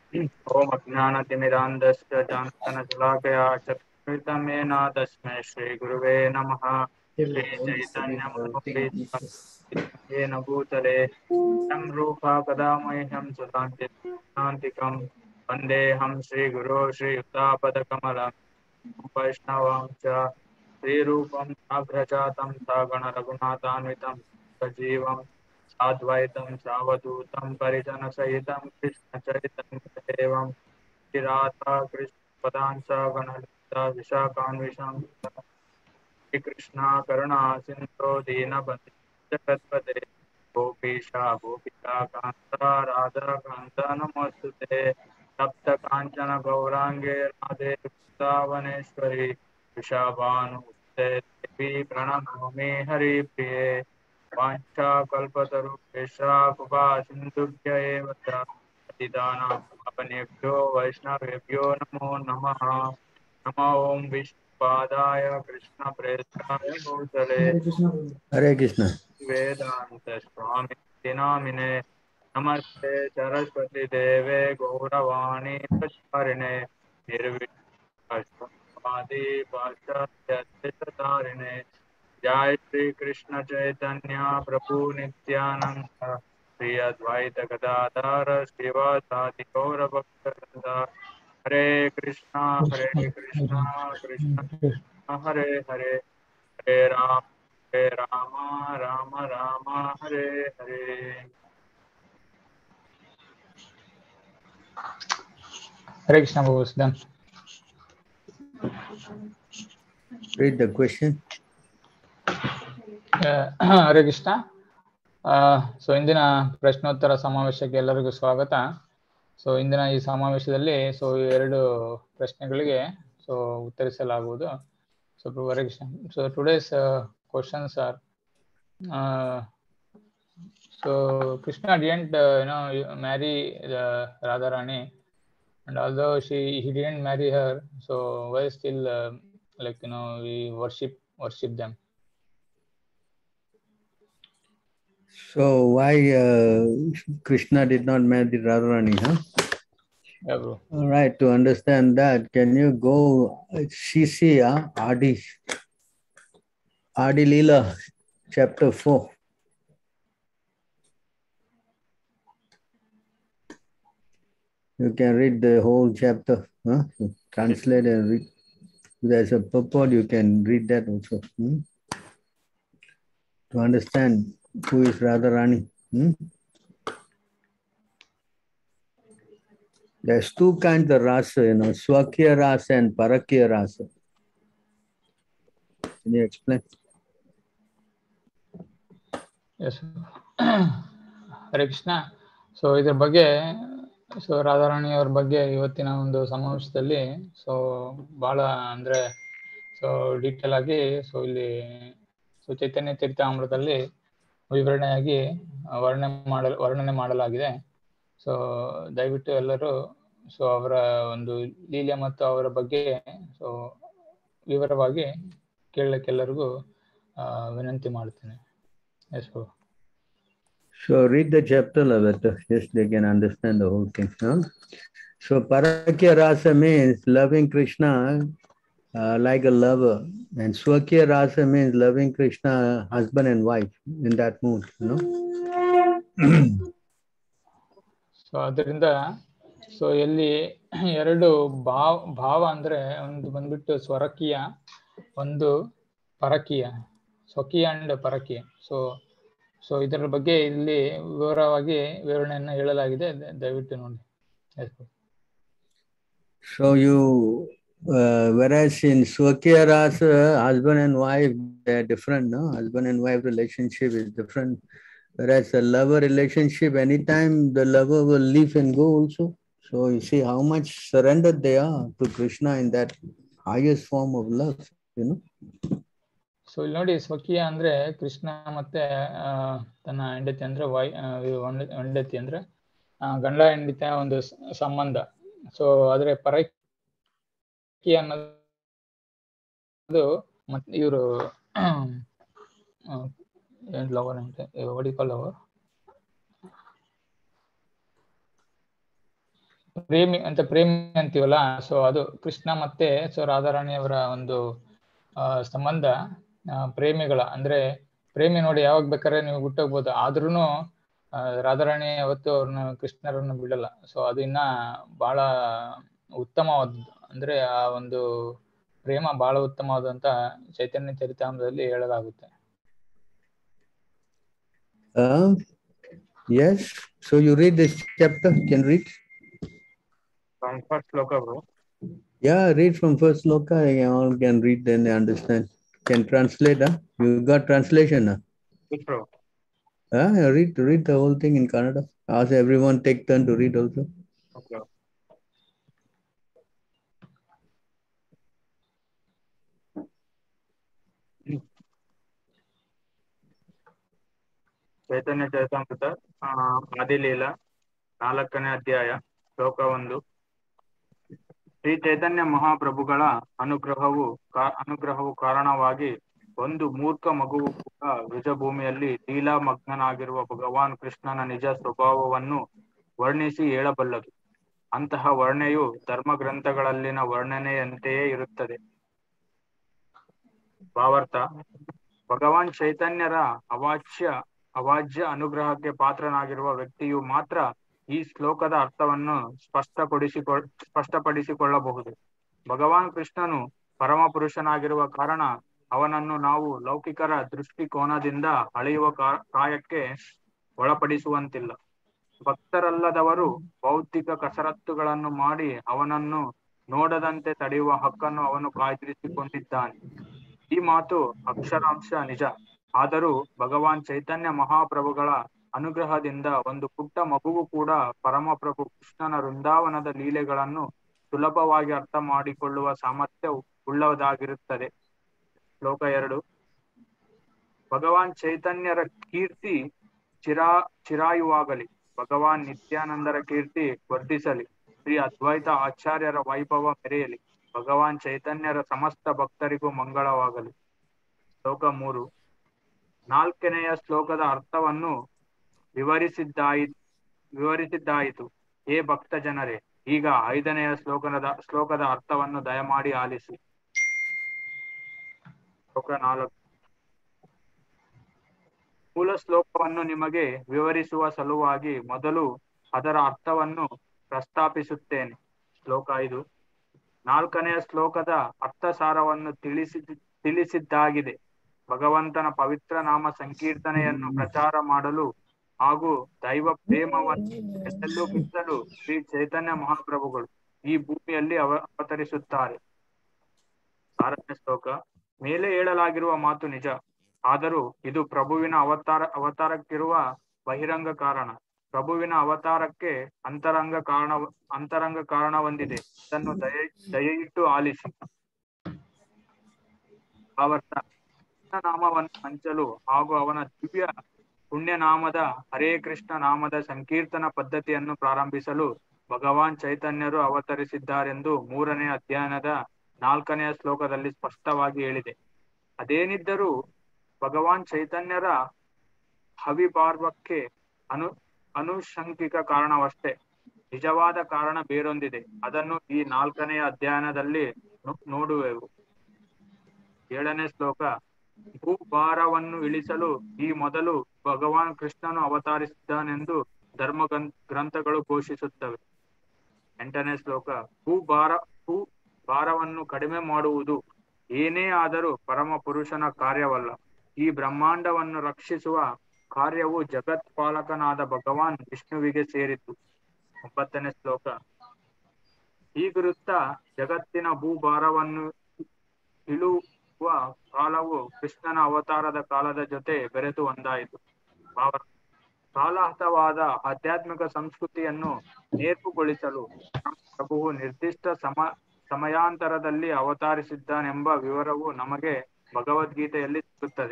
ॐ अज्ञानतिमिरान्धस्य जान्तनशलाकया चक्षुषं येन तस्मै श्रीगुरुवे नमः श्रीचैतन्यमनोभीष्टेन भूतले तं रूपा कदा मह्यं सुतान्तिकं वन्देऽहं श्रीगुरो श्रीयुतापदकमलं वैष्णवां च श्रीरूपं साग्रजातं सागणरघुनाथान्वितं सजीवं साद्वैतं सावधूतं परिजनसहितं कृष्णचरितमेवं चिराता कृष्णपदां स गणलिता विशाखान्विषं श्रीकृष्णा करुणा सिन्धो दीनबन्धु जगत्पते गोपीशा गोपिका कान्ता राधाकान्ता नमोऽस्तु ते सप्तकाञ्चन गौराङ्गे राधे वृन्दावनेश्वरी वृषभानुते देवी प्रणमामि हरिप्रिये वाञ्छाकल्पतरुभ्यश्च कृपा सिन्धुभ्य एव च पतितानां पावनेभ्यो वैष्णवेभ्यो नमो नमः नमो ॐ विष्णुपादाय कृष्णप्रेष्ठाय भूतले हरे कृष्ण वेदान्तस्वामी नामिने नमस्ते सरस्वती देवे गौरवाणी प्रचारिणे निर्विवादी पाश्चात्यतारिणे जय श्री कृष्ण चैतन्य प्रभु नित्यानंद श्री अद्वैत गदाधर श्रीवासादि गौर भक्तवृंद Hare Krishna Hare Krishna Krishna Krishna Hare Hare Hare Ram Hare Ram Ram Ram Hare Hare Hare Krishna Prabhu, done. Read the question. Uh, Hare Krishna so ಇಂದಿನ ಪ್ರಶ್ನೋತ್ತರ ಸಮಾವೇಶಕ್ಕೆ ಎಲ್ಲರಿಗೂ ಸ್ವಾಗತ ಸೊ ಇಂದಿನ ಈ ಸಮಾವೇಶದಲ್ಲಿ ಸೊ ಎರಡು ಪ್ರಶ್ನೆಗಳಿಗೆ ಸೊ ಉತ್ತರಿಸಲಾಗುವುದು so Prabhu Hare Krishna so today's questions are so Krishna didn't you know marry Radharani and although she he didn't marry her so why still uh, like you know we worship worship them So why uh, Krishna did not marry Radharani, huh? yeah bro All right, to understand that, can you go Shishya Adi Adi Leela, chapter 4. You can read the whole chapter, huh? translate and read. There's a purport, you can read that also. hmm? To understand who is Radharani. hmm? There's two kinds of rasa, you know, Swakya rasa and Parakya rasa. Can you explain? Yes Hare Krishna so ಇದ್ರ ಬಗ್ಗೆ so Radharani ಅವ್ರ ಬಗ್ಗೆ ಇವತ್ತಿನ ಒಂದು ಸಮಾವೇಶದಲ್ಲಿ so ಬಹಳ ಅಂದ್ರೆ so detail ಆಗಿ ಸೊ ಇಲ್ಲಿ ಸೊ ಚೈತನ್ಯ ಚರಿತಾಮೃತದಲ್ಲಿ ವಿವರಣೆಯಾಗಿ ವರ್ಣನೆ ಮಾಡಲ್ ವರ್ಣನೆ ಮಾಡಲಾಗಿದೆ ಸೊ ದಯವಿಟ್ಟು ಎಲ್ಲರೂ ಸೊ ಅವರ ಒಂದು ಲೀಲೆ ಮತ್ತು ಅವರ ಬಗ್ಗೆ ಸೊ ವಿವರವಾಗಿ ಕೇಳಲಿಕ್ಕೆಲ್ಲರಿಗೂ ಆ, ವಿನಂತಿ ಮಾಡ್ತೇನೆ yes Prabhu So read the chapter, Lavata, just they can understand the whole thing. Huh? So Parakya rasa means loving Krishna uh, like a lover, and Swakya rasa means loving Krishna husband and wife in that mood, you know. So ಅದರಿಂದ so ಎಲ್ಲಿ ಎರಡು ಭಾವ ಭಾವ ಅಂದ್ರೆ ಒಂದು ಬಂದ್ಬಿಟ್ಟು ಸ್ವರಕೀಯ ಒಂದು ಪರಕೀಯ ಸ್ವಕೀಯ ಅಂಡ್ ಪರಕೀಯ ಸೊ ಸೊ ಇದರ ಬಗ್ಗೆ ಇಲ್ಲಿ ವಿವರವಾಗಿ ವಿವರಣೆಯನ್ನು ಹೇಳಲಾಗಿದೆ ದ- ದಯವಿಟ್ಟು ನೋಡಿ Yes, sir. So you, uh, whereas in Swakya rasa, husband and wife, they're different, no? Husband and wife relationship is different. Whereas a lover relationship, anytime the lover will leave and go also. So you see how much surrendered they are to Krishna in that highest form of love, you know. So ಇಲ್ಲಿ ನೋಡಿ ಸ್ವಕೀಯ ಅಂದ್ರೆ ಕೃಷ್ಣ ಮತ್ತೆ ಆ, ತನ್ನ ಹೆಂಡತಿ ಅಂದ್ರೆ Y ಆ, ಇವ್ ಹೆಂಡ- ಹೆಂಡತಿ ಅಂದ್ರೆ ಆ, ಗಂಡ ಹೆಂಡತಿಯ ಒಂದು ಸ- ಸಂಬಂಧ ಸೊ ಆದ್ರೆ ಪರಕೀಯ ಅನ್ನೋದು ಮತ್ತೆ ಇವರು ಲವರ್ ಅಂತ ವಡಿಕಲ್ ಲವರ್ ಪ್ರೇಮಿ ಅಂತ ಪ್ರೇಮಿ ಅಂತೀವಲ್ಲ ಸೊ ಅದು ಕೃಷ್ಣ ಮತ್ತೆ ಸೊ ರಾಧಾರಾಣಿಯವರ ಒಂದು ಆ, ಸಂಬಂಧ ಆ, ಪ್ರೇಮಿಗಳ ಅಂದ್ರೆ ಪ್ರೇಮಿ ನೋಡಿ ಯಾವಾಗ ಬೇಕಾದ್ರೆ ನೀವು ಹುಟ್ಟೋಗ್ಬೋದು ಆದ್ರೂನು ಆ, ರಾಧಾರಾಣಿ ಯಾವತ್ತು ಅವ್ರನ್ನ ಕೃಷ್ಣರನ್ನು ಬಿಡಲ್ಲ ಸೊ ಅದು ಇನ್ನ ಬಹಳ ಉತ್ತಮವಾದದ್ದು ಅಂದ್ರೆ ಆ ಒಂದು ಪ್ರೇಮ ಬಹಳ ಉತ್ತಮವಾದಂತ ಚೈತನ್ಯ ಚರಿತಾಮೃತದಲ್ಲಿ ಹೇಳಲಾಗುತ್ತೆ Um, yes. So you read this chapter. Can read. From first ಶ್ಲೋಕ bro. Yeah, read from first loka. You all can read then they understand. Can translate. Huh? You got translation. Huh? Yes, bro. Huh? Read read the whole thing in Kannada. Ask everyone take turn to read also. Okay. ಚೈತನ್ಯ ಚರಿತಾಮೃತ ಆ, ಆದಿಲೀಲ ನಾಲ್ಕನೇ ಅಧ್ಯಾಯ ಶ್ಲೋಕ ಒಂದು ಶ್ರೀ ಚೈತನ್ಯ ಮಹಾಪ್ರಭುಗಳ ಅನುಗ್ರಹವು ಕಾ- ಅನುಗ್ರಹವು ಕಾರಣವಾಗಿ ಒಂದು ಮೂರ್ಖ ಮಗುವು ಕೂಡ ಭುಜಭೂಮಿಯಲ್ಲಿ ಲೀಲಾಮಗ್ನನಾಗಿರುವ ಭಗವಾನ್ ಕೃಷ್ಣನ ನಿಜ ಸ್ವಭಾವವನ್ನು ವರ್ಣಿಸಿ ಹೇಳಬಲ್ಲದು ಅಂತಹ ವರ್ಣೆಯು ಧರ್ಮ ಗ್ರಂಥಗಳಲ್ಲಿನ ವರ್ಣನೆಯಂತೆಯೇ ಇರುತ್ತದೆ ಭಾವಾರ್ಥ ಭಗವಾನ್ ಚೈತನ್ಯರ ಅವಾಚ್ಯ ಅವಾಜ್ಯ ಅನುಗ್ರಹಕ್ಕೆ ಪಾತ್ರನಾಗಿರುವ ವ್ಯಕ್ತಿಯು ಮಾತ್ರ ಈ ಶ್ಲೋಕದ ಅರ್ಥವನ್ನು ಸ್ಪಷ್ಟಪಡಿಸಿಕೊ ಸ್ಪಷ್ಟಪಡಿಸಿಕೊಳ್ಳಬಹುದು ಭಗವಾನ್ ಕೃಷ್ಣನು ಪರಮ ಪುರುಷನಾಗಿರುವ ಕಾರಣ ಅವನನ್ನು ನಾವು ಲೌಕಿಕರ ದೃಷ್ಟಿಕೋನದಿಂದ ಅಳೆಯುವ ಕಾ- ಕಾಯಕ್ಕೆ ಒಳಪಡಿಸುವಂತಿಲ್ಲ ಭಕ್ತರಲ್ಲದವರು ಭೌತಿಕ ಕಸರತ್ತುಗಳನ್ನು ಮಾಡಿ ಅವನನ್ನು ನೋಡದಂತೆ ತಡೆಯುವ ಹಕ್ಕನ್ನು ಅವನು ಕಾಯ್ದಿರಿಸಿಕೊಂಡಿದ್ದಾನೆ ಈ ಮಾತು ಅಕ್ಷರಾಂಶ ನಿಜ ಆದರೂ ಭಗವಾನ್ ಚೈತನ್ಯ ಮಹಾಪ್ರಭುಗಳ ಅನುಗ್ರಹದಿಂದ ಒಂದು ಪುಟ್ಟ ಮಗುವು ಕೂಡ ಪರಮಪ್ರಭು ಕೃಷ್ಣನ ವೃಂದಾವನದ ಲೀಲೆಗಳನ್ನು ಸುಲಭವಾಗಿ ಅರ್ಥ ಮಾಡಿಕೊಳ್ಳುವ ಸಾಮರ್ಥ್ಯ ಉಳ್ಳದಾಗಿರುತ್ತದೆ ಶ್ಲೋಕ ಎರಡು ಭಗವಾನ್ ಚೈತನ್ಯರ ಕೀರ್ತಿ ಚಿರಾ ಚಿರಾಯುವಾಗಲಿ ಭಗವಾನ್ ನಿತ್ಯಾನಂದರ ಕೀರ್ತಿ ವರ್ಧಿಸಲಿ ಶ್ರೀ ಅದ್ವೈತ ಆಚಾರ್ಯರ ವೈಭವ ಮೆರೆಯಲಿ ಭಗವಾನ್ ಚೈತನ್ಯರ ಸಮಸ್ತ ಭಕ್ತರಿಗೂ ಮಂಗಳವಾಗಲಿ ಶ್ಲೋಕ ಮೂರು ನಾಲ್ಕನೆಯ ಶ್ಲೋಕದ ಅರ್ಥವನ್ನು ವಿವರಿಸಿದ್ದಾಯಿ ವಿವರಿಸಿದ್ದಾಯಿತು ಹೇ ಭಕ್ತ ಜನರೇ ಈಗ ಐದನೆಯ ಶ್ಲೋಕದ ಶ್ಲೋಕದ ಅರ್ಥವನ್ನು ದಯಮಾಡಿ ಆಲಿಸಿ ಶ್ಲೋಕ ನಾಲ್ಕು ಮೂಲ ಶ್ಲೋಕವನ್ನು ನಿಮಗೆ ವಿವರಿಸುವ ಸಲುವಾಗಿ ಮೊದಲು ಅದರ ಅರ್ಥವನ್ನು ಪ್ರಸ್ತಾಪಿಸುತ್ತೇನೆ ಶ್ಲೋಕ ಐದು ನಾಲ್ಕನೆಯ ಶ್ಲೋಕದ ಅರ್ಥಸಾರವನ್ನು ತಿಳಿಸಿ ತಿಳಿಸಿದ್ದಾಗಿದೆ ಭಗವಂತನ ಪವಿತ್ರ ನಾಮ ಸಂಕೀರ್ತನೆಯನ್ನು ಪ್ರಚಾರ ಮಾಡಲು ಹಾಗೂ ದೈವ ಪ್ರೇಮವನ್ನು ಎಲ್ಲೆಲ್ಲೂ ಬಿತ್ತಲು ಶ್ರೀ ಚೈತನ್ಯ ಮಹಾಪ್ರಭುಗಳು ಈ ಭೂಮಿಯಲ್ಲಿ ಅವ ಅವತರಿಸುತ್ತಾರೆ ಆರನೇ ಶ್ಲೋಕ ಮೇಲೆ ಹೇಳಲಾಗಿರುವ ಮಾತು ನಿಜ ಆದರೂ ಇದು ಪ್ರಭುವಿನ ಅವತಾರ ಅವತಾರಕ್ಕಿರುವ ಬಹಿರಂಗ ಕಾರಣ ಪ್ರಭುವಿನ ಅವತಾರಕ್ಕೆ ಅಂತರಂಗ ಕಾರಣ ಅಂತರಂಗ ಕಾರಣ ಹೊಂದಿದೆ ಇದನ್ನು ದಯ ದಯವಿಟ್ಟು ಆಲಿಸಿ ಭಾವಾರ್ಥ ಕೃಷ್ಣ ನಾಮವನ್ನು ಹಂಚಲು ಹಾಗೂ ಅವನ ದಿವ್ಯ ಪುಣ್ಯನಾಮದ ಹರೇ ಕೃಷ್ಣ ನಾಮದ ಸಂಕೀರ್ತನ ಪದ್ಧತಿಯನ್ನು ಪ್ರಾರಂಭಿಸಲು ಭಗವಾನ್ ಚೈತನ್ಯರು ಅವತರಿಸಿದ್ದಾರೆಂದು ಮೂರನೇ ಅಧ್ಯಯನದ ನಾಲ್ಕನೆಯ ಶ್ಲೋಕದಲ್ಲಿ ಸ್ಪಷ್ಟವಾಗಿ ಹೇಳಿದೆ ಅದೇನಿದ್ದರೂ ಭಗವಾನ್ ಚೈತನ್ಯರ ಹವಿಭಾರ್ವಕ್ಕೆ ಅನು ಅನುಶಂಕಿಕ ಕಾರಣವಷ್ಟೇ ನಿಜವಾದ ಕಾರಣ ಬೇರೊಂದಿದೆ ಅದನ್ನು ಈ ನಾಲ್ಕನೆಯ ಅಧ್ಯಯನದಲ್ಲಿ ನೋ- ನೋಡುವೆವು ಏಳನೇ ಶ್ಲೋಕ ಭೂಭಾರವನ್ನು ಇಳಿಸಲು ಈ ಮೊದಲು ಭಗವಾನ್ ಕೃಷ್ಣನು ಅವತರಿಸಿದ್ದಾನೆಂದು ಧರ್ಮ ಗ್ರಂಥ- ಗ್ರಂಥಗಳು ಘೋಷಿಸುತ್ತವೆ ಎಂಟನೇ ಶ್ಲೋಕ ಭೂಭಾರ ಭೂ ಭಾರವನ್ನು ಕಡಿಮೆ ಮಾಡುವುದು ಏನೇ ಆದರೂ ಪರಮ ಪುರುಷನ ಕಾರ್ಯವಲ್ಲ ಈ ಬ್ರಹ್ಮಾಂಡವನ್ನು ರಕ್ಷಿಸುವ ಕಾರ್ಯವು ಜಗತ್ಪಾಲಕನಾದ ಭಗವಾನ್ ವಿಷ್ಣುವಿಗೆ ಸೇರಿತು ಒಂಬತ್ತನೇ ಶ್ಲೋಕ ಹೀಗಿರುತ್ತಾ ಜಗತ್ತಿನ ಭೂಭಾರವನ್ನು ಇಳುವ ಕಾಲವು ಕೃಷ್ಣನ ಅವತಾರದ ಕಾಲದ ಜೊತೆ ಬೆರೆತು ಒಂದಾಯಿತು ಭಾವ ಕಾಲಾಹತವಾದ ಆಧ್ಯಾತ್ಮಿಕ ಸಂಸ್ಕೃತಿಯನ್ನು ನೇರ್ಪುಗೊಳಿಸಲು ಪ್ರಭುವು ನಿರ್ದಿಷ್ಟ ಸಮ ಸಮಯಾಂತರದಲ್ಲಿ ಅವತರಿಸಿದ್ದಾನೆಂಬ ವಿವರವು ನಮಗೆ ಭಗವದ್ಗೀತೆಯಲ್ಲಿ ಸಿಗುತ್ತದೆ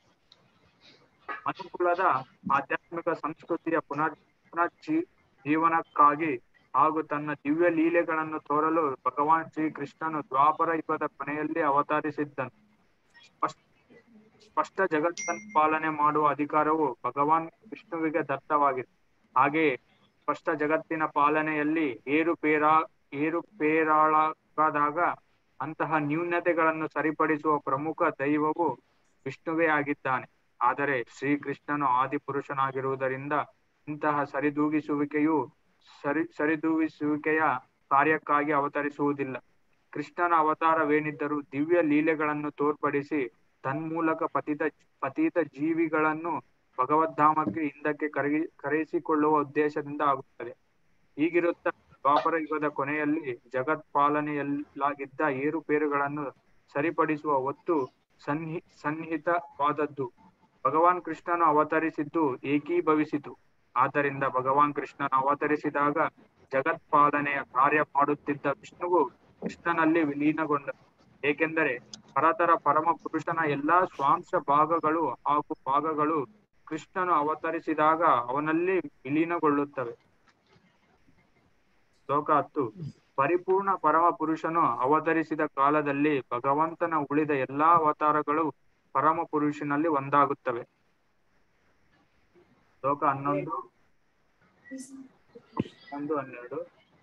ಮನುಕುಲದ ಆಧ್ಯಾತ್ಮಿಕ ಸಂಸ್ಕೃತಿಯ ಪುನರ್ ಪುನರ್ಜೀ ಜೀವನಕ್ಕಾಗಿ ಹಾಗೂ ತನ್ನ ದಿವ್ಯ ಲೀಲೆಗಳನ್ನು ತೋರಲು ಭಗವಾನ್ ಶ್ರೀ ಕೃಷ್ಣನು ದ್ವಾಪರ ಯುಗದ ಕೊನೆಯಲ್ಲಿ ಅವತರಿಸಿದ್ದನು ಸ್ಪಷ್ಟ ಸ್ಪಷ್ಟ ಜಗತ್ತನ್ನು ಪಾಲನೆ ಮಾಡುವ ಅಧಿಕಾರವು ಭಗವಾನ್ ವಿಷ್ಣುವಿಗೆ ದತ್ತವಾಗಿದೆ ಹಾಗೆಯೇ ಸ್ಪಷ್ಟ ಜಗತ್ತಿನ ಪಾಲನೆಯಲ್ಲಿ ಏರುಪೇರ ಏರುಪೇರಾಳಾದಾಗ ಅಂತಹ ನ್ಯೂನತೆಗಳನ್ನು ಸರಿಪಡಿಸುವ ಪ್ರಮುಖ ದೈವವು ವಿಷ್ಣುವೇ ಆಗಿದ್ದಾನೆ ಆದರೆ ಶ್ರೀಕೃಷ್ಣನು ಆದಿಪುರುಷನಾಗಿರುವುದರಿಂದ ಇಂತಹ ಸರಿದೂಗಿಸುವಿಕೆಯು ಸರಿ ಸರಿದೂಗಿಸುವಿಕೆಯ ಕಾರ್ಯಕ್ಕಾಗಿ ಅವತರಿಸುವುದಿಲ್ಲ ಕೃಷ್ಣನ ಅವತಾರವೇನಿದ್ದರೂ ದಿವ್ಯ ಲೀಲೆಗಳನ್ನು ತೋರ್ಪಡಿಸಿ ತನ್ಮೂಲಕ ಪತಿತ ಪತೀತ ಜೀವಿಗಳನ್ನು ಭಗವದ್ಧಾಮಕ್ಕೆ ಹಿಂದಕ್ಕೆ ಕರಗಿ ಕರೆಯಿಸಿಕೊಳ್ಳುವ ಉದ್ದೇಶದಿಂದ ಆಗುತ್ತದೆ ಹೀಗಿರುತ್ತಾ ದ್ವಾಪರ ಯುಗದ ಕೊನೆಯಲ್ಲಿ ಜಗತ್ ಪಾಲನೆಯಲ್ಲಾಗಿದ್ದ ಏರುಪೇರುಗಳನ್ನು ಸರಿಪಡಿಸುವ ಒತ್ತು ಸನ್ಹಿ ಸನ್ನಿಹಿತವಾದದ್ದು ಭಗವಾನ್ ಕೃಷ್ಣನು ಅವತರಿಸಿದ್ದು ಏಕೀಭವಿಸಿತು ಆದ್ದರಿಂದ ಭಗವಾನ್ ಕೃಷ್ಣನು ಅವತರಿಸಿದಾಗ ಜಗತ್ ಪಾಲನೆಯ ಕಾರ್ಯ ಮಾಡುತ್ತಿದ್ದ ವಿಷ್ಣುವು ಕೃಷ್ಣನಲ್ಲಿ ವಿಲೀನಗೊಂಡ ಏಕೆಂದರೆ ಪರತರ ಪರಮ ಪುರುಷನ ಎಲ್ಲಾ ಸ್ವಾಂಶ ಭಾಗಗಳು ಹಾಗೂ ಭಾಗಗಳು ಕೃಷ್ಣನು ಅವತರಿಸಿದಾಗ ಅವನಲ್ಲಿ ವಿಲೀನಗೊಳ್ಳುತ್ತವೆ ಶ್ಲೋಕ ಹತ್ತು ಪರಿಪೂರ್ಣ ಪರಮ ಪುರುಷನು ಅವತರಿಸಿದ ಕಾಲದಲ್ಲಿ ಭಗವಂತನ ಉಳಿದ ಎಲ್ಲಾ ಅವತಾರಗಳು ಪರಮ ಪುರುಷನಲ್ಲಿ ಒಂದಾಗುತ್ತವೆ ಶ್ಲೋಕ ಹನ್ನೊಂದು ಒಂದು ಹನ್ನೆರಡು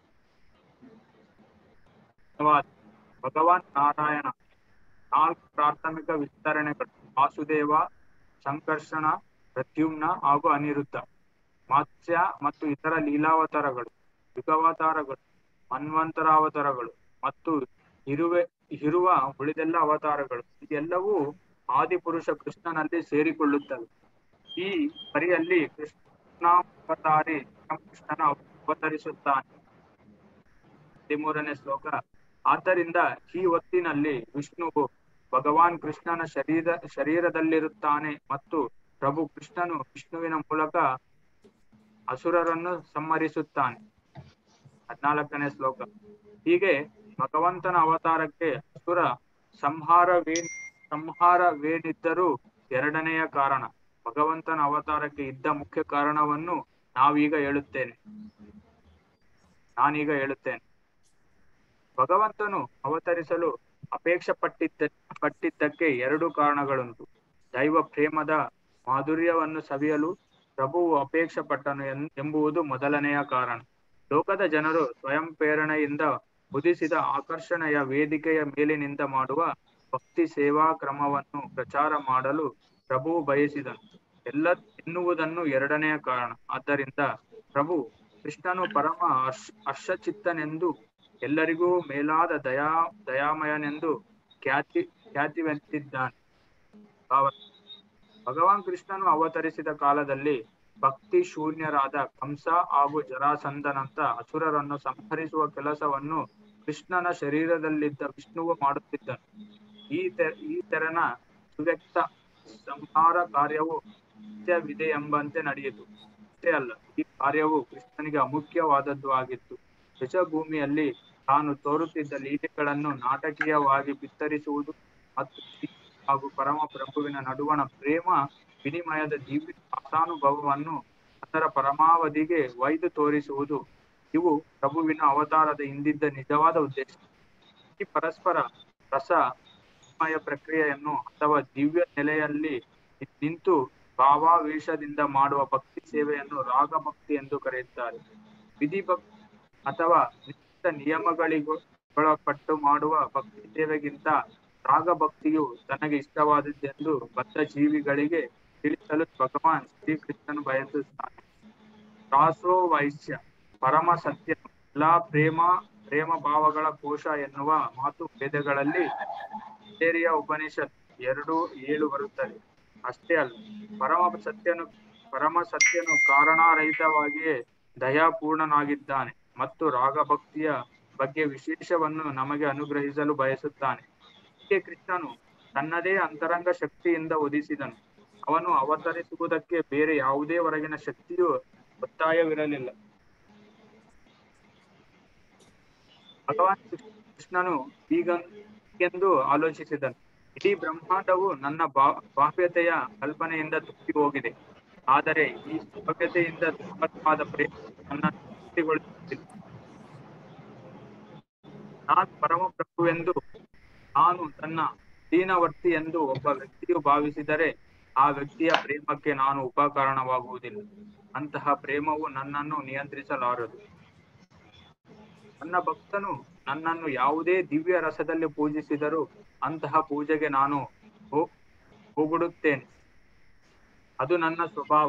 ಧನ್ಯವಾದ. ಭಗವಾನ್ ನಾರಾಯಣ ನಾಲ್ಕು ಪ್ರಾಥಮಿಕ ವಿಸ್ತರಣೆಗಳು ವಾಸುದೇವ ಸಂಕರ್ಷಣ ಪ್ರದ್ಯುಮ್ನ ಹಾಗೂ ಅನಿರುದ್ಧ ಮತ್ಸ್ಯ ಮತ್ತು ಇತರ ಲೀಲಾವತಾರಗಳು ಯುಗಾವತಾರಗಳು ಮನ್ವಂತರಾವತಾರಗಳು ಮತ್ತು ಇರುವೆ ಇರುವ ಉಳಿದೆಲ್ಲ ಅವತಾರಗಳು ಇದೆಲ್ಲವೂ ಆದಿಪುರುಷ ಕೃಷ್ಣನಲ್ಲಿ ಸೇರಿಕೊಳ್ಳುತ್ತವೆ ಈ ಪರಿಯಲ್ಲಿ ಕೃಷ್ಣಾವತಾರಿ ಕೃಷ್ಣನ ಅವತರಿಸುತ್ತಾನೆ ಹದಿಮೂರನೇ ಶ್ಲೋಕ ಆದ್ದರಿಂದ ಈ ಹೊತ್ತಿನಲ್ಲಿ ವಿಷ್ಣುವು ಭಗವಾನ್ ಕೃಷ್ಣನ ಶರೀರ ಶರೀರದಲ್ಲಿರುತ್ತಾನೆ ಮತ್ತು ಪ್ರಭು ಕೃಷ್ಣನು ವಿಷ್ಣುವಿನ ಮೂಲಕ ಅಸುರರನ್ನು ಸಂಹರಿಸುತ್ತಾನೆ ಹದ್ನಾಲ್ಕನೇ ಶ್ಲೋಕ ಹೀಗೆ ಭಗವಂತನ ಅವತಾರಕ್ಕೆ ಅಸುರ ಸಂಹಾರವೇ ಸಂಹಾರವೇನಿದ್ದರೂ ಎರಡನೆಯ ಕಾರಣ ಭಗವಂತನ ಅವತಾರಕ್ಕೆ ಇದ್ದ ಮುಖ್ಯ ಕಾರಣವನ್ನು ನಾವೀಗ ಹೇಳುತ್ತೇನೆ ನಾನೀಗ ಹೇಳುತ್ತೇನೆ ಭಗವಂತನು ಅವತರಿಸಲು ಅಪೇಕ್ಷೆ ಪಟ್ಟಿದ್ದ ಪಟ್ಟಿದ್ದಕ್ಕೆ ಎರಡು ಕಾರಣಗಳುಂಟು ದೈವ ಪ್ರೇಮದ ಮಾಧುರ್ಯವನ್ನು ಸವಿಯಲು ಪ್ರಭುವು ಅಪೇಕ್ಷೆ ಪಟ್ಟನು ಎನ್- ಎಂಬುವುದು ಮೊದಲನೆಯ ಕಾರಣ ಲೋಕದ ಜನರು ಸ್ವಯಂ ಪ್ರೇರಣೆಯಿಂದ ಉದಿಸಿದ ಆಕರ್ಷಣೆಯ ವೇದಿಕೆಯ ಮೇಲಿನಿಂದ ಮಾಡುವ ಭಕ್ತಿ ಸೇವಾ ಕ್ರಮವನ್ನು ಪ್ರಚಾರ ಮಾಡಲು ಪ್ರಭುವು ಬಯಸಿದನು ಎಲ್ಲ ಎನ್ನುವುದನ್ನು ಎರಡನೆಯ ಕಾರಣ ಆದ್ದರಿಂದ ಪ್ರಭು ಕೃಷ್ಣನು ಪರಮ ಹರ್ಷ ಹರ್ಷಚಿತ್ತನೆಂದು ಎಲ್ಲರಿಗೂ ಮೇಲಾದ ದಯಾ ದಯಾಮಯನೆಂದು ಖ್ಯಾತಿ ಖ್ಯಾತಿವೆತ್ತಿದ್ದಾನೆ ಭಾವ- ಭಗವಾನ್ ಕೃಷ್ಣನು ಅವತರಿಸಿದ ಕಾಲದಲ್ಲಿ ಭಕ್ತಿ ಶೂನ್ಯರಾದ ಕಂಸ ಹಾಗೂ ಜರಾಸಂಧನಂತ ಅಸುರರನ್ನು ಸಂಹರಿಸುವ ಕೆಲಸವನ್ನು ಕೃಷ್ಣನ ಶರೀರದಲ್ಲಿದ್ದ ವಿಷ್ಣುವು ಮಾಡುತ್ತಿದ್ದನು ಈ ತೆ ಈ ತೆರನ ಸುವ್ಯಕ್ತ ಸಂಹಾರ ಕಾರ್ಯವು ನಿತ್ಯವಿದೆ ಎಂಬಂತೆ ನಡೆಯಿತು ಅಷ್ಟೇ ಅಲ್ಲ ಈ ಕಾರ್ಯವು ಕೃಷ್ಣನಿಗೆ ಅಮುಖ್ಯವಾದದ್ದು ಆಗಿತ್ತು ಭೂಮಿಯಲ್ಲಿ ತಾನು ತೋರುತ್ತಿದ್ದ ಲೀಲೆಗಳನ್ನು ನಾಟಕೀಯವಾಗಿ ಬಿತ್ತರಿಸುವುದು ಮತ್ತು ಶ್ರೀ ಹಾಗೂ ಪರಮ ಪ್ರಭುವಿನ ನಡುವಣ ಪ್ರೇಮ ವಿನಿಮಯದ ದಿವ್ಯ ಆಸಾನುಭವವನ್ನು ಅದರ ಪರಮಾವಧಿಗೆ ಒಯ್ದು ತೋರಿಸುವುದು ಇವು ಪ್ರಭುವಿನ ಅವತಾರದ ಹಿಂದಿದ್ದ ನಿಜವಾದ ಉದ್ದೇಶ ಈ ಪರಸ್ಪರ ರಸ ವಿನಿಮಯ ಪ್ರಕ್ರಿಯೆಯನ್ನು ಅಥವಾ ದಿವ್ಯ ನೆಲೆಯಲ್ಲಿ ನಿಂತು ಭಾವಾವೇಶದಿಂದ ಮಾಡುವ ಭಕ್ತಿ ಸೇವೆಯನ್ನು ರಾಗಭಕ್ತಿ ಎಂದು ಕರೆಯುತ್ತಾರೆ ವಿಧಿ ಭಕ್ತಿ ಅಥವಾ ನಿಶ್ಚಿತ ನಿಯಮಗಳಿಗೊಳಪಟ್ಟು ಮಾಡುವ ಭಕ್ತಿ ಸೇವೆಗಿಂತ ರಾಗಭಕ್ತಿಯು ತನಗೆ ಇಷ್ಟವಾದದ್ದೆಂದು ಬದ್ಧ ಜೀವಿಗಳಿಗೆ ತಿಳಿಸಲು ಭಗವಾನ್ ಶ್ರೀಕೃಷ್ಣನು ಬಯಸುತ್ತಾನೆ ರಾಸೋ ವೈಶ್ಯ ಪರಮ ಸತ್ಯ ಎಲ್ಲಾ ಪ್ರೇಮ ಪ್ರೇಮ ಭಾವಗಳ ಕೋಶ ಎನ್ನುವ ಮಾತು ವೇದಗಳಲ್ಲಿ ಸೇರಿಯ ಉಪನಿಷತ್ ಎರಡು ಏಳು ಬರುತ್ತದೆ ಅಷ್ಟೇ ಅಲ್ಲ ಪರಮ ಸತ್ಯನು ಪರಮ ಸತ್ಯನು ಕಾರಣರಹಿತವಾಗಿಯೇ ದಯಾಪೂರ್ಣನಾಗಿದ್ದಾನೆ ಮತ್ತು ರಾಗಭಕ್ತಿಯ ಬಗ್ಗೆ ವಿಶೇಷವನ್ನು ನಮಗೆ ಅನುಗ್ರಹಿಸಲು ಬಯಸುತ್ತಾನೆ ಹೀಗೆ ಕೃಷ್ಣನು ತನ್ನದೇ ಅಂತರಂಗ ಶಕ್ತಿಯಿಂದ ಉದಿಸಿದನು ಅವನು ಅವತರಿಸುವುದಕ್ಕೆ ಬೇರೆ ಯಾವುದೇ ಹೊರಗಿನ ಶಕ್ತಿಯು ಒತ್ತಾಯವಿರಲಿಲ್ಲ ಭಗವಾನ್ ಕೃಷ್ಣನು ಈಗ ಎಂದು ಆಲೋಚಿಸಿದನು ಇಡೀ ಬ್ರಹ್ಮಾಂಡವು ನನ್ನ ಬಾ ಬಾಹ್ಯತೆಯ ಕಲ್ಪನೆಯಿಂದ ತುಂಬಿ ಹೋಗಿದೆ ಆದರೆ ಈ ಭವ್ಯತೆಯಿಂದ ದುರ್ಬಲವಾದ ಪ್ರೇಮ ನನ್ನ ತೃಪ್ತಿಗೊಳಿಸುತ್ತಿಲ್ಲ ನಾನು ಪರಮ ಪ್ರಭುವೆಂದು ನಾನು ತನ್ನ ದೀನವರ್ತಿ ಎಂದು ಒಬ್ಬ ವ್ಯಕ್ತಿಯು ಭಾವಿಸಿದರೆ ಆ ವ್ಯಕ್ತಿಯ ಪ್ರೇಮಕ್ಕೆ ನಾನು ಉಪಕರಣವಾಗುವುದಿಲ್ಲ ಅಂತಹ ಪ್ರೇಮವು ನನ್ನನ್ನು ನಿಯಂತ್ರಿಸಲಾರದು ನನ್ನ ಭಕ್ತನು ನನ್ನನ್ನು ಯಾವುದೇ ದಿವ್ಯ ರಸದಲ್ಲಿ ಪೂಜಿಸಿದರೂ ಅಂತಹ ಪೂಜೆಗೆ ನಾನು ಹೋ- ಹೋಗುಡುತ್ತೇನೆ ಅದು ನನ್ನ ಸ್ವಭಾವ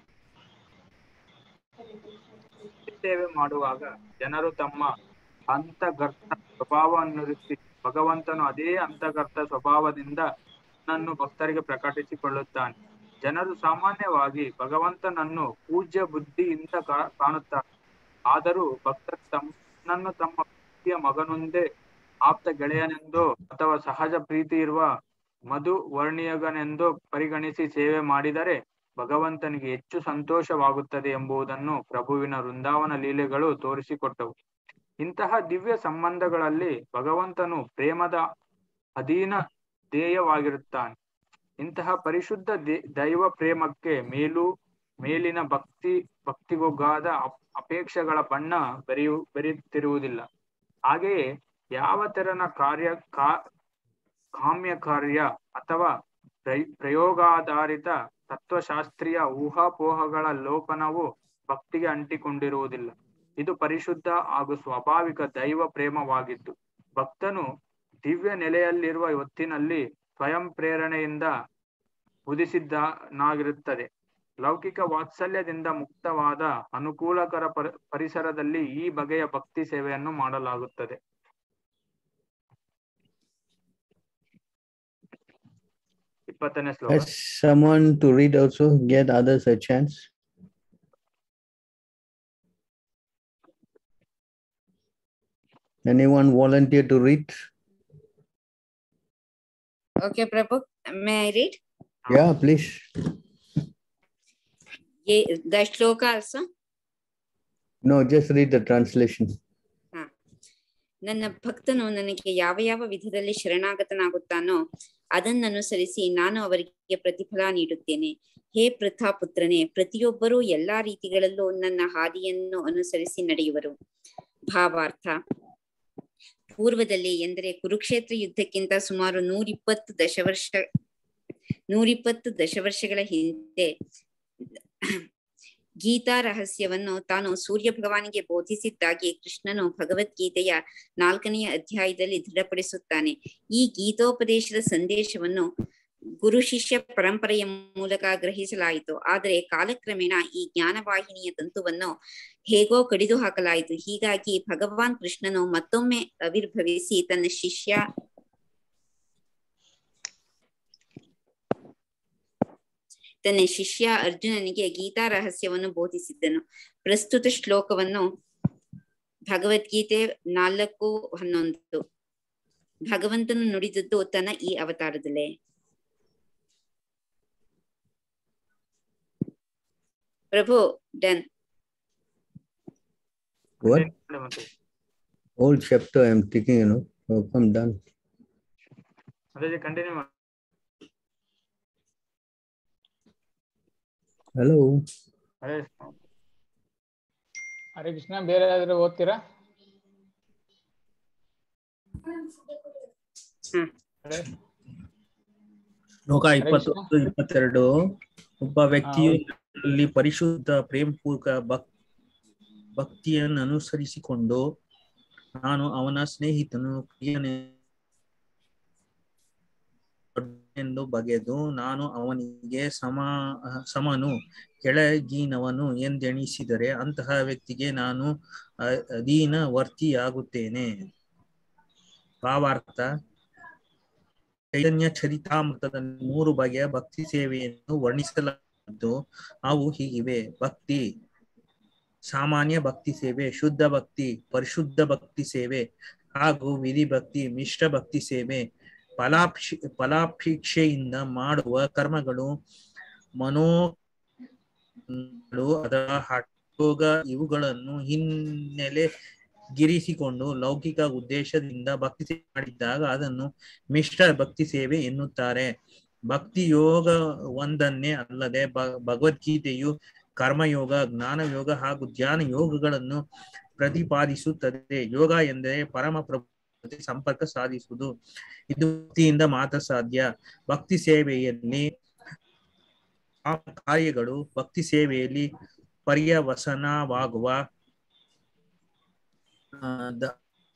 ಸೇವೆ ಮಾಡುವಾಗ ಜನರು ತಮ್ಮ ಅಂತಗರ್ತ ಸ್ವಭಾವವನ್ನು ಇರಿಸಿ ಭಗವಂತನು ಅದೇ ಅಂತಗರ್ತ ಸ್ವಭಾವದಿಂದ ನನ್ನನ್ನು ಭಕ್ತರಿಗೆ ಪ್ರಕಟಿಸಿಕೊಳ್ಳುತ್ತಾನೆ ಜನರು ಸಾಮಾನ್ಯವಾಗಿ ಭಗವಂತನನ್ನು ಪೂಜ್ಯ ಬುದ್ಧಿಯಿಂದ ಕಾ- ಕಾಣುತ್ತಾರೆ ಆದರೂ ಭಕ್ತರು ತಮ್ಮನ್ನು ತಮ್ಮ ಪ್ರೀತಿಯ ಮಗನೊಂದೇ ಆಪ್ತ ಗೆಳೆಯನೆಂದೋ ಅಥವಾ ಸಹಜ ಪ್ರೀತಿ ಇರುವ ಮಧು ವರ್ಣಿಯಗನೆಂದೋ ಪರಿಗಣಿಸಿ ಸೇವೆ ಮಾಡಿದರೆ ಭಗವಂತನಿಗೆ ಹೆಚ್ಚು ಸಂತೋಷವಾಗುತ್ತದೆ ಎಂಬುದನ್ನು ಪ್ರಭುವಿನ ವೃಂದಾವನ ಲೀಲೆಗಳು ತೋರಿಸಿಕೊಟ್ಟವು ಇಂತಹ ದಿವ್ಯ ಸಂಬಂಧಗಳಲ್ಲಿ ಭಗವಂತನು ಪ್ರೇಮದ ಅಧೀನ ಧ್ಯೇಯವಾಗಿರುತ್ತಾನೆ ಇಂತಹ ಪರಿಶುದ್ಧ ದೇ- ದೈವ ಪ್ರೇಮಕ್ಕೆ ಮೇಲು ಮೇಲಿನ ಭಕ್ತಿ ಭಕ್ತಿಗೊಗ್ಗಾದ ಅಪ್- ಅಪೇಕ್ಷೆಗಳ ಬಣ್ಣ ಬೆರೆಯು ಬೆರೆಯುತ್ತಿರುವುದಿಲ್ಲ ಹಾಗೆಯೇ ಯಾವ ತೆರನ ಕಾರ್ಯ ಕಾ ಕಾಮ್ಯ ಕಾರ್ಯ ಅಥವಾ ಪ್ರಯ- ಪ್ರಯೋಗಾಧಾರಿತ ತತ್ವಶಾಸ್ತ್ರೀಯ ಊಹಾಪೋಹಗಳ ಲೋಪನವು ಭಕ್ತಿಗೆ ಅಂಟಿಕೊಂಡಿರುವುದಿಲ್ಲ ಇದು ಪರಿಶುದ್ಧ ಹಾಗೂ ಸ್ವಾಭಾವಿಕ ದೈವ ಪ್ರೇಮವಾಗಿದ್ದು ಭಕ್ತನು ದಿವ್ಯ ನೆಲೆಯಲ್ಲಿರುವ ಹೊತ್ತಿನಲ್ಲಿ ಸ್ವಯಂ ಪ್ರೇರಣೆಯಿಂದ ಉದಿಸಿದ್ದನಾಗಿರುತ್ತದೆ ಲೌಕಿಕ ವಾತ್ಸಲ್ಯದಿಂದ ಮುಕ್ತವಾದ ಅನುಕೂಲಕರ ಪರಿ- ಪರಿಸರದಲ್ಲಿ ಈ ಬಗೆಯ ಭಕ್ತಿ ಸೇವೆಯನ್ನು ಮಾಡಲಾಗುತ್ತದೆ ಇಪ್ಪತ್ತನೇ ಶ್ಲೋಕ Has someone to read also, get others a chance? Anyone volunteer to read? Okay, Prabhu, may I read? Yeah, please. Ye, the shloka also? No, just read the translation. ನನ್ನ ಭಕ್ತನು ನನಗೆ ಯಾವ ಯಾವ ವಿಧದಲ್ಲಿ ಶರಣಾಗತನಾಗುತ್ತಾನೋ ಅದನ್ನನುಸರಿಸಿ ನಾನು ಅವರಿಗೆ ಪ್ರತಿಫಲ ನೀಡುತ್ತೇನೆ ಹೇ ಪೃಥಾಪುತ್ರನೇ ಪ್ರತಿಯೊಬ್ಬರೂ ಎಲ್ಲಾ ರೀತಿಗಳಲ್ಲೂ ನನ್ನ ಹಾದಿಯನ್ನು ಅನುಸರಿಸಿ ನಡೆಯುವರು ಭಾವಾರ್ಥ ಪೂರ್ವದಲ್ಲಿ ಎಂದರೆ ಕುರುಕ್ಷೇತ್ರ ಯುದ್ಧಕ್ಕಿಂತ ಸುಮಾರು ನೂರಿಪ್ಪತ್ತು ದಶವರ್ಷ ನೂರಿಪ್ಪತ್ತು ದಶವರ್ಷಗಳ ಹಿಂದೆ ಗೀತಾ ರಹಸ್ಯವನ್ನು ತಾನು ಸೂರ್ಯ ಭಗವಾನಿಗೆ ಬೋಧಿಸಿದ್ದಾಗಿ ಕೃಷ್ಣನು ಭಗವದ್ಗೀತೆಯ ನಾಲ್ಕನೆಯ ಅಧ್ಯಾಯದಲ್ಲಿ ದೃಢಪಡಿಸುತ್ತಾನೆ ಈ ಗೀತೋಪದೇಶದ ಸಂದೇಶವನ್ನು ಗುರು ಶಿಷ್ಯ ಪರಂಪರೆಯ ಮೂಲಕ ಗ್ರಹಿಸಲಾಯಿತು ಆದರೆ ಕಾಲಕ್ರಮೇಣ ಈ ಜ್ಞಾನವಾಹಿನಿಯ ತಂತುವನ್ನು ಹೇಗೋ ಕಡಿದು ಹಾಕಲಾಯಿತು ಹೀಗಾಗಿ ಭಗವಾನ್ ಕೃಷ್ಣನು ಮತ್ತೊಮ್ಮೆ ಆವಿರ್ಭವಿಸಿ ತನ್ನ ಶಿಷ್ಯ ತನ್ನ ಶಿಷ್ಯ ಅರ್ಜುನನಿಗೆ ಗೀತಾ ರಹಸ್ಯವನ್ನು ಬೋಧಿಸಿದ್ದನು ಪ್ರಸ್ತುತ ಶ್ಲೋಕವನ್ನು ಭಗವದ್ಗೀತೆ ನಾಲ್ಕು ಹನ್ನೊಂದು ಭಗವಂತನು ನುಡಿದದ್ದು ತನ್ನ ಈ ಅವತಾರದಲ್ಲೇ ಪ್ರಭು ಡನ್ What? ಮತ್ತೆ Whole chapter I'm taking, you know. Oh, I'm done. ಅದೇ ಕಂಟಿನ್ಯೂ ಮಾಡಿ Hello. ಅದೇ ಹರೇ ಕೃಷ್ಣ ಬೇರೆ ಯಾವ್ದಾದ್ರು ಓದ್ತೀರಾ ಹ್ಮ್. ಹರೇ ಶ್ಲೋಕ ಇಪ್ಪತ್ತೊಂದು ಇಪ್ಪತ್ತೆರಡು ಒಬ್ಬ ವ್ಯಕ್ತಿಯು ಇಲ್ಲಿ ಪರಿಶುದ್ಧ ಪ್ರೇಮಪೂರ್ವಕ ಭಕ್ ಭಕ್ತಿಯನ್ನು ಅನುಸರಿಸಿಕೊಂಡು ನಾನು ಅವನ ಸ್ನೇಹಿತನು ಪ್ರಿಯನೇ ಎಂದು ಬಗೆದು ನಾನು ಅವನಿಗೆ ಸಮ ಸಮನು ಕೆಳಗಿನವನು ಎಂದೆಣಿಸಿದರೆ ಅಂತಹ ವ್ಯಕ್ತಿಗೆ ನಾನು ಅ- ಅಧೀನ ವರ್ತಿಯಾಗುತ್ತೇನೆ ಭಾವಾರ್ಥ ಚೈತನ್ಯ ಚರಿತಾಮೃತದಲ್ಲಿ ಮೂರು ಬಗೆಯ ಭಕ್ತಿ ಸೇವೆಯನ್ನು ವರ್ಣಿಸಲಾಗಿದ್ದು ಅವು ಹೀಗಿವೆ ಭಕ್ತಿ ಸಾಮಾನ್ಯ ಭಕ್ತಿ ಸೇವೆ ಶುದ್ಧ ಭಕ್ತಿ ಪರಿಶುದ್ಧ ಭಕ್ತಿ ಸೇವೆ ಹಾಗೂ ವಿಧಿ ಭಕ್ತಿ ಮಿಶ್ರ ಭಕ್ತಿ ಸೇವೆ ಫಲಾಕ್ಷಿ ಫಲಾಪೇಕ್ಷೆಯಿಂದ ಮಾಡುವ ಕರ್ಮಗಳು ಮನೋ ಅದರ ಹಠಯೋಗ ಇವುಗಳನ್ನು ಹಿನ್ನೆಲೆ ಗಿರಿಸಿಕೊಂಡು ಲೌಕಿಕ ಉದ್ದೇಶದಿಂದ ಭಕ್ತಿ ಸೇವೆ ಮಾಡಿದ್ದಾಗ ಅದನ್ನು ಮಿಶ್ರ ಭಕ್ತಿ ಸೇವೆ ಎನ್ನುತ್ತಾರೆ ಭಕ್ತಿ ಯೋಗ ಒಂದನ್ನೇ ಅಲ್ಲದೆ ಭ- ಭಗವದ್ಗೀತೆಯು ಕರ್ಮಯೋಗ ಜ್ಞಾನಯೋಗ ಹಾಗೂ ಧ್ಯಾನ ಯೋಗಗಳನ್ನು ಪ್ರತಿಪಾದಿಸುತ್ತದೆ ಯೋಗ ಎಂದರೆ ಪರಮ ಪ್ರಭು ಜೊತೆ ಸಂಪರ್ಕ ಸಾಧಿಸುವುದು ಇದು ಭಕ್ತಿಯಿಂದ ಮಾತ್ರ ಸಾಧ್ಯ ಭಕ್ತಿ ಸೇವೆಯಲ್ಲಿ ಆ ಕಾರ್ಯಗಳು ಭಕ್ತಿ ಸೇವೆಯಲ್ಲಿ ಪರ್ಯವಸನವಾಗುವ ಆ, ದ-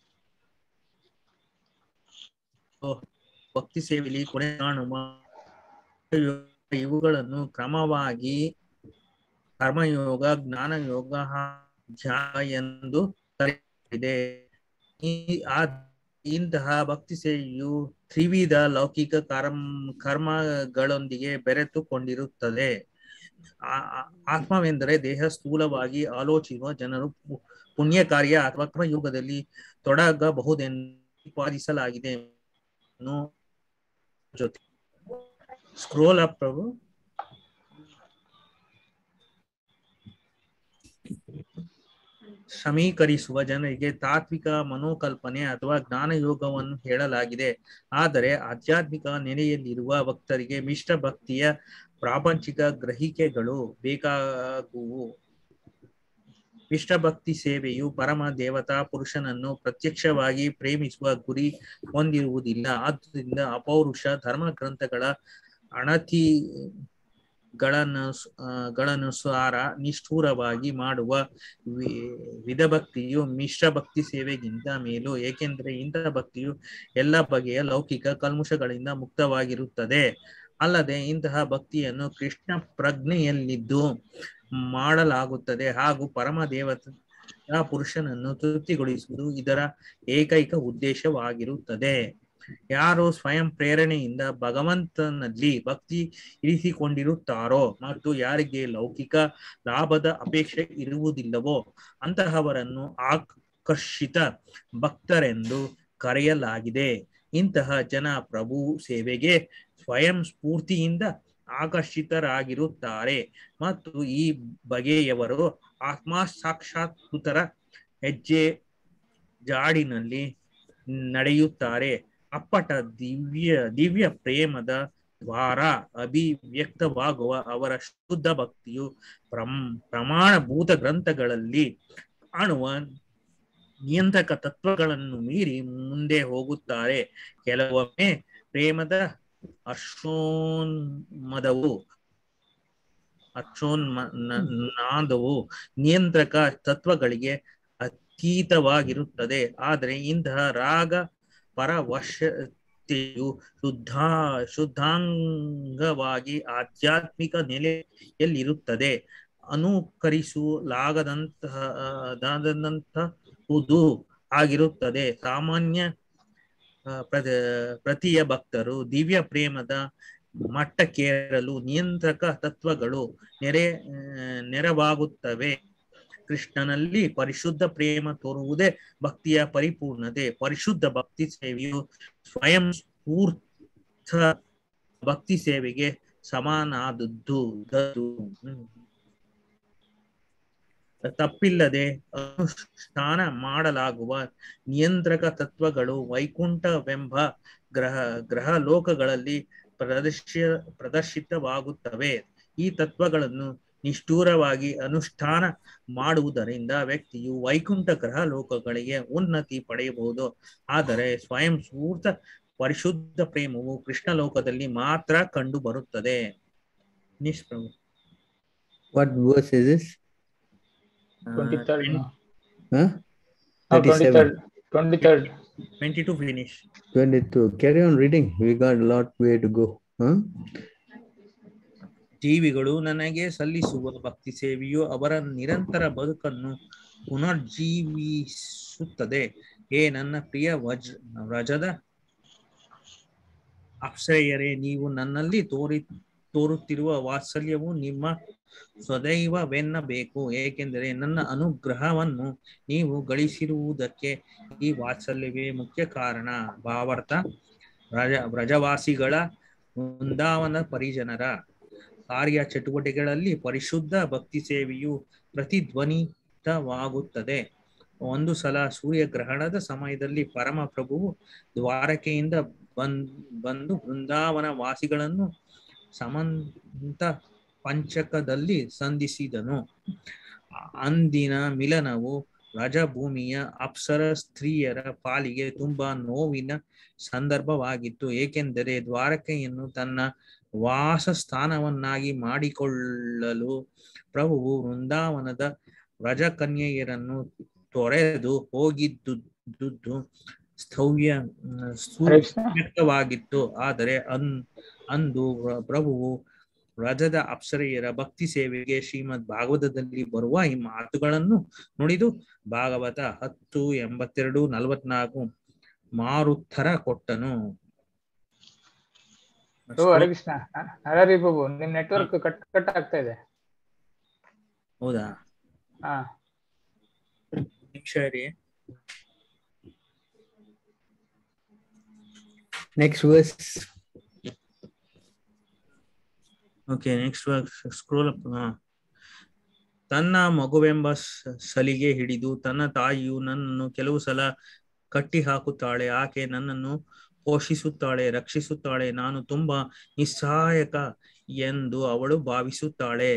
ಭಕ್ತಿ ಸೇವೆಯಲ್ಲಿ ಕೊನೆ ಕಾಣುವ ಇವುಗಳನ್ನು ಕ್ರಮವಾಗಿ ಕರ್ಮಯೋಗ ಜ್ಞಾನಯೋಗ ಧ್ಯಾನ ಎಂದು ಕರೆಯಲಾಗಿದೆ ಈ ಆ ಇಂತಹ ಭಕ್ತಿ ಸೇವೆಯು ತ್ರಿವಿಧ ಲೌಕಿಕ ಕರ್ಮ ಕರ್ಮಗಳೊಂದಿಗೆ ಬೆರೆತುಕೊಂಡಿರುತ್ತದೆ ಆ- ಆ- ಆತ್ಮವೆಂದರೆ ದೇಹ ಸ್ಥೂಲವಾಗಿ ಆಲೋಚಿಸುವ ಜನರು ಪು- ಪುಣ್ಯ ಕಾರ್ಯ ಅಥವಾ ಕರ್ಮಯುಗದಲ್ಲಿ ತೊಡಗಬಹುದೆಂದು ಪ್ರತಿಪಾದಿಸಲಾಗಿದೆ ನು ಜೊತೆ ಸ್ಕ್ರೋಲ್ ಅಪ್ ಪ್ರಭು ಸಮೀಕರಿಸುವ ಜನರಿಗೆ ತಾತ್ವಿಕ ಮನೋಕಲ್ಪನೆ ಅಥವಾ ಜ್ಞಾನಯೋಗವನ್ನು ಹೇಳಲಾಗಿದೆ ಆದರೆ ಆಧ್ಯಾತ್ಮಿಕ ನೆಲೆಯಲ್ಲಿರುವ ಭಕ್ತರಿಗೆ ಮಿಶ್ರ ಭಕ್ತಿಯ ಪ್ರಾಪಂಚಿಕ ಗ್ರಹಿಕೆಗಳು ಬೇಕಾಗುವು ಮಿಶ್ರ ಭಕ್ತಿ ಸೇವೆಯು ಪರಮ ದೇವತಾ ಪುರುಷನನ್ನು ಪ್ರತ್ಯಕ್ಷವಾಗಿ ಪ್ರೇಮಿಸುವ ಗುರಿ ಹೊಂದಿರುವುದಿಲ್ಲ ಆದ್ದರಿಂದ ಅಪೌರುಷ ಧರ್ಮ ಗ್ರಂಥಗಳ ಅಣತಿ ಗಳನ್ನು ಗಳನುಸಾರ ನಿಷ್ಠೂರವಾಗಿ ಮಾಡುವ ವಿ- ವಿಧಭಕ್ತಿಯು ಮಿಶ್ರ ಭಕ್ತಿ ಸೇವೆಗಿಂತ ಮೇಲು ಏಕೆಂದರೆ ಇಂತಹ ಭಕ್ತಿಯು ಎಲ್ಲ ಬಗೆಯ ಲೌಕಿಕ ಕಲ್ಮುಷಗಳಿಂದ ಮುಕ್ತವಾಗಿರುತ್ತದೆ ಅಲ್ಲದೆ ಇಂತಹ ಭಕ್ತಿಯನ್ನು ಕೃಷ್ಣ ಪ್ರಜ್ಞೆಯಲ್ಲಿದ್ದು ಮಾಡಲಾಗುತ್ತದೆ ಹಾಗೂ ಪರಮ ದೇವತ ಪುರುಷನನ್ನು ತೃಪ್ತಿಗೊಳಿಸುವುದು ಇದರ ಏಕೈಕ ಉದ್ದೇಶವಾಗಿರುತ್ತದೆ ಯಾರು ಸ್ವಯಂ ಪ್ರೇರಣೆಯಿಂದ ಭಗವಂತನಲ್ಲಿ ಭಕ್ತಿ ಇರಿಸಿಕೊಂಡಿರುತ್ತಾರೋ ಮತ್ತು ಯಾರಿಗೆ ಲೌಕಿಕ ಲಾಭದ ಅಪೇಕ್ಷೆ ಇರುವುದಿಲ್ಲವೋ ಅಂತಹವರನ್ನು ಆಕರ್ಷಿತ ಭಕ್ತರೆಂದು ಕರೆಯಲಾಗಿದೆ ಇಂತಹ ಜನ ಪ್ರಭು ಸೇವೆಗೆ ಸ್ವಯಂ ಸ್ಫೂರ್ತಿಯಿಂದ ಆಕರ್ಷಿತರಾಗಿರುತ್ತಾರೆ ಮತ್ತು ಈ ಬಗೆಯವರು ಆತ್ಮ ಸಾಕ್ಷಾತ್ಕೃತರ ಹೆಜ್ಜೆ ಜಾಡಿನಲ್ಲಿ ನಡೆಯುತ್ತಾರೆ ಅಪ್ಪಟ ದಿವ್ಯ ದಿವ್ಯ ಪ್ರೇಮದ ದ್ವಾರ ಅಭಿವ್ಯಕ್ತವಾಗುವ ಅವರ ಶುದ್ಧ ಭಕ್ತಿಯು ಪ್ರಮ್ ಪ್ರಮಾಣಭೂತ ಗ್ರಂಥಗಳಲ್ಲಿ ಕಾಣುವ ನಿಯಂತ್ರಕ ತತ್ವಗಳನ್ನು ಮೀರಿ ಮುಂದೆ ಹೋಗುತ್ತಾರೆ ಕೆಲವೊಮ್ಮೆ ಪ್ರೇಮದ ಹರ್ಷೋನ್ಮದವು ಹರ್ಷೋನ್ಮನಾದವು ನಿಯಂತ್ರಕ ತತ್ವಗಳಿಗೆ ಅತೀತವಾಗಿರುತ್ತದೆ ಆದರೆ ಇಂತಹ ರಾಗ ಪರವಶತೆಯು ಶುದ್ಧ ಶುದ್ಧಾಂಗವಾಗಿ ಆಧ್ಯಾತ್ಮಿಕ ನೆಲೆಯಲ್ಲಿರುತ್ತದೆ ಅನುಕರಿಸಲಾಗದಂತಹ ದಾದಂತಹುದು ಆಗಿರುತ್ತದೆ ಸಾಮಾನ್ಯ ಆ, ಪ್ರದ ಪ್ರತಿಯ ಭಕ್ತರು ದಿವ್ಯ ಪ್ರೇಮದ ಮಟ್ಟಕ್ಕೇರಲು ನಿಯಂತ್ರಕ ತತ್ವಗಳು ನೆರೆ ಆ, ನೆರವಾಗುತ್ತವೆ ಕೃಷ್ಣನಲ್ಲಿ ಪರಿಶುದ್ಧ ಪ್ರೇಮ ತೋರುವುದೇ ಭಕ್ತಿಯ ಪರಿಪೂರ್ಣತೆ ಪರಿಶುದ್ಧ ಭಕ್ತಿ ಸೇವೆಯು ಸ್ವಯಂ ಸ್ಫೂರ್ತ ಭಕ್ತಿ ಸೇವೆಗೆ ಸಮಾನಾದದ್ದು ದದ್ದು. ಹ್ಮ್. ತಪ್ಪಿಲ್ಲದೆ ಅನುಷ್ಠಾನ ಮಾಡಲಾಗುವ ನಿಯಂತ್ರಕ ತತ್ವಗಳು ವೈಕುಂಠವೆಂಬ ಗ್ರಹ ಗ್ರಹ ಲೋಕಗಳಲ್ಲಿ ಪ್ರದರ್ಶ ಪ್ರದರ್ಶಿತವಾಗುತ್ತವೆ ಈ ತತ್ವಗಳನ್ನು ನಿಷ್ಠೂರವಾಗಿ ಅನುಷ್ಠಾನ ಮಾಡುವುದರಿಂದ ವ್ಯಕ್ತಿಯು ವೈಕುಂಠ ಗ್ರಹ ಲೋಕಗಳಿಗೆ ಉನ್ನತಿ ಪಡೆಯಬಹುದು ಆದರೆ ಸ್ವಯಂ ಸ್ಫೂರ್ತ ಪರಿಶುದ್ಧ ಪ್ರೇಮವು ಕೃಷ್ಣ ಲೋಕದಲ್ಲಿ ಮಾತ್ರ ಕಂಡು ಬರುತ್ತದೆ ನಿಷ್ಪ್ರಭು What verse is this? Twenty third Huh? Twenty 37. Third twenty third twenty two finish 22. Carry on reading. We got a lot way to go. Huh? ಜೀವಿಗಳು ನನಗೆ ಸಲ್ಲಿಸುವ ಭಕ್ತಿ ಸೇವೆಯು ಅವರ ನಿರಂತರ ಬದುಕನ್ನು ಪುನರ್ಜೀವಿಸುತ್ತದೆ ಏ ನನ್ನ ಪ್ರಿಯ ವಜ್ ವ್ರಜದ ಅಪ್ಸರೆಯರೇ ನೀವು ನನ್ನಲ್ಲಿ ತೋರಿ ತೋರುತ್ತಿರುವ ವಾತ್ಸಲ್ಯವು ನಿಮ್ಮ ಸದೈವವೆನ್ನಬೇಕು ಏಕೆಂದರೆ ನನ್ನ ಅನುಗ್ರಹವನ್ನು ನೀವು ಗಳಿಸಿರುವುದಕ್ಕೆ ಈ ವಾತ್ಸಲ್ಯವೇ ಮುಖ್ಯ ಕಾರಣ ಭಾವಾರ್ಥ ವ್ರಜ ವ್ರಜವಾಸಿಗಳ ವೃಂದಾವನ ಪರಿಜನರ ಕಾರ್ಯ ಚಟುವಟಿಕೆಗಳಲ್ಲಿ ಪರಿಶುದ್ಧ ಭಕ್ತಿ ಸೇವೆಯು ಪ್ರತಿಧ್ವನಿತವಾಗುತ್ತದೆ ಒಂದು ಸಲ ಸೂರ್ಯಗ್ರಹಣದ ಸಮಯದಲ್ಲಿ ಪರಮ ಪ್ರಭುವು ದ್ವಾರಕೆಯಿಂದ ಬಂದ್ ಬಂದು ಬೃಂದಾವನ ವಾಸಿಗಳನ್ನು ಸಮಂತ ಪಂಚಕದಲ್ಲಿ ಸಂಧಿಸಿದನು ಅಂದಿನ ಮಿಲನವು ರಜಭೂಮಿಯ ಅಪ್ಸರ ಸ್ತ್ರೀಯರ ಪಾಲಿಗೆ ತುಂಬಾ ನೋವಿನ ಸಂದರ್ಭವಾಗಿತ್ತು ಏಕೆಂದರೆ ದ್ವಾರಕೆಯನ್ನು ತನ್ನ ವಾಸಸ್ಥಾನವನ್ನಾಗಿ ಮಾಡಿಕೊಳ್ಳಲು ಪ್ರಭುವು ವೃಂದಾವನದ ವ್ರಜಕನ್ಯೆಯರನ್ನು ತೊರೆದು ಹೋಗಿದ್ದುದು ಸ್ಥವ್ಯ ಹರೇ ಕೃಷ್ಣ ವ್ಯಕ್ತವಾಗಿತ್ತು ಆದರೆ ಅನ್ ಅಂದು ಪ್ರಭುವು ವ್ರಜದ ಅಪ್ಸರೆಯರ ಭಕ್ತಿ ಸೇವೆಗೆ ಶ್ರೀಮದ್ ಭಾಗವತದಲ್ಲಿ ಬರುವ ಈ ಮಾತುಗಳನ್ನು ನುಡಿದು ಭಾಗವತ ಹತ್ತು ಎಂಬತ್ತೆರಡು ನಲವತ್ನಾಲ್ಕು ಮಾರುತ್ತರ ಕೊಟ್ಟನು ಓ ಹರೇ ಕೃಷ್ಣ ಹರೇ ಬಾಬು ನಿಮ್ ನೆಟ್ವರ್ಕ್ ಕಟ್ ಕಟ್ ಆಗ್ತಾ ಇದೆ ಹೌದಾ ಹಾ ನಿಮಿಷ ರೀ Next verse. Okay next scroll up ತನ್ನ ಮಗುವೆಂಬ ಸ- ಸಲಿಗೆ ಹಿಡಿದು ತನ್ನ ತಾಯಿಯು ನನ್ನನ್ನು ಕೆಲವು ಸಲ ಕಟ್ಟಿ ಹಾಕುತ್ತಾಳೆ ಆಕೆ ನನ್ನನ್ನು ಪೋಷಿಸುತ್ತಾಳೆ ರಕ್ಷಿಸುತ್ತಾಳೆ ನಾನು ತುಂಬಾ ನಿಸ್ಸಹಾಯಕ ಎಂದು ಅವಳು ಭಾವಿಸುತ್ತಾಳೆ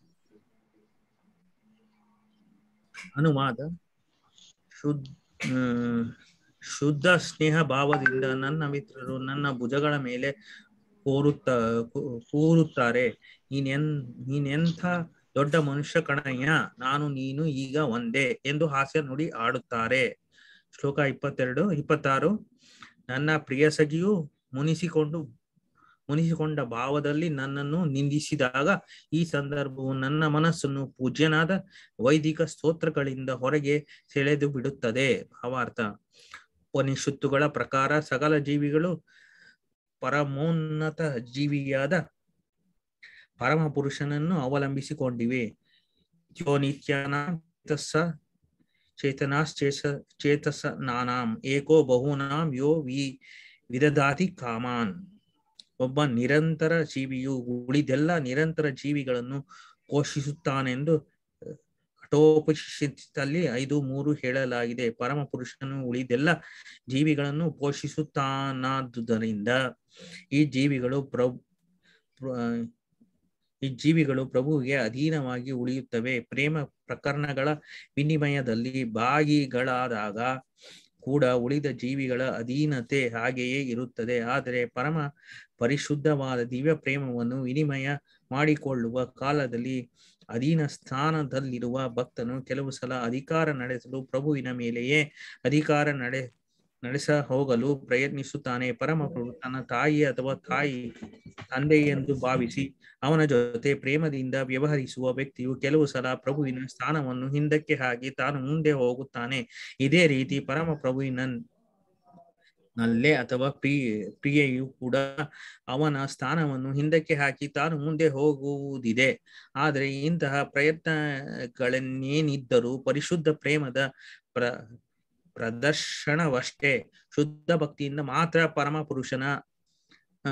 ಅನುವಾದ ಶುದ್ಧ ಶುದ್ಧ ಸ್ನೇಹ ಭಾವದಿಂದ ನನ್ನ ಮಿತ್ರರು ನನ್ನ ಭುಜಗಳ ಮೇಲೆ ಕೂರುತ್ತ ಕೂ- ಕೂರುತ್ತಾರೆ ನೀನೆನ್ ನೀನೆಂಥ ದೊಡ್ಡ ಮನುಷ್ಯ ಕಣಯ್ಯ ನಾನು ನೀನು ಈಗ ಒಂದೇ ಎಂದು ಹಾಸ್ಯ ನುಡಿ ಆಡುತ್ತಾರೆ ಶ್ಲೋಕ ಇಪ್ಪತ್ತೆರಡು ಇಪ್ಪತ್ತಾರು ನನ್ನ ಪ್ರಿಯಸಗಿಯು ಮುನಿಸಿಕೊಂಡು ಮುನಿಸಿಕೊಂಡ ಭಾವದಲ್ಲಿ ನನ್ನನ್ನು ನಿಂದಿಸಿದಾಗ ಈ ಸಂದರ್ಭವು ನನ್ನ ಮನಸ್ಸನ್ನು ಪೂಜ್ಯನಾದ ವೈದಿಕ ಸ್ತೋತ್ರಗಳಿಂದ ಹೊರಗೆ ಸೆಳೆದು ಬಿಡುತ್ತದೆ ಭಾವಾರ್ಥ ಉಪನಿಷತ್ತುಗಳ ಪ್ರಕಾರ ಸಕಲ ಜೀವಿಗಳು ಪರಮೋನ್ನತ ಜೀವಿಯಾದ ಪರಮ ಪುರುಷನನ್ನು ಅವಲಂಬಿಸಿಕೊಂಡಿವೆ ಯೋ ನಿತ್ಯಾನಾಂ ಚೇತಸ್ಸ ಚೇತನಾಶ್ಚೇಸ ಚೇತಸ ನಾನಾಂ ಏಕೋ ಬಹುನಾಂ ಯೋ ವಿ ವಿದದಾತಿ ಕಾಮಾನ್ ಒಬ್ಬ ನಿರಂತರ ಜೀವಿಯು ಉಳಿದೆಲ್ಲ ನಿರಂತರ ಜೀವಿಗಳನ್ನು ಪೋಷಿಸುತ್ತಾನೆಂದು ಕಠೋಪನಿಷತ್ತಲ್ಲಿ ಐದು ಮೂರು ಹೇಳಲಾಗಿದೆ ಪರಮ ಪುರುಷನು ಉಳಿದೆಲ್ಲ ಜೀವಿಗಳನ್ನು ಪೋಷಿಸುತ್ತಾನಾದುದರಿಂದ ಈ ಜೀವಿಗಳು ಪ್ರಭು ಈ ಜೀವಿಗಳು ಪ್ರಭುವಿಗೆ ಅಧೀನವಾಗಿ ಉಳಿಯುತ್ತವೆ ಪ್ರೇಮ ಪ್ರಕರಣಗಳ ವಿನಿಮಯದಲ್ಲಿ ಭಾಗಿಗಳಾದಾಗ ಕೂಡ ಉಳಿದ ಜೀವಿಗಳ ಅಧೀನತೆ ಹಾಗೆಯೇ ಇರುತ್ತದೆ ಆದರೆ ಪರಮ ಪರಿಶುದ್ಧವಾದ ದಿವ್ಯ ಪ್ರೇಮವನ್ನು ವಿನಿಮಯ ಮಾಡಿಕೊಳ್ಳುವ ಕಾಲದಲ್ಲಿ ಅಧೀನ ಸ್ಥಾನದಲ್ಲಿರುವ ಭಕ್ತನು ಕೆಲವು ಸಲ ಅಧಿಕಾರ ನಡೆಸಲು ಪ್ರಭುವಿನ ಮೇಲೆಯೇ ಅಧಿಕಾರ ನಡೆ ನಡೆಸ ಹೋಗಲು ಪ್ರಯತ್ನಿಸುತ್ತಾನೆ ಪರಮ ಪ್ರಭು ತನ್ನ ತಾಯಿ ಅಥವಾ ತಾಯಿ ತಂದೆ ಎಂದು ಭಾವಿಸಿ ಅವನ ಜೊತೆ ಪ್ರೇಮದಿಂದ ವ್ಯವಹರಿಸುವ ವ್ಯಕ್ತಿಯು ಕೆಲವು ಸಲ ಪ್ರಭುವಿನ ಸ್ಥಾನವನ್ನು ಹಿಂದಕ್ಕೆ ಹಾಕಿ ತಾನು ಮುಂದೆ ಹೋಗುತ್ತಾನೆ ಇದೇ ರೀತಿ ಪರಮ ಪ್ರಭುವಿನ ನಲ್ಲೇ ಅಥವಾ ಪ್ರಿಯ ಪ್ರಿಯೆಯು ಕೂಡ ಅವನ ಸ್ಥಾನವನ್ನು ಹಿಂದಕ್ಕೆ ಹಾಕಿ ತಾನು ಮುಂದೆ ಹೋಗುವುದಿದೆ ಆದರೆ ಇಂತಹ ಪ್ರಯತ್ನಗಳನ್ನೇನಿದ್ದರೂ ಪರಿಶುದ್ಧ ಪ್ರೇಮದ ಪ್ರ ಪ್ರದರ್ಶನವಷ್ಟೇ ಶುದ್ಧ ಭಕ್ತಿಯಿಂದ ಮಾತ್ರ ಪರಮ ಪುರುಷನ ಆ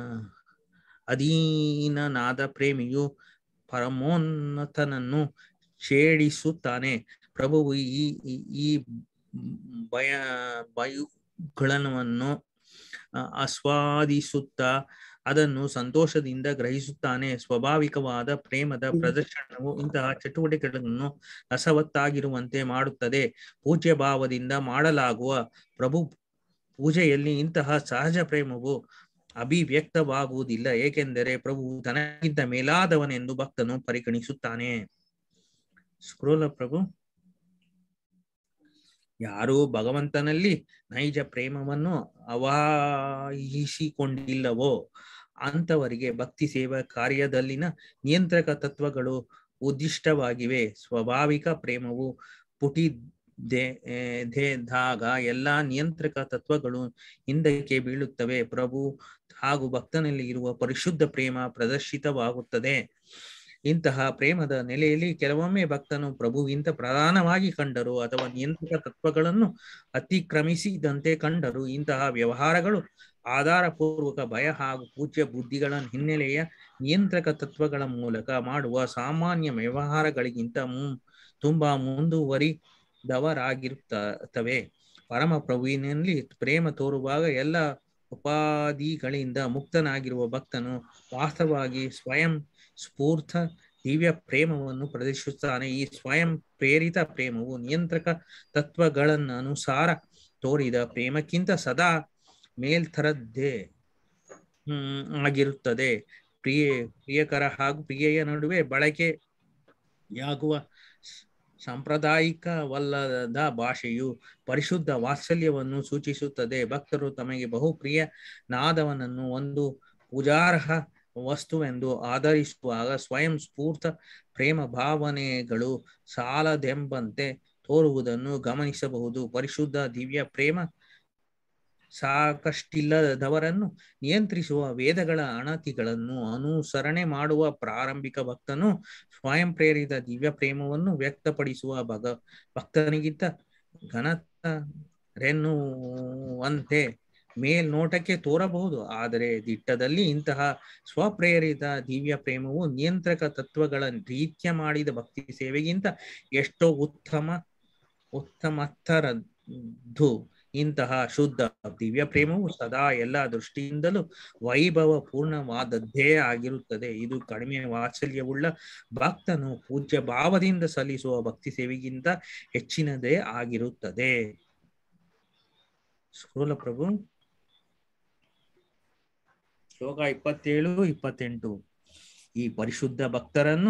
ಅಧೀನನಾದ ಪ್ರೇಮಿಯು ಪರಮೋನ್ನತನನ್ನು ಛೇಡಿಸುತ್ತಾನೆ ಪ್ರಭುವು ಈ ಈ- ಈ ಭಯ ಬಯುಗಳನ್ನು ಆಸ್ವಾದಿಸುತ್ತಾ ಅದನ್ನು ಸಂತೋಷದಿಂದ ಗ್ರಹಿಸುತ್ತಾನೆ ಸ್ವಾಭಾವಿಕವಾದ ಪ್ರೇಮದ ಪ್ರದರ್ಶನವು ಇಂತಹ ಚಟುವಟಿಕೆಗಳನ್ನು ರಸವತ್ತಾಗಿರುವಂತೆ ಮಾಡುತ್ತದೆ ಪೂಜ್ಯ ಭಾವದಿಂದ ಮಾಡಲಾಗುವ ಪ್ರಭು ಪೂಜೆಯಲ್ಲಿ ಇಂತಹ ಸಹಜ ಪ್ರೇಮವು ಅಭಿವ್ಯಕ್ತವಾಗುವುದಿಲ್ಲ ಏಕೆಂದರೆ ಪ್ರಭು ತನಗಿಂತ ಮೇಲಾದವನೆಂದು ಭಕ್ತನು ಪರಿಗಣಿಸುತ್ತಾನೆ ಸ್ಕ್ರೋಲ ಪ್ರಭು ಯಾರು ಭಗವಂತನಲ್ಲಿ ನೈಜ ಪ್ರೇಮವನ್ನು ಅವಾಹಿಸಿಕೊಂಡಿಲ್ಲವೋ ಅಂತವರಿಗೆ ಭಕ್ತಿ ಸೇವಾ ಕಾರ್ಯದಲ್ಲಿನ ನಿಯಂತ್ರಕ ತತ್ವಗಳು ಉದ್ದಿಷ್ಟವಾಗಿವೆ ಸ್ವಾಭಾವಿಕ ಪ್ರೇಮವು ಪುಟಿ ದಾಗ ಎಲ್ಲಾ ನಿಯಂತ್ರಕ ತತ್ವಗಳು ಹಿಂದಕ್ಕೆ ಬೀಳುತ್ತವೆ ಪ್ರಭು ಹಾಗೂ ಭಕ್ತನಲ್ಲಿ ಇರುವ ಪರಿಶುದ್ಧ ಪ್ರೇಮ ಪ್ರದರ್ಶಿತವಾಗುತ್ತದೆ ಇಂತಹ ಪ್ರೇಮದ ನೆಲೆಯಲ್ಲಿ ಕೆಲವೊಮ್ಮೆ ಭಕ್ತನು ಪ್ರಭುವಿಂತ ಪ್ರಧಾನವಾಗಿ ಕಂಡರು ಅಥವಾ ನಿಯಂತ್ರಕ ತತ್ವಗಳನ್ನು ಅತಿಕ್ರಮಿಸಿದಂತೆ ಕಂಡರು ಇಂತಹ ವ್ಯವಹಾರಗಳು ಆಧಾರಪೂರ್ವಕ ಭಯ ಹಾಗೂ ಪೂಜ್ಯ ಬುದ್ಧಿಗಳ ಹಿನ್ನೆಲೆಯ ನಿಯಂತ್ರಕ ತತ್ವಗಳ ಮೂಲಕ ಮಾಡುವ ಸಾಮಾನ್ಯ ವ್ಯವಹಾರಗಳಿಗಿಂತ ಮು ತುಂಬಾ ಮುಂದುವರಿದವರಾಗಿರುತ್ತವೆ ಪರಮ ಪ್ರಭುವಿನಲ್ಲಿ ಪ್ರೇಮ ತೋರುವಾಗ ಎಲ್ಲ ಉಪಾಧಿಗಳಿಂದ ಮುಕ್ತನಾಗಿರುವ ಭಕ್ತನು ವಾಸ್ತವವಾಗಿ ಸ್ವಯಂ ಸ್ಫೂರ್ತ ದಿವ್ಯ ಪ್ರೇಮವನ್ನು ಪ್ರದರ್ಶಿಸುತ್ತಾನೆ ಈ ಸ್ವಯಂ ಪ್ರೇರಿತ ಪ್ರೇಮವು ನಿಯಂತ್ರಕ ತತ್ವಗಳನ್ನ ಅನುಸಾರ ತೋರಿದ ಪ್ರೇಮಕ್ಕಿಂತ ಸದಾ ಮೇಲ್ತರದ್ದೇ ಹ್ಮ್ ಆಗಿರುತ್ತದೆ ಪ್ರಿಯ ಪ್ರಿಯಕರ ಹಾಗೂ ಪ್ರಿಯೆಯ ನಡುವೆ ಬಳಕೆಯಾಗುವ ಸ- ಸಾಂಪ್ರದಾಯಿಕವಲ್ಲದ ಭಾಷೆಯು ಪರಿಶುದ್ಧ ವಾತ್ಸಲ್ಯವನ್ನು ಸೂಚಿಸುತ್ತದೆ ಭಕ್ತರು ತಮಗೆ ಬಹು ಪ್ರಿಯ ನಾದವನನ್ನು ಒಂದು ಪೂಜಾರ್ಹ ವಸ್ತುವೆಂದು ಆಧರಿಸುವಾಗ ಸ್ವಯಂ ಸ್ಫೂರ್ತ ಪ್ರೇಮ ಭಾವನೆಗಳು ಸಾಲದೆಂಬಂತೆ ತೋರುವುದನ್ನು ಗಮನಿಸಬಹುದು ಪರಿಶುದ್ಧ ದಿವ್ಯ ಪ್ರೇಮ ಸಾಕಷ್ಟಿಲ್ಲದವರನ್ನು ನಿಯಂತ್ರಿಸುವ ವೇದಗಳ ಅಣತಿಗಳನ್ನು ಅನುಸರಣೆ ಮಾಡುವ ಪ್ರಾರಂಭಿಕ ಭಕ್ತನು ಸ್ವಯಂ ಪ್ರೇರಿತ ದಿವ್ಯ ಪ್ರೇಮವನ್ನು ವ್ಯಕ್ತಪಡಿಸುವ ಭಗ ಭಕ್ತನಿಗಿಂತ ಘನತೆನ್ನುವಂತೆ ಮೇಲ್ನೋಟಕ್ಕೆ ತೋರಬಹುದು ಆದರೆ ದಿಟ್ಟದಲ್ಲಿ ಇಂತಹ ಸ್ವಪ್ರೇರಿತ ದಿವ್ಯ ಪ್ರೇಮವು ನಿಯಂತ್ರಕ ತತ್ವಗಳ ರೀತ್ಯ ಮಾಡಿದ ಭಕ್ತಿ ಸೇವೆಗಿಂತ ಎಷ್ಟೋ ಉತ್ತಮ ಉತ್ತಮತ್ತರದ್ದು ಇಂತಹ ಶುದ್ಧ ದಿವ್ಯ ಪ್ರೇಮವು ಸದಾ ಎಲ್ಲ ದೃಷ್ಟಿಯಿಂದಲೂ ವೈಭವ ಪೂರ್ಣವಾದದ್ದೇ ಆಗಿರುತ್ತದೆ ಇದು ಕಡಿಮೆ ವಾತ್ಸಲ್ಯವುಳ್ಳ ಭಕ್ತನು ಪೂಜ್ಯ ಭಾವದಿಂದ ಸಲ್ಲಿಸುವ ಭಕ್ತಿ ಸೇವೆಗಿಂತ ಹೆಚ್ಚಿನದೇ ಆಗಿರುತ್ತದೆ ಸ್ಕೂಲ ಪ್ರಭು ಶ್ಲೋಕ ಇಪ್ಪತ್ತೇಳು ಇಪ್ಪತ್ತೆಂಟು ಈ ಪರಿಶುದ್ಧ ಭಕ್ತರನ್ನು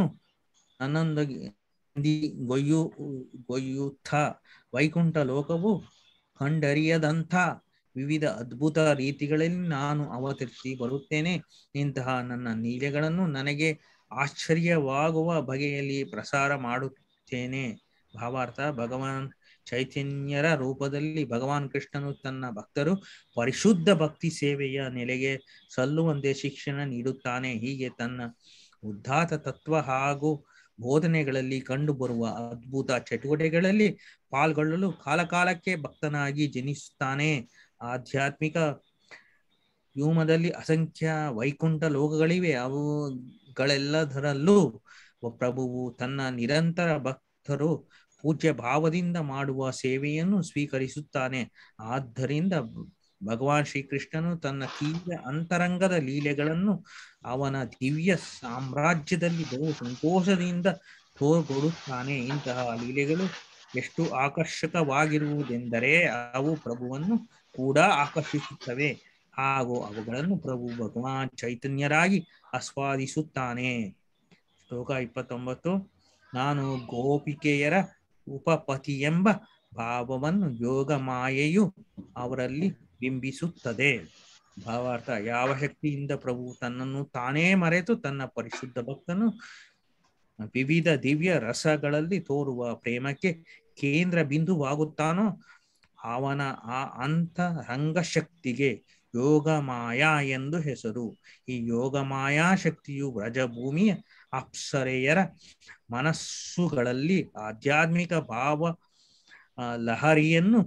ನನ್ನೊಂದಿಗೆ ಗೊಯ್ಯು ಗೊಯ್ಯುತ್ತ ವೈಕುಂಠ ಲೋಕವು ಕಂಡರಿಯದಂಥ ವಿವಿಧ ಅದ್ಭುತ ರೀತಿಗಳಲ್ಲಿ ನಾನು ಅವತರಿಸಿ ಬರುತ್ತೇನೆ ಇಂತಹ ನನ್ನ ನೀಲೆಗಳನ್ನು ನನಗೆ ಆಶ್ಚರ್ಯವಾಗುವ ಬಗೆಯಲ್ಲಿ ಪ್ರಸಾರ ಮಾಡುತ್ತೇನೆ ಭಾವಾರ್ಥ ಭಗವಾನ್ ಚೈತನ್ಯರ ರೂಪದಲ್ಲಿ ಭಗವಾನ್ ಕೃಷ್ಣನು ತನ್ನ ಭಕ್ತರು ಪರಿಶುದ್ಧ ಭಕ್ತಿ ಸೇವೆಯ ನೆಲೆಗೆ ಸಲ್ಲುವಂತೆ ಶಿಕ್ಷಣ ನೀಡುತ್ತಾನೆ ಹೀಗೆ ತನ್ನ ಉದ್ದಾತ ತತ್ವ ಹಾಗೂ ಬೋಧನೆಗಳಲ್ಲಿ ಕಂಡುಬರುವ ಅದ್ಭುತ ಚಟುವಟಿಕೆಗಳಲ್ಲಿ ಪಾಲ್ಗೊಳ್ಳಲು ಕಾಲಕಾಲಕ್ಕೆ ಭಕ್ತನಾಗಿ ಜನಿಸುತ್ತಾನೆ ಆಧ್ಯಾತ್ಮಿಕ ವ್ಯೂಮದಲ್ಲಿ ಅಸಂಖ್ಯ ವೈಕುಂಠ ಲೋಕಗಳಿವೆ ಅವುಗಳೆಲ್ಲದರಲ್ಲೂ ಪ್ರಭುವು ತನ್ನ ನಿರಂತರ ಭಕ್ತರು ಪೂಜ್ಯ ಭಾವದಿಂದ ಮಾಡುವ ಸೇವೆಯನ್ನು ಸ್ವೀಕರಿಸುತ್ತಾನೆ ಆದ್ದರಿಂದ ಭಗವಾನ್ ಶ್ರೀಕೃಷ್ಣನು ತನ್ನ ತೀವ್ರ ಅಂತರಂಗದ ಲೀಲೆಗಳನ್ನು ಅವನ ದಿವ್ಯ ಸಾಮ್ರಾಜ್ಯದಲ್ಲಿ ಬಹು ಸಂತೋಷದಿಂದ ತೋರ್ಗೊಡುತ್ತಾನೆ ಇಂತಹ ಲೀಲೆಗಳು ಎಷ್ಟು ಆಕರ್ಷಕವಾಗಿರುವುದೆಂದರೆ ಅವು ಪ್ರಭುವನ್ನು ಕೂಡ ಆಕರ್ಷಿಸುತ್ತವೆ ಹಾಗೂ ಅವುಗಳನ್ನು ಪ್ರಭು ಭಗವಾನ್ ಚೈತನ್ಯರಾಗಿ ಆಸ್ವಾದಿಸುತ್ತಾನೆ ಶ್ಲೋಕ ಇಪ್ಪತ್ತೊಂಬತ್ತು ನಾನು ಗೋಪಿಕೆಯರ ಉಪಪತಿ ಎಂಬ ಭಾವವನ್ನು ಯೋಗ ಮಾಯೆಯು ಅವರಲ್ಲಿ ಬಿಂಬಿಸುತ್ತದೆ ಭಾವಾರ್ಥ ಯಾವ ಶಕ್ತಿಯಿಂದ ಪ್ರಭು ತನ್ನನ್ನು ತಾನೇ ಮರೆತು ತನ್ನ ಪರಿಶುದ್ಧ ಭಕ್ತನು ವಿವಿಧ ದಿವ್ಯ ರಸಗಳಲ್ಲಿ ತೋರುವ ಪ್ರೇಮಕ್ಕೆ ಕೇಂದ್ರ ಬಿಂದುವಾಗುತ್ತಾನೋ ಅವನ ಆ ಅಂತರಂಗ ಶಕ್ತಿಗೆ ಯೋಗ ಮಾಯಾ ಎಂದು ಹೆಸರು ಈ ಯೋಗ ಮಾಯಾ ಶಕ್ತಿಯು ವ್ರಜಭೂಮಿಯ ಅಪ್ಸರೆಯರ ಮನಸ್ಸುಗಳಲ್ಲಿ ಆಧ್ಯಾತ್ಮಿಕ ಭಾವ ಆ, ಲಹರಿಯನ್ನು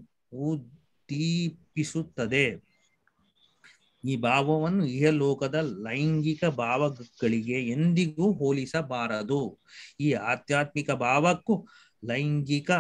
ಉದ್ದೀಪಿಸುತ್ತದೆ ಈ ಭಾವವನ್ನು ಇಹಲೋಕದ ಲೈಂಗಿಕ ಭಾವಗಳಿಗೆ ಎಂದಿಗೂ ಹೋಲಿಸಬಾರದು ಈ ಆಧ್ಯಾತ್ಮಿಕ ಭಾವಕ್ಕೂ ಲೈಂಗಿಕ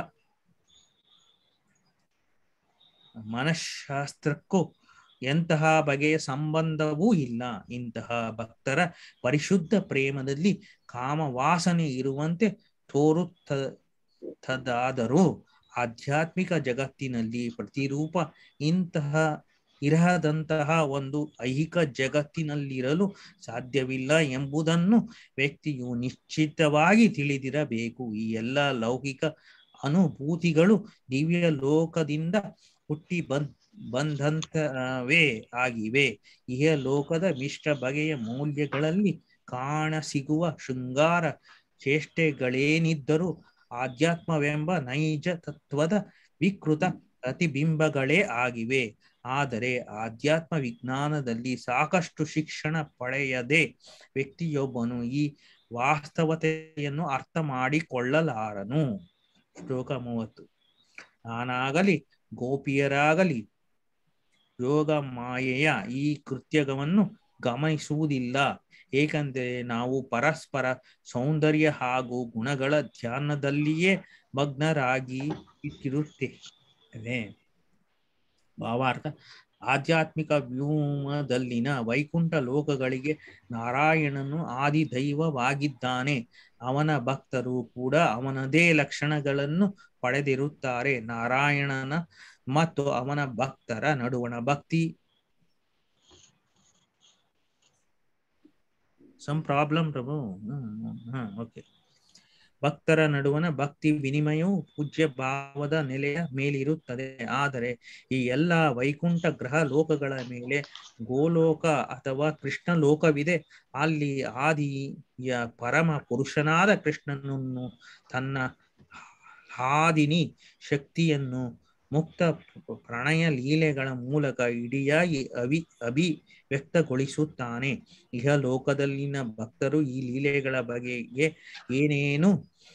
ಮನಃಶಾಸ್ತ್ರಕ್ಕೂ ಎಂತಹ ಬಗೆಯ ಸಂಬಂಧವೂ ಇಲ್ಲ ಇಂತಹ ಭಕ್ತರ ಪರಿಶುದ್ಧ ಪ್ರೇಮದಲ್ಲಿ ಕಾಮವಾಸನೆ ಇರುವಂತೆ ತೋರುತ್ತದಾದರೂ ಆಧ್ಯಾತ್ಮಿಕ ಜಗತ್ತಿನಲ್ಲಿ ಪ್ರತಿರೂಪ ಇಂತಹ ಇರದಂತಹ ಒಂದು ಐಹಿಕ ಜಗತ್ತಿನಲ್ಲಿರಲು ಸಾಧ್ಯವಿಲ್ಲ ಎಂಬುದನ್ನು ವ್ಯಕ್ತಿಯು ನಿಶ್ಚಿತವಾಗಿ ತಿಳಿದಿರಬೇಕು ಈ ಎಲ್ಲ ಲೌಕಿಕ ಅನುಭೂತಿಗಳು ದಿವ್ಯ ಲೋಕದಿಂದ ಹುಟ್ಟಿ ಬಂದ್ ಬಂದಂತವೇ ಆಗಿವೆ ಇಹ ಲೋಕದ ಮಿಷ್ಟ ಬಗೆಯ ಮೌಲ್ಯಗಳಲ್ಲಿ ಕಾಣಸಿಗುವ ಶೃಂಗಾರ ಚೇಷ್ಟೆಗಳೇನಿದ್ದರೂ ಆಧ್ಯಾತ್ಮವೆಂಬ ನೈಜ ತತ್ವದ ವಿಕೃತ ಪ್ರತಿಬಿಂಬಗಳೇ ಆಗಿವೆ ಆದರೆ ಆಧ್ಯಾತ್ಮ ವಿಜ್ಞಾನದಲ್ಲಿ ಸಾಕಷ್ಟು ಶಿಕ್ಷಣ ಪಡೆಯದೆ ವ್ಯಕ್ತಿಯೊಬ್ಬನು ಈ ವಾಸ್ತವತೆಯನ್ನು ಅರ್ಥ ಮಾಡಿಕೊಳ್ಳಲಾರನು ಶ್ಲೋಕ ಮೂವತ್ತು ನಾನಾಗಲಿ ಗೋಪಿಯರಾಗಲಿ ಯೋಗ ಮಾಯೆಯ ಈ ಕೃತ್ಯವನ್ನು ಗಮನಿಸುವುದಿಲ್ಲ ಏಕೆಂದರೆ ನಾವು ಪರಸ್ಪರ ಸೌಂದರ್ಯ ಹಾಗೂ ಗುಣಗಳ ಧ್ಯಾನದಲ್ಲಿಯೇ ಮಗ್ನರಾಗಿ ಇಟ್ಟಿರುತ್ತೇವೆ ಭಾವಾರ್ಥ ಆಧ್ಯಾತ್ಮಿಕ ವ್ಯೂಮದಲ್ಲಿನ ವೈಕುಂಠ ಲೋಕಗಳಿಗೆ ನಾರಾಯಣನು ಆದಿ ದೈವವಾಗಿದ್ದಾನೆ ಅವನ ಭಕ್ತರು ಕೂಡ ಅವನದೇ ಲಕ್ಷಣಗಳನ್ನು ಪಡೆದಿರುತ್ತಾರೆ ನಾರಾಯಣನ ಮತ್ತು ಅವನ ಭಕ್ತರ ನಡುವಣ ಭಕ್ತಿ ಸಮ್ ಪ್ರಾಬ್ಲಮ್ ಪ್ರಭು ಹಾ ಓಕೆ ಭಕ್ತರ ನಡುವಣ ಭಕ್ತಿ ವಿನಿಮಯವು ಪೂಜ್ಯ ಭಾವದ ನೆಲೆಯ ಮೇಲಿರುತ್ತದೆ ಆದರೆ ಈ ಎಲ್ಲ ವೈಕುಂಠ ಗ್ರಹ ಲೋಕಗಳ ಮೇಲೆ ಗೋಲೋಕ ಅಥವಾ ಕೃಷ್ಣ ಲೋಕವಿದೆ ಅಲ್ಲಿ ಆದಿಯ ಪರಮ ಪುರುಷನಾದ ಕೃಷ್ಣನನ್ನು ತನ್ನ ಹಾದಿನಿ ಶಕ್ತಿಯನ್ನು ಮುಕ್ತ ಪ್ರಣಯ ಲೀಲೆಗಳ ಮೂಲಕ ಇಡಿಯಾಗಿ ಅವಿ ಅಭಿವ್ಯಕ್ತಗೊಳಿಸುತ್ತಾನೆ ಇಹ ಲೋಕದಲ್ಲಿನ ಭಕ್ತರು ಈ ಲೀಲೆಗಳ ಬಗೆಗೆ ಏನೇನು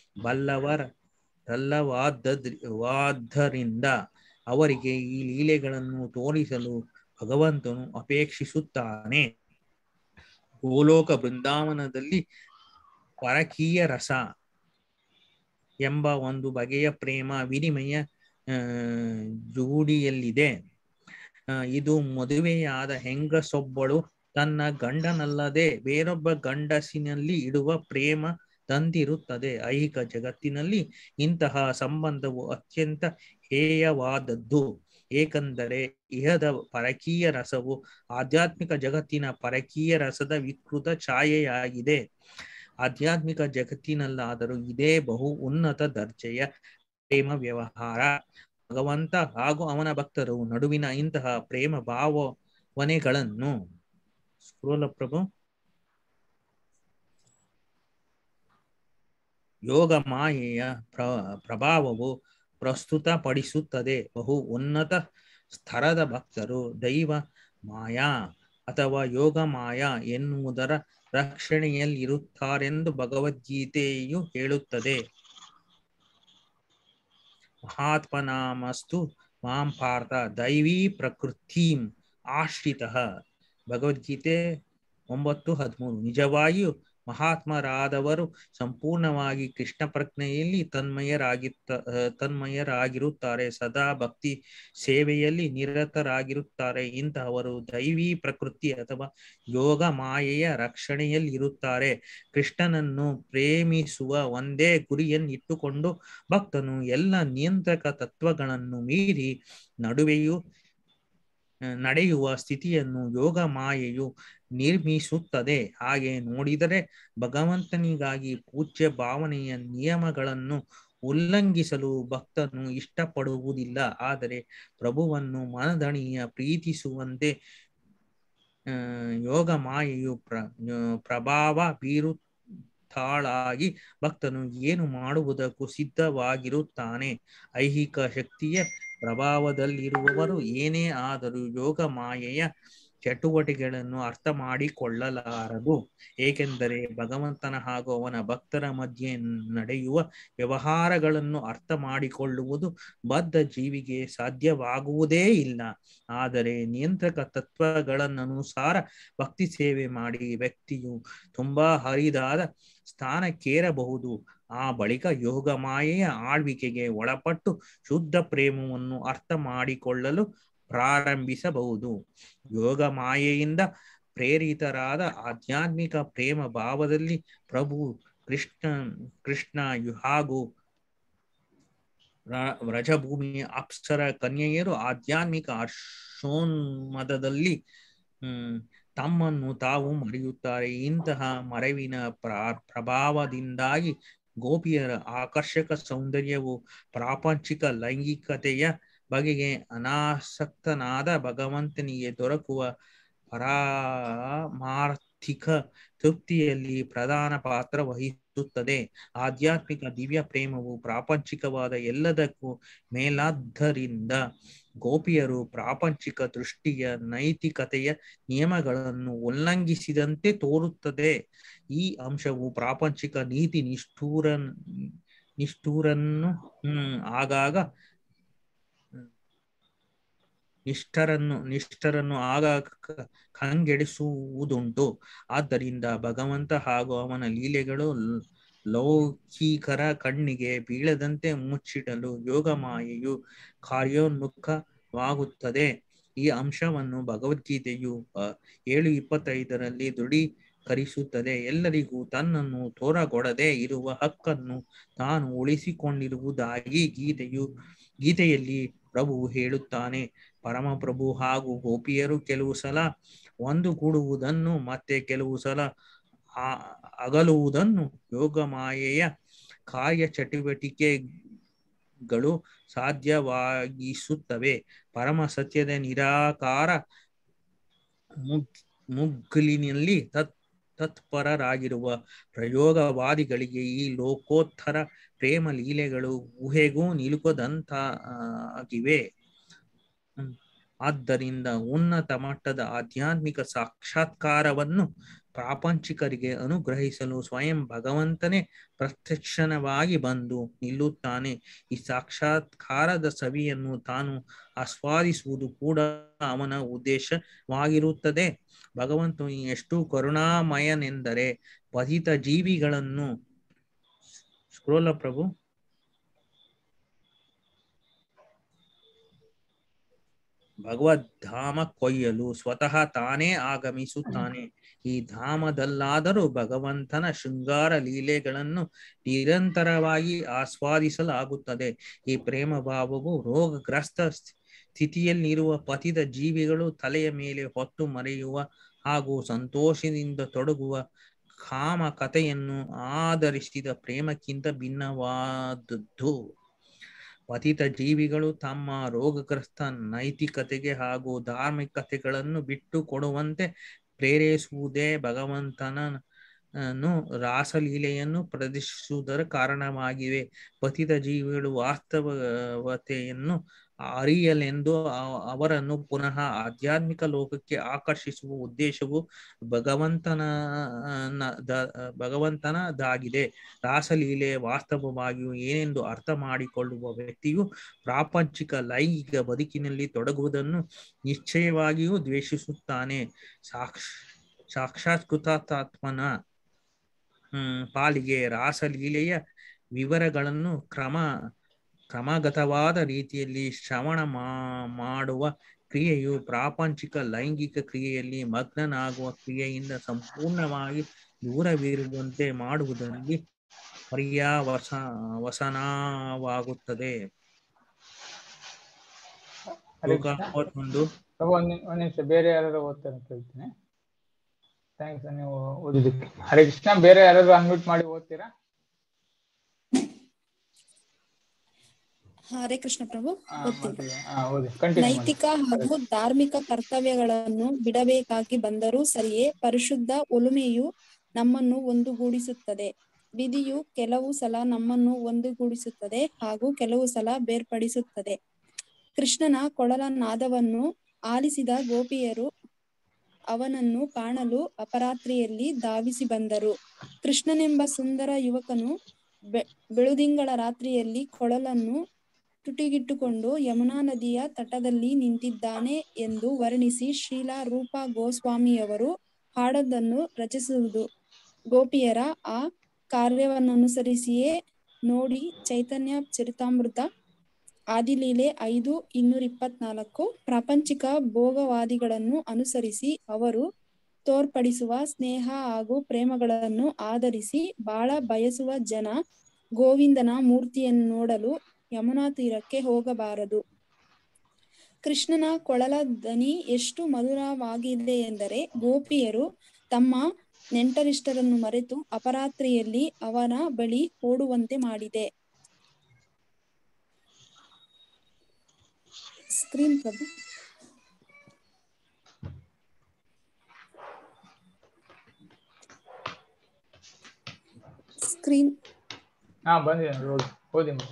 ಬಲ್ಲವರಲ್ಲವಾದ್ದರಿಂದ ಅವರಿಗೆ ಈ ಲೀಲೆಗಳನ್ನು ತೋರಿಸಲು ಭಗವಂತನು ಅಪೇಕ್ಷಿಸುತ್ತಾನೆ ಗೋಲೋಕ ಬೃಂದಾವನದಲ್ಲಿ ಪರಕೀಯ ರಸ ಎಂಬ ಒಂದು ಬಗೆಯ ಪ್ರೇಮ ವಿನಿಮಯ ಆ ಜೂಡಿಯಲ್ಲಿದೆ ಆ, ಇದು ಮದುವೆಯಾದ ಹೆಂಗಸೊಬ್ಬಳು ತನ್ನ ಗಂಡನಲ್ಲದೆ ಬೇರೊಬ್ಬ ಗಂಡಸಿನಲ್ಲಿ ಇಡುವ ಪ್ರೇಮ ತಂದಿರುತ್ತದೆ ಐಹಿಕ ಜಗತ್ತಿನಲ್ಲಿ ಇಂತಹ ಸಂಬಂಧವು ಅತ್ಯಂತ ಹೇಯವಾದದ್ದು ಏಕೆಂದರೆ ಇಹದ ಪರಕೀಯ ರಸವು ಆಧ್ಯಾತ್ಮಿಕ ಜಗತ್ತಿನ ಪರಕೀಯ ರಸದ ವಿಕೃತ ಛಾಯೆಯಾಗಿದೆ ಆಧ್ಯಾತ್ಮಿಕ ಜಗತ್ತಿನಲ್ಲಾದರೂ ಇದೇ ಬಹು ಉನ್ನತ ದರ್ಜೆಯ ಪ್ರೇಮ ವ್ಯವಹಾರ ಭಗವಂತ ಹಾಗೂ ಅವನ ಭಕ್ತರು ನಡುವಿನ ಇಂತಹ ಪ್ರೇಮ ಭಾವನೆಗಳನ್ನು ಸ್ಕ್ರೋಲ ಪ್ರಭು ಯೋಗ ಮಾಯೆಯ ಪ್ರ ಪ್ರಭಾವವು ಪ್ರಸ್ತುತಪಡಿಸುತ್ತದೆ ಬಹು ಉನ್ನತ ಸ್ತರದ ಭಕ್ತರು ದೈವ ಮಾಯಾ ಅಥವಾ ಯೋಗ ಮಾಯಾ ಎನ್ನುವುದರ ರಕ್ಷಣೆಯಲ್ಲಿರುತ್ತಾರೆಂದು ಭಗವದ್ಗೀತೆಯು ಹೇಳುತ್ತದೆ ಮಹಾತ್ಮನಾಮಸ್ತು ಮಾಂ ಪಾರ್ಥ ದೈವೀ ಪ್ರಕೃತಿಂ ಆಶ್ರಿತ ಭಗವದ್ಗೀತೆ ಒಂಬತ್ತು ಹದಿಮೂರು ನಿಜವಾಗಿಯೂ ಮಹಾತ್ಮರಾದವರು ಸಂಪೂರ್ಣವಾಗಿ ಕೃಷ್ಣ ಪ್ರಜ್ಞೆಯಲ್ಲಿ ತನ್ಮಯರಾಗಿತ್ತ ತನ್ಮಯರಾಗಿರುತ್ತಾರೆ ಸದಾ ಭಕ್ತಿ ಸೇವೆಯಲ್ಲಿ ನಿರತರಾಗಿರುತ್ತಾರೆ ಇಂತಹವರು ದೈವೀ ಪ್ರಕೃತಿ ಅಥವಾ ಯೋಗ ಮಾಯೆಯ ರಕ್ಷಣೆಯಲ್ಲಿರುತ್ತಾರೆ ಕೃಷ್ಣನನ್ನು ಪ್ರೇಮಿಸುವ ಒಂದೇ ಗುರಿಯನ್ನಿಟ್ಟುಕೊಂಡು ಭಕ್ತನು ಎಲ್ಲ ನಿಯಂತ್ರಕ ತತ್ವಗಳನ್ನು ಮೀರಿ ನಡುವೆಯೂ ನಡೆಯುವ ಸ್ಥಿತಿಯನ್ನು ಯೋಗ ಮಾಯೆಯು ನಿರ್ಮಿಸುತ್ತದೆ ಹಾಗೆ ನೋಡಿದರೆ ಭಗವಂತನಿಗಾಗಿ ಪೂಜ್ಯ ಭಾವನೆಯ ನಿಯಮಗಳನ್ನು ಉಲ್ಲಂಘಿಸಲು ಭಕ್ತನು ಇಷ್ಟಪಡುವುದಿಲ್ಲ ಆದರೆ ಪ್ರಭುವನ್ನು ಮನದಣಿಯ ಪ್ರೀತಿಸುವಂತೆ ಆ, ಯೋಗ ಮಾಯೆಯು ಪ್ರ ಪ್ರಭಾವ ಬೀರುತ್ತಾಳಾಗಿ ಭಕ್ತನು ಏನು ಮಾಡುವುದಕ್ಕೂ ಸಿದ್ಧವಾಗಿರುತ್ತಾನೆ ಐಹಿಕ ಶಕ್ತಿಯ ಪ್ರಭಾವದಲ್ಲಿರುವವರು ಏನೇ ಆದರೂ ಯೋಗ ಮಾಯೆಯ ಚಟುವಟಿಕೆಗಳನ್ನು ಅರ್ಥ ಮಾಡಿಕೊಳ್ಳಲಾರದು ಏಕೆಂದರೆ ಭಗವಂತನ ಹಾಗೂ ಅವನ ಭಕ್ತರ ಮಧ್ಯೆ ನಡೆಯುವ ವ್ಯವಹಾರಗಳನ್ನು ಅರ್ಥ ಮಾಡಿಕೊಳ್ಳುವುದು ಬದ್ಧ ಜೀವಿಗೆ ಸಾಧ್ಯವಾಗುವುದೇ ಇಲ್ಲ ಆದರೆ ನಿಯಂತ್ರಕ ತತ್ವಗಳನ್ನನುಸಾರ ಭಕ್ತಿ ಸೇವೆ ಮಾಡಿ ವ್ಯಕ್ತಿಯು ತುಂಬಾ ಹರಿದಾದ ಸ್ಥಾನಕ್ಕೇರಬಹುದು ಆ ಬಳಿಕ ಯೋಗ ಮಾಯೆಯ ಆಳ್ವಿಕೆಗೆ ಒಳಪಟ್ಟು ಶುದ್ಧ ಪ್ರೇಮವನ್ನು ಅರ್ಥ ಮಾಡಿಕೊಳ್ಳಲು ಪ್ರಾರಂಭಿಸಬಹುದು ಯೋಗ ಮಾಯೆಯಿಂದ ಪ್ರೇರಿತರಾದ ಆಧ್ಯಾತ್ಮಿಕ ಪ್ರೇಮ ಭಾವದಲ್ಲಿ ಪ್ರಭು ಕೃಷ್ಣ ಕೃಷ್ಣ ಯು- ಹಾಗೂ ರ- ವ್ರಜಭೂಮಿಯ ಅಪ್ಸರ ಕನ್ಯೆಯರು ಆಧ್ಯಾತ್ಮಿಕ ಹರ್ಷೋನ್ಮದದಲ್ಲಿ ಹ್ಮ್ ತಮ್ಮನ್ನು ತಾವು ಮರೆಯುತ್ತಾರೆ ಇಂತಹ ಮರೆವಿನ ಪ್ರ ಪ್ರಭಾವದಿಂದಾಗಿ ಗೋಪಿಯರ ಆಕರ್ಷಕ ಸೌಂದರ್ಯವು ಪ್ರಾಪಂಚಿಕ ಲೈಂಗಿಕತೆಯ ಬಗೆಗೆ ಅನಾಸಕ್ತನಾದ ಭಗವಂತನಿಗೆ ದೊರಕುವ ಪರಮಾರ್ಥಿಕ ತೃಪ್ತಿಯಲ್ಲಿ ಪ್ರಧಾನ ಪಾತ್ರ ವಹಿಸುತ್ತದೆ ಆಧ್ಯಾತ್ಮಿಕ ದಿವ್ಯ ಪ್ರೇಮವು ಪ್ರಾಪಂಚಿಕವಾದ ಎಲ್ಲದಕ್ಕೂ ಮೇಲಾದ್ದರಿಂದ ಗೋಪಿಯರು ಪ್ರಾಪಂಚಿಕ ದೃಷ್ಟಿಯ ನೈತಿಕತೆಯ ನಿಯಮಗಳನ್ನು ಉಲ್ಲಂಘಿಸಿದಂತೆ ತೋರುತ್ತದೆ ಈ ಅಂಶವು ಪ್ರಾಪಂಚಿಕ ನೀತಿ ನಿಷ್ಠೂರ ನಿಷ್ಠೂರನ್ನು ಹ್ಮ್ ಆಗಾಗ ನಿಷ್ಠರನ್ನು ನಿಷ್ಠರನ್ನು ಆಗಾಗ ಕ- ಕಂಗೆಡಿಸುವುದುಂಟು ಆದ್ದರಿಂದ ಭಗವಂತ ಹಾಗೂ ಅವನ ಲೀಲೆಗಳು ಲ್- ಲೌಕಿಕರ ಕಣ್ಣಿಗೆ ಬೀಳದಂತೆ ಮುಚ್ಚಿಡಲು ಯೋಗ ಮಾಯೆಯು ಕಾರ್ಯೋನ್ಮುಖವಾಗುತ್ತದೆ ಈ ಅಂಶವನ್ನು ಭಗವದ್ಗೀತೆಯು ಅ, ಏಳು ಇಪ್ಪತ್ತೈದರಲ್ಲಿ ದೃಢೀಕರಿಸುತ್ತದೆ ಎಲ್ಲರಿಗೂ ತನ್ನನ್ನು ತೋರಗೊಡದೆ ಇರುವ ಹಕ್ಕನ್ನು ತಾನು ಉಳಿಸಿಕೊಂಡಿರುವುದಾಗಿ ಗೀತೆಯು ಗೀತೆಯಲ್ಲಿ ಪ್ರಭು ಹೇಳುತ್ತಾನೆ ಪರಮಪ್ರಭು ಹಾಗೂ ಗೋಪಿಯರು ಕೆಲವು ಸಲ ಒಂದುಗೂಡುವುದನ್ನು ಮತ್ತೆ ಕೆಲವು ಸಲ ಆ ಅಗಲುವುದನ್ನು ಯೋಗಮಾಯೆಯ ಕಾರ್ಯ ಚಟುವಟಿಕೆಗಳು ಸಾಧ್ಯವಾಗಿಸುತ್ತವೆ ಪರಮ ಸತ್ಯದ ನಿರಾಕಾರ ಮುಗ್ ಮುಗ್ಲಿನಲ್ಲಿ ತತ್ ತತ್ಪರರಾಗಿರುವ ಪ್ರಯೋಗವಾದಿಗಳಿಗೆ ಈ ಲೋಕೋತ್ತರ ಪ್ರೇಮ ಲೀಲೆಗಳು ಊಹೆಗೂ ನಿಲುಕದಂತಾಗಿವೆ ಆದ್ದರಿಂದ ಉನ್ನತ ಮಟ್ಟದ ಆಧ್ಯಾತ್ಮಿಕ ಸಾಕ್ಷಾತ್ಕಾರವನ್ನು ಪ್ರಾಪಂಚಿಕರಿಗೆ ಅನುಗ್ರಹಿಸಲು ಸ್ವಯಂ ಭಗವಂತನೇ ಪ್ರತ್ಯಕ್ಷಣವಾಗಿ ಬಂದು ನಿಲ್ಲುತ್ತಾನೆ ಈ ಸಾಕ್ಷಾತ್ಕಾರದ ಸವಿಯನ್ನು ತಾನು ಆಸ್ವಾದಿಸುವುದು ಕೂಡ ಅವನ ಉದ್ದೇಶವಾಗಿರುತ್ತದೆ ಭಗವಂತನು ಎಷ್ಟು ಕರುಣಾಮಯನೆಂದರೆ ಪತಿತ ಜೀವಿಗಳನ್ನು ಸ್ಕ್ರೋಲ ಪ್ರಭು ಭಗವದ್ಧಾಮ ಕೊಯ್ಯಲು ಸ್ವತಃ ತಾನೇ ಆಗಮಿಸುತ್ತಾನೆ ಈ ಧಾಮದಲ್ಲಾದರೂ ಭಗವಂತನ ಶೃಂಗಾರ ಲೀಲೆಗಳನ್ನು ನಿರಂತರವಾಗಿ ಆಸ್ವಾದಿಸಲಾಗುತ್ತದೆ ಈ ಪ್ರೇಮ ಭಾವವು ರೋಗಗ್ರಸ್ತ ಸ್ಥಿತಿಯಲ್ಲಿರುವ ಪತಿತ ಜೀವಿಗಳು ತಲೆಯ ಮೇಲೆ ಹೊತ್ತು ಮರೆಯುವ ಹಾಗೂ ಸಂತೋಷದಿಂದ ತೊಡಗುವ ಕಾಮ ಕಥೆಯನ್ನು ಆಧರಿಸಿದ ಪ್ರೇಮಕ್ಕಿಂತ ಭಿನ್ನವಾದದ್ದು ಪತಿತ ಜೀವಿಗಳು ತಮ್ಮ ರೋಗಗ್ರಸ್ತ ನೈತಿಕತೆಗೆ ಹಾಗೂ ಧಾರ್ಮಿಕತೆಗಳನ್ನು ಬಿಟ್ಟು ಕೊಡುವಂತೆ ಪ್ರೇರೇಸುವುದೇ ಭಗವಂತನ ರಾಸಲೀಲೆಯನ್ನು ಪ್ರದರ್ಶಿಸುವುದರ ಕಾರಣವಾಗಿವೆ ಪತಿತ ಜೀವಿಗಳು ವಾಸ್ತವತೆಯನ್ನು ಅರಿಯಲೆಂದು ಅವರನ್ನು ಪುನಃ ಆಧ್ಯಾತ್ಮಿಕ ಲೋಕಕ್ಕೆ ಆಕರ್ಷಿಸುವ ಉದ್ದೇಶವು ಭಗವಂತನ ಭಗವಂತನದಾಗಿದೆ ರಾಸಲೀಲೆ ವಾಸ್ತವವಾಗಿಯೂ ಏನೆಂದು ಅರ್ಥ ಮಾಡಿಕೊಳ್ಳುವ ವ್ಯಕ್ತಿಯು ಪ್ರಾಪಂಚಿಕ ಲೈಂಗಿಕ ಬದುಕಿನಲ್ಲಿ ತೊಡಗುವುದನ್ನು ನಿಶ್ಚಯವಾಗಿಯೂ ದ್ವೇಷಿಸುತ್ತಾನೆ ಸಾಕ್ಷ ಸಾಕ್ಷಾತ್ಕೃತಾತ್ಮನ ಹ್ಮ್ ಪಾಲಿಗೆ ರಾಸಲೀಲೆಯ ವಿವರಗಳನ್ನು ಕ್ರಮ ಕ್ರಮಗತವಾದ ರೀತಿಯಲ್ಲಿ ಶ್ರವಣ ಮಾಡುವ ಕ್ರಿಯೆಯು ಪ್ರಾಪಂಚಿಕ ಲೈಂಗಿಕ ಕ್ರಿಯೆಯಲ್ಲಿ ಮಗ್ನನಾಗುವ ಕ್ರಿಯೆಯಿಂದ ಸಂಪೂರ್ಣವಾಗಿ ದೂರವಿರುವಂತೆ ಮಾಡುವುದರಲ್ಲಿ ಪರ್ಯಾವಸ ವಸನವಾಗುತ್ತದೆ ಮೂವತ್ತೊಂದು ಪ್ರಭು ಒಂದ್ ಒಂದ್ ನಿಮಿಷ ಬೇರೆ ಯಾರು ಓದ್ತಾರೆ ಅಂತ ಹೇಳ್ತೀನಿ ಥ್ಯಾಂಕ್ಸ್ ನೀವು ಓದಿದ್ದಕ್ಕೆ ಹರೇ ಕೃಷ್ಣ ಬೇರೆ ಯಾರಾದ್ರು ಅನ್ಮ್ಯೂಟ್ ಮಾಡಿ ಓದ್ತೀರಾ ಹರೇ ಕೃಷ್ಣ ಪ್ರಭು ಓದ್ತೀನಿ ಓದಿ ಕಂಟಿನ್ಯೂ ನೈತಿಕ ಹಾಗೂ ಧಾರ್ಮಿಕ ಕರ್ತವ್ಯಗಳನ್ನು ಬಿಡಬೇಕಾಗಿ ಬಂದರೂ ಸರಿಯೇ ಪರಿಶುದ್ಧ ಒಲುಮೆಯು ನಮ್ಮನ್ನು ಒಂದುಗೂಡಿಸುತ್ತದೆ ವಿಧಿಯು ಕೆಲವು ಸಲ ನಮ್ಮನ್ನು ಒಂದುಗೂಡಿಸುತ್ತದೆ ಹಾಗೂ ಕೆಲವು ಸಲ ಬೇರ್ಪಡಿಸುತ್ತದೆ ಕೃಷ್ಣನ ಕೊಳಲ ನಾದವನ್ನು ಆಲಿಸಿದ ಗೋಪಿಯರು ಅವನನ್ನು ಕಾಣಲು ಅಪರಾತ್ರಿಯಲ್ಲಿ ಧಾವಿಸಿ ಬಂದರು ಕೃಷ್ಣನೆಂಬ ಸುಂದರ ಯುವಕನು ಬೆ ಬೆಳುದಿಂಗಳ ರಾತ್ರಿಯಲ್ಲಿ ಕೊಳಲನ್ನು ತುಟಿಗಿಟ್ಟುಕೊಂಡು ಯಮುನಾ ನದಿಯ ತಟದಲ್ಲಿ ನಿಂತಿದ್ದಾನೆ ಎಂದು ವರ್ಣಿಸಿ ಶ್ರೀಲಾ ರೂಪ ಗೋಸ್ವಾಮಿಯವರು ಹಾಡೋದನ್ನು ರಚಿಸುವುದು ಗೋಪಿಯರ ಆ ಕಾರ್ಯವನ್ನನುಸರಿಸಿಯೇ ನೋಡಿ ಚೈತನ್ಯ ಚರಿತಾಮೃತ ಆದಿಲೀಲೆ ಐದು ಇನ್ನೂರ ಇಪ್ಪತ್ನಾಲ್ಕು ಪ್ರಾಪಂಚಿಕ ಭೋಗವಾದಿಗಳನ್ನು ಅನುಸರಿಸಿ ಅವರು ತೋರ್ಪಡಿಸುವ ಸ್ನೇಹ ಹಾಗೂ ಪ್ರೇಮಗಳನ್ನು ಆಧರಿಸಿ ಬಾಳ ಬಯಸುವ ಜನ ಗೋವಿಂದನ ಮೂರ್ತಿಯನ್ನು ನೋಡಲು ಯಮುನಾ ತೀರಕ್ಕೆ ಹೋಗಬಾರದು ಕೃಷ್ಣನ ಕೊಳಲ ದನಿ ಎಷ್ಟು ಮಧುರವಾಗಿದೆ ಎಂದರೆ ಗೋಪಿಯರು ತಮ್ಮ ನೆಂಟರಿಷ್ಟರನ್ನು ಮರೆತು ಅಪರಾತ್ರಿಯಲ್ಲಿ ಅವನ ಬಳಿ ಓಡುವಂತೆ ಮಾಡಿದೆ ಸ್ಕ್ರೀನ್ ಪ್ರಭು ಸ್ಕ್ರೀನ್ ಹಾ ಬಂದಿದೆ ನೋಡಿ ಓದಿ ಓದಿ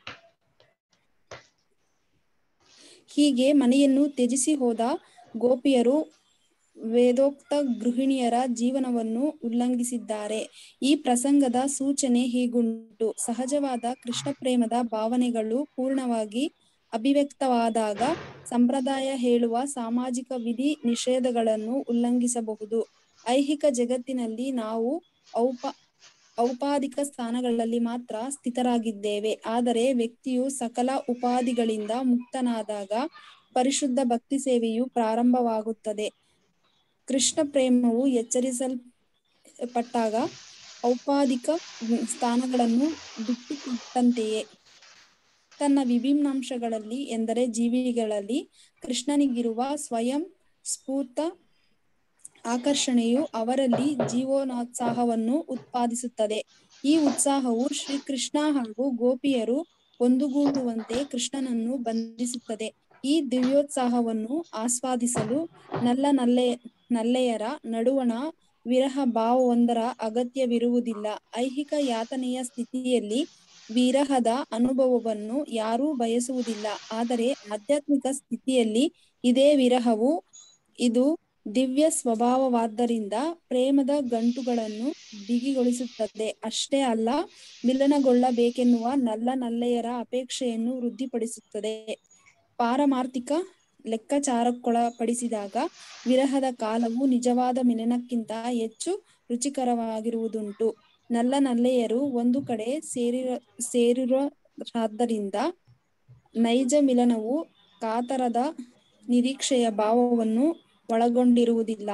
ಹೀಗೆ ಮನೆಯನ್ನು ತ್ಯಜಿಸಿ ಹೋದ ಗೋಪಿಯರು ವೇದೋಕ್ತ ಗೃಹಿಣಿಯರ ಜೀವನವನ್ನು ಉಲ್ಲಂಘಿಸಿದ್ದಾರೆ ಈ ಪ್ರಸಂಗದ ಸೂಚನೆ ಹೀಗುಂಟು ಸಹಜವಾದ ಕೃಷ್ಣ ಪ್ರೇಮದ ಭಾವನೆಗಳು ಪೂರ್ಣವಾಗಿ ಅಭಿವ್ಯಕ್ತವಾದಾಗ ಸಂಪ್ರದಾಯ ಹೇಳುವ ಸಾಮಾಜಿಕ ವಿಧಿ ನಿಷೇಧಗಳನ್ನು ಉಲ್ಲಂಘಿಸಬಹುದು ಐಹಿಕ ಜಗತ್ತಿನಲ್ಲಿ ನಾವು ಔಪ ಔಪಾದಿಕ ಸ್ಥಾನಗಳಲ್ಲಿ ಮಾತ್ರ ಸ್ಥಿತರಾಗಿದ್ದೇವೆ ಆದರೆ ವ್ಯಕ್ತಿಯು ಸಕಲ ಉಪಾಧಿಗಳಿಂದ ಮುಕ್ತನಾದಾಗ ಪರಿಶುದ್ಧ ಭಕ್ತಿ ಸೇವೆಯು ಪ್ರಾರಂಭವಾಗುತ್ತದೆ ಕೃಷ್ಣ ಪ್ರೇಮವು ಎಚ್ಚರಿಸಲ್ಪಟ್ಟಾಗ ಔಪಾದಿಕ ಸ್ಥಾನಗಳನ್ನು ಬಿಟ್ಟುಕೊಟ್ಟಂತೆಯೇ ತನ್ನ ವಿಭಿನ್ನಾಂಶಗಳಲ್ಲಿ ಎಂದರೆ ಜೀವಿಗಳಲ್ಲಿ ಕೃಷ್ಣನಿಗಿರುವ ಸ್ವಯಂ ಸ್ಫೂರ್ತ ಆಕರ್ಷಣೆಯು ಅವರಲ್ಲಿ ಜೀವನೋತ್ಸಾಹವನ್ನು ಉತ್ಪಾದಿಸುತ್ತದೆ ಈ ಉತ್ಸಾಹವು ಶ್ರೀಕೃಷ್ಣ ಹಾಗೂ ಗೋಪಿಯರು ಒಂದುಗೂಡುವಂತೆ ಕೃಷ್ಣನನ್ನು ಬಂಧಿಸುತ್ತದೆ ಈ ದಿವ್ಯೋತ್ಸಾಹವನ್ನು ಆಸ್ವಾದಿಸಲು ನಲ್ಲ ನಲ್ಲೆ ನಲ್ಲೆಯರ ನಡುವಣ ವಿರಹ ಭಾವವೊಂದರ ಅಗತ್ಯವಿರುವುದಿಲ್ಲ ಐಹಿಕ ಯಾತನೆಯ ಸ್ಥಿತಿಯಲ್ಲಿ ವಿರಹದ ಅನುಭವವನ್ನು ಯಾರೂ ಬಯಸುವುದಿಲ್ಲ ಆದರೆ ಆಧ್ಯಾತ್ಮಿಕ ಸ್ಥಿತಿಯಲ್ಲಿ ಇದೇ ವಿರಹವು ಇದು ದಿವ್ಯ ಸ್ವಭಾವವಾದ್ದರಿಂದ ಪ್ರೇಮದ ಗಂಟುಗಳನ್ನು ಬಿಗಿಗೊಳಿಸುತ್ತದೆ ಅಷ್ಟೇ ಅಲ್ಲ ಮಿಲನಗೊಳ್ಳಬೇಕೆನ್ನುವ ನಲ್ಲ ನಲ್ಲೆಯರ ಅಪೇಕ್ಷೆಯನ್ನು ವೃದ್ಧಿಪಡಿಸುತ್ತದೆ ಪಾರಮಾರ್ಥಿಕ ಲೆಕ್ಕಾಚಾರಕ್ಕೊಳಪಡಿಸಿದಾಗ ವಿರಹದ ಕಾಲವು ನಿಜವಾದ ಮಿಲನಕ್ಕಿಂತ ಹೆಚ್ಚು ರುಚಿಕರವಾಗಿರುವುದುಂಟು ನಲ್ಲ ನಲ್ಲೆಯರು ಒಂದು ಕಡೆ ಸೇರಿರ ಸೇರಿರೋದ್ರಿಂದ ನೈಜ ಮಿಲನವು ಕಾತರದ ನಿರೀಕ್ಷೆಯ ಭಾವವನ್ನು ಒಳಗೊಂಡಿರುವುದಿಲ್ಲ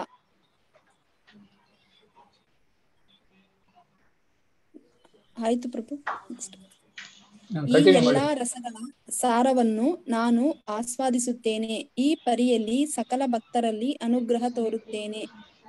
ಆಯ್ತು ಪ್ರಭು Next. ಈ ಕಂಟಿನ್ಯೂ ಮಾಡಿ ಎಲ್ಲಾ ರಸಗಳ ಸಾರವನ್ನು ನಾನು ಆಸ್ವಾದಿಸುತ್ತೇನೆ ಈ ಪರಿಯಲ್ಲಿ ಸಕಲ ಭಕ್ತರಲ್ಲಿ ಅನುಗ್ರಹ ತೋರುತ್ತೇನೆ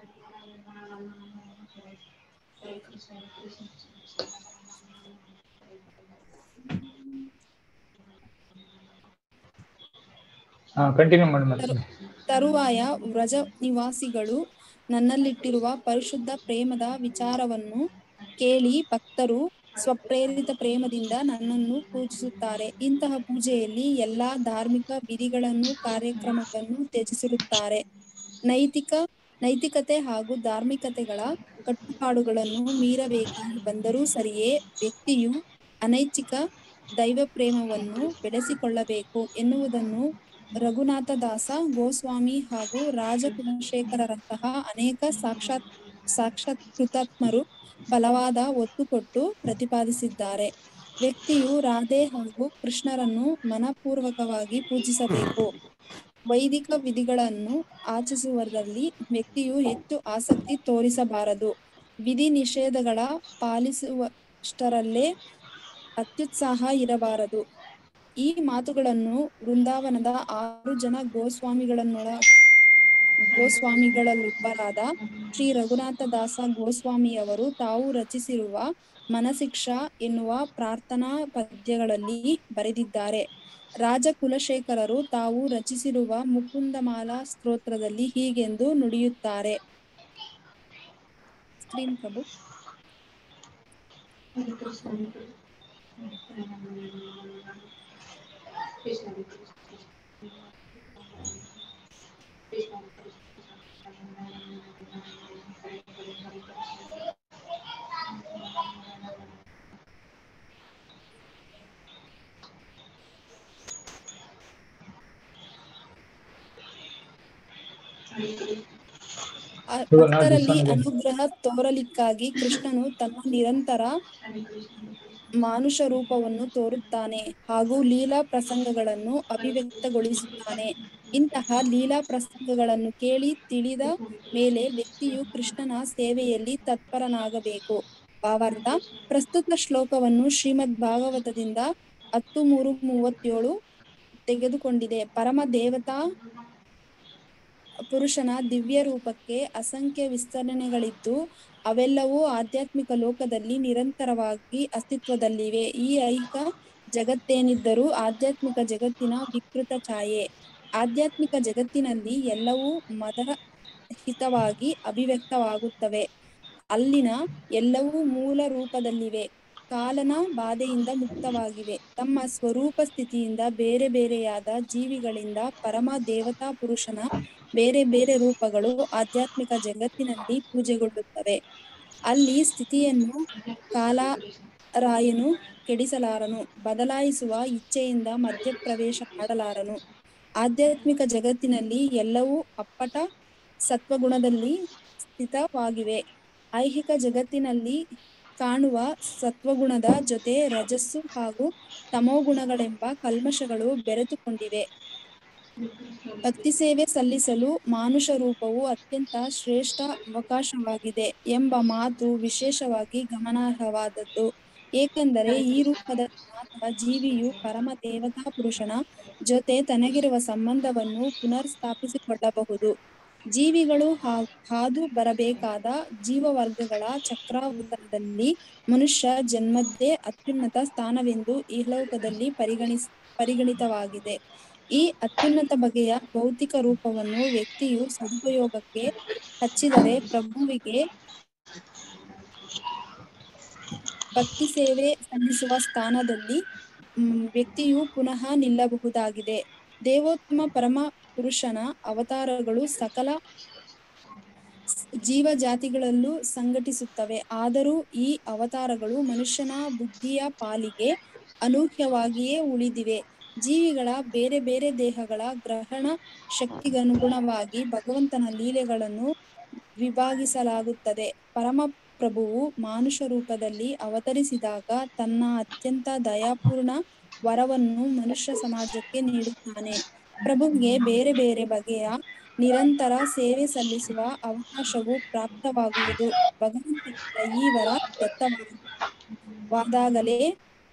ಹಾ ಕಂಟಿನ್ಯೂ ಮಾಡಿ ಮತ್ತೆ ತರುವಾಯ ವ್ರಜ ನಿವಾಸಿಗಳು ನನ್ನಲ್ಲಿಟ್ಟಿರುವ ಪರಿಶುದ್ಧ ಪ್ರೇಮದ ವಿಚಾರವನ್ನು ಕೇಳಿ ಭಕ್ತರು ಸ್ವಪ್ರೇರಿತ ಪ್ರೇಮದಿಂದ ನನ್ನನ್ನು ಪೂಜಿಸುತ್ತಾರೆ ಇಂತಹ ಪೂಜೆಯಲ್ಲಿ ಎಲ್ಲಾ ಧಾರ್ಮಿಕ ವಿಧಿಗಳನ್ನು ಕಾರ್ಯಕ್ರಮಗಳನ್ನು ತ್ಯಜಿಸಿರುತ್ತಾರೆ ನೈತಿಕ ನೈತಿಕತೆ ಹಾಗೂ ಧಾರ್ಮಿಕತೆಗಳ ಕಟ್ಟುಪಾಡುಗಳನ್ನು ಮೀರಬೇಕಾಗಿ ಬಂದರೂ ಸರಿಯೇ ವ್ಯಕ್ತಿಯು ಅನೈಚ್ಛಿಕ ದೈವ ಪ್ರೇಮವನ್ನು ಬೆಳೆಸಿಕೊಳ್ಳಬೇಕು ಎನ್ನುವುದನ್ನು ರಘುನಾಥದಾಸ ಗೋಸ್ವಾಮಿ ಹಾಗೂ ರಾಜಕುಲಶೇಖರರಂತಹ ಅನೇಕ ಸಾಕ್ಷಾತ್ ಸಾಕ್ಷಾತ್ಕೃತಾತ್ಮರು ಬಲವಾದ ಒತ್ತು ಕೊಟ್ಟು ಪ್ರತಿಪಾದಿಸಿದ್ದಾರೆ ವ್ಯಕ್ತಿಯು ರಾಧೆ ಹಾಗೂ ಕೃಷ್ಣರನ್ನು ಮನಪೂರ್ವಕವಾಗಿ ಪೂಜಿಸಬೇಕು ವೈದಿಕ ವಿಧಿಗಳನ್ನು ಆಚರಿಸುವುದರಲ್ಲಿ ವ್ಯಕ್ತಿಯು ಹೆಚ್ಚು ಆಸಕ್ತಿ ತೋರಿಸಬಾರದು ವಿಧಿ ನಿಷೇಧಗಳ ಪಾಲಿಸುವಷ್ಟರಲ್ಲೇ ಅತ್ಯುತ್ಸಾಹ ಇರಬಾರದು ಈ ಮಾತುಗಳನ್ನು ವೃಂದಾವನದ ಆರು ಜನ ಗೋಸ್ವಾಮಿಗಳನ್ನೊಳ ಗೋಸ್ವಾಮಿಗಳಲ್ಲೊಬ್ಬರಾದ ಶ್ರೀ ರಘುನಾಥದಾಸ ಗೋಸ್ವಾಮಿಯವರು ತಾವು ರಚಿಸಿರುವ ಮನಶಿಕ್ಷಾ ಎನ್ನುವ ಪ್ರಾರ್ಥನಾ ಪದ್ಯಗಳಲ್ಲಿ ಬರೆದಿದ್ದಾರೆ ರಾಜ ಕುಲಶೇಖರರು ತಾವು ರಚಿಸಿರುವ ಮುಕುಂದಮಾಲಾ ಸ್ತೋತ್ರದಲ್ಲಿ ಹೀಗೆಂದು ನುಡಿಯುತ್ತಾರೆ ಸ್ಕ್ರೀನ್ ಪ್ರಭು ಅ- ಭಕ್ತರಲ್ಲಿ ಅನುಗ್ರಹ ತೋರಲಿಕ್ಕಾಗಿ ಕೃಷ್ಣನು ತನ್ನ ನಿರಂತರ ಮಾನುಷ ರೂಪವನ್ನು ತೋರುತ್ತಾನೆ ಹಾಗೂ ಲೀಲಾ ಪ್ರಸಂಗಗಳನ್ನು ಅಭಿವ್ಯಕ್ತಗೊಳಿಸುತ್ತಾನೆ ಇಂತಹ ಲೀಲಾ ಪ್ರಸಂಗಗಳನ್ನು ಕೇಳಿ ತಿಳಿದ ಮೇಲೆ ವ್ಯಕ್ತಿಯು ಕೃಷ್ಣನ ಸೇವೆಯಲ್ಲಿ ತತ್ಪರನಾಗಬೇಕು ಭಾವಾರ್ಥ ಪ್ರಸ್ತುತ ಶ್ಲೋಕವನ್ನು ಶ್ರೀಮದ್ ಭಾಗವತದಿಂದ ಹತ್ತು ಮೂರು ಮೂವತ್ತೇಳು ತೆಗೆದುಕೊಂಡಿದೆ ಪರಮ ದೇವತಾ ಪುರುಷನ ದಿವ್ಯ ರೂಪಕ್ಕೆ ಅಸಂಖ್ಯ ವಿಸ್ತರಣೆಗಳಿದ್ದು ಅವೆಲ್ಲವೂ ಆಧ್ಯಾತ್ಮಿಕ ಲೋಕದಲ್ಲಿ ನಿರಂತರವಾಗಿ ಅಸ್ತಿತ್ವದಲ್ಲಿವೆ ಈ ಐಹಿಕ ಜಗತ್ತೇನಿದ್ದರೂ ಆಧ್ಯಾತ್ಮಿಕ ಜಗತ್ತಿನ ವಿಕೃತ ಛಾಯೆ ಆಧ್ಯಾತ್ಮಿಕ ಜಗತ್ತಿನಲ್ಲಿ ಎಲ್ಲವೂ ಮದರಹಿತವಾಗಿ ಅಭಿವ್ಯಕ್ತವಾಗುತ್ತವೆ ಅಲ್ಲಿನ ಎಲ್ಲವೂ ಮೂಲ ರೂಪದಲ್ಲಿವೆ ಕಾಲನ ಬಾಧೆಯಿಂದ ಮುಕ್ತವಾಗಿವೆ ತಮ್ಮ ಸ್ವರೂಪ ಸ್ಥಿತಿಯಿಂದ ಬೇರೆ ಬೇರೆಯಾದ ಜೀವಿಗಳಿಂದ ಪರಮ ದೇವತಾ ಪುರುಷನ ಬೇರೆ ಬೇರೆ ರೂಪಗಳು ಆಧ್ಯಾತ್ಮಿಕ ಜಗತ್ತಿನಲ್ಲಿ ಪೂಜೆಗೊಳ್ಳುತ್ತವೆ ಅಲ್ಲಿ ಸ್ಥಿತಿಯನ್ನು ಕಾಲರಾಯನು ಕೆಡಿಸಲಾರನು ಬದಲಾಯಿಸುವ ಇಚ್ಛೆಯಿಂದ ಮಧ್ಯಪ್ರವೇಶ ಮಾಡಲಾರನು ಆಧ್ಯಾತ್ಮಿಕ ಜಗತ್ತಿನಲ್ಲಿ ಎಲ್ಲವೂ ಅಪ್ಪಟ ಸತ್ವಗುಣದಲ್ಲಿ ಸ್ಥಿತವಾಗಿವೆ ಐಹಿಕ ಜಗತ್ತಿನಲ್ಲಿ ಕಾಣುವ ಸತ್ವಗುಣದ ಜೊತೆ ರಜಸ್ಸು ಹಾಗೂ ತಮೋಗುಣಗಳೆಂಬ ಕಲ್ಮಶಗಳು ಬೆರೆತುಕೊಂಡಿವೆ ಭಕ್ತಿ ಸೇವೆ ಸಲ್ಲಿಸಲು ಮಾನುಷ ರೂಪವು ಅತ್ಯಂತ ಶ್ರೇಷ್ಠ ಅವಕಾಶವಾಗಿದೆ ಎಂಬ ಮಾತು ವಿಶೇಷವಾಗಿ ಗಮನಾರ್ಹವಾದದ್ದು ಏಕೆಂದರೆ ಈ ರೂಪದಲ್ಲಿ ಮಾತ್ರ ಜೀವಿಯು ಪರಮ ದೇವತಾ ಪುರುಷನ ಜೊತೆ ತನಗಿರುವ ಸಂಬಂಧವನ್ನು ಪುನರ್ ಸ್ಥಾಪಿಸಿಕೊಳ್ಳಬಹುದು ಜೀವಿಗಳು ಹಾ- ಹಾದು ಬರಬೇಕಾದ ಜೀವವರ್ಗಗಳ ಚಕ್ರಾವೃತದಲ್ಲಿ ಮನುಷ್ಯ ಜನ್ಮದ್ದೇ ಅತ್ಯುನ್ನತ ಸ್ಥಾನವೆಂದು ಇಹಲೋಕದಲ್ಲಿ ಪರಿಗಣಿಸ್ ಪರಿಗಣಿತವಾಗಿದೆ ಈ ಅತ್ಯುನ್ನತ ಬಗೆಯ ಭೌತಿಕ ರೂಪವನ್ನು ವ್ಯಕ್ತಿಯು ಸದುಪಯೋಗಕ್ಕೆ ಹಚ್ಚಿದರೆ ಪ್ರಭುವಿಗೆ ಭಕ್ತಿ ಸೇವೆ ಸಲ್ಲಿಸುವ ಸ್ಥಾನದಲ್ಲಿ ಮ್, ವ್ಯಕ್ತಿಯು ಪುನಃ ನಿಲ್ಲಬಹುದಾಗಿದೆ ದೇವೋತ್ತಮ ಪರಮ ಪುರುಷನ ಅವತಾರಗಳು ಸಕಲ ಜೀವಜಾತಿಗಳಲ್ಲೂ ಸಂಘಟಿಸುತ್ತವೆ ಆದರೂ ಈ ಅವತಾರಗಳು ಮನುಷ್ಯನ ಬುದ್ಧಿಯ ಪಾಲಿಗೆ ಅನೂಹ್ಯವಾಗಿಯೇ ಉಳಿದಿವೆ ಜೀವಿಗಳ ಬೇರೆ ಬೇರೆ ದೇಹಗಳ ಗ್ರಹಣ ಶಕ್ತಿಗನುಗುಣವಾಗಿ ಭಗವಂತನ ಲೀಲೆಗಳನ್ನು ವಿಭಾಗಿಸಲಾಗುತ್ತದೆ ಪರಮ ಪ್ರಭುವು ಮಾನುಷ ರೂಪದಲ್ಲಿ ಅವತರಿಸಿದಾಗ ತನ್ನ ಅತ್ಯಂತ ದಯಾಪೂರ್ಣ ವರವನ್ನು ಮನುಷ್ಯ ಸಮಾಜಕ್ಕೆ ನೀಡುತ್ತಾನೆ ಪ್ರಭುವಿಗೆ ಬೇರೆ ಬೇರೆ ಬಗೆಯ ನಿರಂತರ ಸೇವೆ ಸಲ್ಲಿಸುವ ಅವಕಾಶವು ಪ್ರಾಪ್ತವಾಗುವುದು ಭಗವಂತನಿಂದ ಈ ವರ ದತ್ತವಾದಾಗಲೇ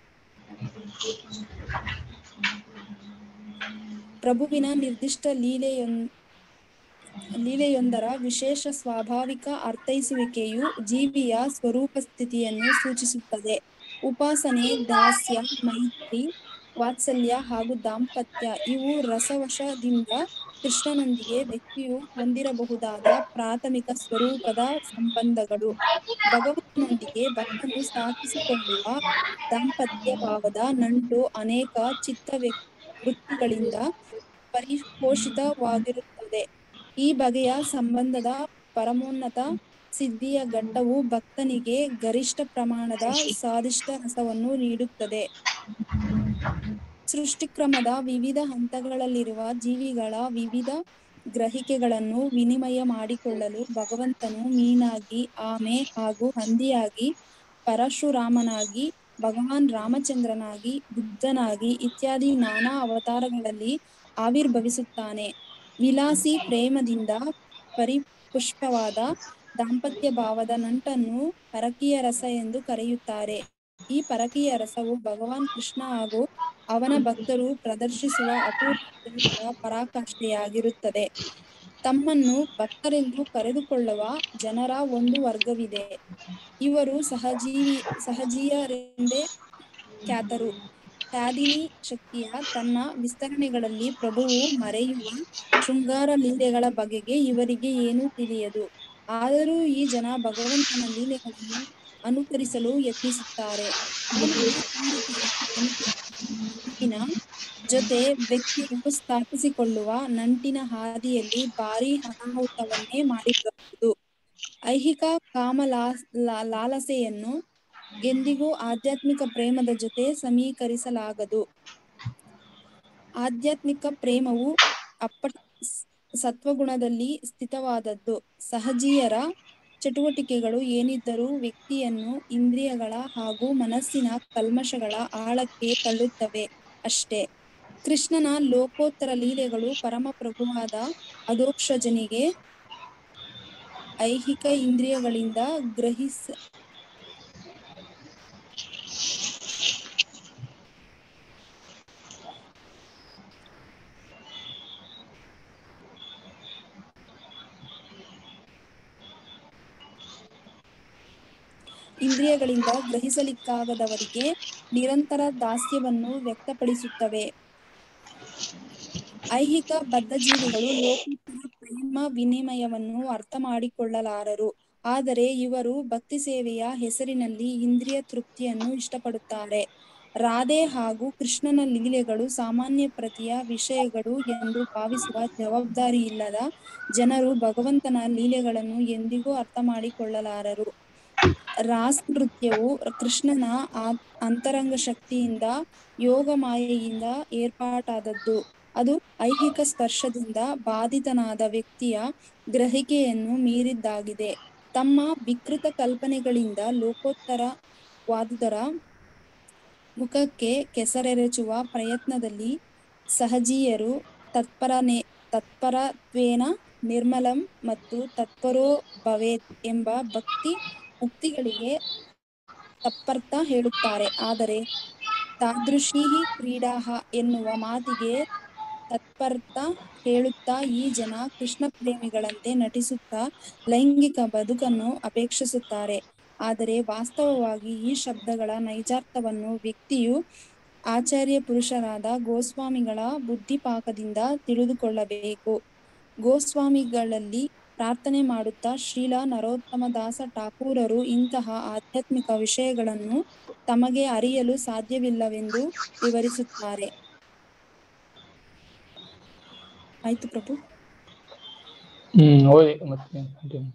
ಪ್ರಭುವಿನ ನಿರ್ದಿಷ್ಟ ಲೀಲೆಯೊಂ ಲೀಲೆಯೊಂದರ ವಿಶೇಷ ಸ್ವಾಭಾವಿಕ ಅರ್ಥೈಸುವಿಕೆಯು ಜೀವಿಯ ಸ್ವರೂಪ ಸ್ಥಿತಿಯನ್ನು ಸೂಚಿಸುತ್ತದೆ ಉಪಾಸನೆ ದಾಸ್ಯ ಮೈತ್ರಿ ವಾತ್ಸಲ್ಯ ಹಾಗೂ ದಾಂಪತ್ಯ ಇವು ರಸವಶದಿಂದ ಕೃಷ್ಣನೊಂದಿಗೆ ವ್ಯಕ್ತಿಯು ಹೊಂದಿರಬಹುದಾದ ಪ್ರಾಥಮಿಕ ಸ್ವರೂಪದ ಸಂಬಂಧಗಳು ಭಗವಂತನೊಂದಿಗೆ ಭಕ್ತನು ಸ್ಥಾಪಿಸಿಕೊಳ್ಳುವ ದಾಂಪತ್ಯ ಭಾವದ ನಂಟು ಅನೇಕ ಚಿತ್ತ ವ್ಯ- ವೃತ್ತಿಗಳಿಂದ ಪರಿಪೋಷಿತವಾಗಿರುತ್ತದೆ ಈ ಬಗೆಯ ಸಂಬಂಧದ ಪರಮೋನ್ನತ ಸಿದ್ಧಿಯ ಘಟ್ಟವು ಭಕ್ತನಿಗೆ ಗರಿಷ್ಠ ಪ್ರಮಾಣದ ಸ್ವಾದಿಷ್ಟ ರಸವನ್ನು ನೀಡುತ್ತದೆ ಸೃಷ್ಟಿಕ್ರಮದ ವಿವಿಧ ಹಂತಗಳಲ್ಲಿರುವ ಜೀವಿಗಳ ವಿವಿಧ ಗ್ರಹಿಕೆಗಳನ್ನು ವಿನಿಮಯ ಮಾಡಿಕೊಳ್ಳಲು ಭಗವಂತನು ಮೀನಾಗಿ ಆಮೆ ಹಾಗೂ ಹಂದಿಯಾಗಿ ಪರಶುರಾಮನಾಗಿ ಭಗವಾನ್ ರಾಮಚಂದ್ರನಾಗಿ ಬುದ್ಧನಾಗಿ ಇತ್ಯಾದಿ ನಾನಾ ಅವತಾರಗಳಲ್ಲಿ ಆವಿರ್ಭವಿಸುತ್ತಾನೆ ವಿಲಾಸಿ ಪ್ರೇಮದಿಂದ ಪರಿಪುಷ್ಟವಾದ ದಾಂಪತ್ಯ ಭಾವದ ನಂಟನ್ನು ಪರಕೀಯ ರಸ ಎಂದು ಕರೆಯುತ್ತಾರೆ ಈ ಪರಕೀಯ ರಸವು ಭಗವಾನ್ ಕೃಷ್ಣ ಹಾಗೂ ಅವನ ಭಕ್ತರು ಪ್ರದರ್ಶಿಸುವ ಅಪೂರ್ವ ಪ್ರೇಮದ ಪರಾಕಾಷ್ಠೆಯಾಗಿರುತ್ತದೆ ತಮ್ಮನ್ನು ಭಕ್ತರೆಂದು ಕರೆದುಕೊಳ್ಳುವ ಜನರ ಒಂದು ವರ್ಗವಿದೆ ಇವರು ಸಹಜೀವಿ ಸಹಜೀಯರೆಂದೇ ಖ್ಯಾತರು ಖ್ಯಾದಿನಿ ಶಕ್ತಿಯ ತನ್ನ ವಿಸ್ತರಣೆಗಳಲ್ಲಿ ಪ್ರಭುವು ಮರೆಯುವ ಶೃಂಗಾರ ಲೀಲೆಗಳ ಬಗೆಗೆ ಇವರಿಗೆ ಏನೂ ತಿಳಿಯದು ಆದರೂ ಈ ಜನ ಭಗವಂತನ ಲೀಲೆಗಳನ್ನು ಅನುಕರಿಸಲು ಯತ್ನಿಸುತ್ತಾರೆ ಮಾನವ ಈ ರೀತಿಯಾಗಿ ನಂಟಿನ ಜೊತೆ ವ್ಯಕ್ತಿಯು ಸ್ಥಾಪಿಸಿಕೊಳ್ಳುವ ನಂಟಿನ ಹಾದಿಯಲ್ಲಿ ಭಾರಿ ಅನಾಹುತವನ್ನೇ ಮಾಡಿರಬಹುದು ಐಹಿಕ ಕಾಮ ಲಾ- ಲಾ- ಲಾಲಸೆಯನ್ನು ಎಂದಿಗೂ ಆಧ್ಯಾತ್ಮಿಕ ಪ್ರೇಮದ ಜೊತೆ ಸಮೀಕರಿಸಲಾಗದು ಆಧ್ಯಾತ್ಮಿಕ ಪ್ರೇಮವು ಅಪ್ಪ ಸತ್ವಗುಣದಲ್ಲಿ ಸ್ಥಿತವಾದದ್ದು ಸಹಜೀಯರ ಚಟುವಟಿಕೆಗಳು ಏನಿದ್ದರೂ ವ್ಯಕ್ತಿಯನ್ನು ಇಂದ್ರಿಯಗಳ ಹಾಗೂ ಮನಸ್ಸಿನ ಕಲ್ಮಶಗಳ ಆಳಕ್ಕೆ ತಳ್ಳುತ್ತವೆ ಅಷ್ಟೇ ಕೃಷ್ಣನ ಲೋಕೋತ್ತರ ಲೀಲೆಗಳು ಪರಮ ಪ್ರಭುವಾದ ಅಧೋಕ್ಷಜನಿಗೆ ಐಹಿಕ ಇಂದ್ರಿಯಗಳಿಂದ ಗ್ರಹಿಸ ಇಂದ್ರಿಯಗಳಿಂದ ಗ್ರಹಿಸಲಿಕ್ಕಾಗದವರಿಗೆ ನಿರಂತರ ದಾಸ್ಯವನ್ನು ವ್ಯಕ್ತಪಡಿಸುತ್ತವೆ ಐಹಿಕ ಬದ್ಧಜೀವಿಗಳು ಲೋಕೋತ್ತರ ಪ್ರೇಮ ವಿನಿಮಯವನ್ನು ಅರ್ಥ ಮಾಡಿಕೊಳ್ಳಲಾರರು ಆದರೆ ಇವರು ಭಕ್ತಿ ಸೇವೆಯ ಹೆಸರಿನಲ್ಲಿ ಇಂದ್ರಿಯ ತೃಪ್ತಿಯನ್ನು ಇಷ್ಟಪಡುತ್ತಾರೆ ರಾಧೆ ಹಾಗೂ ಕೃಷ್ಣನ ಲೀಲೆಗಳು ಸಾಮಾನ್ಯ ಪ್ರತಿಯ ವಿಷಯಗಳು ಎಂದು ಭಾವಿಸುವ ಜವಾಬ್ದಾರಿ ಇಲ್ಲದ ಜನರು ಭಗವಂತನ ಲೀಲೆಗಳನ್ನು ಎಂದಿಗೂ ಅರ್ಥ ಮಾಡಿಕೊಳ್ಳಲಾರರು ರಾಸ್ ನೃತ್ಯವು ಕೃಷ್ಣನ ಆ- ಅಂತರಂಗ ಶಕ್ತಿಯಿಂದ ಯೋಗ ಮಾಯೆಯಿಂದ ಏರ್ಪಾಟಾದದ್ದು ಅದು ಐಹಿಕ ಸ್ಪರ್ಶದಿಂದ ಬಾಧಿತನಾದ ವ್ಯಕ್ತಿಯ ಗ್ರಹಿಕೆಯನ್ನು ಮೀರಿದ್ದಾಗಿದೆ ತಮ್ಮ ವಿಕೃತ ಕಲ್ಪನೆಗಳಿಂದ ಲೋಕೋತ್ತರವಾದುದರ ಮುಖಕ್ಕೆ ಕೆಸರೆರಚುವ ಪ್ರಯತ್ನದಲ್ಲಿ ಸಹಜೀಯರು ತತ್ಪರನೆ ತತ್ಪರತ್ವೇನ ನಿರ್ಮಲಂ ಮತ್ತು ತತ್ಪರೋ ಭವೇತ್ ಎಂಬ ಭಕ್ತಿ ಉಕ್ತಿಗಳಿಗೆ ತಪ್ಪರ್ಥ ಹೇಳುತ್ತಾರೆ ಆದರೆ ತಾದೃಶೀ ಕ್ರೀಡಾಹ ಎನ್ನುವ ಮಾತಿಗೆ ತತ್ಪರ್ಥ ಹೇಳುತ್ತಾ ಈ ಜನ ಕೃಷ್ಣ ಪ್ರೇಮಿಗಳಂತೆ ನಟಿಸುತ್ತಾ ಲೈಂಗಿಕ ಬದುಕನ್ನು ಅಪೇಕ್ಷಿಸುತ್ತಾರೆ ಆದರೆ ವಾಸ್ತವವಾಗಿ ಈ ಶಬ್ದಗಳ ನೈಜಾರ್ಥವನ್ನು ವ್ಯಕ್ತಿಯು ಆಚಾರ್ಯ ಪುರುಷರಾದ ಗೋಸ್ವಾಮಿಗಳ ಬುದ್ಧಿಪಾಕದಿಂದ ತಿಳಿದುಕೊಳ್ಳಬೇಕು ಗೋಸ್ವಾಮಿಗಳಲ್ಲಿ ಪ್ರಾರ್ಥನೆ ಮಾಡುತ್ತಾ ಶ್ರೀಲ ನರೋತ್ತಮದಾಸ ಠಾಕೂರರು ಇಂತಹ ಆಧ್ಯಾತ್ಮಿಕ ವಿಷಯಗಳನ್ನು ತಮಗೆ ಅರಿಯಲು ಸಾಧ್ಯವಿಲ್ಲವೆಂದು ವಿವರಿಸುತ್ತಾರೆ ಆಯ್ತು ಪ್ರಭು ಹ್ಮ್ ಓದಿ ಮತ್ತೆ continue.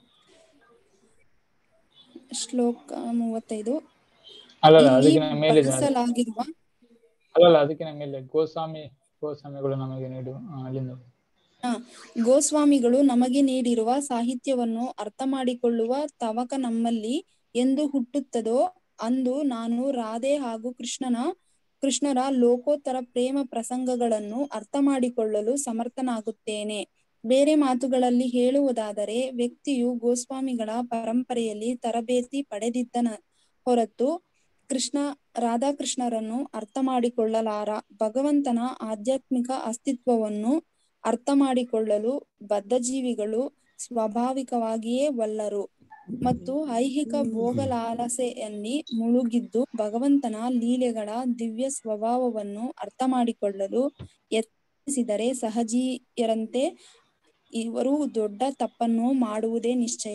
ಶ್ಲೋಕ ಮೂವತ್ತೈದು ಅಲ್ಲಲ್ಲ ಇಲ್ಲಿ ಅದಕ್ಕಿಂತ ಮೇಲಿದೆ ಅದು. ಬಳಸಲಾಗಿರುವ ಅಲ್ಲಲ್ಲ ಅದಕ್ಕಿಂತ ಮೇಲೆ ಗೋಸ್ವಾಮಿ ಗೋಸ್ವಾಮಿಗಳು ನಮಗೆ ನೀಡು ಆ, ಅಲ್ಲಿಂದ ಹ, ಗೋಸ್ವಾಮಿಗಳು ನಮಗೆ ನೀಡಿರುವ ಸಾಹಿತ್ಯವನ್ನು ಅರ್ಥ ಮಾಡಿಕೊಳ್ಳುವ ತವಕ ನಮ್ಮಲ್ಲಿ ಎಂದು ಹುಟ್ಟುತ್ತದೋ ಅಂದು ನಾನು ರಾಧೆ ಹಾಗೂ ಕೃಷ್ಣನ ಕೃಷ್ಣರ ಲೋಕೋತ್ತರ ಪ್ರೇಮ ಪ್ರಸಂಗಗಳನ್ನು ಅರ್ಥ ಮಾಡಿಕೊಳ್ಳಲು ಸಮರ್ಥನಾಗುತ್ತೇನೆ ಬೇರೆ ಮಾತುಗಳಲ್ಲಿ ಹೇಳುವುದಾದರೆ ವ್ಯಕ್ತಿಯು ಗೋಸ್ವಾಮಿಗಳ ಪರಂಪರೆಯಲ್ಲಿ ತರಬೇತಿ ಪಡೆದಿದ್ದನ ಹೊರತು ಕೃಷ್ಣ ರಾಧಾಕೃಷ್ಣರನ್ನು ಅರ್ಥ ಮಾಡಿಕೊಳ್ಳಲಾರ ಭಗವಂತನ ಆಧ್ಯಾತ್ಮಿಕ ಅಸ್ತಿತ್ವವನ್ನು ಅರ್ಥ ಮಾಡಿಕೊಳ್ಳಲು ಬದ್ಧಜೀವಿಗಳು ಸ್ವಾಭಾವಿಕವಾಗಿಯೇ ವಲ್ಲರು ಮತ್ತು ಐಹಿಕ ಭೋಗಲಾಲಸೆಯಲ್ಲಿ ಮುಳುಗಿದ್ದು ಭಗವಂತನ ಲೀಲೆಗಳ ದಿವ್ಯ ಸ್ವಭಾವವನ್ನು ಅರ್ಥ ಮಾಡಿಕೊಳ್ಳಲು ಯತ್ನಿಸಿದರೆ ಸಹಜೀಯರಂತೆ ಇವರು ದೊಡ್ಡ ತಪ್ಪನ್ನು ಮಾಡುವುದೇ ನಿಶ್ಚಯ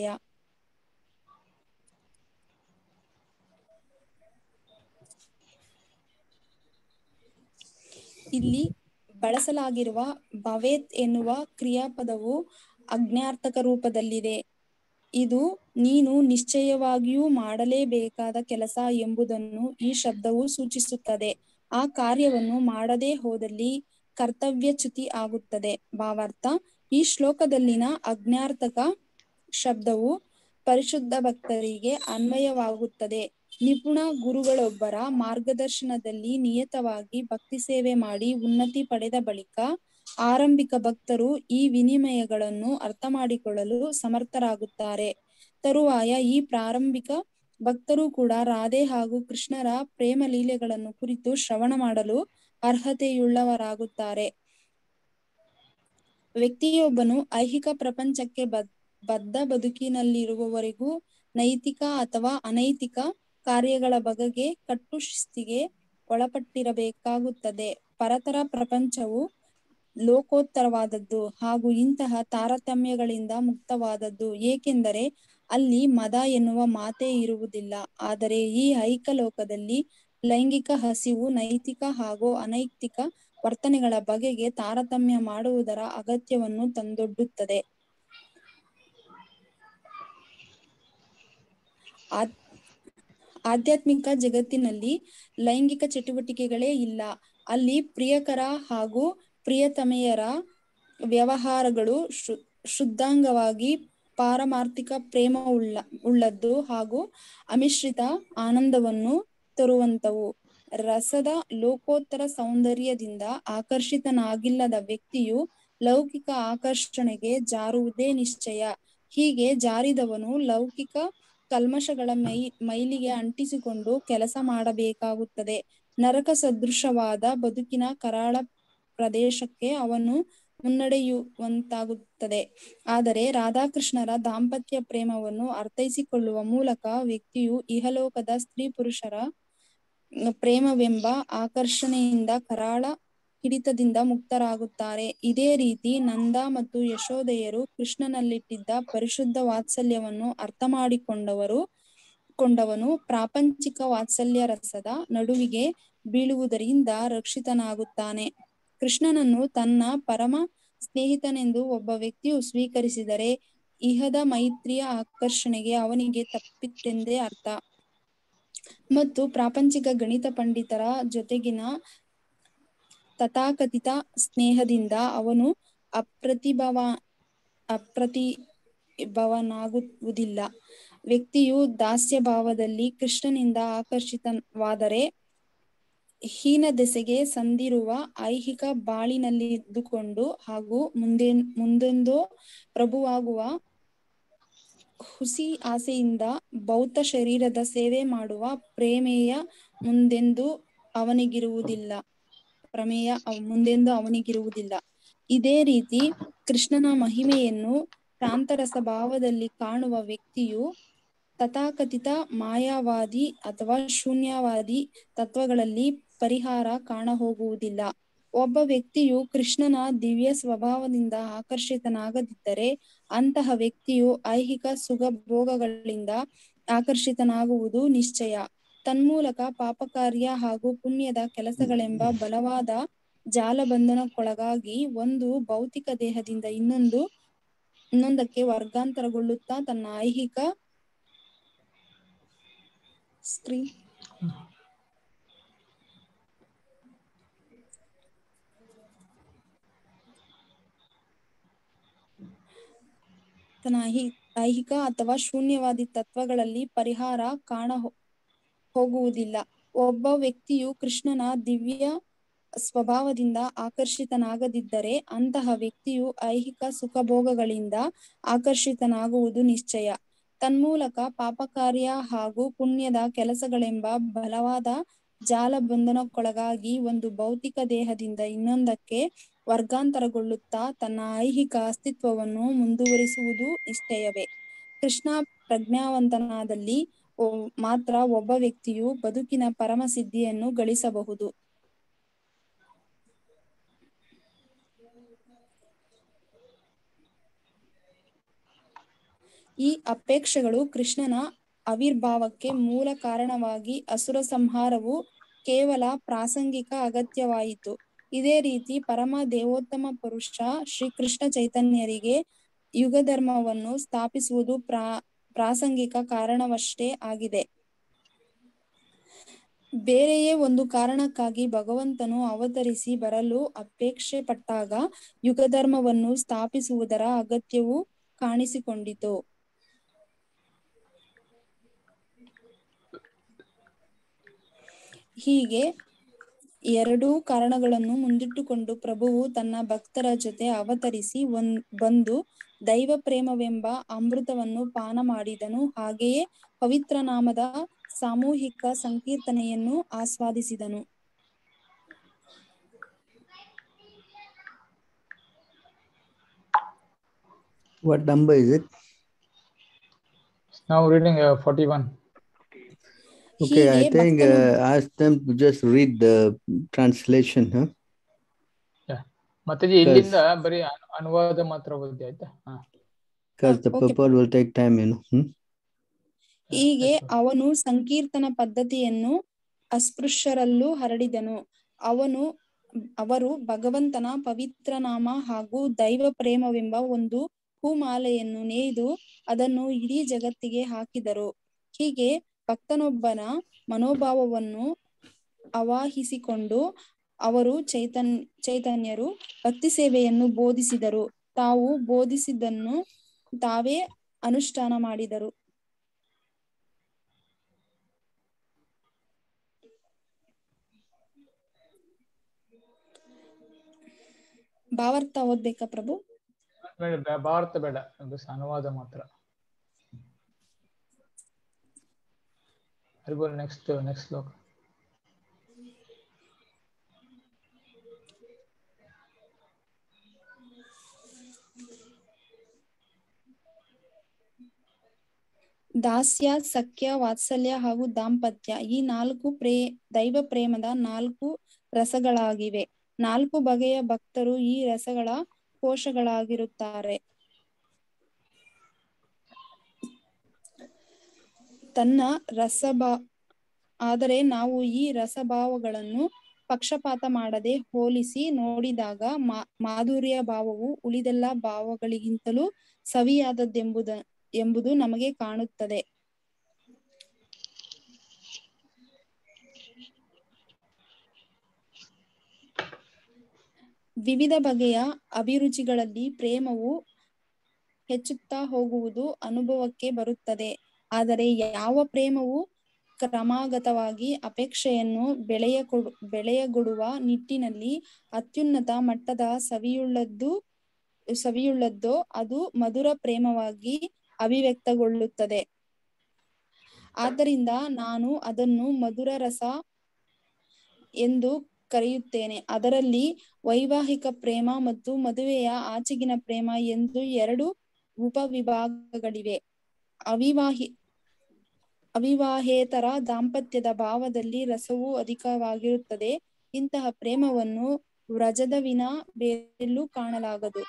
ಇಲ್ಲಿ ಬಳಸಲಾಗಿರುವ ಭವೇತ್ ಎನ್ನುವ ಕ್ರಿಯಾಪದವು ಅಜ್ಞಾರ್ಥಕ ರೂಪದಲ್ಲಿದೆ ಇದು ನೀನು ನಿಶ್ಚಯವಾಗಿಯೂ ಮಾಡಲೇಬೇಕಾದ ಕೆಲಸ ಎಂಬುದನ್ನು ಈ ಶಬ್ದವು ಸೂಚಿಸುತ್ತದೆ ಆ ಕಾರ್ಯವನ್ನು ಮಾಡದೇ ಹೋದಲ್ಲಿ ಕರ್ತವ್ಯಚ್ಯುತಿ ಆಗುತ್ತದೆ ಭಾವಾರ್ಥ ಈ ಶ್ಲೋಕದಲ್ಲಿನ ಅಜ್ಞಾರ್ಥಕ ಶಬ್ದವು ಪರಿಶುದ್ಧ ಭಕ್ತರಿಗೆ ಅನ್ವಯವಾಗುತ್ತದೆ ನಿಪುಣ ಗುರುಗಳೊಬ್ಬರ ಮಾರ್ಗದರ್ಶನದಲ್ಲಿ ನಿಯತವಾಗಿ ಭಕ್ತಿ ಸೇವೆ ಮಾಡಿ ಉನ್ನತಿ ಪಡೆದ ಬಳಿಕ ಆರಂಭಿಕ ಭಕ್ತರು ಈ ವಿನಿಮಯಗಳನ್ನು ಅರ್ಥ ಮಾಡಿಕೊಳ್ಳಲು ಸಮರ್ಥರಾಗುತ್ತಾರೆ ತರುವಾಯ ಈ ಪ್ರಾರಂಭಿಕ ಭಕ್ತರು ಕೂಡ ರಾಧೆ ಹಾಗೂ ಕೃಷ್ಣರ ಪ್ರೇಮ ಲೀಲೆಗಳನ್ನು ಕುರಿತು ಶ್ರವಣ ಮಾಡಲು ಅರ್ಹತೆಯುಳ್ಳವರಾಗುತ್ತಾರೆ ವ್ಯಕ್ತಿಯೊಬ್ಬನು ಐಹಿಕ ಪ್ರಪಂಚಕ್ಕೆ ಬದ್ ಬದ್ಧ ಬದುಕಿನಲ್ಲಿರುವವರೆಗೂ ನೈತಿಕ ಅಥವಾ ಅನೈತಿಕ ಕಾರ್ಯಗಳ ಬಗೆಗೆ ಕಟ್ಟು ಶಿಸ್ತಿಗೆ ಒಳಪಟ್ಟಿರಬೇಕಾಗುತ್ತದೆ ಪರತರ ಪ್ರಪಂಚವು ಲೋಕೋತ್ತರವಾದದ್ದು ಹಾಗೂ ಇಂತಹ ತಾರತಮ್ಯಗಳಿಂದ ಮುಕ್ತವಾದದ್ದು ಏಕೆಂದರೆ ಅಲ್ಲಿ ಮದ ಎನ್ನುವ ಮಾತೇ ಇರುವುದಿಲ್ಲ ಆದರೆ ಈ ಐಕ ಲೋಕದಲ್ಲಿ ಲೈಂಗಿಕ ಹಸಿವು ನೈತಿಕ ಹಾಗೂ ಅನೈತಿಕ ವರ್ತನೆಗಳ ಬಗೆಗೆ ತಾರತಮ್ಯ ಮಾಡುವುದರ ಅಗತ್ಯವನ್ನು ತಂದೊಡ್ಡುತ್ತದೆ ಆದ್- ಆಧ್ಯಾತ್ಮಿಕ ಜಗತ್ತಿನಲ್ಲಿ ಲೈಂಗಿಕ ಚಟುವಟಿಕೆಗಳೇ ಇಲ್ಲ ಅಲ್ಲಿ ಪ್ರಿಯಕರ ಹಾಗೂ ಪ್ರಿಯತಮೆಯರ ವ್ಯವಹಾರಗಳು ಶು- ಶುದ್ಧಾಂಗವಾಗಿ ಪಾರಮಾರ್ಥಿಕ ಪ್ರೇಮ ಉಳ್ಳ ಉಳ್ಳದ್ದು ಹಾಗೂ ಅಮಿಶ್ರಿತ ಆನಂದವನ್ನು ತರುವಂತವು ರಸದ ಲೋಕೋತ್ತರ ಸೌಂದರ್ಯದಿಂದ ಆಕರ್ಷಿತನಾಗಿಲ್ಲದ ವ್ಯಕ್ತಿಯು ಲೌಕಿಕ ಆಕರ್ಷಣೆಗೆ ಜಾರುವುದೇ ನಿಶ್ಚಯ ಹೀಗೆ ಜಾರಿದವನು ಲೌಕಿಕ ಕಲ್ಮಶಗಳ ಮೈ ಮೈಲಿಗೆ ಅಂಟಿಸಿಕೊಂಡು ಕೆಲಸ ಮಾಡಬೇಕಾಗುತ್ತದೆ ನರಕ ಸದೃಶವಾದ ಬದುಕಿನ ಕರಾಳ ಪ್ರದೇಶಕ್ಕೆ ಅವನು ಮುನ್ನಡೆಯುವಂತಾಗುತ್ತದೆ ಆದರೆ ರಾಧಾಕೃಷ್ಣರ ದಾಂಪತ್ಯ ಪ್ರೇಮವನ್ನು ಅರ್ಥೈಸಿಕೊಳ್ಳುವ ಮೂಲಕ ವ್ಯಕ್ತಿಯು ಇಹಲೋಕದ ಸ್ತ್ರೀ ಪುರುಷರ ಪ್ರೇಮವೆಂಬ ಆಕರ್ಷಣೆಯಿಂದ ಕರಾಳ ಹಿಡಿತದಿಂದ ಮುಕ್ತರಾಗುತ್ತಾರೆ ಇದೇ ರೀತಿ ನಂದ ಮತ್ತು ಯಶೋದೆಯರು ಕೃಷ್ಣನಲ್ಲಿಟ್ಟಿದ್ದ ಪರಿಶುದ್ಧ ವಾತ್ಸಲ್ಯವನ್ನು ಅರ್ಥ ಮಾಡಿಕೊಂಡವರು ಕೊಂಡವನು ಪ್ರಾಪಂಚಿಕ ವಾತ್ಸಲ್ಯ ರಸದ ನಡುವಿಗೆ ಬೀಳುವುದರಿಂದ ರಕ್ಷಿತನಾಗುತ್ತಾನೆ ಕೃಷ್ಣನನ್ನು ತನ್ನ ಪರಮ ಸ್ನೇಹಿತನೆಂದು ಒಬ್ಬ ವ್ಯಕ್ತಿಯು ಸ್ವೀಕರಿಸಿದರೆ ಇಹದ ಮೈತ್ರಿಯ ಆಕರ್ಷಣೆಗೆ ಅವನಿಗೆ ತಪ್ಪಿತೆಂದೇ ಅರ್ಥ ಮತ್ತು ಪ್ರಾಪಂಚಿಕ ಗಣಿತ ಪಂಡಿತರ ಜೊತೆಗಿನ ತಥಾಕಥಿತ ಸ್ನೇಹದಿಂದ ಅವನು ಅಪ್ರತಿಭವ ಅಪ್ರತಿಭವನಾಗುವುದಿಲ್ಲ ವ್ಯಕ್ತಿಯು ದಾಸ್ಯ ಭಾವದಲ್ಲಿ ಕೃಷ್ಣನಿಂದ ಆಕರ್ಷಿತವಾದರೆ ಹೀನ ದೆಸೆಗೆ ಸಂದಿರುವ ಐಹಿಕ ಬಾಳಿನಲ್ಲಿದ್ದುಕೊಂಡು ಹಾಗೂ ಮುಂದೆ ಮುಂದೆಂದೋ ಪ್ರಭುವಾಗುವ ಹುಸಿ ಆಸೆಯಿಂದ ಭೌತ ಶರೀರದ ಸೇವೆ ಮಾಡುವ ಪ್ರೇಮೆಯ ಮುಂದೆಂದೂ ಅವನಿಗಿರುವುದಿಲ್ಲ ಪ್ರಮೇಯ ಅವ್- ಮುಂದೆಂದು ಅವನಿಗಿರುವುದಿಲ್ಲ ಇದೇ ರೀತಿ ಕೃಷ್ಣನ ಮಹಿಮೆಯನ್ನು ಪ್ರಾಂತರಸ ಭಾವದಲ್ಲಿ ಕಾಣುವ ವ್ಯಕ್ತಿಯು ತಥಾಕಥಿತ ಮಾಯಾವಾದಿ ಅಥವಾ ಶೂನ್ಯವಾದಿ ತತ್ವಗಳಲ್ಲಿ ಪರಿಹಾರ ಕಾಣಹೋಗುವುದಿಲ್ಲ ಒಬ್ಬ ವ್ಯಕ್ತಿಯು ಕೃಷ್ಣನ ದಿವ್ಯ ಸ್ವಭಾವದಿಂದ ಆಕರ್ಷಿತನಾಗದಿದ್ದರೆ ಅಂತಹ ವ್ಯಕ್ತಿಯು ಐಹಿಕ ಸುಖ ಭೋಗಗಳಿಂದ ಆಕರ್ಷಿತನಾಗುವುದು ನಿಶ್ಚಯ ತನ್ಮೂಲಕ ಪಾಪಕಾರ್ಯ ಹಾಗೂ ಪುಣ್ಯದ ಕೆಲಸಗಳೆಂಬ ಬಲವಾದ ಜಾಲಬಂಧನಕ್ಕೊಳಗಾಗಿ ಒಂದು ಭೌತಿಕ ದೇಹದಿಂದ ಇನ್ನೊಂದು ಇನ್ನೊಂದಕ್ಕೆ ವರ್ಗಾಂತರಗೊಳ್ಳುತ್ತಾ ತನ್ನ ಐಹಿಕ ಸ್ಕ್ರೀನ್ ತನ್ನ ಐಹಿ ಐಹಿಕ ಅಥವಾ ಶೂನ್ಯವಾದಿ ತತ್ವಗಳಲ್ಲಿ ಪರಿಹಾರ ಕಾಣ ಹೋ- ಹೋಗುವುದಿಲ್ಲ ಒಬ್ಬ ವ್ಯಕ್ತಿಯು ಕೃಷ್ಣನ ದಿವ್ಯ ಸ್ವಭಾವದಿಂದ ಆಕರ್ಷಿತನಾಗದಿದ್ದರೆ ಅಂತಹ ವ್ಯಕ್ತಿಯು ಐಹಿಕ ಸುಖಭೋಗಗಳಿಂದ ಆಕರ್ಷಿತನಾಗುವುದು ನಿಶ್ಚಯ ತನ್ಮೂಲಕ ಪಾಪಕಾರ್ಯ ಹಾಗೂ ಪುಣ್ಯದ ಕೆಲಸಗಳೆಂಬ ಬಲವಾದ ಜಾಲಬಂಧನಕ್ಕೊಳಗಾಗಿ ಒಂದು ಭೌತಿಕ ದೇಹದಿಂದ ಇನ್ನೊಂದಕ್ಕೆ ವರ್ಗಾಂತರಗೊಳ್ಳುತ್ತಾ ತನ್ನ ಐಹಿಕ ಅಸ್ತಿತ್ವವನ್ನು ಮುಂದುವರಿಸುವುದು ನಿಶ್ಚಯವೇ ಕೃಷ್ಣ ಪ್ರಜ್ಞಾವಂತನಾದಲ್ಲಿ ಒ- ಮಾತ್ರ ಒಬ್ಬ ವ್ಯಕ್ತಿಯು ಬದುಕಿನ ಪರಮ ಸಿದ್ಧಿಯನ್ನು ಗಳಿಸಬಹುದು ಈ ಅಪೇಕ್ಷೆಗಳು ಕೃಷ್ಣನ ಆವಿರ್ಭಾವಕ್ಕೆ ಮೂಲ ಕಾರಣವಾಗಿ ಅಸುರ ಸಂಹಾರವು ಕೇವಲ ಪ್ರಾಸಂಗಿಕ ಅಗತ್ಯವಾಯಿತು ಇದೇ ರೀತಿ ಪರಮ ದೇವೋತ್ತಮ ಪುರುಷ ಶ್ರೀಕೃಷ್ಣ ಚೈತನ್ಯರಿಗೆ ಯುಗ ಧರ್ಮವನ್ನು ಸ್ಥಾಪಿಸುವುದು ಪ್ರಾ ಪ್ರಾಸಂಗಿಕ ಕಾರಣವಷ್ಟೇ ಆಗಿದೆ ಬೇರೆಯೇ ಒಂದು ಕಾರಣಕ್ಕಾಗಿ ಭಗವಂತನು ಅವತರಿಸಿ ಬರಲು ಅಪೇಕ್ಷೆ ಪಟ್ಟಾಗ ಯುಗ ಧರ್ಮವನ್ನು ಸ್ಥಾಪಿಸುವುದರ ಅಗತ್ಯವು ಕಾಣಿಸಿಕೊಂಡಿತು ಹೀಗೆ ಎರಡೂ ಕಾರಣಗಳನ್ನು ಮುಂದಿಟ್ಟುಕೊಂಡು ಪ್ರಭುವು ತನ್ನ ಭಕ್ತರ ಜೊತೆ ಅವತರಿಸಿ ಒಂದ್ ಬಂದು ದೈವ ಪ್ರೇಮವೆಂಬ ಅಮೃತವನ್ನು ಪಾನ ಮಾಡಿದನು ಹಾಗೆಯೇ ಪವಿತ್ರ ನಾಮದ ಸಾಮೂಹಿಕ ಸಂಕೀರ್ತನೆಯನ್ನು ಆಸ್ವಾದಿಸಿದನು What number is it? Now reading uh, 41. Okay, I ಹೀಗೆ think ಭಕ್ತನು uh, ask them to just read the translation, huh? ಮತ್ತಾಜಿ ಇಲ್ಲಿಂದ ಬರೀ ಅನು- ಅನುವಾದ ಮಾತ್ರ ಓದಿ ಆಯ್ತಾ ಹಾ Because the okay. purport will take time, you know. Hmm? ಹೀಗೆ ಅವನು ಸಂಕೀರ್ತನ ಪದ್ಧತಿಯನ್ನು ಅಸ್ಪೃಶ್ಯರಲ್ಲೂ ಹರಡಿದನು ಅವನು ಅವರು ಭಗವಂತನ ಪವಿತ್ರ ನಾಮ ಹಾಗೂ ದೈವ ಪ್ರೇಮವೆಂಬ ಒಂದು ಹೂಮಾಲೆಯನ್ನು ನೇಯ್ದು ಅದನ್ನು ಇಡೀ ಜಗತ್ತಿಗೆ ಹಾಕಿದರು ಹೀಗೆ ಭಕ್ತನೊಬ್ಬನ ಮನೋಭಾವವನ್ನು ಆವಾಹಿಸಿಕೊಂಡು ಅವರು ಚೈತನ್ ಚೈತನ್ಯರು ಭಕ್ತಿ ಸೇವೆಯನ್ನು ಬೋಧಿಸಿದರು ತಾವು ಬೋಧಿಸಿದ್ದನ್ನು ತಾವೇ ಅನುಷ್ಠಾನ ಮಾಡಿದರು ಭಾವಾರ್ಥ ಓದ್ಬೇಕಾ ಪ್ರಭು ಬೇಡ ಬೇ- ಭಾರತ ಬೇಡ ಬಸ್ ಅನುವಾದ ಮಾತ್ರ ಹರಿಬೋಲ್ ನೆಕ್ಸ್ಟ್ ನೆಕ್ಸ್ಟ್ ಶ್ಲೋಕ ದಾಸ್ಯ ಸಖ್ಯ ವಾತ್ಸಲ್ಯ ಹಾಗೂ ದಾಂಪತ್ಯ ಈ ನಾಲ್ಕು ಪ್ರೇ ದೈವ ಪ್ರೇಮದ ನಾಲ್ಕು ರಸಗಳಾಗಿವೆ ನಾಲ್ಕು ಬಗೆಯ ಭಕ್ತರು ಈ ರಸಗಳ ಕೋಶಗಳಾಗಿರುತ್ತಾರೆ ತನ್ನ ರಸಭಾ ಆದರೆ ನಾವು ಈ ರಸಭಾವಗಳನ್ನು ಪಕ್ಷಪಾತ ಮಾಡದೆ ಹೋಲಿಸಿ ನೋಡಿದಾಗ ಮಾ ಮಾಧುರ್ಯ ಭಾವವು ಉಳಿದೆಲ್ಲ ಭಾವಗಳಿಗಿಂತಲೂ ಸವಿಯಾದದ್ದೆಂಬುದ ಎಂಬುದು ನಮಗೆ ಕಾಣುತ್ತದೆ ವಿವಿಧ ಬಗೆಯ ಅಭಿರುಚಿಗಳಲ್ಲಿ ಪ್ರೇಮವು ಹೆಚ್ಚುತ್ತಾ ಹೋಗುವುದು ಅನುಭವಕ್ಕೆ ಬರುತ್ತದೆ ಆದರೆ ಯಾವ ಪ್ರೇಮವು ಕ್ರಮಾಗತವಾಗಿ ಅಪೇಕ್ಷೆಯನ್ನು ಬೆಳೆಯ ಕೊಡು ಬೆಳೆಯಗೊಡುವ ನಿಟ್ಟಿನಲ್ಲಿ ಅತ್ಯುನ್ನತ ಮಟ್ಟದ ಸವಿಯುಳ್ಳದ್ದು ಸವಿಯುಳ್ಳದ್ದೋ ಅದು ಮಧುರ ಪ್ರೇಮವಾಗಿ ಅಭಿವ್ಯಕ್ತಗೊಳ್ಳುತ್ತದೆ ಆದ್ದರಿಂದ ನಾನು ಅದನ್ನು ಮಧುರ ರಸ ಎಂದು ಕರೆಯುತ್ತೇನೆ ಅದರಲ್ಲಿ ವೈವಾಹಿಕ ಪ್ರೇಮ ಮತ್ತು ಮದುವೆಯ ಆಚೆಗಿನ ಪ್ರೇಮ ಎಂದು ಎರಡು ಉಪವಿಭಾಗಗಳಿವೆ ಅವಿವಾಹಿ ಅವಿವಾಹೇತರ ದಾಂಪತ್ಯದ ಭಾವದಲ್ಲಿ ರಸವು ಅಧಿಕವಾಗಿರುತ್ತದೆ ಇಂತಹ ಪ್ರೇಮವನ್ನು ವ್ರಜದ ವಿನ ಬೇರೆಲ್ಲೂ ಕಾಣಲಾಗದು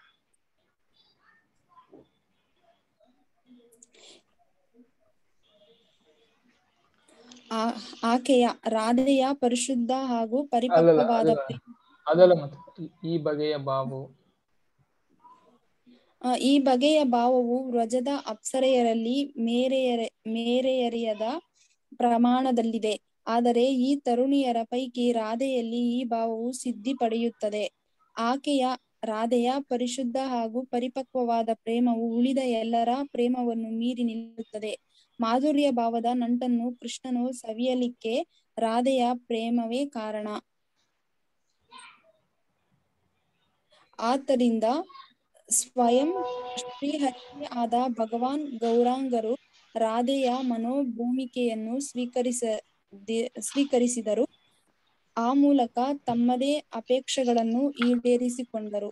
ಆ ಆಕೆಯ ರಾಧೆಯ ಪರಿಶುದ್ಧ ಹಾಗೂ ಅಲ್ಲಲ್ಲ ಪರಿಪಕ್ವವಾದ ಅದಲ್ಲ ಪ್ರೇಮ ಅದಲ್ಲ ಮತ್ತೆ ಈ- ಈ ಬಗೆಯ ಭಾವವು ಆ, ಈ ಬಗೆಯ ಭಾವವು ವ್ರಜದ ಅಪ್ಸರೆಯರಲ್ಲಿ ಮೇರೆಯರ ಮೇರೆಯರಿಯದ ಪ್ರಮಾಣದಲ್ಲಿದೆ ಆದರೆ ಈ ತರುಣಿಯರ ಪೈಕಿ ರಾಧೆಯಲ್ಲಿ ಈ ಭಾವವು ಸಿದ್ಧಿ ಪಡೆಯುತ್ತದೆ ಆಕೆಯ ರಾಧೆಯ ಪರಿಶುದ್ಧ ಹಾಗೂ ಪರಿಪಕ್ವವಾದ ಪ್ರೇಮವು ಉಳಿದ ಎಲ್ಲರ ಪ್ರೇಮವನ್ನು ಮೀರಿ ನಿಲ್ಲುತ್ತದೆ ಮಾಧುರ್ಯ ಭಾವದ ನಂಟನ್ನು ಕೃಷ್ಣನು ಸವಿಯಲಿಕ್ಕೆ ರಾಧೆಯ ಪ್ರೇಮವೇ ಕಾರಣ ಆದ್ದರಿಂದ ಸ್ವಯಂ ಶ್ರೀಹರಿಯೇ ಆದ ಭಗವಾನ್ ಗೌರಾಂಗರು ರಾಧೆಯ ಮನೋಭೂಮಿಕೆಯನ್ನು ಸ್ವೀಕರಿಸ ದಿ- ಸ್ವೀಕರಿಸಿದರು ಆ ಮೂಲಕ ತಮ್ಮದೇ ಅಪೇಕ್ಷೆಗಳನ್ನು ಈಡೇರಿಸಿಕೊಂಡರು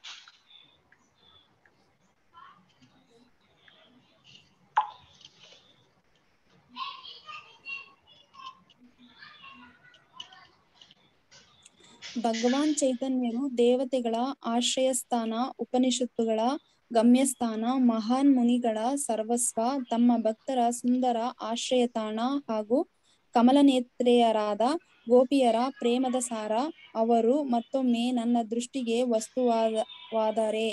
ಭಗವಾನ್ ಚೈತನ್ಯರು ದೇವತೆಗಳ ಆಶ್ರಯ ಸ್ಥಾನ ಉಪನಿಷತ್ತುಗಳ ಗಮ್ಯಸ್ಥಾನ ಮಹಾನ್ ಮುನಿಗಳ ಸರ್ವಸ್ವ ತಮ್ಮ ಭಕ್ತರ ಸುಂದರ ಆಶ್ರಯ ತಾಣ ಹಾಗೂ ಕಮಲನೇತ್ರೆಯರಾದ ಗೋಪಿಯರ ಪ್ರೇಮದ ಸಾರ ಅವರು ಮತ್ತೊಮ್ಮೆ ನನ್ನ ದೃಷ್ಟಿಗೆ ವಸ್ತುವಾದ ವಾದರೆ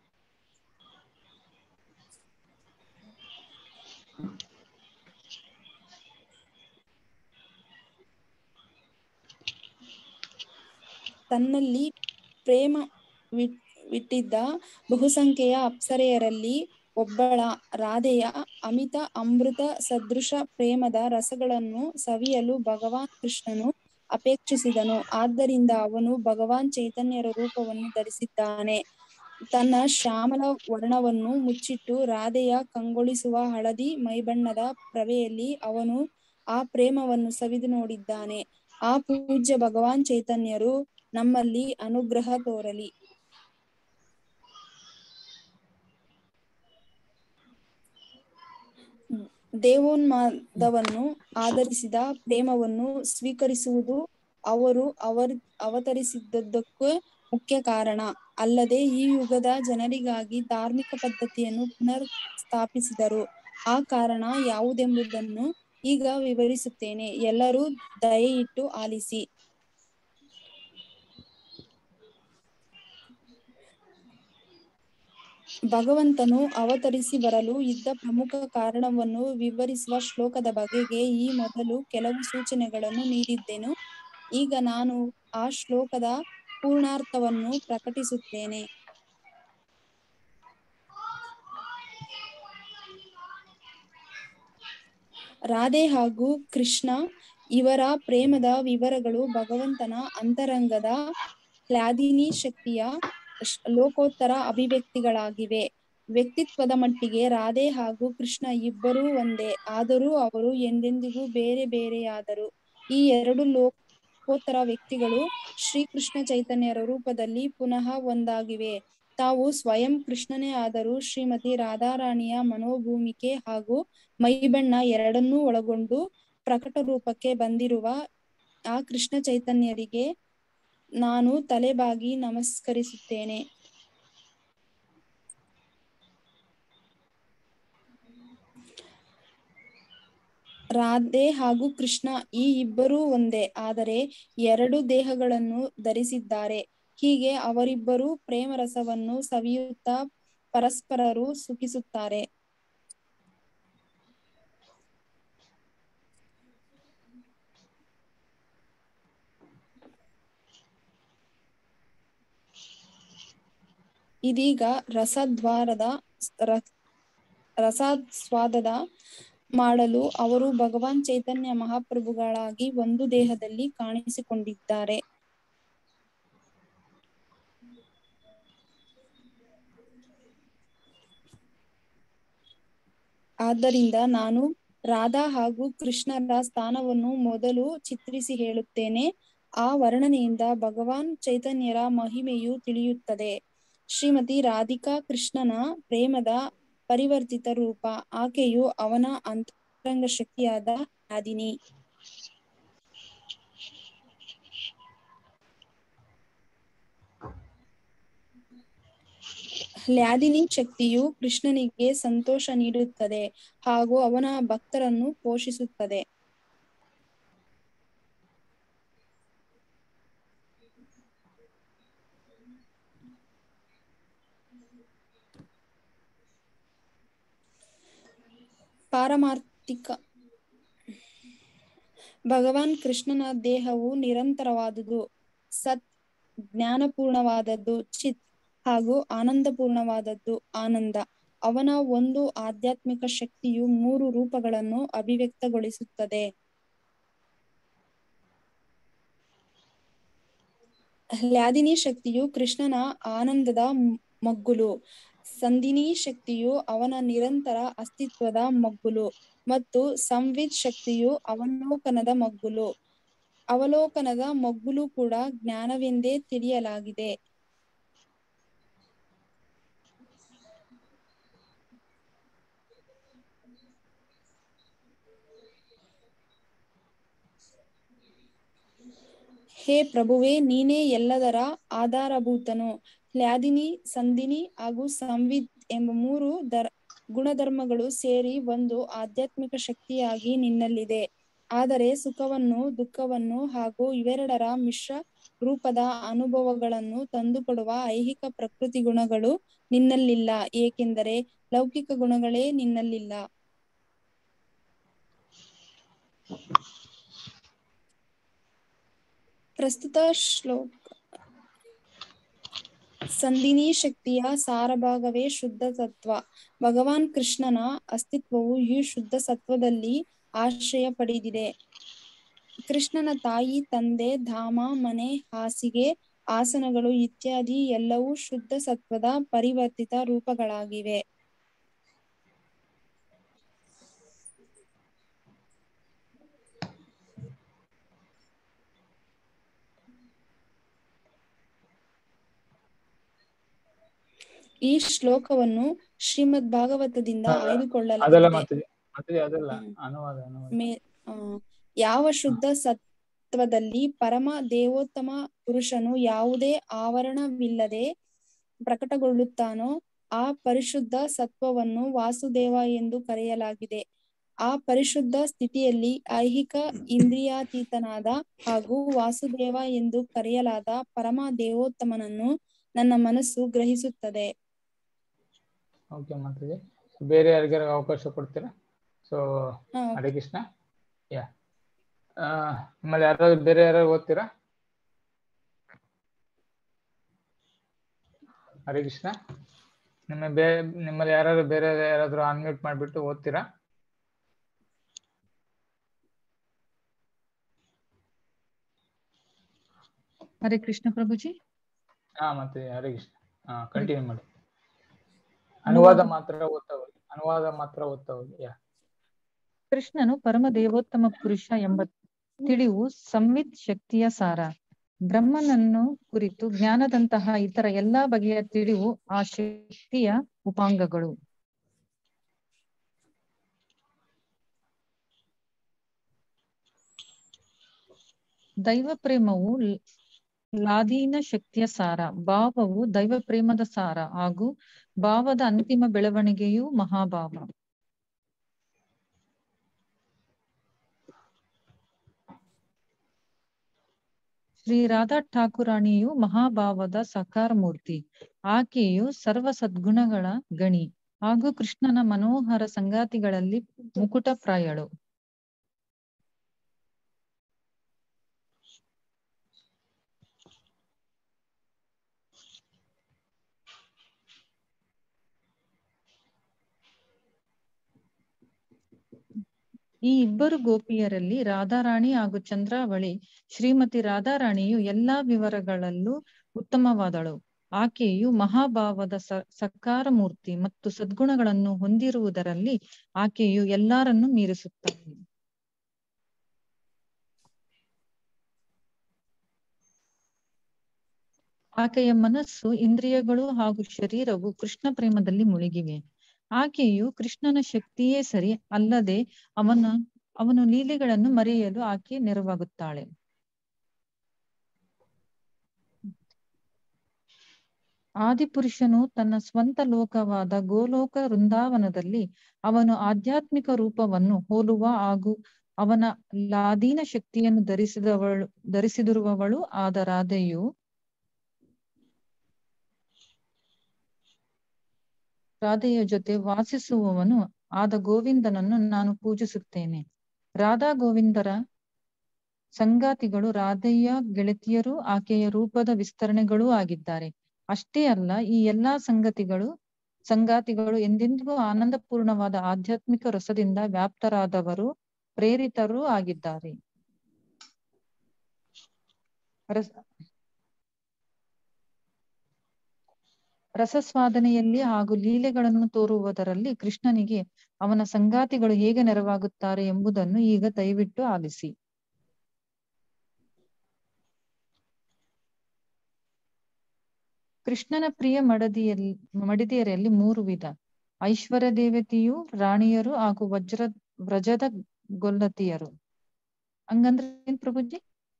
ತನ್ನಲ್ಲಿ ಪ್ರೇಮ ವಿ- ವಿಟ್ಟಿದ್ದ ಬಹುಸಂಖ್ಯೆಯ ಅಪ್ಸರೆಯರಲ್ಲಿ ಒಬ್ಬಳ ರಾಧೆಯ ಅಮಿತ ಅಮೃತ ಸದೃಶ ಪ್ರೇಮದ ರಸಗಳನ್ನು ಸವಿಯಲು ಭಗವಾನ್ ಕೃಷ್ಣನು ಅಪೇಕ್ಷಿಸಿದನು ಆದ್ದರಿಂದ ಅವನು ಭಗವಾನ್ ಚೈತನ್ಯರ ರೂಪವನ್ನು ಧರಿಸಿದ್ದಾನೆ ತನ್ನ ಶ್ಯಾಮಲ ವರ್ಣವನ್ನು ಮುಚ್ಚಿಟ್ಟು ರಾಧೆಯ ಕಂಗೊಳಿಸುವ ಹಳದಿ ಮೈಬಣ್ಣದ ಪ್ರವೆಯಲ್ಲಿ ಅವನು ಆ ಪ್ರೇಮವನ್ನು ಸವಿದು ನೋಡಿದ್ದಾನೆ ಆ ಪೂಜ್ಯ ಭಗವಾನ್ ಚೈತನ್ಯರು ನಮ್ಮಲ್ಲಿ ಅನುಗ್ರಹ ತೋರಲಿ ದೇವೋನ್ಮಾದವನ್ನು ಆಧರಿಸಿದ ಪ್ರೇಮವನ್ನು ಸ್ವೀಕರಿಸುವುದು ಅವರು ಅವರ್ ಅವತರಿಸಿದ್ದಕ್ಕೆ ಮುಖ್ಯ ಕಾರಣ ಅಲ್ಲದೆ ಈ ಯುಗದ ಜನರಿಗಾಗಿ ಧಾರ್ಮಿಕ ಪದ್ಧತಿಯನ್ನು ಪುನರ್ ಸ್ಥಾಪಿಸಿದರು ಆ ಕಾರಣ ಯಾವುದೆಂಬುದನ್ನು ಈಗ ವಿವರಿಸುತ್ತೇನೆ ಎಲ್ಲರೂ ದಯೆಯಿಟ್ಟು ಆಲಿಸಿ ಭಗವಂತನು ಅವತರಿಸಿ ಬರಲು ಇದ್ದ ಪ್ರಮುಖ ಕಾರಣವನ್ನು ವಿವರಿಸುವ ಶ್ಲೋಕದ ಬಗೆಗೆ ಈ ಮೊದಲು ಕೆಲವು ಸೂಚನೆಗಳನ್ನು ನೀಡಿದ್ದೆನು ಈಗ ನಾನು ಆ ಶ್ಲೋಕದ ಪೂರ್ಣಾರ್ಥವನ್ನು ಪ್ರಕಟಿಸುತ್ತೇನೆ ರಾಧೆ ಹಾಗೂ ಕೃಷ್ಣ ಇವರ ಪ್ರೇಮದ ವಿವರಗಳು ಭಗವಂತನ ಅಂತರಂಗದ ಕ್ಲಾದಿನಿ ಶಕ್ತಿಯ ಶ್- ಲೋಕೋತ್ತರ ಅಭಿವ್ಯಕ್ತಿಗಳಾಗಿವೆ ವ್ಯಕ್ತಿತ್ವದ ಮಟ್ಟಿಗೆ ರಾಧೆ ಹಾಗೂ ಕೃಷ್ಣ ಇಬ್ಬರೂ ಒಂದೇ ಆದರೂ ಅವರು ಎಂದೆಂದಿಗೂ ಬೇರೆ ಬೇರೆಯಾದರು ಈ ಎರಡು ಲೋಕೋತ್ತರ ವ್ಯಕ್ತಿಗಳು ಶ್ರೀಕೃಷ್ಣ ಚೈತನ್ಯರ ರೂಪದಲ್ಲಿ ಪುನಃ ಒಂದಾಗಿವೆ ತಾವು ಸ್ವಯಂ ಕೃಷ್ಣನೇ ಆದರೂ ಶ್ರೀಮತಿ ರಾಧಾರಾಣಿಯ ಮನೋಭೂಮಿಕೆ ಹಾಗೂ ಮೈಬಣ್ಣ ಎರಡನ್ನೂ ಒಳಗೊಂಡು ಪ್ರಕಟ ರೂಪಕ್ಕೆ ಬಂದಿರುವ ಆ ಕೃಷ್ಣ ಚೈತನ್ಯರಿಗೆ ನಾನು ತಲೆಬಾಗಿ ನಮಸ್ಕರಿಸುತ್ತೇನೆ ರಾಧೆ ಹಾಗೂ ಕೃಷ್ಣ ಈ ಇಬ್ಬರೂ ಒಂದೇ ಆದರೆ ಎರಡು ದೇಹಗಳನ್ನು ಧರಿಸಿದ್ದಾರೆ ಹೀಗೆ ಅವರಿಬ್ಬರೂ ಪ್ರೇಮ ರಸವನ್ನು ಸವಿಯುತ್ತಾ ಪರಸ್ಪರರು ಸುಖಿಸುತ್ತಾರೆ ಇದೀಗ ರಸದ್ವಾರದ ರ- ರಸಾಸ್ವಾದದ ಮಾಡಲು ಅವರು ಭಗವಾನ್ ಚೈತನ್ಯ ಮಹಾಪ್ರಭುಗಳಾಗಿ ಒಂದು ದೇಹದಲ್ಲಿ ಕಾಣಿಸಿಕೊಂಡಿದ್ದಾರೆ ಆದ್ದರಿಂದ ನಾನು ರಾಧಾ ಹಾಗೂ ಕೃಷ್ಣರ ಸ್ಥಾನವನ್ನು ಮೊದಲು ಚಿತ್ರಿಸಿ ಹೇಳುತ್ತೇನೆ ಆ ವರ್ಣನೆಯಿಂದ ಭಗವಾನ್ ಚೈತನ್ಯರ ಮಹಿಮೆಯು ತಿಳಿಯುತ್ತದೆ ಶ್ರೀಮತಿ ರಾಧಿಕಾ ಕೃಷ್ಣನ ಪ್ರೇಮದ ಪರಿವರ್ತಿತ ರೂಪ ಆಕೆಯು ಅವನ ಅಂತರಂಗ ಶಕ್ತಿಯಾದ ನಾದಿನಿ ಲ್ಯಾದಿನಿ ಶಕ್ತಿಯು ಕೃಷ್ಣನಿಗೆ ಸಂತೋಷ ನೀಡುತ್ತದೆ ಹಾಗೂ ಅವನ ಭಕ್ತರನ್ನು ಪೋಷಿಸುತ್ತದೆ ಪಾರಮಾರ್ಥಿಕ ಭಗವಾನ್ ಕೃಷ್ಣನ ದೇಹವು ನಿರಂತರವಾದುದು ಸತ್ ಜ್ಞಾನಪೂರ್ಣವಾದದ್ದು ಚಿತ್ ಹಾಗೂ ಆನಂದಪೂರ್ಣವಾದದ್ದು ಆನಂದ ಅವನ ಒಂದು ಆಧ್ಯಾತ್ಮಿಕ ಶಕ್ತಿಯು ಮೂರು ರೂಪಗಳನ್ನು ಅಭಿವ್ಯಕ್ತಗೊಳಿಸುತ್ತದೆ ಲ್ಯಾದಿನಿ ಶಕ್ತಿಯು ಕೃಷ್ಣನ ಆನಂದದ ಮಗ್ಗುಲು ಸಂದಿನಿ ಶಕ್ತಿಯು ಅವನ ನಿರಂತರ ಅಸ್ತಿತ್ವದ ಮಗ್ಗುಲು ಮತ್ತು ಸಂವಿತ್ ಶಕ್ತಿಯು ಅವಲೋಕನದ ಮಗ್ಗುಲು ಅವಲೋಕನದ ಮಗ್ಗುಲು ಕೂಡ ಜ್ಞಾನವೆಂದೇ ತಿಳಿಯಲಾಗಿದೆ ಹೇ ಪ್ರಭುವೇ ನೀನೇ ಎಲ್ಲದರ ಆಧಾರಭೂತನು ಲ್ಯಾದಿನಿ ಸಂದಿನಿ ಹಾಗೂ ಸಂವಿತ್ ಎಂಬ ಮೂರು ದರ್ ಗುಣಧರ್ಮಗಳು ಸೇರಿ ಒಂದು ಆಧ್ಯಾತ್ಮಿಕ ಶಕ್ತಿಯಾಗಿ ನಿನ್ನಲ್ಲಿದೆ ಆದರೆ ಸುಖವನ್ನು ದುಃಖವನ್ನು ಹಾಗೂ ಇವೆರಡರ ಮಿಶ್ರ ರೂಪದ ಅನುಭವಗಳನ್ನು ತಂದುಕೊಡುವ ಐಹಿಕ ಪ್ರಕೃತಿ ಗುಣಗಳು ನಿನ್ನಲ್ಲಿಲ್ಲ ಏಕೆಂದರೆ ಲೌಕಿಕ ಗುಣಗಳೇ ನಿನ್ನಲ್ಲಿಲ್ಲ ಪ್ರಸ್ತುತ ಶ್ಲೋಕ ಸಂದಿನಿ ಶಕ್ತಿಯ ಸಾರಭಾಗವೇ ಶುದ್ಧ ಸತ್ವ ಭಗವಾನ್ ಕೃಷ್ಣನ ಅಸ್ತಿತ್ವವು ಈ ಶುದ್ಧ ಸತ್ವದಲ್ಲಿ ಆಶ್ರಯ ಪಡೆದಿದೆ ಕೃಷ್ಣನ ತಾಯಿ ತಂದೆ ಧಾಮ ಮನೆ ಹಾಸಿಗೆ ಆಸನಗಳು ಇತ್ಯಾದಿ ಎಲ್ಲವೂ ಶುದ್ಧ ಸತ್ವದ ಪರಿವರ್ತಿತ ರೂಪಗಳಾಗಿವೆ ಈ ಶ್ಲೋಕವನ್ನು ಶ್ರೀಮದ್ ಭಾಗವತದಿಂದ ಅದೆಲ್ಲ ಆಯ್ದುಕೊಳ್ಳಲಾಗಿದೆ ಮತ್ತೆ ಮತ್ತೆ ಅದೆಲ್ಲ ಹ್ಮ್. ಅನುವಾದ ಅನುವಾದ ಮೇ ಆ, ಯಾವ ಶುದ್ಧ ಸತ್ವದಲ್ಲಿ ಪರಮ ದೇವೋತ್ತಮ ಪುರುಷನು ಯಾವುದೇ ಆವರಣವಿಲ್ಲದೆ ಪ್ರಕಟಗೊಳ್ಳುತ್ತಾನೋ ಆ ಪರಿಶುದ್ಧ ಸತ್ವವನ್ನು ವಾಸುದೇವ ಎಂದು ಕರೆಯಲಾಗಿದೆ ಆ ಪರಿಶುದ್ಧ ಸ್ಥಿತಿಯಲ್ಲಿ ಐಹಿಕ ಇಂದ್ರಿಯಾತೀತನಾದ ಹಾಗೂ ವಾಸುದೇವ ಎಂದು ಕರೆಯಲಾದ ಪರಮ ದೇವೋತ್ತಮನನ್ನು ನನ್ನ ಮನಸ್ಸು ಗ್ರಹಿಸುತ್ತದೆ ಓಕೆ ಮಾತಾಡಿ ಬೇರೆ ಯಾರಿಗಾರ ಅವಕಾಶ ಕೊಡ್ತೀರಾ ಸೊ ಆ, ಹರೇ ಕೃಷ್ಣ ಯಾ ನಿಮ್ಮಲ್ಲಿ ಯಾರಾದ್ರು ಬೇರೆ ಯಾರು ಓದ್ತೀರಾ ಹರೇ ಕೃಷ್ಣ ನಿಮ್ಮ ಬೇ ನಿಮ್ಮಲ್ಲಿ ಯಾರಾದ್ರು ಬೇರೆ ಯಾರಾದ್ರು ಅನ್ಮ್ಯೂಟ್ ಮಾಡಿಬಿಟ್ಟು ಓದ್ತೀರಾ ಹರೇ ಕೃಷ್ಣ ಪ್ರಭುಜಿ ಹಾ ಮತ್ತೆ ಹರೇ ಕೃಷ್ಣ ಹಾ ಕಂಟಿನ್ಯೂ ಮಾಡಿ ಅನುವಾದ ಮಾತ್ರ ಓದ್ತಾ ಹೋಗಿ ಅನುವಾದ ಮಾತ್ರ ಓದ್ತಾ ಹೋಗಿ ಯಾ ಕೃಷ್ಣನು ಪರಮ ದೇವೋತ್ತಮ ಪುರುಷ ಎಂಬ ತಿಳಿವು ಸಂವಿತ್ ಶಕ್ತಿಯ ಸಾರ ಬ್ರಹ್ಮನನ್ನು ಕುರಿತು ಜ್ಞಾನದಂತಹ ಇತರ ಎಲ್ಲಾ ಬಗೆಯ ತಿಳಿವು ಆ ಶಕ್ತಿಯ ಉಪಾಂಗಗಳು ದೈವ ಪ್ರೇಮವು ಲ್- ಲಾದೀನ ಶಕ್ತಿಯ ಸಾರ ಭಾವವು ದೈವ ಪ್ರೇಮದ ಸಾರ ಹಾಗೂ ಭಾವದ ಅಂತಿಮ ಬೆಳವಣಿಗೆಯು ಮಹಾಭಾವ ಶ್ರೀ ರಾಧಾ ಠಾಕುರಾಣಿಯು ಮಹಾಭಾವದ ಸಾಕಾರ ಮೂರ್ತಿ ಆಕೆಯು ಸರ್ವ ಸದ್ಗುಣಗಳ ಗಣಿ ಹಾಗೂ ಕೃಷ್ಣನ ಮನೋಹರ ಸಂಗಾತಿಗಳಲ್ಲಿ ಮುಕುಟಪ್ರಾಯಳು ಈ ಇಬ್ಬರು ಗೋಪಿಯರಲ್ಲಿ ರಾಧಾರಾಣಿ ಹಾಗೂ ಚಂದ್ರಾವಳಿ ಶ್ರೀಮತಿ ರಾಧಾರಾಣಿಯು ಎಲ್ಲಾ ವಿವರಗಳಲ್ಲೂ ಉತ್ತಮವಾದಳು ಆಕೆಯು ಮಹಾಭಾವದ ಸ ಸಕಾರ ಮೂರ್ತಿ ಮತ್ತು ಸದ್ಗುಣಗಳನ್ನು ಹೊಂದಿರುವುದರಲ್ಲಿ ಆಕೆಯು ಎಲ್ಲರನ್ನೂ ಮೀರಿಸುತ್ತಾಳೆ ಆಕೆಯ ಮನಸ್ಸು ಇಂದ್ರಿಯಗಳು ಹಾಗೂ ಶರೀರವು ಕೃಷ್ಣ ಪ್ರೇಮದಲ್ಲಿ ಮುಳುಗಿವೆ ಆಕೆಯು ಕೃಷ್ಣನ ಶಕ್ತಿಯೇ ಸರಿ ಅಲ್ಲದೆ ಅವನ ಅವನು ಲೀಲೆಗಳನ್ನು ಮರೆಯಲು ಆಕೆ ನೆರವಾಗುತ್ತಾಳೆ ಆದಿಪುರುಷನು ತನ್ನ ಸ್ವಂತ ಲೋಕವಾದ ಗೋಲೋಕ ವೃಂದಾವನದಲ್ಲಿ ಅವನು ಆಧ್ಯಾತ್ಮಿಕ ರೂಪವನ್ನು ಹೋಲುವ ಹಾಗೂ ಅವನ ಲಾದೀನ ಶಕ್ತಿಯನ್ನು ಧರಿಸಿದವಳು ಧರಿಸಿದಿರುವವಳು ಆದ ರಾಧೆಯು ರಾಧೆಯ ಜೊತೆ ವಾಸಿಸುವವನು ಆದ ಗೋವಿಂದನನ್ನು ನಾನು ಪೂಜಿಸುತ್ತೇನೆ ರಾಧಾ ಗೋವಿಂದರ ಸಂಗಾತಿಗಳು ರಾಧೆಯ ಗೆಳತಿಯರು ಆಕೆಯ ರೂಪದ ವಿಸ್ತರಣೆಗಳೂ ಆಗಿದ್ದಾರೆ ಅಷ್ಟೇ ಅಲ್ಲ ಈ ಎಲ್ಲಾ ಸಂಗತಿಗಳು ಸಂಗಾತಿಗಳು ಎಂದೆಂದಿಗೂ ಆನಂದಪೂರ್ಣವಾದ ಆಧ್ಯಾತ್ಮಿಕ ರಸದಿಂದ ವ್ಯಾಪ್ತರಾದವರು ಪ್ರೇರಿತರೂ ಆಗಿದ್ದಾರೆ ರಸ ರಸಸ್ವಾದನೆಯಲ್ಲಿ ಹಾಗೂ ಲೀಲೆಗಳನ್ನು ತೋರುವುದರಲ್ಲಿ ಕೃಷ್ಣನಿಗೆ ಅವನ ಸಂಗಾತಿಗಳು ಹೇಗೆ ನೆರವಾಗುತ್ತಾರೆ ಎಂಬುದನ್ನು ಈಗ ದಯವಿಟ್ಟು ಆಲಿಸಿ ಕೃಷ್ಣನ ಪ್ರಿಯ ಮಡದಿಯಲ್ಲಿ ಮಡಿದಿಯರಲ್ಲಿ ಮೂರು ವಿಧ ಐಶ್ವರ್ಯ ದೇವತೆಯು ರಾಣಿಯರು ಹಾಗೂ ವಜ್ರ ವ್ರಜದ ಗೊಲ್ಲತಿಯರು ಹಂಗಂದ್ರೆ ಏನ್ ಪ್ರಭುಜಿ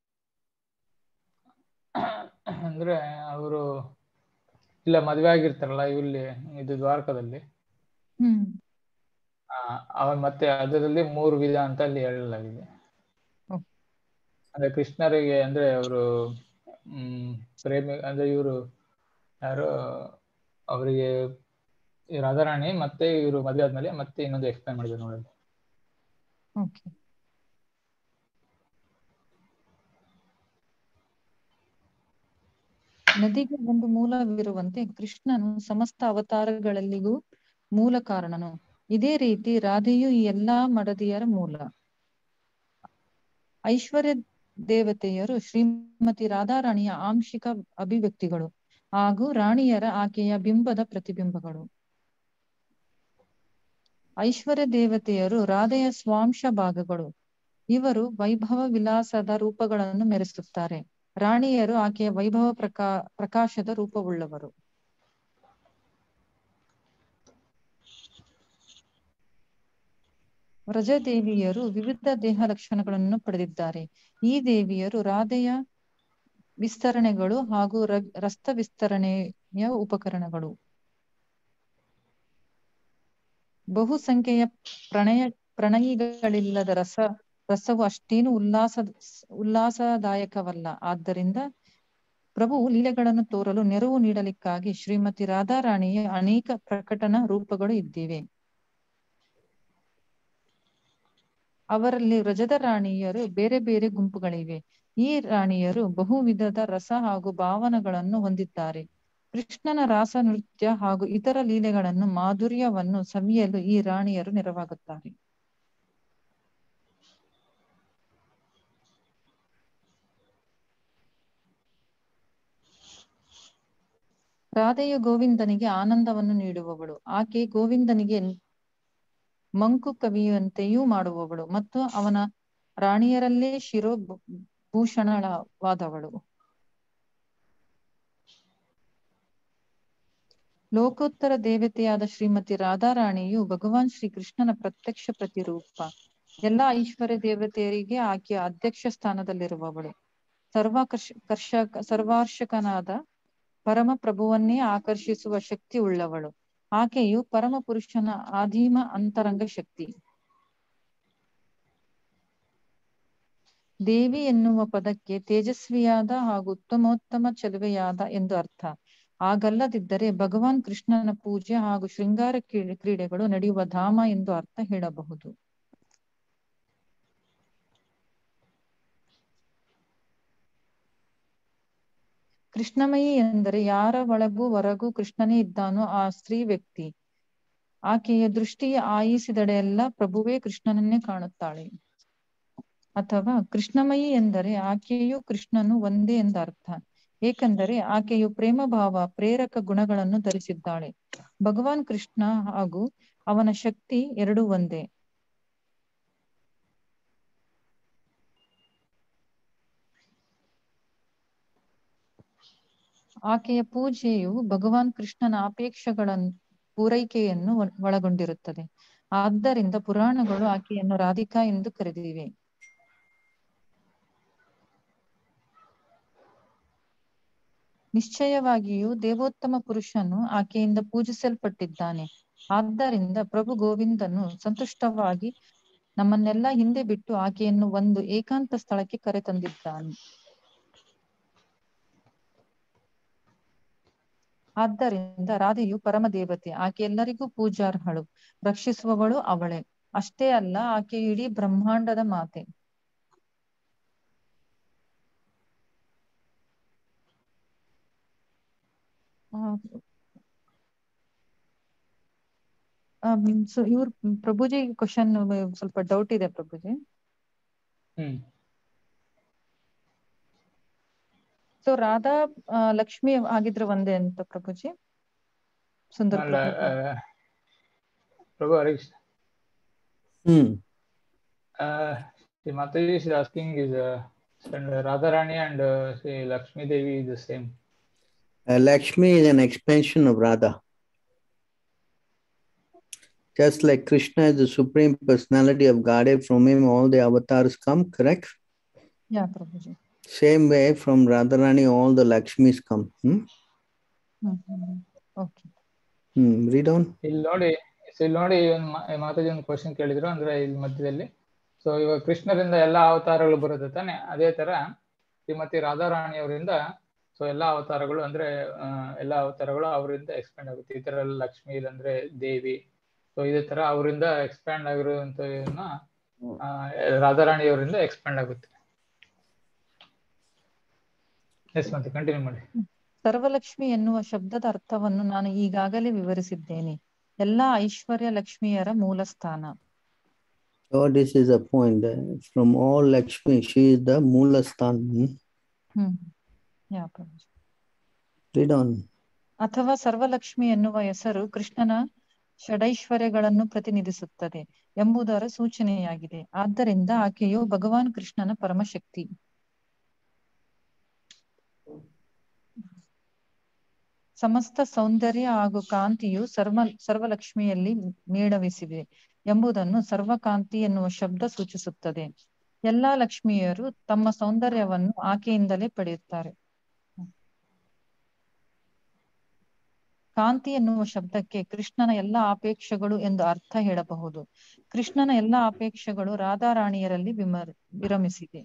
ಅಂದ್ರೆ ಅವರು ಇಲ್ಲ ಮದ್ವೆ ಆಗಿರ್ತಾರಲ್ಲ ಇಲ್ಲಿ ಇದು ದ್ವಾರಕದಲ್ಲಿ ಹ್ಮ್ ಆ ಅವ ಮತ್ತೆ ಅದರಲ್ಲಿ ಮೂರು ವಿಧ ಅಂತ ಅಲ್ಲಿ ಹೇಳಲಾಗಿದೆ ಹ್ಮ್. ಅಂದ್ರೆ ಕೃಷ್ಣರಿಗೆ ಅಂದ್ರೆ ಅವರು ಹ್ಮ್ ಪ್ರೇಮಿ ಅಂದ್ರೆ ಇವರು ಯಾರು ಅವರಿಗೆ ಈ ರಾಧಾರಾಣಿ ಮತ್ತೆ ಇವರು ಮದ್ವೆ ಆದ್ಮೇಲೆ ಮತ್ತೆ ಇನ್ನೊಂದು ಎಕ್ಸ್ಪ್ಲೈನ್ ಮಾಡಿದ್ರು ನೋಡಿ ಓಕೆ ನದಿಗೆ ಒಂದು ಮೂಲವಿರುವಂತೆ ಕೃಷ್ಣನು ಸಮಸ್ತ ಅವತಾರಗಳಲ್ಲಿಗೂ ಮೂಲ ಕಾರಣನು ಇದೇ ರೀತಿ ರಾಧೆಯು ಈ ಎಲ್ಲಾ ಮಡದಿಯರ ಮೂಲ ಐಶ್ವರ್ಯ ದೇವತೆಯರು ಶ್ರೀಮತಿ ರಾಧಾರಾಣಿಯ ಆಂಶಿಕ ಅಭಿವ್ಯಕ್ತಿಗಳು ಹಾಗೂ ರಾಣಿಯರ ಆಕೆಯ ಬಿಂಬದ ಪ್ರತಿಬಿಂಬಗಳು ಐಶ್ವರ್ಯ ದೇವತೆಯರು ರಾಧೆಯ ಸ್ವಾಂಶ ಭಾಗಗಳು ಇವರು ವೈಭವ ವಿಲಾಸದ ರೂಪಗಳನ್ನು ಮೆರೆಸುತ್ತಾರೆ ರಾಣಿಯರು ಆಕೆಯ ವೈಭವ ಪ್ರಕಾ ಪ್ರಕಾಶದ ರೂಪವುಳ್ಳವರು ವ್ರಜದೇವಿಯರು ವಿವಿಧ ದೇಹ ಲಕ್ಷಣಗಳನ್ನು ಪಡೆದಿದ್ದಾರೆ ಈ ದೇವಿಯರು ರಾಧೆಯ ವಿಸ್ತರಣೆಗಳು ಹಾಗೂ ರ- ರಸ್ತ ವಿಸ್ತರಣೆಯ ಉಪಕರಣಗಳು ಬಹುಸಂಖ್ಯೆಯ ಪ್ರಣಯ ಪ್ರಣಯಿಗಳಿಲ್ಲದ ರಸ ರಸವು ಅಷ್ಟೇನು ಉಲ್ಲಾಸ ಉಲ್ಲಾಸದಾಯಕವಲ್ಲ ಆದ್ದರಿಂದ ಪ್ರಭು ಲೀಲೆಗಳನ್ನು ತೋರಲು ನೆರವು ನೀಡಲಿಕ್ಕಾಗಿ ಶ್ರೀಮತಿ ರಾಧಾರಾಣಿಯ ಅನೇಕ ಪ್ರಕಟಣ ರೂಪಗಳು ಇದ್ದಿವೆ ಅವರಲ್ಲಿ ವ್ರಜದ ರಾಣಿಯರು ಬೇರೆ ಬೇರೆ ಗುಂಪುಗಳಿವೆ ಈ ರಾಣಿಯರು ಬಹು ವಿಧದ ರಸ ಹಾಗೂ ಭಾವನೆಗಳನ್ನು ಹೊಂದಿದ್ದಾರೆ ಕೃಷ್ಣನ ರಾಸ ನೃತ್ಯ ಹಾಗೂ ಇತರ ಲೀಲೆಗಳನ್ನು ಮಾಧುರ್ಯವನ್ನು ಸವಿಯಲು ಈ ರಾಣಿಯರು ನೆರವಾಗುತ್ತಾರೆ ರಾಧೆಯು ಗೋವಿಂದನಿಗೆ ಆನಂದವನ್ನು ನೀಡುವವಳು ಆಕೆ ಗೋವಿಂದನಿಗೆ ಮಂಕು ಕವಿಯುವಂತೆಯೂ ಮಾಡುವವಳು ಮತ್ತು ಅವನ ರಾಣಿಯರಲ್ಲೇ ಶಿರೋ ಭೂ- ಭೂಷಣಳವಾದವಳು ಲೋಕೋತ್ತರ ದೇವತೆಯಾದ ಶ್ರೀಮತಿ ರಾಧಾರಾಣಿಯು ಭಗವಾನ್ ಶ್ರೀ ಕೃಷ್ಣನ ಪ್ರತ್ಯಕ್ಷ ಪ್ರತಿರೂಪ ಎಲ್ಲಾ ಐಶ್ವರ್ಯ ದೇವತೆಯರಿಗೆ ಆಕೆಯ ಅಧ್ಯಕ್ಷ ಸ್ಥಾನದಲ್ಲಿರುವವಳು ಸರ್ವಾಕರ್ಷ ಕರ್ಷಕ ಸರ್ವಾರ್ಷಕನಾದ ಪರಮ ಪ್ರಭುವನ್ನೇ ಆಕರ್ಷಿಸುವ ಶಕ್ತಿ ಉಳ್ಳವಳು ಆಕೆಯು ಪರಮ ಪುರುಷನ ಆಧೀಮ ಅಂತರಂಗ ಶಕ್ತಿ ದೇವಿ ಎನ್ನುವ ಪದಕ್ಕೆ ತೇಜಸ್ವಿಯಾದ ಹಾಗೂ ಉತ್ತಮೋತ್ತಮ ಚೆಲುವೆಯಾದ ಎಂದು ಅರ್ಥ ಹಾಗಲ್ಲದಿದ್ದರೆ ಭಗವಾನ್ ಕೃಷ್ಣನ ಪೂಜೆ ಹಾಗೂ ಶೃಂಗಾರ ಕ್ರೀಡೆ ಕ್ರೀಡೆಗಳು ನಡೆಯುವ ಧಾಮ ಎಂದು ಅರ್ಥ ಹೇಳಬಹುದು ಕೃಷ್ಣಮಯಿ ಎಂದರೆ ಯಾರ ಒಳಗೂ ಹೊರಗೂ ಕೃಷ್ಣನೇ ಇದ್ದಾನೋ ಆ ಸ್ತ್ರೀ ವ್ಯಕ್ತಿ ಆಕೆಯ ದೃಷ್ಟಿ ಆಯಿಸಿದೆಡೆಯೆಲ್ಲ ಪ್ರಭುವೇ ಕೃಷ್ಣನನ್ನೇ ಕಾಣುತ್ತಾಳೆ ಅಥವಾ ಕೃಷ್ಣಮಯಿ ಎಂದರೆ ಆಕೆಯು ಕೃಷ್ಣನು ಒಂದೇ ಎಂದ ಅರ್ಥ ಏಕೆಂದರೆ ಆಕೆಯು ಪ್ರೇಮ ಭಾವ ಪ್ರೇರಕ ಗುಣಗಳನ್ನು ಧರಿಸಿದ್ದಾಳೆ ಭಗವಾನ್ ಕೃಷ್ಣ ಹಾಗೂ ಅವನ ಶಕ್ತಿ ಎರಡೂ ಒಂದೇ ಆಕೆಯ ಪೂಜೆಯು ಭಗವಾನ್ ಕೃಷ್ಣನ ಅಪೇಕ್ಷೆಗಳನ್ನು ಪೂರೈಕೆಯನ್ನು ಒ- ಒಳಗೊಂಡಿರುತ್ತದೆ ಆದ್ದರಿಂದ ಪುರಾಣಗಳು ಆಕೆಯನ್ನು ರಾಧಿಕಾ ಎಂದು ಕರೆದಿವೆ ನಿಶ್ಚಯವಾಗಿಯೂ ದೇವೋತ್ತಮ ಪುರುಷನು ಆಕೆಯಿಂದ ಪೂಜಿಸಲ್ಪಟ್ಟಿದ್ದಾನೆ ಆದ್ದರಿಂದ ಪ್ರಭು ಗೋವಿಂದನು ಸಂತುಷ್ಟವಾಗಿ ನಮ್ಮನ್ನೆಲ್ಲ ಹಿಂದೆ ಬಿಟ್ಟು ಆಕೆಯನ್ನು ಒಂದು ಏಕಾಂತ ಸ್ಥಳಕ್ಕೆ ಕರೆತಂದಿದ್ದಾನೆ ಆದ್ದರಿಂದ ರಾಧೆಯು ಪರಮ ದೇವತೆ ಆಕೆ ಎಲ್ಲರಿಗೂ ಪೂಜಾರ್ಹಳು ರಕ್ಷಿಸುವವಳು ಅವಳೇ ಅಷ್ಟೇ ಅಲ್ಲ ಆಕೆ ಇಡೀ ಬ್ರಹ್ಮಾಂಡದ ಮಾತೆ ಸೊ ಇವ್ರ ಪ್ರಭುಜಿ ಕ್ವಶನ್ ಸ್ವಲ್ಪ ಡೌಟ್ ಇದೆ ಪ್ರಭುಜಿ ಹ್ಮ್ ಸೊ ರಾಧಾ ಆ, ಲಕ್ಷ್ಮಿ ಆಗಿದ್ರೆ ಒಂದೇ ಅಂತ ಪ್ರಭುಜಿ ಸುಂದರ್ ಅಲ್ಲ ಪ್ರಭು ಆ, Prabhu Harish Hmm. uh, the Mataji is asking is uh, and Radharani and uh, say Lakshmi Devi is the same. Uh, Lakshmi is an expansion of Radha. Just like Krishna is the supreme personality of Godhead, from him all the avatars come, correct? Yeah Prabhuji Same way from Radharani all the Lakshmis come. Hmm? Hmm hmm okay Hmm. Read on. ಇಲ್ಲಿ ನೋಡಿ so ಇಲ್ಲಿ ನೋಡಿ ಒಂದು ಮಾತಾಜಿ ಒಂದು question ಕೇಳಿದ್ರು ಅಂದ್ರೆ ಇಲ್ಲಿ ಮಧ್ಯದಲ್ಲಿ ಸೊ ಇವಾಗ ಕೃಷ್ಣರಿಂದ ಎಲ್ಲಾ ಅವತಾರಗಳು ಬರುತ್ತೆ ತಾನೆ ಅದೇ ತರ ಶ್ರೀಮತಿ ರಾಧಾರಾಣಿ ಅವರಿಂದ ಸೊ ಎಲ್ಲಾ ಅವತಾರಗಳು ಅಂದ್ರೆ ಆ, ಎಲ್ಲಾ ಅವತಾರಗಳು ಅವರಿಂದ ಎಕ್ಸ್ಪ್ಯಾಂಡ್ ಆಗುತ್ತೆ ಈ ತರ ಎಲ್ಲ ಲಕ್ಷ್ಮಿ ಇಲ್ಲಂದ್ರೆ ದೇವಿ ಸೊ ಇದೇ ತರ ಅವರಿಂದ ಎಕ್ಸ್ಪ್ಯಾಂಡ್ ಆಗಿರುವಂತ ರಾಧಾರಾಣಿ ಅವರಿಂದ ಎಕ್ಸ್ಪ್ಯಾಂಡ್ ಆಗುತ್ತೆ ಎಸ್ ಮತ್ತೆ ಕಂಟಿನ್ಯೂ ಮಾಡಿ ಸರ್ವಲಕ್ಷ್ಮಿ ಎನ್ನುವ ಶಬ್ದದ ಅರ್ಥವನ್ನು ನಾನು ಈಗಾಗಲೇ ವಿವರಿಸಿದ್ದೇನೆ ಎಲ್ಲಾ ಐಶ್ವರ್ಯ ಲಕ್ಷ್ಮಿಯರ ಮೂಲ ಸ್ಥಾನ So this is a point. uh, From all Lakshmi, she is the Moolastan. Hmm? Hmm yeah ಪ್ರಭುಜಿ Read on. ಅಥವಾ ಸರ್ವಲಕ್ಷ್ಮಿ ಎನ್ನುವ ಹೆಸರು ಕೃಷ್ಣನ ಷಡೈಶ್ವರ್ಯಗಳನ್ನು ಪ್ರತಿನಿಧಿಸುತ್ತದೆ ಎಂಬುದರ ಸೂಚನೆಯಾಗಿದೆ ಆದ್ದರಿಂದ ಆಕೆಯು ಭಗವಾನ್ ಕೃಷ್ಣನ ಪರಮಶಕ್ತಿ ಸಮಸ್ತ ಸೌಂದರ್ಯ ಹಾಗೂ ಕಾಂತಿಯು ಸರ್ವ ಸರ್ವಲಕ್ಷ್ಮಿಯಲ್ಲಿ ಮೇಳವಿಸಿವೆ ಎಂಬುದನ್ನು ಸರ್ವಕಾಂತಿ ಎನ್ನುವ ಶಬ್ದ ಸೂಚಿಸುತ್ತದೆ ಎಲ್ಲಾ ಲಕ್ಷ್ಮಿಯರು ತಮ್ಮ ಸೌಂದರ್ಯವನ್ನು ಆಕೆಯಿಂದಲೇ ಪಡೆಯುತ್ತಾರೆ ಕಾಂತಿ ಎನ್ನುವ ಶಬ್ದಕ್ಕೆ ಕೃಷ್ಣನ ಎಲ್ಲಾ ಅಪೇಕ್ಷೆಗಳು ಎಂದು ಅರ್ಥ ಹೇಳಬಹುದು ಕೃಷ್ಣನ ಎಲ್ಲಾ ಅಪೇಕ್ಷೆಗಳು ರಾಧಾರಾಣಿಯರಲ್ಲಿ ವಿಮರ್ ವಿರಮಿಸಿದೆ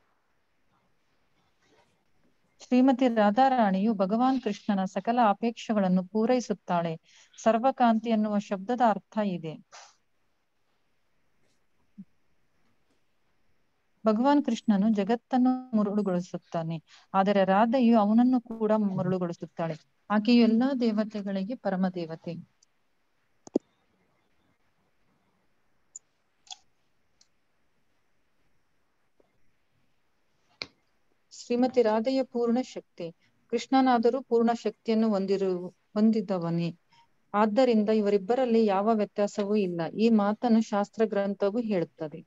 ಶ್ರೀಮತಿ ರಾಧಾರಾಣಿಯು ಭಗವಾನ್ ಕೃಷ್ಣನ ಸಕಲ ಅಪೇಕ್ಷೆಗಳನ್ನು ಪೂರೈಸುತ್ತಾಳೆ ಸರ್ವಕಾಂತಿ ಎನ್ನುವ ಶಬ್ದದ ಅರ್ಥ ಇದೆ ಭಗವಾನ್ ಕೃಷ್ಣನು ಜಗತ್ತನ್ನು ಮರುಳುಗೊಳಿಸುತ್ತಾನೆ ಆದರೆ ರಾಧೆಯು ಅವನನ್ನು ಕೂಡ ಮರುಳುಗೊಳಿಸುತ್ತಾಳೆ ಆಕೆಯು ಎಲ್ಲಾ ದೇವತೆಗಳಿಗೆ ಪರಮ ದೇವತೆ ಶ್ರೀಮತಿ ರಾಧೆಯ ಪೂರ್ಣ ಶಕ್ತಿ ಕೃಷ್ಣನಾದರೂ ಪೂರ್ಣ ಶಕ್ತಿಯನ್ನು ಹೊಂದಿರು ಹೊಂದಿದ್ದವನೇ ಆದ್ದರಿಂದ ಇವರಿಬ್ಬರಲ್ಲಿ ಯಾವ ವ್ಯತ್ಯಾಸವೂ ಇಲ್ಲ ಈ ಮಾತನ್ನು ಶಾಸ್ತ್ರ ಗ್ರಂಥವು ಹೇಳುತ್ತದೆ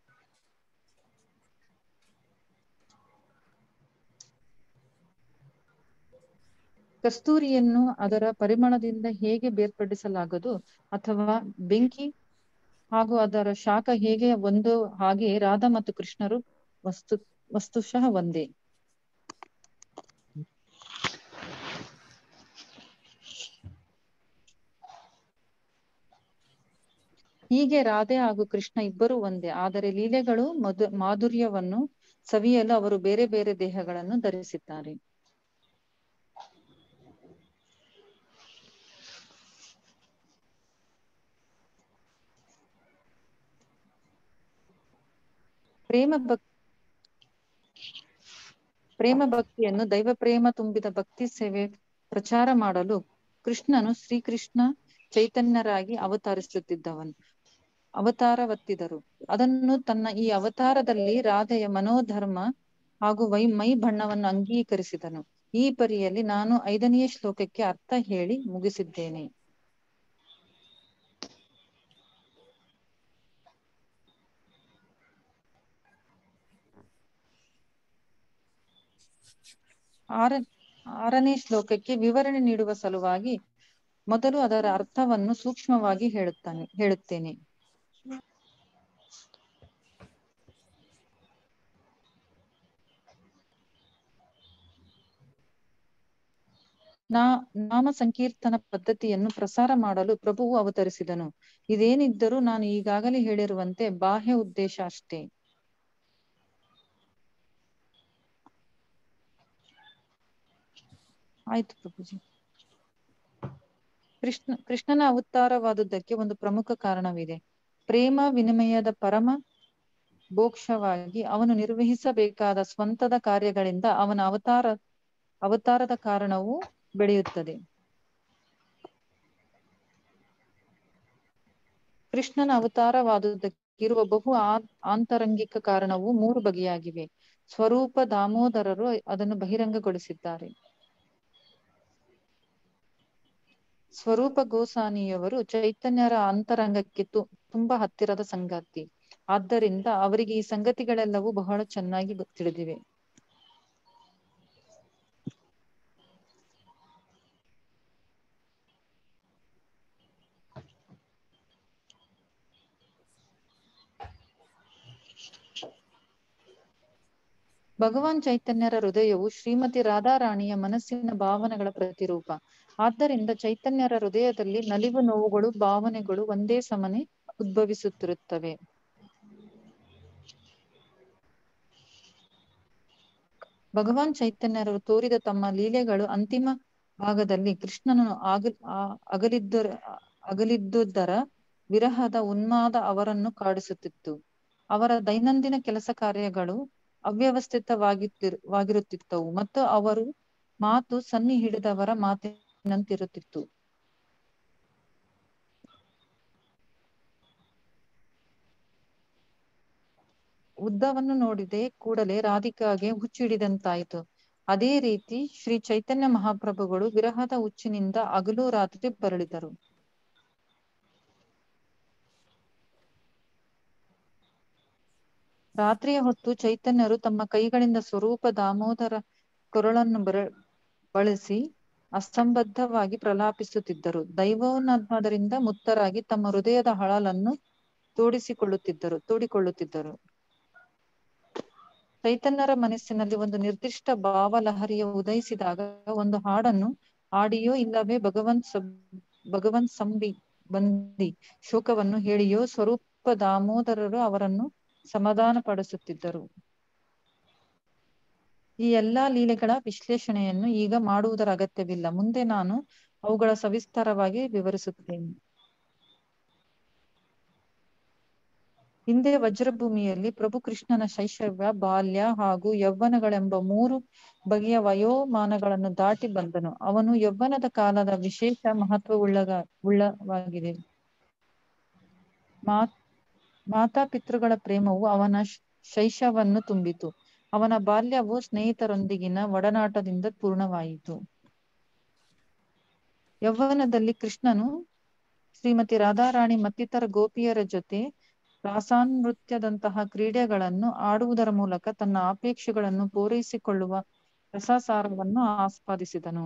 ಕಸ್ತೂರಿಯನ್ನು ಅದರ ಪರಿಮಳದಿಂದ ಹೇಗೆ ಬೇರ್ಪಡಿಸಲಾಗದು ಅಥವಾ ಬೆಂಕಿ ಹಾಗೂ ಅದರ ಶಾಖ ಹೇಗೆ ಒಂದು ಹಾಗೆ ರಾಧಾ ಮತ್ತು ಕೃಷ್ಣರು ವಸ್ತು ವಸ್ತುಶಃ ಒಂದೇ ಹೀಗೆ ರಾಧೆ ಹಾಗೂ ಕೃಷ್ಣ ಇಬ್ಬರು ಒಂದೇ ಆದರೆ ಲೀಲೆಗಳು ಮಧು ಮಾಧುರ್ಯವನ್ನು ಸವಿಯಲು ಅವರು ಬೇರೆ ಬೇರೆ ದೇಹಗಳನ್ನು ಧರಿಸಿದ್ದಾರೆ ಪ್ರೇಮ ಭಕ್ ಪ್ರೇಮ ಭಕ್ತಿಯನ್ನು ದೈವ ಪ್ರೇಮ ತುಂಬಿದ ಭಕ್ತಿ ಸೇವೆ ಪ್ರಚಾರ ಮಾಡಲು ಕೃಷ್ಣನು ಶ್ರೀಕೃಷ್ಣ ಚೈತನ್ಯರಾಗಿ ಅವತರಿಸುತ್ತಿದ್ದವನು ಅವತಾರವತ್ತಿದರು ಅದನ್ನು ತನ್ನ ಈ ಅವತಾರದಲ್ಲಿ ರಾಧೆಯ ಮನೋಧರ್ಮ ಹಾಗೂ ವೈ ಮೈ ಬಣ್ಣವನ್ನು ಅಂಗೀಕರಿಸಿದನು ಈ ಪರಿಯಲ್ಲಿ ನಾನು ಐದನೆಯ ಶ್ಲೋಕಕ್ಕೆ ಅರ್ಥ ಹೇಳಿ ಮುಗಿಸಿದ್ದೇನೆ ಆರ ಆರನೇ ಶ್ಲೋಕಕ್ಕೆ ವಿವರಣೆ ನೀಡುವ ಸಲುವಾಗಿ ಮೊದಲು ಅದರ ಅರ್ಥವನ್ನು ಸೂಕ್ಷ್ಮವಾಗಿ ಹೇಳುತ್ತಾನೆ ಹೇಳುತ್ತೇನೆ ನಾ ನಾಮ ಸಂಕೀರ್ತನ ಪದ್ಧತಿಯನ್ನು ಪ್ರಸಾರ ಮಾಡಲು ಪ್ರಭುವು ಅವತರಿಸಿದನು ಇದೇನಿದ್ದರೂ ನಾನು ಈಗಾಗಲೇ ಹೇಳಿರುವಂತೆ ಬಾಹ್ಯ ಉದ್ದೇಶ ಅಷ್ಟೇ ಆಯ್ತು ಪ್ರಭುಜಿ ಕೃಷ್ಣ ಕೃಷ್ಣನ ಅವತಾರವಾದುದಕ್ಕೆ ಒಂದು ಪ್ರಮುಖ ಕಾರಣವಿದೆ ಪ್ರೇಮ ವಿನಿಮಯದ ಪರಮ ಮೋಕ್ಷವಾಗಿ ಅವನು ನಿರ್ವಹಿಸಬೇಕಾದ ಸ್ವಂತದ ಕಾರ್ಯಗಳಿಂದ ಅವನ ಅವತಾರ ಅವತಾರದ ಕಾರಣವು ಬೆಳೆಯುತ್ತದೆ ಕೃಷ್ಣನ ಅವತಾರವಾದುದಕ್ಕಿರುವ ಬಹು ಆ- ಆಂತರಂಗಿಕ ಕಾರಣವು ಮೂರು ಬಗೆಯಾಗಿವೆ ಸ್ವರೂಪ ದಾಮೋದರರು ಅದನ್ನು ಬಹಿರಂಗಗೊಳಿಸಿದ್ದಾರೆ ಸ್ವರೂಪ ಗೋಸಾನಿಯವರು ಚೈತನ್ಯರ ಅಂತರಂಗಕ್ಕೆ ತು ತುಂಬಾ ಹತ್ತಿರದ ಸಂಗಾತಿ ಆದ್ದರಿಂದ ಅವರಿಗೆ ಈ ಸಂಗತಿಗಳೆಲ್ಲವೂ ಬಹಳ ಚೆನ್ನಾಗಿ ಗೊ- ತಿಳಿದಿವೆ ಭಗವಾನ್ ಚೈತನ್ಯರ ಹೃದಯವು ಶ್ರೀಮತಿ ರಾಧಾರಾಣಿಯ ಮನಸ್ಸಿನ ಭಾವನೆಗಳ ಪ್ರತಿರೂಪ ಆದ್ದರಿಂದ ಚೈತನ್ಯರ ಹೃದಯದಲ್ಲಿ ನಲಿವು ನೋವುಗಳು ಭಾವನೆಗಳು ಒಂದೇ ಸಮನೆ ಉದ್ಭವಿಸುತ್ತಿರುತ್ತವೆ ಭಗವಾನ್ ಚೈತನ್ಯರು ತೋರಿದ ತಮ್ಮ ಲೀಲೆಗಳು ಅಂತಿಮ ಭಾಗದಲ್ಲಿ ಕೃಷ್ಣನು ಆಗಲ್ ಆ- ಅಗಲಿದ್ದ ಅಗಲಿದ್ದುದರ ವಿರಹದ ಉನ್ಮಾದ ಅವರನ್ನು ಕಾಡಿಸುತ್ತಿತ್ತು ಅವರ ದೈನಂದಿನ ಕೆಲಸ ಕಾರ್ಯಗಳು ಅವ್ಯವಸ್ಥಿತವಾಗಿತ್ತಿರು ವಾಗಿರುತ್ತಿದ್ದವು ಮತ್ತು ಅವರು ಮಾತು ಸನ್ನಿ ಹಿಡಿದವರ ಮಾತಿನಂತಿರುತ್ತಿತ್ತು ಉದ್ದವನ್ನು ನೋಡಿದೆ ಕೂಡಲೇ ರಾಧಿಕಾಗೆ ಹುಚ್ಚಿಡಿದಂತಾಯಿತು ಅದೇ ರೀತಿ ಶ್ರೀ ಚೈತನ್ಯ ಮಹಾಪ್ರಭುಗಳು ವಿರಹದ ಹುಚ್ಚಿನಿಂದ ಹಗಲು ರಾತ್ರಿ ಬರಳಿದರು ರಾತ್ರಿಯ ಹೊತ್ತು ಚೈತನ್ಯರು ತಮ್ಮ ಕೈಗಳಿಂದ ಸ್ವರೂಪ ದಾಮೋದರ ಕೊರಳನ್ನು ಬರ ಬಳಸಿ ಅಸಂಬದ್ಧವಾಗಿ ಪ್ರಲಾಪಿಸುತ್ತಿದ್ದರು ದೈವೋನ್ನತರಿಂದ ಮುಕ್ತರಾಗಿ ತಮ್ಮ ಹೃದಯದ ಹಳಲನ್ನು ತೋಡಿಸಿಕೊಳ್ಳುತ್ತಿದ್ದರು ತೋಡಿಕೊಳ್ಳುತ್ತಿದ್ದರು ಚೈತನ್ಯರ ಮನಸ್ಸಿನಲ್ಲಿ ಒಂದು ನಿರ್ದಿಷ್ಟ ಭಾವಲಹರಿಯ ಉದಯಿಸಿದಾಗ ಒಂದು ಹಾಡನ್ನು ಹಾಡಿಯೋ ಇಲ್ಲವೇ ಭಗವಂತ್ ಸಬ್ ಭಗವಂತ್ ಸಂಬಿ ಬಂದಿ ಶೋಕವನ್ನು ಹೇಳಿಯೋ ಸ್ವರೂಪ ದಾಮೋದರರು ಅವರನ್ನು ಸಮಾಧಾನ ಪಡಿಸುತ್ತಿದ್ದರು ಈ ಎಲ್ಲಾ ಲೀಲೆಗಳ ವಿಶ್ಲೇಷಣೆಯನ್ನು ಈಗ ಮಾಡುವುದರ ಅಗತ್ಯವಿಲ್ಲ ಮುಂದೆ ನಾನು ಅವುಗಳ ಸವಿಸ್ತಾರವಾಗಿ ವಿವರಿಸುತ್ತೇನೆ ಹಿಂದೆ ವಜ್ರಭೂಮಿಯಲ್ಲಿ ಪ್ರಭು ಕೃಷ್ಣನ ಶೈಶವ್ಯ ಬಾಲ್ಯ ಹಾಗೂ ಯೌವನಗಳೆಂಬ ಮೂರು ಬಗೆಯ ವಯೋಮಾನಗಳನ್ನು ದಾಟಿ ಬಂದನು ಅವನು ಯೌವನದ ಕಾಲದ ವಿಶೇಷ ಮಹತ್ವವುಳ್ಳಗ ಉಳ್ಳವಾಗಿದೆ ಮಾ ಮಾತಾಪಿತೃಗಳ ಪ್ರೇಮವು ಅವನ ಶ್- ಶೈಶವನ್ನು ತುಂಬಿತು ಅವನ ಬಾಲ್ಯವು ಸ್ನೇಹಿತರೊಂದಿಗಿನ ಒಡನಾಟದಿಂದ ಪೂರ್ಣವಾಯಿತು ಯೌವನದಲ್ಲಿ ಕೃಷ್ಣನು ಶ್ರೀಮತಿ ರಾಧಾರಾಣಿ ಮತ್ತಿತರ ಗೋಪಿಯರ ಜೊತೆ ರಾಸಾನೃತ್ಯದಂತಹ ಕ್ರೀಡೆಗಳನ್ನು ಆಡುವುದರ ಮೂಲಕ ತನ್ನ ಅಪೇಕ್ಷೆಗಳನ್ನು ಪೂರೈಸಿಕೊಳ್ಳುವ ರಸಸಾರವನ್ನು ಆಸ್ವಾದಿಸಿದನು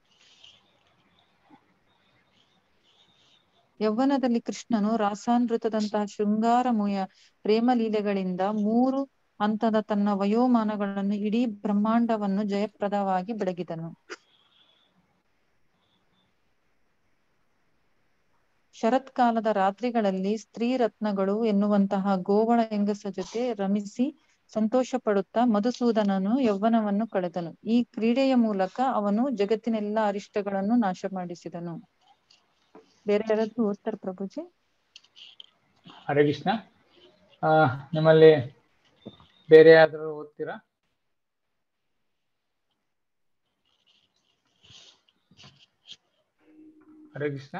ಯೌವನದಲ್ಲಿ ಕೃಷ್ಣನು ರಾಸಾನೃತದಂತಹ ಶೃಂಗಾರಮಯ ಪ್ರೇಮ ಲೀಲೆಗಳಿಂದ ಮೂರು ಹಂತದ ತನ್ನ ವಯೋಮಾನಗಳನ್ನು ಇಡೀ ಬ್ರಹ್ಮಾಂಡವನ್ನು ಜಯಪ್ರದವಾಗಿ ಬೆಳಗಿದನು ಶರತ್ಕಾಲದ ರಾತ್ರಿಗಳಲ್ಲಿ ಸ್ತ್ರೀ ರತ್ನಗಳು ಎನ್ನುವಂತಹ ಗೋವಳ ಹೆಂಗಸ ಜೊತೆ ರಮಿಸಿ ಸಂತೋಷ ಪಡುತ್ತಾ ಮಧುಸೂದನನು ಯೌವನವನ್ನು ಕಳೆದನು ಈ ಕ್ರೀಡೆಯ ಮೂಲಕ ಅವನು ಜಗತ್ತಿನೆಲ್ಲ ಅರಿಷ್ಟಗಳನ್ನು ನಾಶ ಮಾಡಿಸಿದನು ಬೇರೆ ಯಾರಾದ್ರೂ ಓದ್ತಾರೆ ಪ್ರಭುಜಿ ಹರೇ ಕೃಷ್ಣ ಆ, ನಿಮ್ಮಲ್ಲಿ ಬೇರೆ ಯಾವ್ದಾದ್ರು ಓದ್ತೀರಾ ಹರೇ ಕೃಷ್ಣ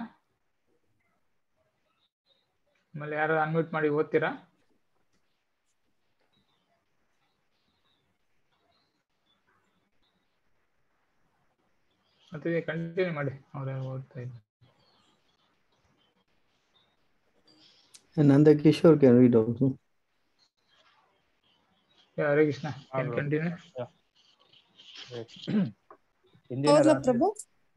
ನಿಮ್ಮಲ್ಲಿ ಯಾರು ಅನ್ಮ್ಯೂಟ್ ಮಾಡಿ ಓದ್ತೀರಾ ಮತ್ತೆ ಕಂಟಿನ್ಯೂ ಮಾಡಿ ಅವ್ರ ಓದ್ತಾ ಇದ್ದಾರೆ And Nanda Kishore can read also. Yeah, ಹರೇ ಕೃಷ್ಣ ಹೌದು. ಕಂಟಿನ್ಯೂ ಇಂದಿನ ಹೌದಾ ರಾತ್ರಿ ಪ್ರಭು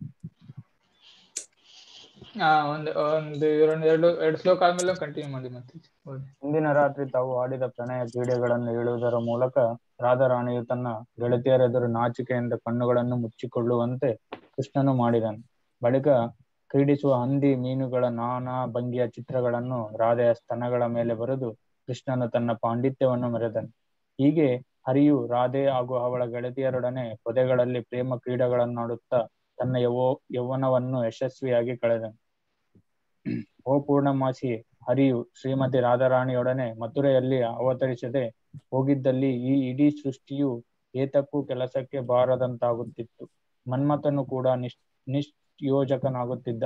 ಆ, ಒಂದು ಒಂದು ಎರಡು ಎರಡು ಎರಡು ಶ್ಲೋಕ ಆದ್ಮೇಲೆ ಕಂಟಿನ್ಯೂ ಮಾಡಿ ಮತ್ತೆ ಓದಿ. ಇಂದಿನ ರಾತ್ರಿ ತಾವು ಆಡಿದ ಪ್ರಣಯ ಕ್ರೀಡೆಗಳನ್ನು ಹೇಳುವುದರ ಮೂಲಕ ರಾಧಾರಾಣಿಯು ತನ್ನ ಗೆಳತಿಯರೆದುರು ನಾಚಿಕೆಯಿಂದ ಕಣ್ಣುಗಳನ್ನು ಮುಚ್ಚಿಕೊಳ್ಳುವಂತೆ ಕೃಷ್ಣನು ಮಾಡಿದನು ಬಳಿಕ ಕ್ರೀಡಿಸುವ ಹಂದಿ ಮೀನುಗಳ ನಾನಾ ಭಂಗಿಯ ಚಿತ್ರಗಳನ್ನು ರಾಧೆಯ ಸ್ತನಗಳ ಮೇಲೆ ಬರೆದು ಕೃಷ್ಣನು ತನ್ನ ಪಾಂಡಿತ್ಯವನ್ನು ಮೆರೆದನು ಹೀಗೆ ಹರಿಯು ರಾಧೆ ಹಾಗೂ ಅವಳ ಗೆಳತಿಯರೊಡನೆ ಪೊದೆಗಳಲ್ಲಿ ಪ್ರೇಮ ಕ್ರೀಡೆಗಳನ್ನಾಡುತ್ತಾ ತನ್ನ ಯೌವ ಯೌವನವನ್ನು ಯಶಸ್ವಿಯಾಗಿ ಕಳೆದನು ಓ ಪೂರ್ಣಮಾಸಿ ಹರಿಯು ಶ್ರೀಮತಿ ರಾಧಾರಾಣಿಯೊಡನೆ ಮಥುರೆಯಲ್ಲಿ ಅವತರಿಸದೆ ಹೋಗಿದ್ದಲ್ಲಿ ಈ ಇಡೀ ಸೃಷ್ಟಿಯು ಏತಕ್ಕೂ ಕೆಲಸಕ್ಕೆ ಬಾರದಂತಾಗುತ್ತಿತ್ತು ಮನ್ಮಥನು ಕೂಡ ನಿಶ್ ನಿಷ್ಯೋಜಕನಾಗುತ್ತಿದ್ದ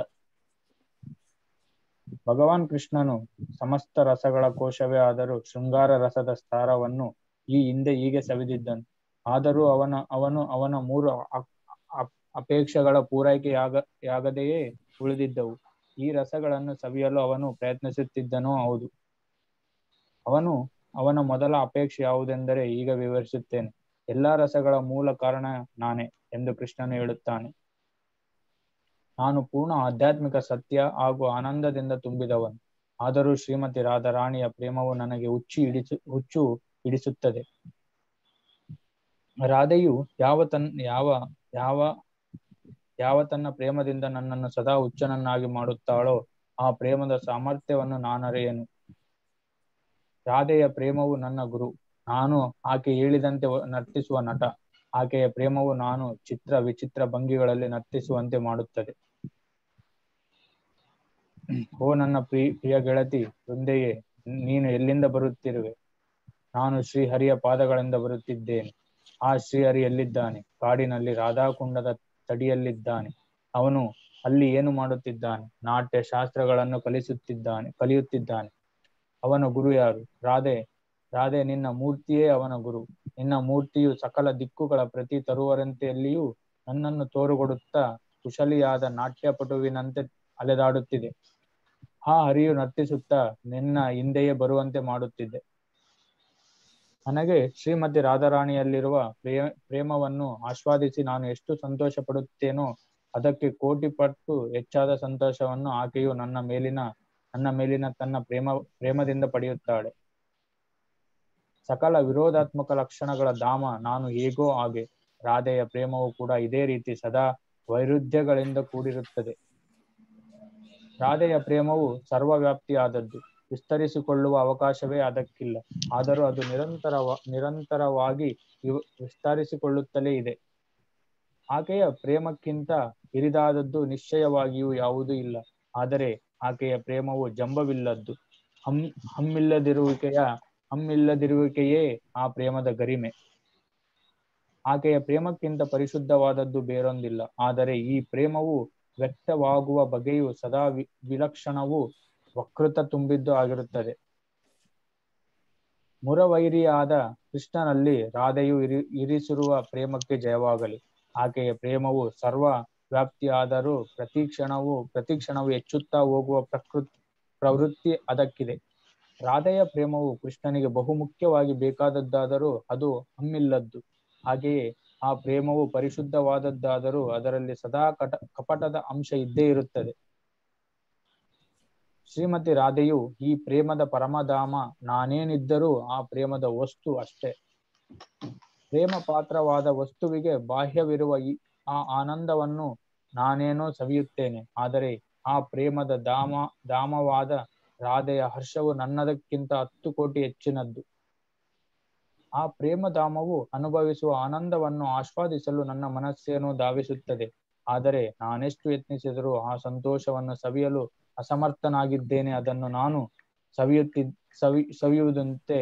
ಭಗವಾನ್ ಕೃಷ್ಣನು ಸಮಸ್ತ ರಸಗಳ ಕೋಶವೇ ಆದರೂ ಶೃಂಗಾರ ರಸದ ಸಾರವನ್ನು ಈ ಹಿಂದೆ ಹೀಗೆ ಸವಿದಿದ್ದನು ಆದರೂ ಅವನ ಅವನು ಅವನ ಮೂರು ಅ- ಅ- ಅಪೇಕ್ಷೆಗಳ ಪೂರೈಕೆಯಾಗ ಯಾಗದೆಯೇ ಉಳಿದಿದ್ದವು ಈ ರಸಗಳನ್ನು ಸವಿಯಲು ಅವನು ಪ್ರಯತ್ನಿಸುತ್ತಿದ್ದನೋ ಹೌದು ಅವನು ಅವನ ಮೊದಲ ಅಪೇಕ್ಷೆ ಯಾವುದೆಂದರೆ ಈಗ ವಿವರಿಸುತ್ತೇನೆ ಎಲ್ಲಾ ರಸಗಳ ಮೂಲ ಕಾರಣ ನಾನೇ ಎಂದು ಕೃಷ್ಣನು ಹೇಳುತ್ತಾನೆ ನಾನು ಪೂರ್ಣ ಆಧ್ಯಾತ್ಮಿಕ ಸತ್ಯ ಹಾಗೂ ಆನಂದದಿಂದ ತುಂಬಿದವನು ಆದರೂ ಶ್ರೀಮತಿ ರಾಧಾರಾಣಿಯ ಪ್ರೇಮವು ನನಗೆ ಹುಚ್ಚು ಹಿಡಿಸು ಹುಚ್ಚು ಹಿಡಿಸುತ್ತದೆ ರಾಧೆಯು ಯಾವ ತನ್ ಯಾವ ಯಾವ ಯಾವ ತನ್ನ ಪ್ರೇಮದಿಂದ ನನ್ನನ್ನು ಸದಾ ಹುಚ್ಚನನ್ನಾಗಿ ಮಾಡುತ್ತಾಳೋ ಆ ಪ್ರೇಮದ ಸಾಮರ್ಥ್ಯವನ್ನು ನಾನರಿಯನು ರಾಧೆಯ ಪ್ರೇಮವು ನನ್ನ ಗುರು ನಾನು ಆಕೆ ಹೇಳಿದಂತೆ ವ- ನರ್ತಿಸುವ ನಟ ಆಕೆಯ ಪ್ರೇಮವು ನಾನು ಚಿತ್ರ ವಿಚಿತ್ರ ಭಂಗಿಗಳಲ್ಲಿ ನರ್ತಿಸುವಂತೆ ಮಾಡುತ್ತದೆ ಓ ನನ್ನ ಪ್ರಿಯ ಪ್ರಿಯ ಗೆಳತಿ ವೃಂದೆಯೇ ನೀನು ಎಲ್ಲಿಂದ ಬರುತ್ತಿರುವೆ ನಾನು ಶ್ರೀಹರಿಯ ಪಾದಗಳಿಂದ ಬರುತ್ತಿದ್ದೇನೆ ಆ ಶ್ರೀಹರಿ ಎಲ್ಲಿದ್ದಾನೆ ಕಾಡಿನಲ್ಲಿ ರಾಧಾಕುಂಡದ ತಡಿಯಲ್ಲಿದ್ದಾನೆ ಅವನು ಅಲ್ಲಿ ಏನು ಮಾಡುತ್ತಿದ್ದಾನೆ ನಾಟ್ಯ ಶಾಸ್ತ್ರಗಳನ್ನು ಕಲಿಸುತ್ತಿದ್ದಾನೆ ಕಲಿಯುತ್ತಿದ್ದಾನೆ ಅವನ ಗುರು ಯಾರು ರಾಧೆ ರಾಧೆ ನಿನ್ನ ಮೂರ್ತಿಯೇ ಅವನ ಗುರು ನಿನ್ನ ಮೂರ್ತಿಯು ಸಕಲ ದಿಕ್ಕುಗಳ ಪ್ರತಿ ತರುವರಂತೆಯಲ್ಲಿಯೂ ನನ್ನನ್ನು ತೋರುಗೊಡುತ್ತಾ ಕುಶಲಿಯಾದ ನಾಟ್ಯಪಟುವಿನಂತೆ ಅಲೆದಾಡುತ್ತಿದೆ ಆ ಹರಿಯು ನರ್ತಿಸುತ್ತಾ ನಿನ್ನ ಹಿಂದೆಯೇ ಬರುವಂತೆ ಮಾಡುತ್ತಿದ್ದೆ ನನಗೆ ಶ್ರೀಮತಿ ರಾಧಾರಾಣಿಯಲ್ಲಿರುವ ಪ್ರೇಮ ಪ್ರೇಮವನ್ನು ಆಸ್ವಾದಿಸಿ ನಾನು ಎಷ್ಟು ಸಂತೋಷ ಪಡುತ್ತೇನೋ ಅದಕ್ಕೆ ಕೋಟಿ ಪಟ್ಟು ಹೆಚ್ಚಾದ ಸಂತೋಷವನ್ನು ಆಕೆಯು ನನ್ನ ಮೇಲಿನ ನನ್ನ ಮೇಲಿನ ತನ್ನ ಪ್ರೇಮ ಪ್ರೇಮದಿಂದ ಪಡೆಯುತ್ತಾಳೆ ಸಕಲ ವಿರೋಧಾತ್ಮಕ ಲಕ್ಷಣಗಳ ಧಾಮ ನಾನು ಹೇಗೋ ಹಾಗೆ ರಾಧೆಯ ಪ್ರೇಮವು ಕೂಡ ಇದೇ ರೀತಿ ಸದಾ ವೈರುಧ್ಯಗಳಿಂದ ಕೂಡಿರುತ್ತದೆ ರಾಧೆಯ ಪ್ರೇಮವು ಸರ್ವವ್ಯಾಪ್ತಿಯಾದದ್ದು ವಿಸ್ತರಿಸಿಕೊಳ್ಳುವ ಅವಕಾಶವೇ ಅದಕ್ಕಿಲ್ಲ ಆದರೂ ಅದು ನಿರಂತರ ನಿರಂತರವಾಗಿ ವಿವ- ವಿಸ್ತರಿಸಿಕೊಳ್ಳುತ್ತಲೇ ಇದೆ ಆಕೆಯ ಪ್ರೇಮಕ್ಕಿಂತ ಹಿರಿದಾದದ್ದು ನಿಶ್ಚಯವಾಗಿಯೂ ಯಾವುದೂ ಇಲ್ಲ ಆದರೆ ಆಕೆಯ ಪ್ರೇಮವು ಜಂಬವಿಲ್ಲದ್ದು ಹಮ್ ಹಮ್ಮಿಲ್ಲದಿರುವಿಕೆಯ ಹಮ್ಮಿಲ್ಲದಿರುವಿಕೆಯೇ ಆ ಪ್ರೇಮದ ಗರಿಮೆ ಆಕೆಯ ಪ್ರೇಮಕ್ಕಿಂತ ಪರಿಶುದ್ಧವಾದದ್ದು ಬೇರೊಂದಿಲ್ಲ ಆದರೆ ಈ ಪ್ರೇಮವು ವ್ಯಕ್ತವಾಗುವ ಬಗೆಯು ಸದಾ ವಿ ವಿಲಕ್ಷಣವೂ ವಕ್ರತ ತುಂಬಿದ್ದು ಆಗಿರುತ್ತದೆ ಮುರವೈರಿಯಾದ ಕೃಷ್ಣನಲ್ಲಿ ರಾಧೆಯು ಇರಿ ಇರಿಸಿರುವ ಪ್ರೇಮಕ್ಕೆ ಜಯವಾಗಲಿ ಆಕೆಯ ಪ್ರೇಮವು ಸರ್ವ ವ್ಯಾಪ್ತಿಯಾದರೂ ಪ್ರತಿ ಕ್ಷಣವೂ ಪ್ರತಿ ಕ್ಷಣವೂ ಹೆಚ್ಚುತ್ತಾ ಹೋಗುವ ಪ್ರಕೃತಿ ಪ್ರವೃತ್ತಿ ಅದಕ್ಕಿದೆ ರಾಧೆಯ ಪ್ರೇಮವು ಕೃಷ್ಣನಿಗೆ ಬಹುಮುಖ್ಯವಾಗಿ ಬೇಕಾದದ್ದಾದರೂ ಅದು ಹಮ್ಮಿಲ್ಲದ್ದು ಹಾಗೆಯೇ ಆ ಪ್ರೇಮವು ಪರಿಶುದ್ಧವಾದದ್ದಾದರೂ ಅದರಲ್ಲಿ ಸದಾ ಕಟ ಕಪಟದ ಅಂಶ ಇದ್ದೇ ಇರುತ್ತದೆ ಶ್ರೀಮತಿ ರಾಧೆಯು ಈ ಪ್ರೇಮದ ಪರಮಧಾಮ ನಾನೇನಿದ್ದರೂ ಆ ಪ್ರೇಮದ ವಸ್ತು ಅಷ್ಟೇ ಪ್ರೇಮ ಪಾತ್ರವಾದ ವಸ್ತುವಿಗೆ ಬಾಹ್ಯವಿರುವ ಈ ಆ ಆನಂದವನ್ನು ನಾನೇನೋ ಸವಿಯುತ್ತೇನೆ ಆದರೆ ಆ ಪ್ರೇಮದ ಧಾಮ ಧಾಮವಾದ ರಾಧೆಯ ಹರ್ಷವು ನನ್ನದಕ್ಕಿಂತ ಹತ್ತು ಕೋಟಿ ಹೆಚ್ಚಿನದ್ದು ಆ ಪ್ರೇಮಧಾಮವು ಅನುಭವಿಸುವ ಆನಂದವನ್ನು ಆಸ್ವಾದಿಸಲು ನನ್ನ ಮನಸ್ಸೇನೋ ಧಾವಿಸುತ್ತದೆ ಆದರೆ ನಾನೆಷ್ಟು ಯತ್ನಿಸಿದರೂ ಆ ಸಂತೋಷವನ್ನು ಸವಿಯಲು ಅಸಮರ್ಥನಾಗಿದ್ದೇನೆ ಅದನ್ನು ನಾನು ಸವಿಯುತ್ತಿ ಸವಿ ಸವಿಯುವುದಂತೆ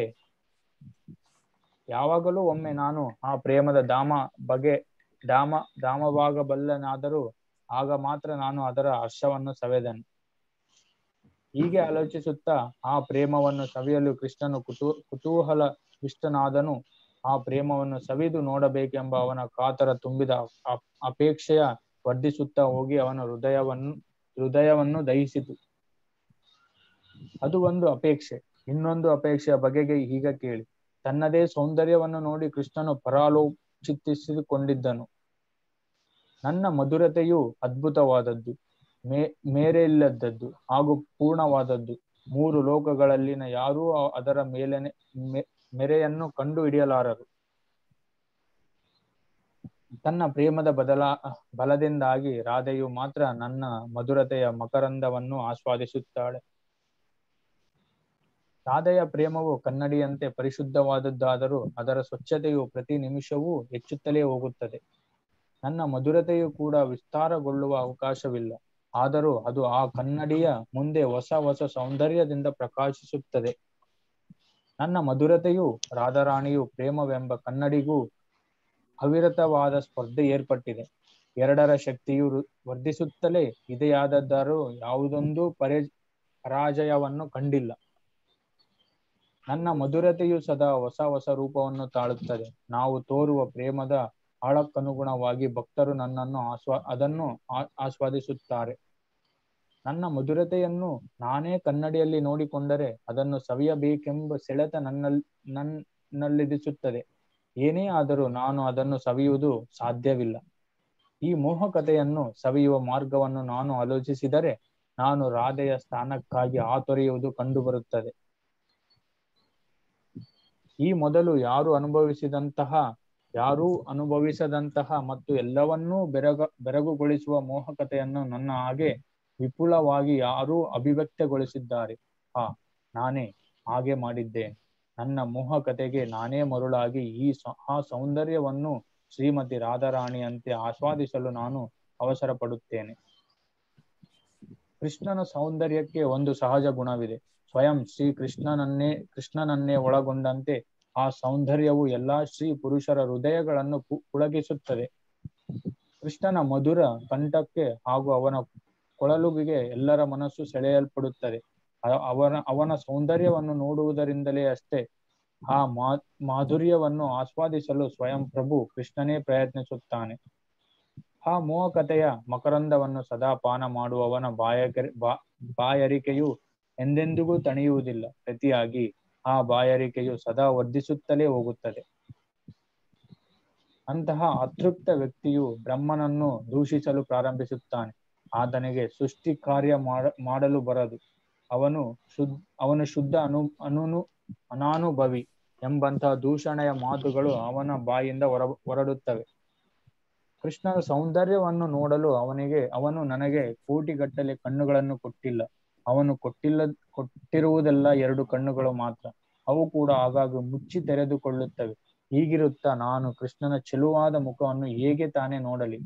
ಯಾವಾಗಲೂ ಒಮ್ಮೆ ನಾನು ಆ ಪ್ರೇಮದ ಧಾಮ ಬಗೆ ಧಾಮ ಧಾಮವಾಗಬಲ್ಲನಾದರೂ ಆಗ ಮಾತ್ರ ನಾನು ಅದರ ಹರ್ಷವನ್ನು ಸವೆದನು ಹೀಗೆ ಆಲೋಚಿಸುತ್ತಾ ಆ ಪ್ರೇಮವನ್ನು ಸವಿಯಲು ಕೃಷ್ಣನು ಕುತೂ ಕುತೂಹಲ ವಿಷ್ಟನಾದನು ಆ ಪ್ರೇಮವನ್ನು ಸವಿದು ನೋಡಬೇಕೆಂಬ ಅವನ ಕಾತರ ತುಂಬಿದ ಅ- ಅಪೇಕ್ಷೆಯ ವರ್ಧಿಸುತ್ತಾ ಹೋಗಿ ಅವನ ಹೃದಯವನ್ನು ಹೃದಯವನ್ನು ದಹಿಸಿತು ಅದು ಒಂದು ಅಪೇಕ್ಷೆ ಇನ್ನೊಂದು ಅಪೇಕ್ಷೆಯ ಬಗೆಗೆ ಈಗ ಕೇಳಿ ತನ್ನದೇ ಸೌಂದರ್ಯವನ್ನು ನೋಡಿ ಕೃಷ್ಣನು ಪರಾಲೋಚಿಸಿಕೊಂಡಿದ್ದನು ನನ್ನ ಮಧುರತೆಯು ಅದ್ಭುತವಾದದ್ದು ಮೇ ಮೇರೆಯಿಲ್ಲದದ್ದು ಹಾಗೂ ಪೂರ್ಣವಾದದ್ದು ಮೂರು ಲೋಕಗಳಲ್ಲಿನ ಯಾರೂ ಅದರ ಮೇಲನೆ ಮೆ- ಮೆರೆಯನ್ನು ಕಂಡು ಹಿಡಿಯಲಾರರು ತನ್ನ ಪ್ರೇಮದ ಬದಲ ಬಲದಿಂದಾಗಿ ರಾಧೆಯು ಮಾತ್ರ ನನ್ನ ಮಧುರತೆಯ ಮಕರಂದವನ್ನು ಆಸ್ವಾದಿಸುತ್ತಾಳೆ ರಾಧೆಯ ಪ್ರೇಮವು ಕನ್ನಡಿಯಂತೆ ಪರಿಶುದ್ಧವಾದದ್ದಾದರೂ ಅದರ ಸ್ವಚ್ಛತೆಯು ಪ್ರತಿ ನಿಮಿಷವೂ ಹೆಚ್ಚುತ್ತಲೇ ಹೋಗುತ್ತದೆ ನನ್ನ ಮಧುರತೆಯು ಕೂಡ ವಿಸ್ತಾರಗೊಳ್ಳುವ ಅವಕಾಶವಿಲ್ಲ ಆದರೂ ಅದು ಆ ಕನ್ನಡಿಯ ಮುಂದೆ ಹೊಸ ಹೊಸ ಸೌಂದರ್ಯದಿಂದ ಪ್ರಕಾಶಿಸುತ್ತದೆ ನನ್ನ ಮಧುರತೆಯು ರಾಧಾರಾಣಿಯು ಪ್ರೇಮವೆಂಬ ಕನ್ನಡಿಗೂ ಅವಿರತವಾದ ಸ್ಪರ್ಧೆ ಏರ್ಪಟ್ಟಿದೆ ಎರಡರ ಶಕ್ತಿಯು ವೃ- ವರ್ಧಿಸುತ್ತಲೇ ಇದೆಯಾದದ್ದಾರೂ ಯಾವುದೊಂದು ಪರಿ ಪರಾಜಯವನ್ನು ಕಂಡಿಲ್ಲ ನನ್ನ ಮಧುರತೆಯು ಸದಾ ಹೊಸ ಹೊಸ ರೂಪವನ್ನು ತಾಳುತ್ತದೆ ನಾವು ತೋರುವ ಪ್ರೇಮದ ಆಳಕ್ಕನುಗುಣವಾಗಿ ಭಕ್ತರು ನನ್ನನ್ನು ಆಸ್ವಾ ಅದನ್ನು ಆ- ಆಸ್ವಾದಿಸುತ್ತಾರೆ ನನ್ನ ಮಧುರತೆಯನ್ನು ನಾನೇ ಕನ್ನಡಿಯಲ್ಲಿ ನೋಡಿಕೊಂಡರೆ ಅದನ್ನು ಸವಿಯಬೇಕೆಂಬ ಸೆಳೆತ ನನ್ನಲ್ಲಿ ನನ್ನಲ್ಲಿದಿಸುತ್ತದೆ ಏನೇ ಆದರೂ ನಾನು ಅದನ್ನು ಸವಿಯುವುದು ಸಾಧ್ಯವಿಲ್ಲ ಈ ಮೋಹಕತೆಯನ್ನು ಸವಿಯುವ ಮಾರ್ಗವನ್ನು ನಾನು ಆಲೋಚಿಸಿದರೆ ನಾನು ರಾಧೆಯ ಸ್ಥಾನಕ್ಕಾಗಿ ಆತೊರೆಯುವುದು ಕಂಡುಬರುತ್ತದೆ ಈ ಮೊದಲು ಯಾರು ಅನುಭವಿಸಿದಂತಹ ಯಾರೂ ಅನುಭವಿಸದಂತಹ ಮತ್ತು ಎಲ್ಲವನ್ನೂ ಬೆರಗ ಬೆರಗುಗೊಳಿಸುವ ಮೋಹಕತೆಯನ್ನು ನನ್ನ ಹಾಗೆ ವಿಪುಲವಾಗಿ ಯಾರೂ ಅಭಿವ್ಯಕ್ತಗೊಳಿಸಿದ್ದಾರೆ ಹಾ ನಾನೇ ಹಾಗೆ ಮಾಡಿದ್ದೇನೆ ನನ್ನ ಮೋಹಕತೆಗೆ ನಾನೇ ಮರುಳಾಗಿ ಈ ಸ- ಆ ಸೌಂದರ್ಯವನ್ನು ಶ್ರೀಮತಿ ರಾಧಾರಾಣಿಯಂತೆ ಆಸ್ವಾದಿಸಲು ನಾನು ಅವಸರ ಪಡುತ್ತೇನೆ ಕೃಷ್ಣನ ಸೌಂದರ್ಯಕ್ಕೆ ಒಂದು ಸಹಜ ಗುಣವಿದೆ ಸ್ವಯಂ ಶ್ರೀ ಕೃಷ್ಣನನ್ನೇ ಕೃಷ್ಣನನ್ನೇ ಒಳಗೊಂಡಂತೆ ಆ ಸೌಂದರ್ಯವು ಎಲ್ಲಾ ಶ್ರೀ ಪುರುಷರ ಹೃದಯಗಳನ್ನು ಪು- ಪುಳಗಿಸುತ್ತದೆ ಕೃಷ್ಣನ ಮಧುರ ಕಂಠಕ್ಕೆ ಹಾಗೂ ಅವನ ಕೊಳಲುಗಿಗೆ ಎಲ್ಲರ ಮನಸ್ಸು ಸೆಳೆಯಲ್ಪಡುತ್ತದೆ ಅ- ಅವನ ಅವನ ಸೌಂದರ್ಯವನ್ನು ನೋಡುವುದರಿಂದಲೇ ಅಷ್ಟೇ ಆ ಮಾ ಮಾಧುರ್ಯವನ್ನು ಆಸ್ವಾದಿಸಲು ಸ್ವಯಂ ಪ್ರಭು ಕೃಷ್ಣನೇ ಪ್ರಯತ್ನಿಸುತ್ತಾನೆ ಆ ಮೋಹಕತೆಯ ಮಕರಂದವನ್ನು ಸದಾ ಪಾನ ಮಾಡುವವನ ಬಾಯಕ ಬಾ ಬಾಯರಿಕೆಯು ಎಂದೆಂದಿಗೂ ತಣಿಯುವುದಿಲ್ಲ ಪ್ರತಿಯಾಗಿ ಆ ಬಾಯಾರಿಕೆಯು ಸದಾ ವರ್ಧಿಸುತ್ತಲೇ ಹೋಗುತ್ತದೆ ಅಂತಹ ಅತೃಪ್ತ ವ್ಯಕ್ತಿಯು ಬ್ರಹ್ಮನನ್ನು ದೂಷಿಸಲು ಪ್ರಾರಂಭಿಸುತ್ತಾನೆ ಆತನಿಗೆ ಸೃಷ್ಟಿ ಕಾರ್ಯ ಮಾಡ ಮಾಡಲು ಬರದು ಅವನು ಶುದ್ಧ ಅವನು ಶುದ್ಧ ಅನು ಅನುನು ಅನಾನುಭವಿ ಎಂಬಂತಹ ದೂಷಣೆಯ ಮಾತುಗಳು ಅವನ ಬಾಯಿಂದ ಹೊರ ಹೊರಡುತ್ತವೆ ಕೃಷ್ಣನ ಸೌಂದರ್ಯವನ್ನು ನೋಡಲು ಅವನಿಗೆ ಅವನು ನನಗೆ ಕೋಟಿಗಟ್ಟಲೆ ಕಣ್ಣುಗಳನ್ನು ಕೊಟ್ಟಿಲ್ಲ ಅವನು ಕೊಟ್ಟಿಲ್ಲ ಕೊಟ್ಟಿರುವುದೆಲ್ಲ ಎರಡು ಕಣ್ಣುಗಳು ಮಾತ್ರ ಅವು ಕೂಡ ಆಗಾಗ ಮುಚ್ಚಿ ತೆರೆದುಕೊಳ್ಳುತ್ತವೆ ಹೀಗಿರುತ್ತಾ ನಾನು ಕೃಷ್ಣನ ಚೆಲುವಾದ ಮುಖವನ್ನು ಹೇಗೆ ತಾನೇ ನೋಡಲಿ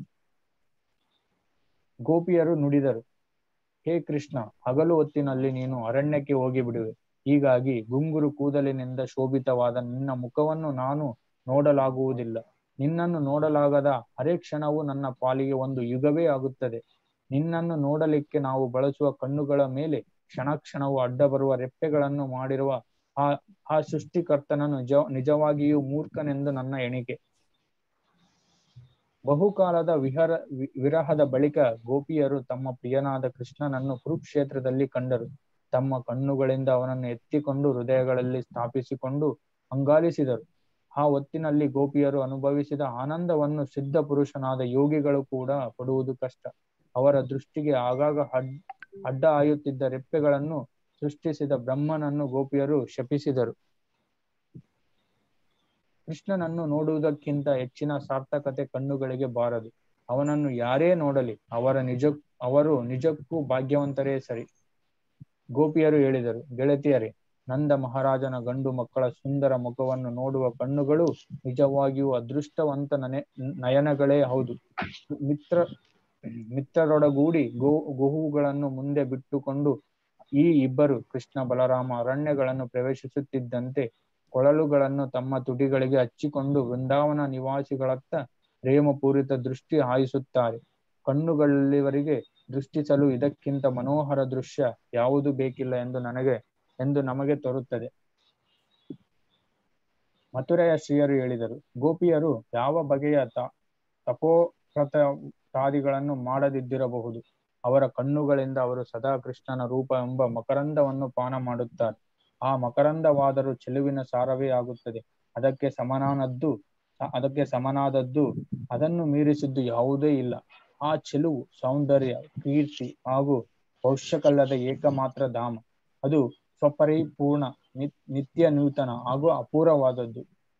ಗೋಪಿಯರು ನುಡಿದರು ಹೇ ಕೃಷ್ಣ ಹಗಲು ಹೊತ್ತಿನಲ್ಲಿ ನೀನು ಅರಣ್ಯಕ್ಕೆ ಹೋಗಿ ಬಿಡುವೆ ಹೀಗಾಗಿ ಗುಂಗುರು ಕೂದಲಿನಿಂದ ಶೋಭಿತವಾದ ನಿನ್ನ ಮುಖವನ್ನು ನಾನು ನೋಡಲಾಗುವುದಿಲ್ಲ ನಿನ್ನನ್ನು ನೋಡಲಾಗದ ಅರೆ ಕ್ಷಣವು ನನ್ನ ಪಾಲಿಗೆ ಒಂದು ಯುಗವೇ ಆಗುತ್ತದೆ ನಿನ್ನನ್ನು ನೋಡಲಿಕ್ಕೆ ನಾವು ಬಳಸುವ ಕಣ್ಣುಗಳ ಮೇಲೆ ಕ್ಷಣ ಕ್ಷಣವು ಅಡ್ಡ ಬರುವ ರೆಪ್ಪೆಗಳನ್ನು ಮಾಡಿರುವ ಆ ಆ ಸೃಷ್ಟಿಕರ್ತನನ್ನು ನಿಜ ನಿಜವಾಗಿಯೂ ಮೂರ್ಖನೆಂದು ನನ್ನ ಎಣಿಕೆ ಬಹುಕಾಲದ ವಿಹರ ವಿ- ವಿರಹದ ಬಳಿಕ ಗೋಪಿಯರು ತಮ್ಮ ಪ್ರಿಯನಾದ ಕೃಷ್ಣನನ್ನು ಕುರುಕ್ಷೇತ್ರದಲ್ಲಿ ಕಂಡರು ತಮ್ಮ ಕಣ್ಣುಗಳಿಂದ ಅವನನ್ನು ಎತ್ತಿಕೊಂಡು ಹೃದಯಗಳಲ್ಲಿ ಸ್ಥಾಪಿಸಿಕೊಂಡು ಅಂಗಾಲಿಸಿದರು ಆ ಹೊತ್ತಿನಲ್ಲಿ ಗೋಪಿಯರು ಅನುಭವಿಸಿದ ಆನಂದವನ್ನು ಸಿದ್ಧ ಪುರುಷನಾದ ಯೋಗಿಗಳು ಕೂಡ ಪಡುವುದು ಕಷ್ಟ ಅವರ ದೃಷ್ಟಿಗೆ ಆಗಾಗ ಅಡ್ ಅಡ್ಡ ಆಯುತ್ತಿದ್ದ ರೆಪ್ಪೆಗಳನ್ನು ಸೃಷ್ಟಿಸಿದ ಬ್ರಹ್ಮನನ್ನು ಗೋಪಿಯರು ಶಪಿಸಿದರು ಕೃಷ್ಣನನ್ನು ನೋಡುವುದಕ್ಕಿಂತ ಹೆಚ್ಚಿನ ಸಾರ್ಥಕತೆ ಕಣ್ಣುಗಳಿಗೆ ಬಾರದು ಅವನನ್ನು ಯಾರೇ ನೋಡಲಿ ಅವರ ನಿಜ ಅವರು ನಿಜಕ್ಕೂ ಭಾಗ್ಯವಂತರೇ ಸರಿ ಗೋಪಿಯರು ಹೇಳಿದರು ಗೆಳತಿಯರೇ ನಂದ ಮಹಾರಾಜನ ಗಂಡು ಮಕ್ಕಳ ಸುಂದರ ಮುಖವನ್ನು ನೋಡುವ ಕಣ್ಣುಗಳು ನಿಜವಾಗಿಯೂ ಅದೃಷ್ಟವಂತ ನನೆ ನಯನಗಳೇ ಹೌದು ಮಿತ್ರ ಮಿತ್ರರೊಡಗೂಡಿ ಗೋ ಗೋಹುಗಳನ್ನು ಮುಂದೆ ಬಿಟ್ಟುಕೊಂಡು ಈ ಇಬ್ಬರು ಕೃಷ್ಣ ಬಲರಾಮ ಅರಣ್ಯಗಳನ್ನು ಪ್ರವೇಶಿಸುತ್ತಿದ್ದಂತೆ ಕೊಳಲುಗಳನ್ನು ತಮ್ಮ ತುಟಿಗಳಿಗೆ ಹಚ್ಚಿಕೊಂಡು ವೃಂದಾವನ ನಿವಾಸಿಗಳತ್ತ ಪ್ರೇಮಪೂರಿತ ದೃಷ್ಟಿ ಹಾಯಿಸುತ್ತಾರೆ ಕಣ್ಣುಗಳಿವರಿಗೆ ದೃಷ್ಟಿಸಲು ಇದಕ್ಕಿಂತ ಮನೋಹರ ದೃಶ್ಯ ಯಾವುದು ಬೇಕಿಲ್ಲ ಎಂದು ನನಗೆ ಎಂದು ನಮಗೆ ತೋರುತ್ತದೆ ಮಥುರೆಯ ಶ್ರೀಯರು ಹೇಳಿದರು ಗೋಪಿಯರು ಯಾವ ಬಗೆಯ ತ ತಪೋಪ್ರತಾದಿಗಳನ್ನು ಮಾಡದಿದ್ದಿರಬಹುದು ಅವರ ಕಣ್ಣುಗಳಿಂದ ಅವರು ಸದಾ ಕೃಷ್ಣನ ರೂಪ ಎಂಬ ಮಕರಂದವನ್ನು ಪಾನ ಮಾಡುತ್ತಾರೆ ಆ ಮಕರಂದವಾದರೂ ಚೆಲುವಿನ ಸಾರವೇ ಆಗುತ್ತದೆ ಅದಕ್ಕೆ ಸಮನಾನದ್ದು ಸ- ಅದಕ್ಕೆ ಸಮನಾದದ್ದು ಅದನ್ನು ಮೀರಿಸಿದ್ದು ಯಾವುದೇ ಇಲ್ಲ ಆ ಚೆಲುವು ಸೌಂದರ್ಯ ಕೀರ್ತಿ ಹಾಗೂ ಭವಿಷ್ಯಕಲ್ಲದ ಏಕಮಾತ್ರ ಧಾಮ ಅದು ಸ್ವಪರಿಪೂರ್ಣ ನಿ- ನಿತ್ಯ ನೂತನ ಹಾಗೂ ಅಪೂರ್ವವಾದದ್ದು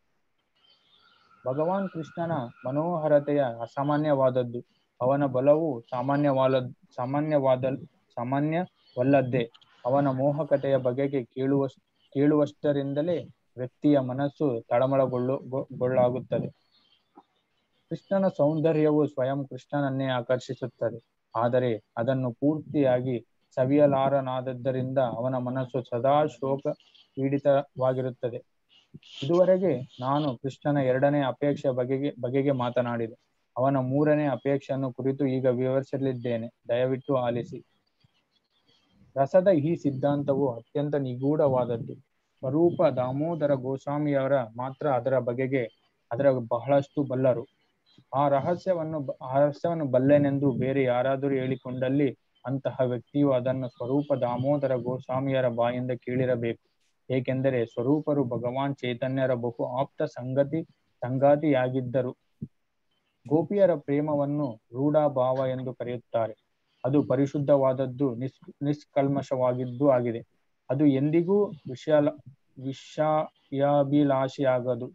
ಭಗವಾನ್ ಕೃಷ್ಣನ ಮನೋಹರತೆಯ ಅಸಾಮಾನ್ಯವಾದದ್ದು ಅವನ ಬಲವು ಸಾಮಾನ್ಯವಾದ ಸಾಮಾನ್ಯವಾದ ಸಾಮಾನ್ಯವಲ್ಲದ್ದೇ ಅವನ ಮೋಹಕತೆಯ ಬಗೆಗೆ ಕೇಳುವ ಕೇಳುವಷ್ಟರಿಂದಲೇ ವ್ಯಕ್ತಿಯ ಮನಸ್ಸು ತಳಮಳಗೊಳ್ಳು ಗೊ- ಗೊಳ್ಳಾಗುತ್ತದೆ ಕೃಷ್ಣನ ಸೌಂದರ್ಯವು ಸ್ವಯಂ ಕೃಷ್ಣನನ್ನೇ ಆಕರ್ಷಿಸುತ್ತದೆ ಆದರೆ ಅದನ್ನು ಪೂರ್ತಿಯಾಗಿ ಸವಿಯಲಾರನಾದದ್ದರಿಂದ ಅವನ ಮನಸ್ಸು ಸದಾ ಶೋಕ ಪೀಡಿತವಾಗಿರುತ್ತದೆ ಇದುವರೆಗೆ ನಾನು ಕೃಷ್ಣನ ಎರಡನೇ ಅಪೇಕ್ಷೆ ಬಗೆಗೆ ಬಗೆಗೆ ಮಾತನಾಡಿದೆ ಅವನ ಮೂರನೇ ಅಪೇಕ್ಷೆಯನ್ನು ಕುರಿತು ಈಗ ವಿವರಿಸಲಿದ್ದೇನೆ ದಯವಿಟ್ಟು ಆಲಿಸಿ ರಸದ ಈ ಸಿದ್ಧಾಂತವು ಅತ್ಯಂತ ನಿಗೂಢವಾದದ್ದು ಸ್ವರೂಪ ದಾಮೋದರ ಗೋಸ್ವಾಮಿಯವರ ಮಾತ್ರ ಅದರ ಬಗೆಗೆ ಅದರ ಬಹಳಷ್ಟು ಬಲ್ಲರು ಆ ರಹಸ್ಯವನ್ನು ಬ- ಆ ರಹಸ್ಯವನ್ನು ಬಲ್ಲೆನೆಂದು ಬೇರೆ ಯಾರಾದರೂ ಹೇಳಿಕೊಂಡಲ್ಲಿ ಅಂತಹ ವ್ಯಕ್ತಿಯು ಅದನ್ನು ಸ್ವರೂಪ ದಾಮೋದರ ಗೋಸ್ವಾಮಿಯರ ಬಾಯಿಂದ ಕೇಳಿರಬೇಕು ಏಕೆಂದರೆ ಸ್ವರೂಪರು ಭಗವಾನ್ ಚೈತನ್ಯರ ಬಹು ಆಪ್ತ ಸಂಗತಿ ಸಂಗಾತಿಯಾಗಿದ್ದರು ಗೋಪಿಯರ ಪ್ರೇಮವನ್ನು ರೂಢಭಾವ ಎಂದು ಕರೆಯುತ್ತಾರೆ ಅದು ಪರಿಶುದ್ಧವಾದದ್ದು ನಿಸ್ ನಿಷ್ಕಲ್ಮಶವಾಗಿದ್ದು ಆಗಿದೆ ಅದು ಎಂದಿಗೂ ವಿಷಯ ವಿಷಯಾಭಿಲಾಷಿಯಾಗದು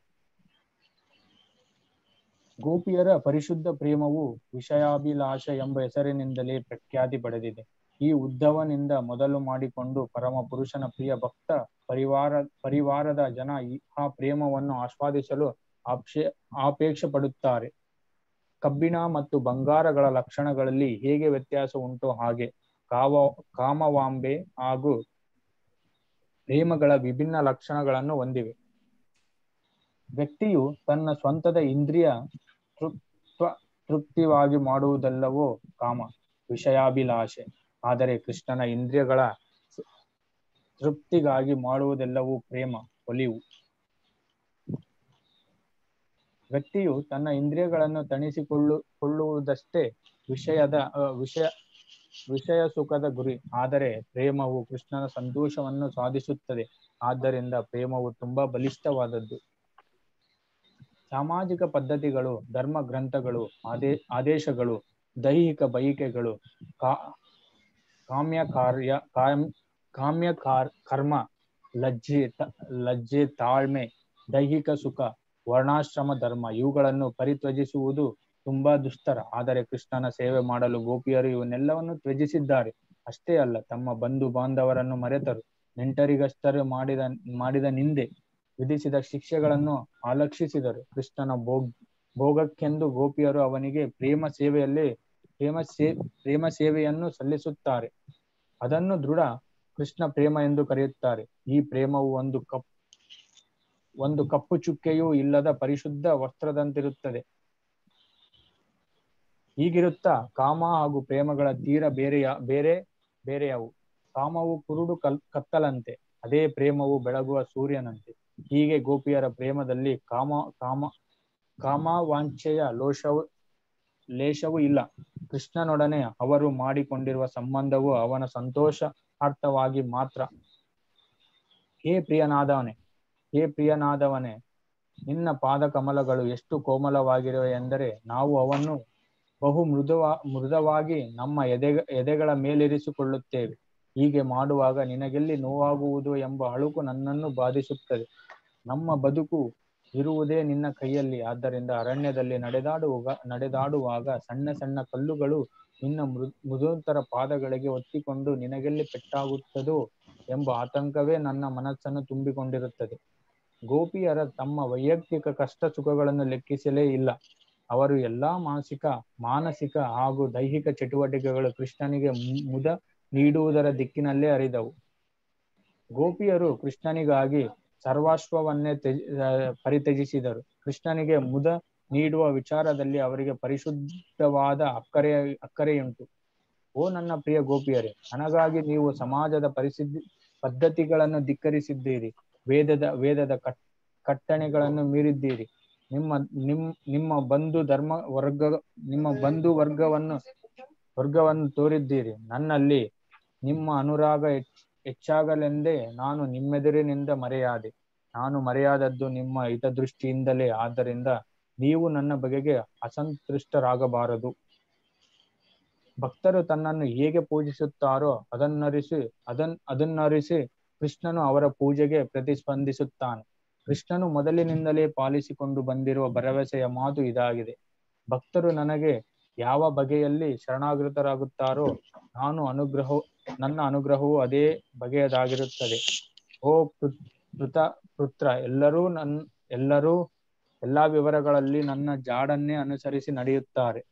ಗೋಪಿಯರ ಪರಿಶುದ್ಧ ಪ್ರೇಮವು ವಿಷಯಾಭಿಲಾಷ ಎಂಬ ಹೆಸರಿನಿಂದಲೇ ಪ್ರಖ್ಯಾತಿ ಪಡೆದಿದೆ ಈ ಉದ್ಧವನಿಂದ ಮೊದಲು ಮಾಡಿಕೊಂಡು ಪರಮ ಪುರುಷನ ಪ್ರಿಯ ಭಕ್ತ ಪರಿವಾರ ಪರಿವಾರದ ಜನ ಈ ಆ ಪ್ರೇಮವನ್ನು ಆಸ್ವಾದಿಸಲು ಆಕ್ಷೇ ಆಪೇಕ್ಷೆ ಪಡುತ್ತಾರೆ ಕಬ್ಬಿಣ ಮತ್ತು ಬಂಗಾರಗಳ ಲಕ್ಷಣಗಳಲ್ಲಿ ಹೇಗೆ ವ್ಯತ್ಯಾಸ ಉಂಟೋ ಹಾಗೆ ಕಾವ ಕಾಮವಾಂಬೆ ಹಾಗೂ ಪ್ರೇಮಗಳ ವಿಭಿನ್ನ ಲಕ್ಷಣಗಳನ್ನು ಹೊಂದಿವೆ ವ್ಯಕ್ತಿಯು ತನ್ನ ಸ್ವಂತದ ಇಂದ್ರಿಯ ತೃಪ್ತ ತೃಪ್ತಿವಾಗಿ ಮಾಡುವುದೆಲ್ಲವೋ ಕಾಮ ವಿಷಯಾಭಿಲಾಷೆ ಆದರೆ ಕೃಷ್ಣನ ಇಂದ್ರಿಯಗಳ ತೃಪ್ತಿಗಾಗಿ ಮಾಡುವುದೆಲ್ಲವೂ ಪ್ರೇಮ ಒಲಿವು ವ್ಯಕ್ತಿಯು ತನ್ನ ಇಂದ್ರಿಯಗಳನ್ನು ತಣಿಸಿಕೊಳ್ಳು ಕೊಳ್ಳುವುದಷ್ಟೇ ವಿಷಯದ ಅ, ವಿಷಯ ವಿಷಯ ಸುಖದ ಗುರಿ ಆದರೆ ಪ್ರೇಮವು ಕೃಷ್ಣನ ಸಂತೋಷವನ್ನು ಸಾಧಿಸುತ್ತದೆ ಆದ್ದರಿಂದ ಪ್ರೇಮವು ತುಂಬಾ ಬಲಿಷ್ಠವಾದದ್ದು ಸಾಮಾಜಿಕ ಪದ್ಧತಿಗಳು ಧರ್ಮ ಗ್ರಂಥಗಳು ಆದೇ ಆದೇಶಗಳು ದೈಹಿಕ ಬಯಕೆಗಳು ಕಾ ಕಾಮ್ಯ ಕಾರ್ಯ ಕಾಮ್ ಕಾಮ್ಯ ಕಾರ್ ಕರ್ಮ ಲಜ್ಜೆ ತ- ಲಜ್ಜೆ ತಾಳ್ಮೆ ದೈಹಿಕ ಸುಖ ವರ್ಣಾಶ್ರಮ ಧರ್ಮ ಇವುಗಳನ್ನು ಪರಿತ್ಯಜಿಸುವುದು ತುಂಬಾ ದುಸ್ತರ ಆದರೆ ಕೃಷ್ಣನ ಸೇವೆ ಮಾಡಲು ಗೋಪಿಯರು ಇವನ್ನೆಲ್ಲವನ್ನು ತ್ಯಜಿಸಿದ್ದಾರೆ ಅಷ್ಟೇ ಅಲ್ಲ ತಮ್ಮ ಬಂಧು ಬಾಂಧವರನ್ನು ಮರೆತರು ನೆಂಟರಿಗಷ್ಟರು ಮಾಡಿದ ಮಾಡಿದ ನಿಂದೆ ವಿಧಿಸಿದ ಶಿಕ್ಷೆಗಳನ್ನು ಅಲಕ್ಷಿಸಿದರು ಕೃಷ್ಣನ ಭೋಗ್ ಭೋಗಕ್ಕೆಂದು ಗೋಪಿಯರು ಅವನಿಗೆ ಪ್ರೇಮ ಸೇವೆಯಲ್ಲಿ ಪ್ರೇಮ ಸೇ ಪ್ರೇಮ ಸೇವೆಯನ್ನು ಸಲ್ಲಿಸುತ್ತಾರೆ ಅದನ್ನು ದೃಢ ಕೃಷ್ಣ ಪ್ರೇಮ ಎಂದು ಕರೆಯುತ್ತಾರೆ ಈ ಪ್ರೇಮವು ಒಂದು ಕಪ್ ಒಂದು ಕಪ್ಪು ಚುಕ್ಕೆಯೂ ಇಲ್ಲದ ಪರಿಶುದ್ಧ ವಸ್ತ್ರದಂತಿರುತ್ತದೆ ಹೀಗಿರುತ್ತಾ ಕಾಮ ಹಾಗೂ ಪ್ರೇಮಗಳ ತೀರ ಬೇರೆಯ ಬೇರೆ ಬೇರೆಯವು ಕಾಮವು ಕುರುಡು ಕಲ್ ಕತ್ತಲಂತೆ ಅದೇ ಪ್ರೇಮವು ಬೆಳಗುವ ಸೂರ್ಯನಂತೆ ಹೀಗೆ ಗೋಪಿಯರ ಪ್ರೇಮದಲ್ಲಿ ಕಾಮ ಕಾಮ ಕಾಮವಾಂಛೆಯ ಲೋಷವು ಲೇಷವೂ ಇಲ್ಲ ಕೃಷ್ಣನೊಡನೆ ಅವರು ಮಾಡಿಕೊಂಡಿರುವ ಸಂಬಂಧವು ಅವನ ಸಂತೋಷಾರ್ಥವಾಗಿ ಮಾತ್ರ ಹೇ ಪ್ರಿಯನಾದವನೇ ಹೇ ಪ್ರಿಯನಾದವನೇ ನಿನ್ನ ಪಾದ ಕಮಲಗಳು ಎಷ್ಟು ಕೋಮಲವಾಗಿರುವೆ ಎಂದರೆ ನಾವು ಅವನ್ನು ಬಹು ಮೃದುವ ಮೃದವಾಗಿ ನಮ್ಮ ಎದೆ ಎದೆಗಳ ಮೇಲಿರಿಸಿಕೊಳ್ಳುತ್ತೇವೆ ಹೀಗೆ ಮಾಡುವಾಗ ನಿನಗೆಲ್ಲಿ ನೋವಾಗುವುದು ಎಂಬ ಅಳುಕು ನನ್ನನ್ನು ಬಾಧಿಸುತ್ತದೆ ನಮ್ಮ ಬದುಕು ಇರುವುದೇ ನಿನ್ನ ಕೈಯಲ್ಲಿ ಆದ್ದರಿಂದ ಅರಣ್ಯದಲ್ಲಿ ನಡೆದಾಡುವಾಗ ನಡೆದಾಡುವಾಗ ಸಣ್ಣ ಸಣ್ಣ ಕಲ್ಲುಗಳು ನಿನ್ನ ಮೃ ಮೃದುತರ ಪಾದಗಳಿಗೆ ಒತ್ತಿಕೊಂಡು ನಿನಗೆಲ್ಲಿ ಪೆಟ್ಟಾಗುತ್ತದೋ ಎಂಬ ಆತಂಕವೇ ನನ್ನ ಮನಸ್ಸನ್ನು ತುಂಬಿಕೊಂಡಿರುತ್ತದೆ ಗೋಪಿಯರ ತಮ್ಮ ವೈಯಕ್ತಿಕ ಕಷ್ಟ ಸುಖಗಳನ್ನು ಲೆಕ್ಕಿಸಲೇ ಇಲ್ಲ ಅವರು ಎಲ್ಲಾ ಮಾನಸಿಕ ಮಾನಸಿಕ ಹಾಗೂ ದೈಹಿಕ ಚಟುವಟಿಕೆಗಳು ಕೃಷ್ಣನಿಗೆ ಮು- ಮುದ ನೀಡುವುದರ ದಿಕ್ಕಿನಲ್ಲೇ ಹರಿದವು ಗೋಪಿಯರು ಕೃಷ್ಣನಿಗಾಗಿ ಸರ್ವಸ್ವವನ್ನೇ ತ್ಯಜ ಆ, ಪರಿತ್ಯಜಿಸಿದರು ಕೃಷ್ಣನಿಗೆ ಮುದ ನೀಡುವ ವಿಚಾರದಲ್ಲಿ ಅವರಿಗೆ ಪರಿಶುದ್ಧವಾದ ಅಕ್ಕರೆ ಅಕ್ಕರೆಯುಂಟು ಓ ನನ್ನ ಪ್ರಿಯ ಗೋಪಿಯರೇ ನನಗಾಗಿ ನೀವು ಸಮಾಜದ ಪರಿಸ್ಥಿತಿ ಪದ್ಧತಿಗಳನ್ನು ಧಿಕ್ಕರಿಸಿದ್ದೀರಿ ವೇದದ ವೇದದ ಕಟ್ ಕಟ್ಟಣೆಗಳನ್ನು ಮೀರಿದ್ದೀರಿ ನಿಮ್ಮ ನಿಮ್ ನಿಮ್ಮ ಬಂಧು ಧರ್ಮ ವರ್ಗ ನಿಮ್ಮ ಬಂಧು ವರ್ಗವನ್ನು ವರ್ಗವನ್ನು ತೋರಿದ್ದೀರಿ ನನ್ನಲ್ಲಿ ನಿಮ್ಮ ಅನುರಾಗ ಹೆಚ್ಚ್- ಹೆಚ್ಚಾಗಲೆಂದೇ ನಾನು ನಿಮ್ಮೆದುರಿನಿಂದ ಮರೆಯಾದೆ ನಾನು ಮರೆಯಾದದ್ದು ನಿಮ್ಮ ಹಿತದೃಷ್ಟಿಯಿಂದಲೇ ಆದ್ದರಿಂದ ನೀವು ನನ್ನ ಬಗೆಗೆ ಅಸಂತುಷ್ಟರಾಗಬಾರದು ಭಕ್ತರು ತನ್ನನ್ನು ಹೇಗೆ ಪೂಜಿಸುತ್ತಾರೋ ಅದನ್ನರಿಸಿ ಅದನ್ ಅದನ್ನರಿಸಿ ಕೃಷ್ಣನು ಅವರ ಪೂಜೆಗೆ ಪ್ರತಿಸ್ಪಂದಿಸುತ್ತಾನೆ ಕೃಷ್ಣನು ಮೊದಲಿನಿಂದಲೇ ಪಾಲಿಸಿಕೊಂಡು ಬಂದಿರುವ ಭರವಸೆಯ ಮಾತು ಇದಾಗಿದೆ ಭಕ್ತರು ನನಗೆ ಯಾವ ಬಗೆಯಲ್ಲಿ ಶರಣಾಗತರಾಗುತ್ತಾರೋ ನಾನು ಅನುಗ್ರಹ ನನ್ನ ಅನುಗ್ರಹವು ಅದೇ ಬಗೆಯದಾಗಿರುತ್ತದೆ ಓ ಪೃ- ಪೃತ ಪುತ್ರ ಎಲ್ಲರೂ ನನ್ ಎಲ್ಲರೂ ಎಲ್ಲಾ ವಿವರಗಳಲ್ಲಿ ನನ್ನ ಜಾಡನ್ನೇ ಅನುಸರಿಸಿ ನಡೆಯುತ್ತಾರೆ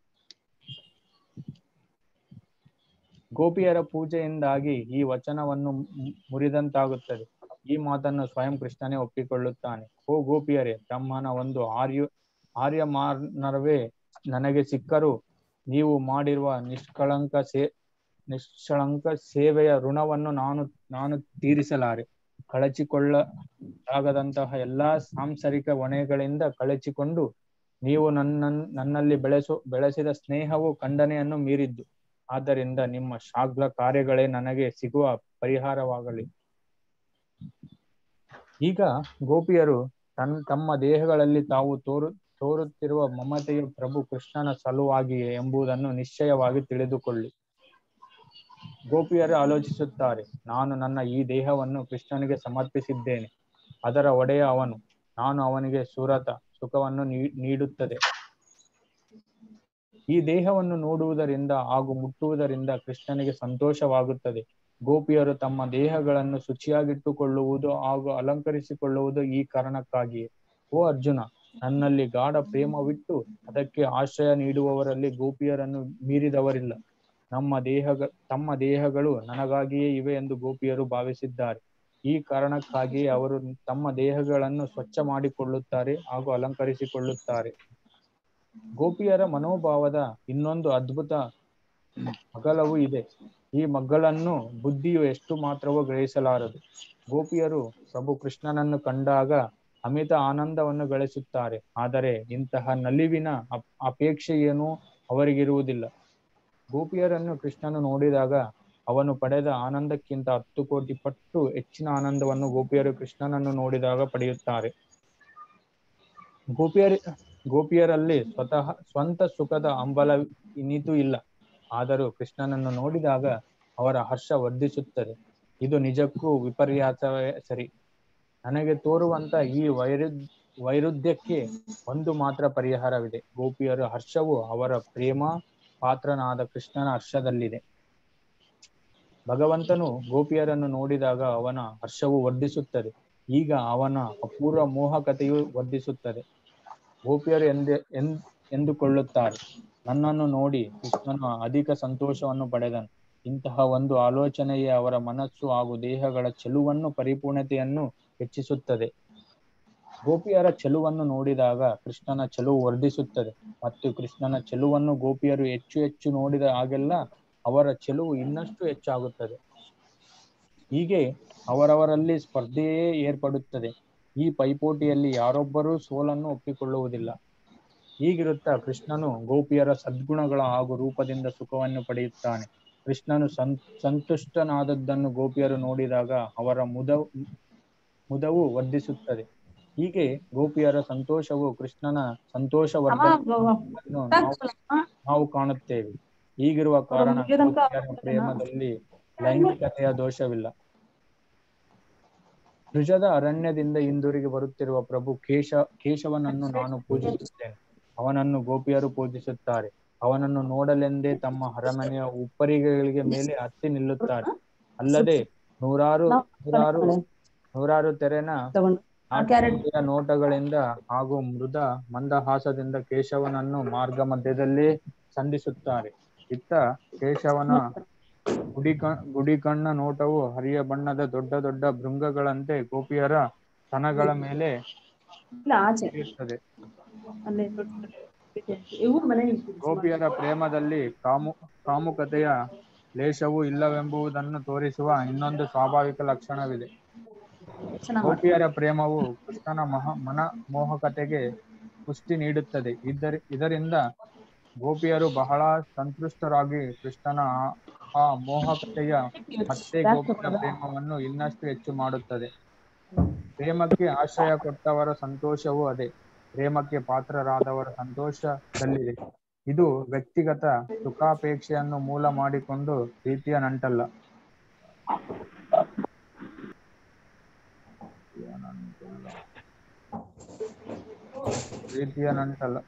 ಗೋಪಿಯರ ಪೂಜೆಯಿಂದಾಗಿ ಈ ವಚನವನ್ನು ಮು- ಮುರಿದಂತಾಗುತ್ತದೆ ಈ ಮಾತನ್ನು ಸ್ವಯಂ ಕೃಷ್ಣನೇ ಒಪ್ಪಿಕೊಳ್ಳುತ್ತಾನೆ ಓ ಗೋಪಿಯರೇ ಬ್ರಹ್ಮನ ಒಂದು ಆರ್ಯ ಆರ್ಯಮಾನರವೇ ನನಗೆ ಸಿಕ್ಕರು ನೀವು ಮಾಡಿರುವ ನಿಷ್ಕಳಂಕ ಸೇ ನಿಷ್ಕಳಂಕ ಸೇವೆಯ ಋಣವನ್ನು ನಾನು ನಾನು ತೀರಿಸಲಾರೆ ಕಳಚಿಕೊಳ್ಳಲಾಗದಂತಹ ಎಲ್ಲಾ ಸಾಂಸಾರಿಕ ಹೊಣೆಗಳಿಂದ ಕಳಚಿಕೊಂಡು ನೀವು ನನ್ನ ನನ್ನಲ್ಲಿ ಬೆಳೆಸು ಬೆಳೆಸಿದ ಸ್ನೇಹವು ಖಂಡನೆಯನ್ನು ಮೀರಿದ್ದು ಆದ್ದರಿಂದ ನಿಮ್ಮ ಶಾಗ್ಲ ಕಾರ್ಯಗಳೇ ನನಗೆ ಸಿಗುವ ಪರಿಹಾರವಾಗಲಿ ಈಗ ಗೋಪಿಯರು ತನ್ ತಮ್ಮ ದೇಹಗಳಲ್ಲಿ ತಾವು ತೋರು ತೋರುತ್ತಿರುವ ಮಮತೆಯು ಪ್ರಭು ಕೃಷ್ಣನ ಸಲುವಾಗಿಯೇ ಎಂಬುದನ್ನು ನಿಶ್ಚಯವಾಗಿ ತಿಳಿದುಕೊಳ್ಳಿ ಗೋಪಿಯರು ಆಲೋಚಿಸುತ್ತಾರೆ ನಾನು ನನ್ನ ಈ ದೇಹವನ್ನು ಕೃಷ್ಣನಿಗೆ ಸಮರ್ಪಿಸಿದ್ದೇನೆ ಅದರ ಒಡೆಯ ಅವನು ನಾನು ಅವನಿಗೆ ಸುರತ ಸುಖವನ್ನು ನೀ- ನೀಡುತ್ತದೆ ಈ ದೇಹವನ್ನು ನೋಡುವುದರಿಂದ ಹಾಗೂ ಮುಟ್ಟುವುದರಿಂದ ಕೃಷ್ಣನಿಗೆ ಸಂತೋಷವಾಗುತ್ತದೆ ಗೋಪಿಯರು ತಮ್ಮ ದೇಹಗಳನ್ನು ಶುಚಿಯಾಗಿಟ್ಟುಕೊಳ್ಳುವುದು ಹಾಗೂ ಅಲಂಕರಿಸಿಕೊಳ್ಳುವುದು ಈ ಕಾರಣಕ್ಕಾಗಿಯೇ ಓ ಅರ್ಜುನ ನನ್ನಲ್ಲಿ ಗಾಢ ಪ್ರೇಮವಿಟ್ಟು ಅದಕ್ಕೆ ಆಶ್ರಯ ನೀಡುವವರಲ್ಲಿ ಗೋಪಿಯರನ್ನು ಮೀರಿದವರಿಲ್ಲ ನಮ್ಮ ದೇಹಗ ತಮ್ಮ ದೇಹಗಳು ನನಗಾಗಿಯೇ ಇವೆ ಎಂದು ಗೋಪಿಯರು ಭಾವಿಸಿದ್ದಾರೆ ಈ ಕಾರಣಕ್ಕಾಗಿಯೇ ಅವರು ತಮ್ಮ ದೇಹಗಳನ್ನು ಸ್ವಚ್ಛ ಮಾಡಿಕೊಳ್ಳುತ್ತಾರೆ ಹಾಗೂ ಅಲಂಕರಿಸಿಕೊಳ್ಳುತ್ತಾರೆ ಗೋಪಿಯರ ಮನೋಭಾವದ ಇನ್ನೊಂದು ಅದ್ಭುತ ಮಗಲವೂ ಇದೆ ಈ ಮಗ್ಗಲನ್ನು ಬುದ್ಧಿಯು ಎಷ್ಟು ಮಾತ್ರವೋ ಗ್ರಹಿಸಲಾರದು ಗೋಪಿಯರು ಪ್ರಭು ಕೃಷ್ಣನನ್ನು ಕಂಡಾಗ ಅಮಿತ ಆನಂದವನ್ನು ಗಳಿಸುತ್ತಾರೆ ಆದರೆ ಇಂತಹ ನಲಿವಿನ ಅಪ್- ಅಪೇಕ್ಷೆ ಏನೂ ಅವರಿಗಿರುವುದಿಲ್ಲ ಗೋಪಿಯರನ್ನು ಕೃಷ್ಣನು ನೋಡಿದಾಗ ಅವನು ಪಡೆದ ಆನಂದಕ್ಕಿಂತ ಹತ್ತು ಕೋಟಿ ಪಟ್ಟು ಹೆಚ್ಚಿನ ಆನಂದವನ್ನು ಗೋಪಿಯರು ಕೃಷ್ಣನನ್ನು ನೋಡಿದಾಗ ಪಡೆಯುತ್ತಾರೆ ಗೋಪಿಯರ ಗೋಪಿಯರಲ್ಲಿ ಸ್ವತಃ ಸ್ವಂತ ಸುಖದ ಹಂಬಲ ಇನ್ನಿತೂ ಇಲ್ಲ ಆದರೂ ಕೃಷ್ಣನನ್ನು ನೋಡಿದಾಗ ಅವರ ಹರ್ಷ ವರ್ಧಿಸುತ್ತದೆ ಇದು ನಿಜಕ್ಕೂ ವಿಪರ್ಯಾಸವೇ ಸರಿ ನನಗೆ ತೋರುವಂತ ಈ ವೈರುದ್ ವೈರುಧ್ಯಕ್ಕೆ ಒಂದು ಮಾತ್ರ ಪರಿಹಾರವಿದೆ ಗೋಪಿಯರ ಹರ್ಷವು ಅವರ ಪ್ರೇಮ ಪಾತ್ರನಾದ ಕೃಷ್ಣನ ಹರ್ಷದಲ್ಲಿದೆ ಭಗವಂತನು ಗೋಪಿಯರನ್ನು ನೋಡಿದಾಗ ಅವನ ಹರ್ಷವು ವರ್ಧಿಸುತ್ತದೆ ಈಗ ಅವನ ಅಪೂರ್ವ ಮೋಹಕತೆಯು ವರ್ಧಿಸುತ್ತದೆ ಗೋಪಿಯರು ಎಂದೆ ಎನ್ ಎಂದುಕೊಳ್ಳುತ್ತಾರೆ ನನ್ನನ್ನು ನೋಡಿ ಕೃಷ್ಣನು ಅಧಿಕ ಸಂತೋಷವನ್ನು ಪಡೆದನು ಇಂತಹ ಒಂದು ಆಲೋಚನೆಯೇ ಅವರ ಮನಸ್ಸು ಹಾಗೂ ದೇಹಗಳ ಚೆಲುವನ್ನು ಪರಿಪೂರ್ಣತೆಯನ್ನು ಹೆಚ್ಚಿಸುತ್ತದೆ ಗೋಪಿಯರ ಚೆಲುವನ್ನು ನೋಡಿದಾಗ ಕೃಷ್ಣನ ಚೆಲುವು ವರ್ಧಿಸುತ್ತದೆ ಮತ್ತು ಕೃಷ್ಣನ ಚೆಲುವನ್ನು ಗೋಪಿಯರು ಹೆಚ್ಚು ಹೆಚ್ಚು ನೋಡಿದ ಹಾಗೆಲ್ಲ ಅವರ ಚೆಲುವು ಇನ್ನಷ್ಟು ಹೆಚ್ಚಾಗುತ್ತದೆ ಹೀಗೆ ಅವರವರಲ್ಲಿ ಸ್ಪರ್ಧೆಯೇ ಏರ್ಪಡುತ್ತದೆ ಈ ಪೈಪೋಟಿಯಲ್ಲಿ ಯಾರೊಬ್ಬರೂ ಸೋಲನ್ನು ಒಪ್ಪಿಕೊಳ್ಳುವುದಿಲ್ಲ ಹೀಗಿರುತ್ತಾ ಕೃಷ್ಣನು ಗೋಪಿಯರ ಸದ್ಗುಣಗಳ ಹಾಗೂ ರೂಪದಿಂದ ಸುಖವನ್ನು ಪಡೆಯುತ್ತಾನೆ ಕೃಷ್ಣನು ಸಂ ಸಂತುಷ್ಟನಾದದ್ದನ್ನು ಗೋಪಿಯರು ನೋಡಿದಾಗ ಅವರ ಮುದ ಮುದವು ವರ್ಧಿಸುತ್ತದೆ ಹೀಗೆ ಗೋಪಿಯರ ಸಂತೋಷವು ಕೃಷ್ಣನ ಸಂತೋಷವರ್ಧನವನ್ನು ನಾವು ನಾವು ಕಾಣುತ್ತೇವೆ ಹೀಗಿರುವ ಕಾರಣ ಗೋಪಿಯರ ಪ್ರೇಮದಲ್ಲಿ ಲೈಂಗಿಕತೆಯ ದೋಷವಿಲ್ಲ ರುಜದ ಅರಣ್ಯದಿಂದ ಹಿಂದಿರುಗಿ ಬರುತ್ತಿರುವ ಪ್ರಭು ಕೇಶ ಕೇಶವನನ್ನು ನಾನು ಪೂಜಿಸುತ್ತೇನೆ ಅವನನ್ನು ಗೋಪಿಯರು ಪೂಜಿಸುತ್ತಾರೆ ಅವನನ್ನು ನೋಡಲೆಂದೇ ತಮ್ಮ ಅರಮನೆಯ ಉಪ್ಪರಿಗೆಗಳಿಗೆ ಮೇಲೆ ಹತ್ತಿ ನಿಲ್ಲುತ್ತಾರೆ ಅಲ್ಲದೆ ನೂರಾರು ನೂರಾರು ನೂರಾರು ತೆರೆನ ನಾಟ್ಯಮಯ ನೋಟಗಳಿಂದ ಹಾಗೂ ಮೃದ ಮಂದಹಾಸದಿಂದ ಕೇಶವನನ್ನು ಮಾರ್ಗ ಮಧ್ಯದಲ್ಲೇ ಸಂಧಿಸುತ್ತಾರೆ ಇತ್ತ ಕೇಶವನ ಗುಡಿ ಕ- ಗುಡಿ ಕಣ್ಣ ನೋಟವು ಹರಿಯ ಬಣ್ಣದ ದೊಡ್ಡ ದೊಡ್ಡ ಭೃಂಗಗಳಂತೆ ಗೋಪಿಯರ ಸ್ತನಗಳ ಮೇಲೆ ಇರುತ್ತದೆ ಗೋಪಿಯರ ಪ್ರೇಮದಲ್ಲಿ ಕಾಮು ಕಾಮುಕತೆಯ ಲೇಷವೂ ಇಲ್ಲವೆಂಬುದನ್ನು ತೋರಿಸುವ ಇನ್ನೊಂದು ಸ್ವಾಭಾವಿಕ ಲಕ್ಷಣವಿದೆ ಗೋಪಿಯರ ಪ್ರೇಮವು ಕೃಷ್ಣನ ಮಹ ಮನ ಮೋಹಕತೆಗೆ ಪುಷ್ಟಿ ನೀಡುತ್ತದೆ ಇದರಿ ಇದರಿಂದ ಗೋಪಿಯರು ಬಹಳ ಸಂತುಷ್ಟರಾಗಿ ಕೃಷ್ಣನ ಆ- ಆ ಮೋಹಕತೆಯ ಮತ್ತೆ ಗೋಪಿಯರ ಪ್ರೇಮವನ್ನು ಇನ್ನಷ್ಟು ಹೆಚ್ಚು ಮಾಡುತ್ತದೆ ಪ್ರೇಮಕ್ಕೆ ಆಶ್ರಯ ಕೊಟ್ಟವರ ಸಂತೋಷವೂ ಅದೇ ಪ್ರೇಮಕ್ಕೆ ಪಾತ್ರರಾದವರ ಸಂತೋಷದಲ್ಲಿದೆ ಇದು ವ್ಯಕ್ತಿಗತ ಸುಖಾಪೇಕ್ಷೆಯನ್ನು ಮೂಲ ಮಾಡಿಕೊಂಡು ಪ್ರೀತಿಯ ನಂಟಲ್ಲ ಪ್ರೀತಿಯ ನಂಟಲ್ಲ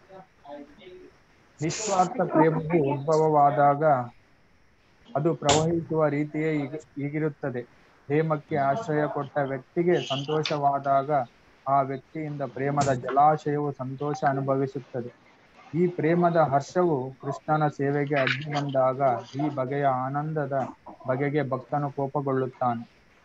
ನಿಸ್ವಾರ್ಥ ಪ್ರೇಮವು ಉದ್ಭವವಾದಾಗ ಅದು ಪ್ರವಹಿಸುವ ರೀತಿಯೇ ಹೀಗೆ- ಹೀಗಿರುತ್ತದೆ ಪ್ರೇಮಕ್ಕೆ ಆಶ್ರಯ ಕೊಟ್ಟ ವ್ಯಕ್ತಿಗೆ ಸಂತೋಷವಾದಾಗ ಆ ವ್ಯಕ್ತಿಯಿಂದ ಪ್ರೇಮದ ಜಲಾಶಯವು ಸಂತೋಷ ಅನುಭವಿಸುತ್ತದೆ ಈ ಪ್ರೇಮದ ಹರ್ಷವು ಕೃಷ್ಣನ ಸೇವೆಗೆ ಅಡ್ಡಿ ಬಂದಾಗ ಈ ಬಗೆಯ ಆನಂದದ ಬಗೆಗೆ ಭಕ್ತನು ಕೋಪಗೊಳ್ಳುತ್ತಾನೆ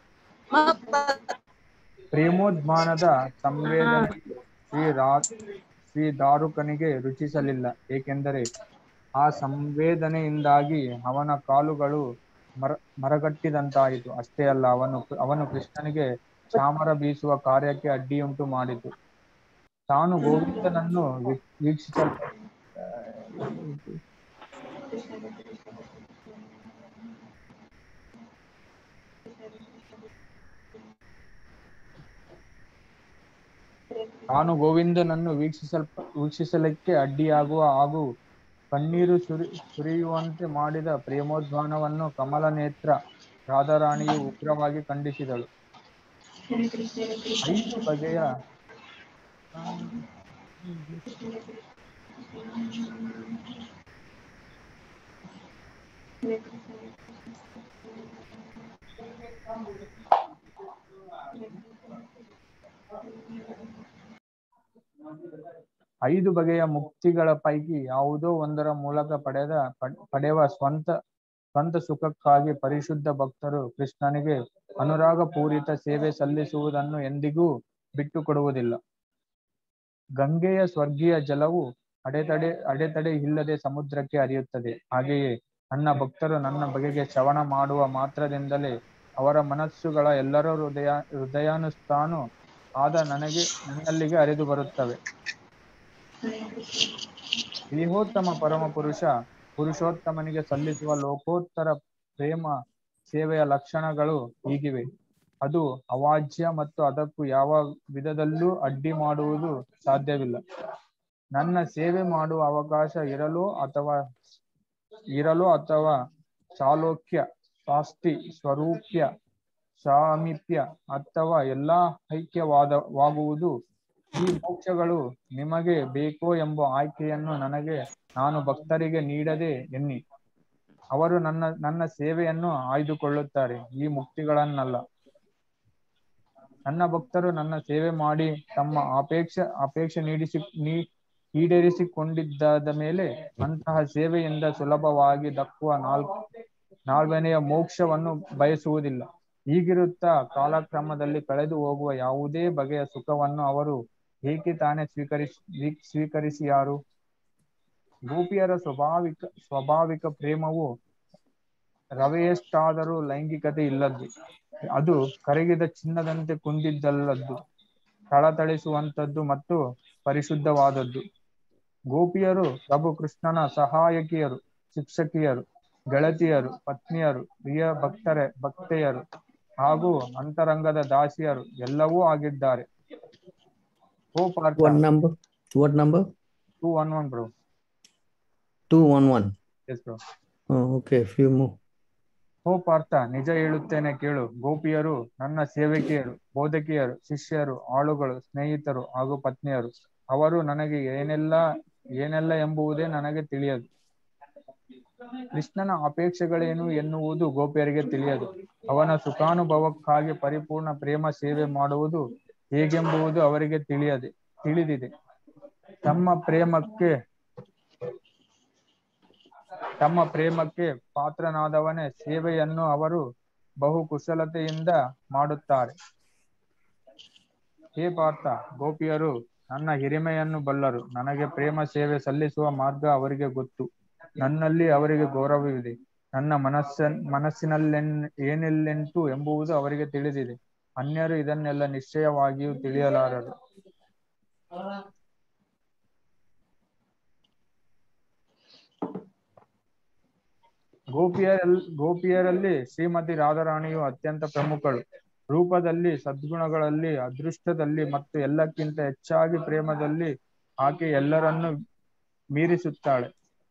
ಪ್ರೇಮೋದ್ಮಾನದ ಸಂವೇದನೆ ಶ್ರೀ ರಾ ಶ್ರೀ ದಾರುಕನಿಗೆ ರುಚಿಸಲಿಲ್ಲ ಏಕೆಂದರೆ ಆ ಸಂವೇದನೆಯಿಂದಾಗಿ ಅವನ ಕಾಲುಗಳು ಮರ ಮರಗಟ್ಟಿದಂತಾಯಿತು ಅಷ್ಟೇ ಅಲ್ಲ ಅವನು ಅವನು ಕೃಷ್ಣನಿಗೆ ಚಾಮರ ಬೀಸುವ ಕಾರ್ಯಕ್ಕೆ ಅಡ್ಡಿಯುಂಟು ಮಾಡಿತು ತಾನು ಗೋವಿಂದನನ್ನು ವೀ- ವೀಕ್ಷಿಸಲು ತಾನು ಗೋವಿಂದನನ್ನು ವೀಕ್ಷಿಸಲ್ಪ ವೀಕ್ಷಿಸಲಿಕ್ಕೆ ಅಡ್ಡಿಯಾಗುವ ಹಾಗೂ ಕಣ್ಣೀರು ಸುರಿ ಸುರಿಯುವಂತೆ ಮಾಡಿದ ಪ್ರೇಮೋದ್ವಾನವನ್ನು ಕಮಲ ನೇತ್ರ ರಾಧಾರಾಣಿಯು ಉಗ್ರವಾಗಿ ಖಂಡಿಸಿದಳು ಐದು ಬಗೆಯ ಐದು ಬಗೆಯ ಮುಕ್ತಿಗಳ ಪೈಕಿ ಯಾವುದೋ ಒಂದರ ಮೂಲಕ ಪಡೆದ ಪಡ್- ಪಡೆಯುವ ಸ್ವಂತ ಸ್ವಂತ ಸುಖಕ್ಕಾಗಿ ಪರಿಶುದ್ಧ ಭಕ್ತರು ಕೃಷ್ಣನಿಗೆ ಅನುರಾಗ ಪೂರಿತ ಸೇವೆ ಸಲ್ಲಿಸುವುದನ್ನು ಎಂದಿಗೂ ಬಿಟ್ಟು ಕೊಡುವುದಿಲ್ಲ ಗಂಗೆಯ ಸ್ವರ್ಗೀಯ ಜಲವು ಅಡೆತಡೆ ಅಡೆತಡೆ ಇಲ್ಲದೆ ಸಮುದ್ರಕ್ಕೆ ಹರಿಯುತ್ತದೆ ಹಾಗೆಯೇ ನನ್ನ ಭಕ್ತರು ನನ್ನ ಬಗೆಗೆ ಶ್ರವಣ ಮಾಡುವ ಮಾತ್ರದಿಂದಲೇ ಅವರ ಮನಸ್ಸುಗಳ ಎಲ್ಲರ ಹೃದಯ ಹೃದಯಾನುಷ್ಠಾನು ಆದ ನನಗೆ ನನ್ನಲ್ಲಿಗೆ ಹರಿದು ಬರುತ್ತವೆ ದೇಹೋತ್ತಮ ಪರಮ ಪುರುಷ ಪುರುಷೋತ್ತಮನಿಗೆ ಸಲ್ಲಿಸುವ ಲೋಕೋತ್ತರ ಪ್ರೇಮ ಸೇವೆಯ ಲಕ್ಷಣಗಳು ಹೀಗಿವೆ ಅದು ಅವಾಜ್ಯ ಮತ್ತು ಅದಕ್ಕೂ ಯಾವ ವಿಧದಲ್ಲೂ ಅಡ್ಡಿ ಮಾಡುವುದು ಸಾಧ್ಯವಿಲ್ಲ ನನ್ನ ಸೇವೆ ಮಾಡುವ ಅವಕಾಶ ಇರಲು ಅಥವಾ ಇರಲು ಅಥವಾ ಚಾಲೋಕ್ಯ ಸ್ವಾಸ್ತಿ ಸ್ವರೂಪ್ಯ ಸಾಮೀಪ್ಯ ಅಥವಾ ಎಲ್ಲಾ ಐಕ್ಯವಾದವಾಗುವುದು ಈ ಮೋಕ್ಷಗಳು ನಿಮಗೆ ಬೇಕೋ ಎಂಬ ಆಯ್ಕೆಯನ್ನು ನನಗೆ ನಾನು ಭಕ್ತರಿಗೆ ನೀಡದೆ ಎನ್ನಿ ಅವರು ನನ್ನ ನನ್ನ ಸೇವೆಯನ್ನು ಆಯ್ದುಕೊಳ್ಳುತ್ತಾರೆ ಈ ಮುಕ್ತಿಗಳನ್ನಲ್ಲ ನನ್ನ ಭಕ್ತರು ನನ್ನ ಸೇವೆ ಮಾಡಿ ತಮ್ಮ ಅಪೇಕ್ಷೆ ಅಪೇಕ್ಷೆ ನೀಡಿಸಿ ನೀ ಈಡೇರಿಸಿಕೊಂಡಿದ್ದಾದ ಮೇಲೆ ಅಂತಹ ಸೇವೆಯಿಂದ ಸುಲಭವಾಗಿ ದಕ್ಕುವ ನಾಲ್ಕು ನಾಲ್ವನೆಯ ಮೋಕ್ಷವನ್ನು ಬಯಸುವುದಿಲ್ಲ ಹೀಗಿರುತ್ತಾ ಕಾಲಕ್ರಮದಲ್ಲಿ ಕಳೆದು ಹೋಗುವ ಯಾವುದೇ ಬಗೆಯ ಸುಖವನ್ನು ಅವರು ಏಕೆ ತಾನೇ ಸ್ವೀಕರಿಸಿ ಸ್ವೀ- ಸ್ವೀಕರಿಸಿ ಯಾರು ಗೋಪಿಯರ ಸ್ವಾಭಾವಿಕ ಸ್ವಾಭಾವಿಕ ಪ್ರೇಮವು ರವೆಯಷ್ಟಾದರೂ ಲೈಂಗಿಕತೆ ಇಲ್ಲದ್ದು ಅದು ಕರಗಿದ ಚಿನ್ನದಂತೆ ಕುಂದಿದ್ದಲ್ಲದ್ದು ಥಳಥಳಿಸುವಂತದ್ದು ಮತ್ತು ಪರಿಶುದ್ಧವಾದದ್ದು ಗೋಪಿಯರು ಪ್ರಭು ಕೃಷ್ಣನ ಸಹಾಯಕಿಯರು ಶಿಕ್ಷಕಿಯರು ಗೆಳತಿಯರು ಪತ್ನಿಯರು ಪ್ರಿಯ ಭಕ್ತರೆ ಭಕ್ತೆಯರು ಹಾಗೂ ಅಂತರಂಗದ ದಾಸಿಯರು ಎಲ್ಲವೂ ಆಗಿದ್ದಾರೆ ಓ Partha What number? What number? Two one one bro Two one one. Yes bro Oh, okay. Few more. ಓ ಪಾರ್ಥ ನಿಜ ಹೇಳುತ್ತೇನೆ ಕೇಳು ಗೋಪಿಯರು ನನ್ನ ಸೇವಕಿಯರು ಬೋಧಕಿಯರು ಶಿಷ್ಯರು ಆಳುಗಳು ಸ್ನೇಹಿತರು ಹಾಗೂ ಪತ್ನಿಯರು ಅವರು ನನಗೆ ಏನೆಲ್ಲ ಏನೆಲ್ಲ ಎಂಬುವುದೇ ನನಗೆ ತಿಳಿಯದು ಕೃಷ್ಣನ ಅಪೇಕ್ಷೆಗಳೇನು ಎನ್ನುವುದು ಗೋಪಿಯರಿಗೆ ತಿಳಿಯದು ಅವನ ಸುಖಾನುಭವಕ್ಕಾಗಿ ಪರಿಪೂರ್ಣ ಪ್ರೇಮ ಸೇವೆ ಮಾಡುವುದು ಹೇಗೆಂಬುದು ಅವರಿಗೆ ತಿಳಿಯದೆ ತಿಳಿದಿದೆ ತಮ್ಮ ಪ್ರೇಮಕ್ಕೆ ತಮ್ಮ ಪ್ರೇಮಕ್ಕೆ ಪಾತ್ರನಾದವನೇ ಸೇವೆಯನ್ನು ಅವರು ಬಹು ಕುಶಲತೆಯಿಂದ ಮಾಡುತ್ತಾರೆ ಹೇ ಪಾರ್ಥ ಗೋಪಿಯರು ನನ್ನ ಹಿರಿಮೆಯನ್ನು ಬಲ್ಲರು ನನಗೆ ಪ್ರೇಮ ಸೇವೆ ಸಲ್ಲಿಸುವ ಮಾರ್ಗ ಅವರಿಗೆ ಗೊತ್ತು ನನ್ನಲ್ಲಿ ಅವರಿಗೆ ಗೌರವವಿದೆ ನನ್ನ ಮನಸ್ಸ ಮನಸ್ಸಿನಲ್ಲೆನ್ ಏನೆಲ್ಲೆಂಟು ಎಂಬುವುದು ಅವರಿಗೆ ತಿಳಿದಿದೆ ಅನ್ಯರು ಇದನ್ನೆಲ್ಲ ನಿಶ್ಚಯವಾಗಿಯೂ ತಿಳಿಯಲಾರರು ಗೋಪಿಯರಲ್ಲಿ ಗೋಪಿಯರಲ್ಲಿ ಶ್ರೀಮತಿ ರಾಧಾರಾಣಿಯು ಅತ್ಯಂತ ಪ್ರಮುಖಳು ರೂಪದಲ್ಲಿ ಸದ್ಗುಣಗಳಲ್ಲಿ ಅದೃಷ್ಟದಲ್ಲಿ ಮತ್ತು ಎಲ್ಲಕ್ಕಿಂತ ಹೆಚ್ಚಾಗಿ ಪ್ರೇಮದಲ್ಲಿ ಆಕೆ ಎಲ್ಲರನ್ನು ಮೀರಿಸುತ್ತಾಳೆ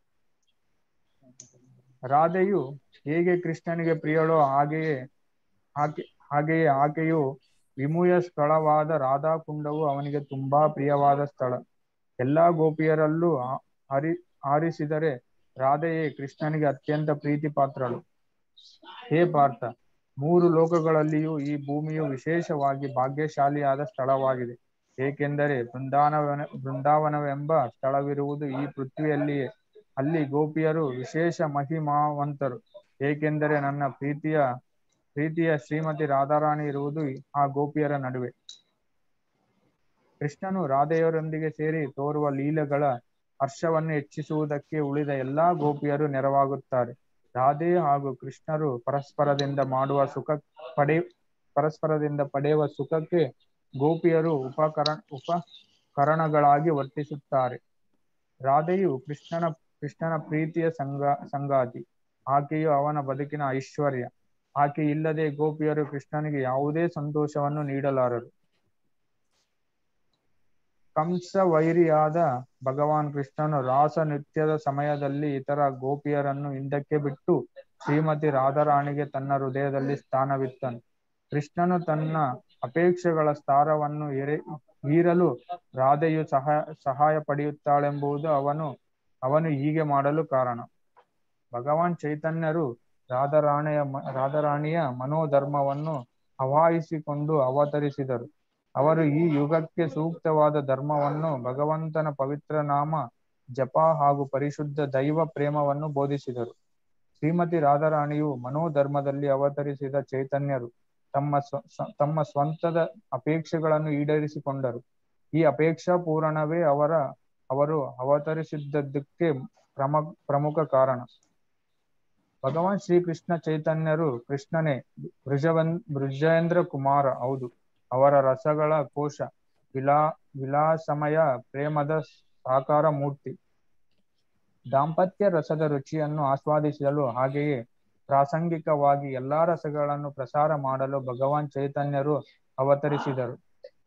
ರಾಧೆಯು ಹೇಗೆ ಕೃಷ್ಣನಿಗೆ ಪ್ರಿಯಳೋ ಹಾಗೆಯೇ ಆಕೆ ಹಾಗೆಯೇ ಆಕೆಯು ವಿಮುಯ ಸ್ಥಳವಾದ ರಾಧಾಕುಂಡವು ಅವನಿಗೆ ತುಂಬಾ ಪ್ರಿಯವಾದ ಸ್ಥಳ ಎಲ್ಲಾ ಗೋಪಿಯರಲ್ಲೂ ಆ- ಹರಿ ಆರಿಸಿದರೆ ರಾಧೆಯೇ ಕೃಷ್ಣನಿಗೆ ಅತ್ಯಂತ ಪ್ರೀತಿ ಪಾತ್ರಳು ಹೇ ಪಾರ್ಥ ಮೂರು ಲೋಕಗಳಲ್ಲಿಯೂ ಈ ಭೂಮಿಯು ವಿಶೇಷವಾಗಿ ಭಾಗ್ಯಶಾಲಿಯಾದ ಸ್ಥಳವಾಗಿದೆ ಏಕೆಂದರೆ ಬೃಂದಾವನ ಬೃಂದಾವನವೆಂಬ ಸ್ಥಳವಿರುವುದು ಈ ಪೃಥ್ವಿಯಲ್ಲಿಯೇ ಅಲ್ಲಿ ಗೋಪಿಯರು ವಿಶೇಷ ಮಹಿಮಾವಂತರು ಏಕೆಂದರೆ ನನ್ನ ಪ್ರೀತಿಯ ಪ್ರೀತಿಯ ಶ್ರೀಮತಿ ರಾಧಾರಾಣಿ ಇರುವುದು ಆ ಗೋಪಿಯರ ನಡುವೆ ಕೃಷ್ಣನು ರಾಧೆಯರೊಂದಿಗೆ ಸೇರಿ ತೋರುವ ಲೀಲೆಗಳ ಹರ್ಷವನ್ನು ಹೆಚ್ಚಿಸುವುದಕ್ಕೆ ಉಳಿದ ಎಲ್ಲಾ ಗೋಪಿಯರು ನೆರವಾಗುತ್ತಾರೆ ರಾಧೆ ಹಾಗೂ ಕೃಷ್ಣರು ಪರಸ್ಪರದಿಂದ ಮಾಡುವ ಸುಖ ಪಡೆ ಪರಸ್ಪರದಿಂದ ಪಡೆಯುವ ಸುಖಕ್ಕೆ ಗೋಪಿಯರು ಉಪಕರ ಉಪಕರಣಗಳಾಗಿ ವರ್ತಿಸುತ್ತಾರೆ ರಾಧೆಯು ಕೃಷ್ಣನ ಕೃಷ್ಣನ ಪ್ರೀತಿಯ ಸಂಗ ಸಂಗಾತಿ ಆಕೆಯು ಅವನ ಬದುಕಿನ ಐಶ್ವರ್ಯ ಆಕೆ ಇಲ್ಲದೆ ಗೋಪಿಯರು ಕೃಷ್ಣನಿಗೆ ಯಾವುದೇ ಸಂತೋಷವನ್ನು ನೀಡಲಾರರು ಕಂಸ ವೈರಿಯಾದ ಭಗವಾನ್ ಕೃಷ್ಣನು ರಾಸ ನೃತ್ಯದ ಸಮಯದಲ್ಲಿ ಇತರ ಗೋಪಿಯರನ್ನು ಹಿಂದಕ್ಕೆ ಬಿಟ್ಟು ಶ್ರೀಮತಿ ರಾಧಾರಾಣಿಗೆ ತನ್ನ ಹೃದಯದಲ್ಲಿ ಸ್ಥಾನವಿತ್ತನು ಕೃಷ್ಣನು ತನ್ನ ಅಪೇಕ್ಷೆಗಳ ಸ್ಥಾರವನ್ನು ಎರೆ ಹೀರಲು ರಾಧೆಯು ಸಹಾಯ ಸಹಾಯ ಪಡೆಯುತ್ತಾಳೆಂಬುದು ಅವನು ಅವನು ಹೀಗೆ ಮಾಡಲು ಕಾರಣ ಭಗವಾನ್ ಚೈತನ್ಯರು ರಾಧಾರಾಣಿಯ ಮ- ರಾಧಾರಾಣಿಯ ಮನೋಧರ್ಮವನ್ನು ಹವಾಯಿಸಿಕೊಂಡು ಅವತರಿಸಿದರು ಅವರು ಈ ಯುಗಕ್ಕೆ ಸೂಕ್ತವಾದ ಧರ್ಮವನ್ನು ಭಗವಂತನ ಪವಿತ್ರ ನಾಮ ಜಪ ಹಾಗೂ ಪರಿಶುದ್ಧ ದೈವ ಪ್ರೇಮವನ್ನು ಬೋಧಿಸಿದರು ಶ್ರೀಮತಿ ರಾಧಾರಾಣಿಯು ಮನೋಧರ್ಮದಲ್ಲಿ ಅವತರಿಸಿದ ಚೈತನ್ಯರು ತಮ್ಮ ಸ್ವ ಸ- ತಮ್ಮ ಸ್ವಂತದ ಅಪೇಕ್ಷೆಗಳನ್ನು ಈಡೇರಿಸಿಕೊಂಡರು ಈ ಅಪೇಕ್ಷಾ ಪೂರಣವೇ ಅವರ ಅವರು ಅವತರಿಸಿದ್ದಕ್ಕೆ ಪ್ರಮ ಪ್ರಮುಖ ಕಾರಣ ಭಗವಾನ್ ಶ್ರೀಕೃಷ್ಣ ಚೈತನ್ಯರು ಕೃಷ್ಣನೇ ಬೃಜವನ್ ಬೃಜೇಂದ್ರ ಕುಮಾರ ಹೌದು ಅವರ ರಸಗಳ ಕೋಶ ವಿಲಾ ವಿಲಾಸಮಯ ಪ್ರೇಮದ ಸಾಕಾರ ಮೂರ್ತಿ ದಾಂಪತ್ಯ ರಸದ ರುಚಿಯನ್ನು ಆಸ್ವಾದಿಸಲು ಹಾಗೆಯೇ ಪ್ರಾಸಂಗಿಕವಾಗಿ ಎಲ್ಲಾ ರಸಗಳನ್ನು ಪ್ರಸಾರ ಮಾಡಲು ಭಗವಾನ್ ಚೈತನ್ಯರು ಅವತರಿಸಿದರು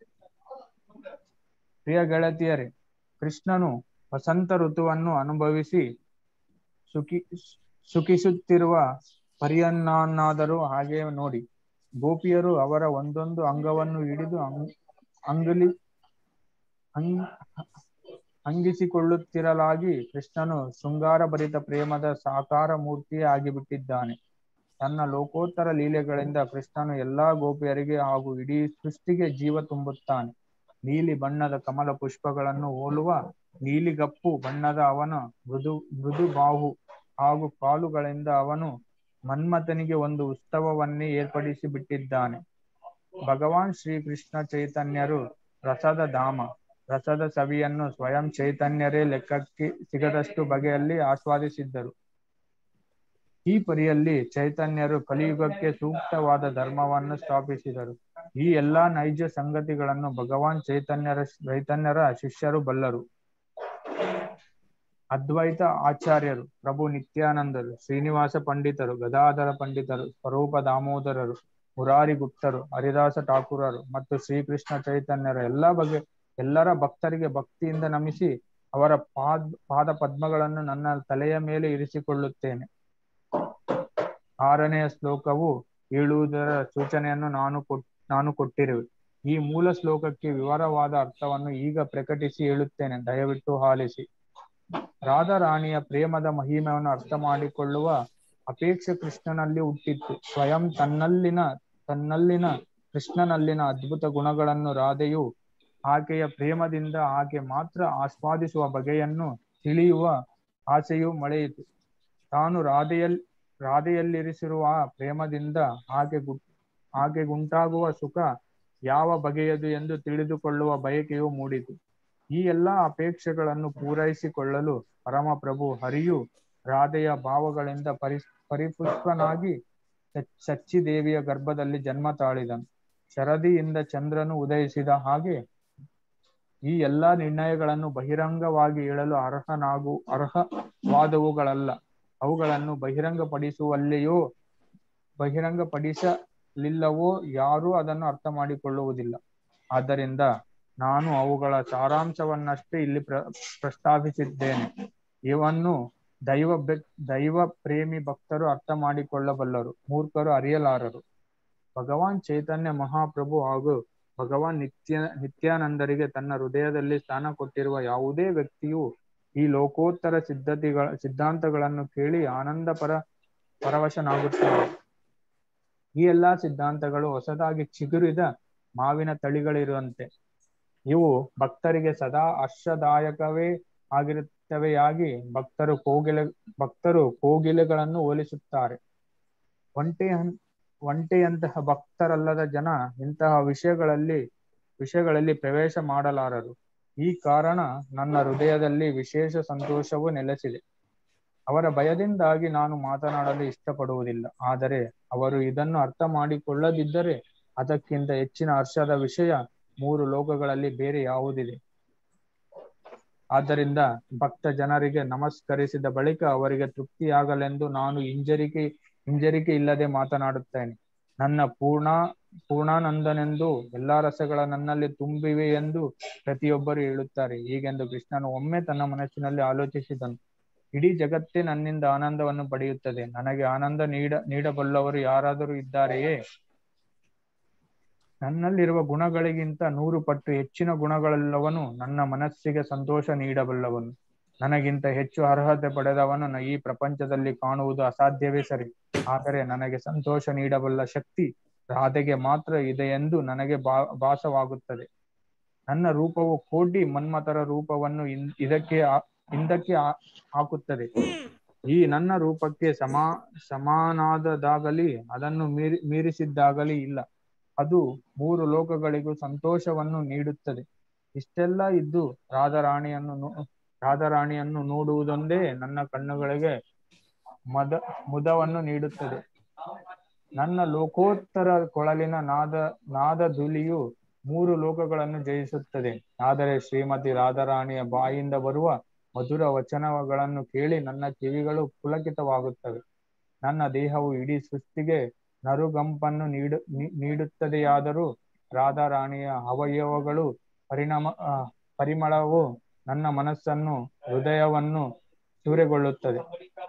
ಪ್ರಿಯ ಗೆಳತಿಯರೇ ಕೃಷ್ಣನು ವಸಂತ ಋತುವನ್ನು ಅನುಭವಿಸಿ ಸುಖಿ ಸುಖಿಸುತ್ತಿರುವ ಪರಿಯನ್ನಾದರೂ ಹಾಗೆ ನೋಡಿ ಗೋಪಿಯರು ಅವರ ಒಂದೊಂದು ಅಂಗವನ್ನು ಹಿಡಿದು ಅಂಗ್- ಅಂಗುಲಿ ಅಂಗ್ ಅಂಗಿಸಿಕೊಳ್ಳುತ್ತಿರಲಾಗಿ ಕೃಷ್ಣನು ಶೃಂಗಾರಭರಿತ ಪ್ರೇಮದ ಸಾಕಾರ ಮೂರ್ತಿಯೇ ಆಗಿಬಿಟ್ಟಿದ್ದಾನೆ ತನ್ನ ಲೋಕೋತ್ತರ ಲೀಲೆಗಳಿಂದ ಕೃಷ್ಣನು ಎಲ್ಲಾ ಗೋಪಿಯರಿಗೆ ಹಾಗೂ ಇಡೀ ಸೃಷ್ಟಿಗೆ ಜೀವ ತುಂಬುತ್ತಾನೆ ನೀಲಿ ಬಣ್ಣದ ಕಮಲ ಪುಷ್ಪಗಳನ್ನು ಹೋಲುವ ನೀಲಿಗಪ್ಪು ಬಣ್ಣದ ಅವನ ಮೃದು ಮೃದು ಬಾಹು ಹಾಗೂ ಕಾಲುಗಳಿಂದ ಅವನು ಮನ್ಮಥನಿಗೆ ಒಂದು ಉತ್ಸವವನ್ನೇ ಏರ್ಪಡಿಸಿ ಬಿಟ್ಟಿದ್ದಾನೆ ಭಗವಾನ್ ಶ್ರೀಕೃಷ್ಣ ಚೈತನ್ಯರು ರಸದ ಧಾಮ ರಸದ ಸವಿಯನ್ನು ಸ್ವಯಂ ಚೈತನ್ಯರೇ ಲೆಕ್ಕಕ್ಕೆ ಸಿಗದಷ್ಟು ಬಗೆಯಲ್ಲಿ ಆಸ್ವಾದಿಸಿದ್ದರು ಈ ಪರಿಯಲ್ಲಿ ಚೈತನ್ಯರು ಕಲಿಯುಗಕ್ಕೆ ಸೂಕ್ತವಾದ ಧರ್ಮವನ್ನು ಸ್ಥಾಪಿಸಿದರು ಈ ಎಲ್ಲಾ ನೈಜ ಸಂಗತಿಗಳನ್ನು ಭಗವಾನ್ ಚೈತನ್ಯರ ಚೈತನ್ಯರ ಶಿಷ್ಯರು ಬಲ್ಲರು ಅದ್ವೈತ ಆಚಾರ್ಯರು ಪ್ರಭು ನಿತ್ಯಾನಂದರು ಶ್ರೀನಿವಾಸ ಪಂಡಿತರು ಗದಾಧರ ಪಂಡಿತರು ಸ್ವರೂಪ ದಾಮೋದರರು ಮುರಾರಿ ಗುಪ್ತರು ಹರಿದಾಸ ಠಾಕೂರರು ಮತ್ತು ಶ್ರೀಕೃಷ್ಣ ಚೈತನ್ಯರ ಎಲ್ಲ ಬಗೆ ಎಲ್ಲರ ಭಕ್ತರಿಗೆ ಭಕ್ತಿಯಿಂದ ನಮಿಸಿ ಅವರ ಪಾದ ಪಾದ ಪದ್ಮಗಳನ್ನು ನನ್ನ ತಲೆಯ ಮೇಲೆ ಇರಿಸಿಕೊಳ್ಳುತ್ತೇನೆ ಆರನೆಯ ಶ್ಲೋಕವು ಹೇಳುವುದರ ಸೂಚನೆಯನ್ನು ನಾನು ಕೊಟ್ ನಾನು ಕೊಟ್ಟಿರುವೆ ಈ ಮೂಲ ಶ್ಲೋಕಕ್ಕೆ ವಿವರವಾದ ಅರ್ಥವನ್ನು ಈಗ ಪ್ರಕಟಿಸಿ ಹೇಳುತ್ತೇನೆ ದಯವಿಟ್ಟು ಆಲಿಸಿ ರಾಧಾರಾಣಿಯ ಪ್ರೇಮದ ಮಹಿಮೆಯನ್ನು ಅರ್ಥ ಮಾಡಿಕೊಳ್ಳುವ ಅಪೇಕ್ಷೆ ಕೃಷ್ಣನಲ್ಲಿ ಹುಟ್ಟಿತ್ತು ಸ್ವಯಂ ತನ್ನಲ್ಲಿನ ತನ್ನಲ್ಲಿನ ಕೃಷ್ಣನಲ್ಲಿನ ಅದ್ಭುತ ಗುಣಗಳನ್ನು ರಾಧೆಯು ಆಕೆಯ ಪ್ರೇಮದಿಂದ ಆಕೆ ಮಾತ್ರ ಆಸ್ವಾದಿಸುವ ಬಗೆಯನ್ನು ತಿಳಿಯುವ ಆಸೆಯು ಮಳೆಯಿತು ತಾನು ರಾಧೆಯಲ್ಲಿ ರಾಧೆಯಲ್ಲಿರಿಸಿರುವ ಆ ಪ್ರೇಮದಿಂದ ಆಕೆ ಗು ಆಕೆಗುಂಟಾಗುವ ಸುಖ ಯಾವ ಬಗೆಯದು ಎಂದು ತಿಳಿದುಕೊಳ್ಳುವ ಬಯಕೆಯು ಮೂಡಿತು ಈ ಎಲ್ಲಾ ಅಪೇಕ್ಷೆಗಳನ್ನು ಪೂರೈಸಿಕೊಳ್ಳಲು ಪರಮಪ್ರಭು ಹರಿಯು ರಾಧೆಯ ಭಾವಗಳಿಂದ ಪರಿ ಪರಿಪುಷ್ಟನಾಗಿ ಸಚ್ಚಿ ದೇವಿಯ ಗರ್ಭದಲ್ಲಿ ಜನ್ಮ ತಾಳಿದನು ಶರದಿಯಿಂದ ಚಂದ್ರನು ಉದಯಿಸಿದ ಹಾಗೆ ಈ ಎಲ್ಲಾ ನಿರ್ಣಯಗಳನ್ನು ಬಹಿರಂಗವಾಗಿ ಹೇಳಲು ಅರ್ಹನಾಗು ಅರ್ಹವಾದವುಗಳಲ್ಲ ಅವುಗಳನ್ನು ಬಹಿರಂಗಪಡಿಸುವಲ್ಲಿಯೋ ಬಹಿರಂಗಪಡಿಸ ಲಿಲ್ಲವೋ ಯಾರೂ ಅದನ್ನು ಅರ್ಥ ಮಾಡಿಕೊಳ್ಳುವುದಿಲ್ಲ ಆದ್ದರಿಂದ ನಾನು ಅವುಗಳ ಸಾರಾಂಶವನ್ನಷ್ಟೇ ಇಲ್ಲಿ ಪ್ರ ಪ್ರಸ್ತಾಪಿಸಿದ್ದೇನೆ ಇವನ್ನು ದೈವ ಬೆ- ದೈವ ಪ್ರೇಮಿ ಭಕ್ತರು ಅರ್ಥ ಮಾಡಿಕೊಳ್ಳಬಲ್ಲರು ಮೂರ್ಖರು ಅರಿಯಲಾರರು ಭಗವಾನ್ ಚೈತನ್ಯ ಮಹಾಪ್ರಭು ಹಾಗೂ ಭಗವಾನ್ ನಿತ್ಯ ನಿತ್ಯಾನಂದರಿಗೆ ತನ್ನ ಹೃದಯದಲ್ಲಿ ಸ್ಥಾನ ಕೊಟ್ಟಿರುವ ಯಾವುದೇ ವ್ಯಕ್ತಿಯು ಈ ಲೋಕೋತ್ತರ ಸಿದ್ಧತೆಗಳ ಸಿದ್ಧಾಂತಗಳನ್ನು ಕೇಳಿ ಆನಂದ ಪರ ಪರವಶನಾಗುತ್ತಾರೆ ಈ ಎಲ್ಲಾ ಸಿದ್ಧಾಂತಗಳು ಹೊಸದಾಗಿ ಚಿಗುರಿದ ಮಾವಿನ ತಳಿಗಳಿರುವಂತೆ ಇವು ಭಕ್ತರಿಗೆ ಸದಾ ಹರ್ಷದಾಯಕವೇ ಆಗಿರುತ್ತವೆಯಾಗಿ ಭಕ್ತರು ಕೋಗಿಲೆ ಭಕ್ತರು ಕೋಗಿಲೆಗಳನ್ನು ಹೋಲಿಸುತ್ತಾರೆ ಒಂಟೆ ಒಂಟೆಯಂತಹ ಭಕ್ತರಲ್ಲದ ಜನ ಇಂತಹ ವಿಷಯಗಳಲ್ಲಿ ವಿಷಯಗಳಲ್ಲಿ ಪ್ರವೇಶ ಮಾಡಲಾರರು ಈ ಕಾರಣ ನನ್ನ ಹೃದಯದಲ್ಲಿ ವಿಶೇಷ ಸಂತೋಷವು ನೆಲೆಸಿದೆ ಅವರ ಭಯದಿಂದಾಗಿ ನಾನು ಮಾತನಾಡಲು ಇಷ್ಟಪಡುವುದಿಲ್ಲ ಆದರೆ ಅವರು ಇದನ್ನು ಅರ್ಥ ಮಾಡಿಕೊಳ್ಳದಿದ್ದರೆ ಅದಕ್ಕಿಂತ ಹೆಚ್ಚಿನ ಹರ್ಷದ ವಿಷಯ ಮೂರು ಲೋಕಗಳಲ್ಲಿ ಬೇರೆ ಯಾವುದಿದೆ ಆದ್ದರಿಂದ ಭಕ್ತ ಜನರಿಗೆ ನಮಸ್ಕರಿಸಿದ ಬಳಿಕ ಅವರಿಗೆ ತೃಪ್ತಿಯಾಗಲೆಂದು ನಾನು ಹಿಂಜರಿಕೆ ಹಿಂಜರಿಕೆ ಇಲ್ಲದೆ ಮಾತನಾಡುತ್ತೇನೆ ನನ್ನ ಪೂರ್ಣ ಪೂರ್ಣಾನಂದನೆಂದು ಎಲ್ಲಾ ರಸಗಳ ನನ್ನಲ್ಲಿ ತುಂಬಿವೆ ಎಂದು ಪ್ರತಿಯೊಬ್ಬರು ಹೇಳುತ್ತಾರೆ ಹೀಗೆಂದು ಕೃಷ್ಣನು ಒಮ್ಮೆ ತನ್ನ ಮನಸ್ಸಿನಲ್ಲಿ ಆಲೋಚಿಸಿದನು ಇಡೀ ಜಗತ್ತೇ ನನ್ನಿಂದ ಆನಂದವನ್ನು ಪಡೆಯುತ್ತದೆ ನನಗೆ ಆನಂದ ನೀಡ ನೀಡಬಲ್ಲವರು ಯಾರಾದರೂ ಇದ್ದಾರೆಯೇ ನನ್ನಲ್ಲಿರುವ ಗುಣಗಳಿಗಿಂತ ನೂರು ಪಟ್ಟು ಹೆಚ್ಚಿನ ಗುಣಗಳುಳ್ಳವನು ನನ್ನ ಮನಸ್ಸಿಗೆ ಸಂತೋಷ ನೀಡಬಲ್ಲವನು ನನಗಿಂತ ಹೆಚ್ಚು ಅರ್ಹತೆ ಪಡೆದವನು ನ- ಈ ಪ್ರಪಂಚದಲ್ಲಿ ಕಾಣುವುದು ಅಸಾಧ್ಯವೇ ಸರಿ ಆದರೆ ನನಗೆ ಸಂತೋಷ ನೀಡಬಲ್ಲ ಶಕ್ತಿ ರಾಧೆಗೆ ಮಾತ್ರ ಇದೆ ಎಂದು ನನಗೆ ಬಾ ಭಾಸವಾಗುತ್ತದೆ ನನ್ನ ರೂಪವು ಕೋಟಿ ಮನ್ಮಥರ ರೂಪವನ್ನು ಇನ್- ಇದಕ್ಕೆ ಆ- ಹಿಂದಕ್ಕೆ ಆ- ಹಾಕುತ್ತದೆ ಈ ನನ್ನ ರೂಪಕ್ಕೆ ಸಮಾ ಸಮಾನಾದದಾಗಲಿ ಅದನ್ನು ಮೀರಿ ಮೀರಿಸಿದ್ದಾಗಲಿ ಇಲ್ಲ ಅದು ಮೂರು ಲೋಕಗಳಿಗೂ ಸಂತೋಷವನ್ನು ನೀಡುತ್ತದೆ ಇಷ್ಟೆಲ್ಲ ಇದ್ದು ರಾಧಾರಾಣಿಯನ್ನು ನೋ- ರಾಧಾರಾಣಿಯನ್ನು ನೋಡುವುದೊಂದೇ ನನ್ನ ಕಣ್ಣುಗಳಿಗೆ ಮದ ಮುದವನ್ನು ನೀಡುತ್ತದೆ ನನ್ನ ಲೋಕೋತ್ತರ ಕೊಳಲಿನ ನಾದ ನಾದ ಧುಲಿಯು ಮೂರು ಲೋಕಗಳನ್ನು ಜಯಿಸುತ್ತದೆ ಆದರೆ ಶ್ರೀಮತಿ ರಾಧಾರಾಣಿಯ ಬಾಯಿಂದ ಬರುವ ಮಧುರ ವಚನಗಳನ್ನು ಕೇಳಿ ನನ್ನ ಕಿವಿಗಳು ಪುಲಕಿತವಾಗುತ್ತವೆ ನನ್ನ ದೇಹವು ಇಡೀ ಸೃಷ್ಟಿಗೆ ನರುಗಂಪನ್ನು ನೀಡು ನೀ- ನೀಡುತ್ತದೆಯಾದರೂ ರಾಧಾರಾಣಿಯ ಅವಯವಗಳು ಪರಿಣಾಮ ಆ, ಪರಿಮಳವು ನನ್ನ ಮನಸ್ಸನ್ನು ಹೃದಯವನ್ನು ಸೂರೆಗೊಳ್ಳುತ್ತದೆ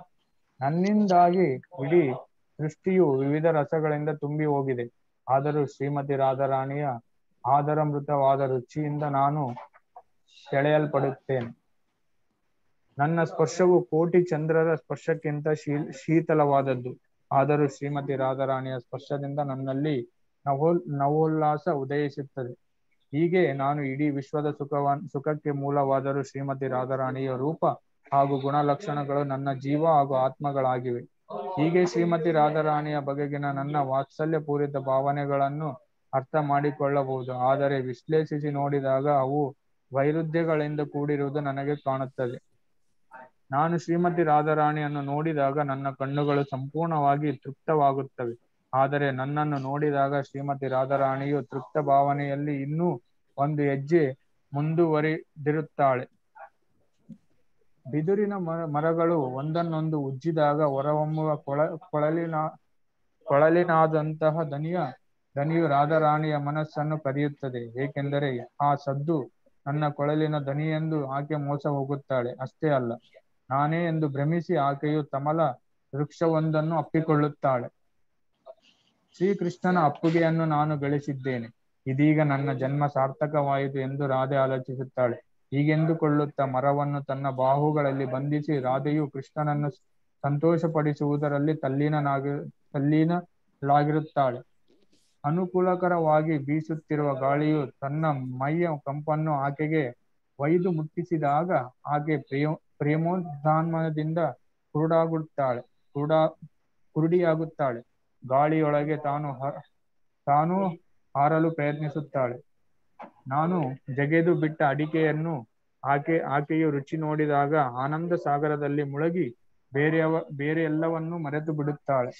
ನನ್ನಿಂದಾಗಿ ಇಡೀ ಸೃಷ್ಟಿಯು ವಿವಿಧ ರಸಗಳಿಂದ ತುಂಬಿ ಹೋಗಿದೆ ಆದರೂ ಶ್ರೀಮತಿ ರಾಧಾರಾಣಿಯ ಆದರಮೃತವಾದ ರುಚಿಯಿಂದ ನಾನು ಸೆಳೆಯಲ್ಪಡುತ್ತೇನೆ ನನ್ನ ಸ್ಪರ್ಶವು ಕೋಟಿ ಚಂದ್ರರ ಸ್ಪರ್ಶಕ್ಕಿಂತ ಶೀ ಶೀತಲವಾದದ್ದು ಆದರೂ ಶ್ರೀಮತಿ ರಾಧಾರಾಣಿಯ ಸ್ಪರ್ಶದಿಂದ ನನ್ನಲ್ಲಿ ನವೋಲ್ ನವೋಲ್ಲಾಸ ಉದಯಿಸುತ್ತದೆ ಹೀಗೆ ನಾನು ಇಡೀ ವಿಶ್ವದ ಸುಖವನ್ ಸುಖಕ್ಕೆ ಮೂಲವಾದರೂ ಶ್ರೀಮತಿ ರಾಧಾರಾಣಿಯ ರೂಪ ಹಾಗೂ ಗುಣಲಕ್ಷಣಗಳು ನನ್ನ ಜೀವ ಹಾಗೂ ಆತ್ಮಗಳಾಗಿವೆ ಹೀಗೆ ಶ್ರೀಮತಿ ರಾಧಾರಾಣಿಯ ಬಗೆಗಿನ ನನ್ನ ವಾತ್ಸಲ್ಯ ಪೂರಿತ ಭಾವನೆಗಳನ್ನು ಅರ್ಥ ಮಾಡಿಕೊಳ್ಳಬಹುದು ಆದರೆ ವಿಶ್ಲೇಷಿಸಿ ನೋಡಿದಾಗ ಅವು ವೈರುಧ್ಯಗಳಿಂದ ಕೂಡಿರುವುದು ನನಗೆ ಕಾಣುತ್ತದೆ ನಾನು ಶ್ರೀಮತಿ ರಾಧಾರಾಣಿಯನ್ನು ನೋಡಿದಾಗ ನನ್ನ ಕಣ್ಣುಗಳು ಸಂಪೂರ್ಣವಾಗಿ ತೃಪ್ತವಾಗುತ್ತವೆ ಆದರೆ ನನ್ನನ್ನು ನೋಡಿದಾಗ ಶ್ರೀಮತಿ ರಾಧಾರಾಣಿಯು ತೃಪ್ತ ಭಾವನೆಯಲ್ಲಿ ಇನ್ನೂ ಒಂದು ಹೆಜ್ಜೆ ಮುಂದುವರಿದಿರುತ್ತಾಳೆ ಬಿದುರಿನ ಮರ ಮರಗಳು ಒಂದನ್ನೊಂದು ಉಜ್ಜಿದಾಗ ಹೊರಹೊಮ್ಮುವ ಕೊಳ ಕೊಳಲಿನ ಕೊಳಲಿನಾದಂತಹ ದನಿಯ ದನಿಯು ರಾಧಾರಾಣಿಯ ಮನಸ್ಸನ್ನು ಕರೆಯುತ್ತದೆ ಏಕೆಂದರೆ ಆ ಸದ್ದು ನನ್ನ ಕೊಳಲಿನ ದನಿಯೆಂದು ಆಕೆ ಮೋಸ ಹೋಗುತ್ತಾಳೆ ಅಷ್ಟೇ ಅಲ್ಲ ನಾನೇ ಎಂದು ಭ್ರಮಿಸಿ ಆಕೆಯು ತಮಲ ವೃಕ್ಷವೊಂದನ್ನು ಅಪ್ಪಿಕೊಳ್ಳುತ್ತಾಳೆ ಶ್ರೀಕೃಷ್ಣನ ಅಪ್ಪುಗೆಯನ್ನು ನಾನು ಗಳಿಸಿದ್ದೇನೆ ಇದೀಗ ನನ್ನ ಜನ್ಮ ಸಾರ್ಥಕವಾಯಿತು ಎಂದು ರಾಧೆ ಆಲೋಚಿಸುತ್ತಾಳೆ ಹೀಗೆಂದುಕೊಳ್ಳುತ್ತಾ ಮರವನ್ನು ತನ್ನ ಬಾಹುಗಳಲ್ಲಿ ಬಂಧಿಸಿ ರಾಧೆಯು ಕೃಷ್ಣನನ್ನು ಸಂತೋಷಪಡಿಸುವುದರಲ್ಲಿ ತಲ್ಲೀನನಾಗಿ ತಲ್ಲೀನಳಾಗಿರುತ್ತಾಳೆ ಅನುಕೂಲಕರವಾಗಿ ಬೀಸುತ್ತಿರುವ ಗಾಳಿಯು ತನ್ನ ಮೈಯ ಕಂಪನ್ನು ಆಕೆಗೆ ಒಯ್ದು ಮುಟ್ಟಿಸಿದಾಗ ಆಕೆ ಪ್ರೇಮ ಪ್ರೇಮೋದ್ಧಾನದಿಂದ ಕುರುಡಾಗುತ್ತಾಳೆ ಕುರುಡ ಕುರುಡಿಯಾಗುತ್ತಾಳೆ ಗಾಳಿಯೊಳಗೆ ತಾನು ಹ- ತಾನು ಹಾರಲು ಪ್ರಯತ್ನಿಸುತ್ತಾಳೆ ನಾನು ಜಗೆದು ಬಿಟ್ಟ ಅಡಿಕೆಯನ್ನು ಆಕೆ ಆಕೆಯು ರುಚಿ ನೋಡಿದಾಗ ಆನಂದ ಸಾಗರದಲ್ಲಿ ಮುಳುಗಿ ಬೇರೆಯವ ಬೇರೆ ಎಲ್ಲವನ್ನೂ ಮರೆತು ಬಿಡುತ್ತಾಳೆ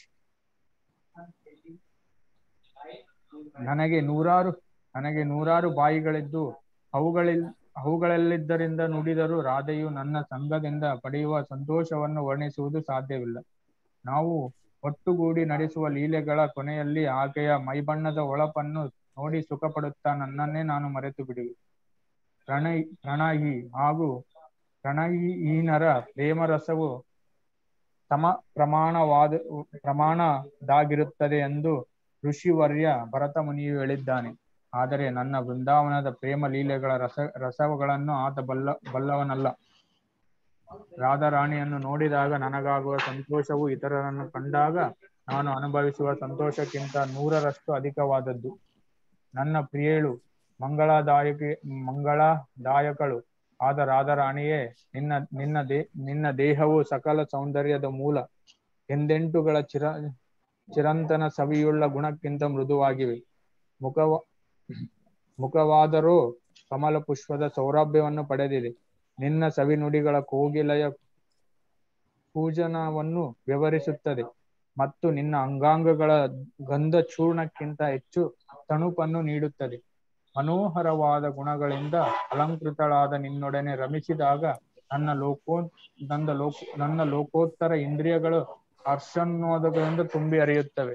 ನನಗೆ ನೂರಾರು ನನಗೆ ನೂರಾರು ಬಾಯಿಗಳಿದ್ದು ಅವುಗಳಿಲ್ ಅವುಗಳಲ್ಲಿದ್ದರಿಂದ ನುಡಿದರೂ ರಾಧೆಯು ನನ್ನ ಸಂಘದಿಂದ ಪಡೆಯುವ ಸಂತೋಷವನ್ನು ವರ್ಣಿಸುವುದು ಸಾಧ್ಯವಿಲ್ಲ ನಾವು ಒಟ್ಟುಗೂಡಿ ನಡೆಸುವ ಲೀಲೆಗಳ ಕೊನೆಯಲ್ಲಿ ಆಕೆಯ ಮೈಬಣ್ಣದ ಹೊಳಪನ್ನು ನೋಡಿ ಸುಖಪಡುತ್ತಾ ನನ್ನನ್ನೇ ನಾನು ಮರೆತು ಬಿಡುವೆ ಪ್ರಣಯ್ ಪ್ರಣಯಿ ಹಾಗೂ ಪ್ರಣಯೀನರ ಪ್ರೇಮರಸವು ಸಮ ಪ್ರಮಾಣವಾದ ಪ್ರಮಾಣದಾಗಿರುತ್ತದೆ ಎಂದು ಋಷಿವರ್ಯ ಭರತ ಮುನಿಯು ಹೇಳಿದ್ದಾನೆ ಆದರೆ ನನ್ನ ಬೃಂದಾವನದ ಪ್ರೇಮ ಲೀಲೆಗಳ ರಸ ರಸಗಳನ್ನು ಆತ ಬಲ್ಲ ಬಲ್ಲವನಲ್ಲ ರಾಧಾರಾಣಿಯನ್ನು ನೋಡಿದಾಗ ನನಗಾಗುವ ಸಂತೋಷವು ಇತರರನ್ನು ಕಂಡಾಗ ನಾನು ಅನುಭವಿಸುವ ಸಂತೋಷಕ್ಕಿಂತ ನೂರರಷ್ಟು ಅಧಿಕವಾದದ್ದು ನನ್ನ ಪ್ರಿಯಳು ಮಂಗಳದಾಯಕ ಮಂಗಳದಾಯಕಳು ಆದ ರಾಧಾರಾಣಿಯೇ ನಿನ್ನ ನಿನ್ನ ದೇ ನಿನ್ನ ದೇಹವು ಸಕಲ ಸೌಂದರ್ಯದ ಮೂಲ ಎಂದೆಂಟುಗಳ ಚಿರ ಚಿರಂತನ ಸವಿಯುಳ್ಳ ಗುಣಕ್ಕಿಂತ ಮೃದುವಾಗಿವೆ ಮುಖವ ಮುಖವಾದರೂ ಕಮಲ ಪುಷ್ಪದ ಸೌರಭ್ಯವನ್ನು ಪಡೆದಿದೆ ನಿನ್ನ ಸವಿನುಡಿಗಳ ಕೋಗಿಲೆಯ ಪೂಜನವನ್ನು ವಿವರಿಸುತ್ತದೆ ಮತ್ತು ನಿನ್ನ ಅಂಗಾಂಗಗಳ ಗಂಧ ಚೂರ್ಣಕ್ಕಿಂತ ಹೆಚ್ಚು ತಣುಪನ್ನು ನೀಡುತ್ತದೆ ಮನೋಹರವಾದ ಗುಣಗಳಿಂದ ಅಲಂಕೃತಳಾದ ನಿನ್ನೊಡನೆ ರಮಿಸಿದಾಗ ನನ್ನ ಲೋಕೋ ನನ್ನ ಲೋಕ ನನ್ನ ಲೋಕೋತ್ತರ ಇಂದ್ರಿಯಗಳು ಹರ್ಷನ್ನೋದಗಳಿಂದ ತುಂಬಿ ಹರಿಯುತ್ತವೆ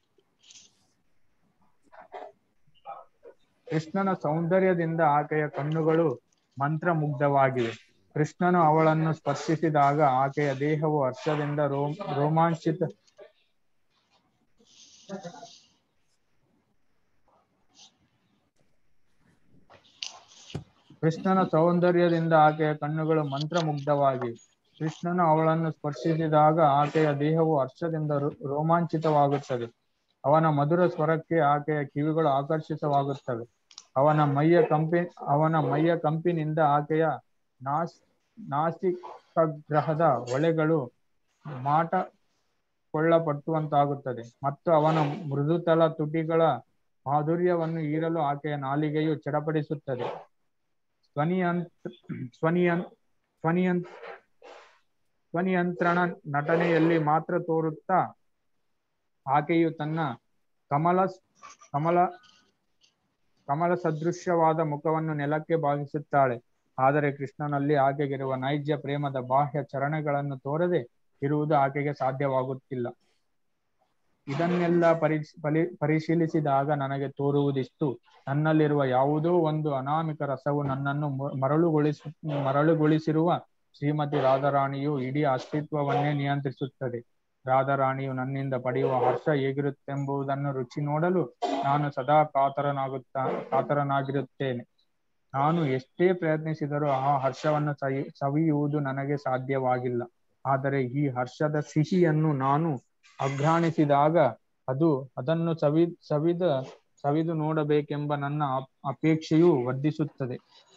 ಕೃಷ್ಣನ ಸೌಂದರ್ಯದಿಂದ ಆಕೆಯ ಕಣ್ಣುಗಳು ಮಂತ್ರಮುಗ್ಧವಾಗಿವೆ ಕೃಷ್ಣನು ಅವಳನ್ನು ಸ್ಪರ್ಶಿಸಿದಾಗ ಆಕೆಯ ದೇಹವು ಹರ್ಷದಿಂದ ರೋ ರೋಮಾಂಚಿತ ಕೃಷ್ಣನ ಸೌಂದರ್ಯದಿಂದ ಆಕೆಯ ಕಣ್ಣುಗಳು ಮಂತ್ರಮುಗ್ಧವಾಗಿವೆ ಕೃಷ್ಣನು ಅವಳನ್ನು ಸ್ಪರ್ಶಿಸಿದಾಗ ಆಕೆಯ ದೇಹವು ಹರ್ಷದಿಂದ ರೋಮಾಂಚಿತವಾಗುತ್ತದೆ ಅವನ ಮಧುರ ಸ್ವರಕ್ಕೆ ಆಕೆಯ ಕಿವಿಗಳು ಆಕರ್ಷಿತವಾಗುತ್ತವೆ ಅವನ ಮೈಯ ಕಂಪಿ ಅವನ ಮೈಯ ಕಂಪಿನಿಂದ ಆಕೆಯ ನಾಸ್ ನಾಸಿಕಗ್ರಹದ ಒಳೆಗಳು ಮಾಟ ಕೊಳ್ಳಪಟ್ಟುವಂತಾಗುತ್ತದೆ ಮತ್ತು ಅವನ ಮೃದುತಲ ತುಟಿಗಳ ಮಾಧುರ್ಯವನ್ನು ಈರಲು ಆಕೆಯ ನಾಲಿಗೆಯು ಚಡಪಡಿಸುತ್ತದೆ ಧ್ವನಿಯಂತ್ ಧ್ವನಿಯನ್ ಧ್ವನಿಯನ್ ಧ್ವನಿಯಂತ್ರಣ ನಟನೆಯಲ್ಲಿ ಮಾತ್ರ ತೋರುತ್ತಾ ಆಕೆಯು ತನ್ನ ಕಮಲ ಕಮಲ ಕಮಲ ಸದೃಶ್ಯವಾದ ಮುಖವನ್ನು ನೆಲಕ್ಕೆ ಭಾಗಿಸುತ್ತಾಳೆ ಆದರೆ ಕೃಷ್ಣನಲ್ಲಿ ಆಕೆಗಿರುವ ನೈಜ ಪ್ರೇಮದ ಬಾಹ್ಯ ಚರಣೆಗಳನ್ನು ತೋರದೆ ಇರುವುದು ಆಕೆಗೆ ಸಾಧ್ಯವಾಗುತ್ತಿಲ್ಲ ಇದನ್ನೆಲ್ಲ ಪರಿ ಫಲಿ ಪರಿಶೀಲಿಸಿದಾಗ ನನಗೆ ತೋರುವುದಿಷ್ಟು ನನ್ನಲ್ಲಿರುವ ಯಾವುದೋ ಒಂದು ಅನಾಮಿಕ ರಸವು ನನ್ನನ್ನು ಮರಳುಗೊಳಿಸ ಮರಳುಗೊಳಿಸಿರುವ ಶ್ರೀಮತಿ ರಾಧಾರಾಣಿಯು ಇಡೀ ಅಸ್ತಿತ್ವವನ್ನೇ ನಿಯಂತ್ರಿಸುತ್ತದೆ ರಾಧಾರಾಣಿಯು ನನ್ನಿಂದ ಪಡೆಯುವ ಹರ್ಷ ಹೇಗಿರುತ್ತೆಂಬುದನ್ನು ರುಚಿ ನೋಡಲು ನಾನು ಸದಾ ಕಾತರನಾಗುತ್ತಾ ಕಾತರನಾಗಿರುತ್ತೇನೆ ನಾನು ಎಷ್ಟೇ ಪ್ರಯತ್ನಿಸಿದರೂ ಆ ಹರ್ಷವನ್ನು ಸವಿ ಸವಿಯುವುದು ನನಗೆ ಸಾಧ್ಯವಾಗಿಲ್ಲ ಆದರೆ ಈ ಹರ್ಷದ ಸಿಹಿಯನ್ನು ನಾನು ಅಘ್ರಾಣಿಸಿದಾಗ ಅದು ಅದನ್ನು ಸವಿ ಸವಿದ ಸವಿದು ನೋಡಬೇಕೆಂಬ ನನ್ನ ಅಪೇಕ್ಷೆಯು ವರ್ಧಿಸುತ್ತದೆ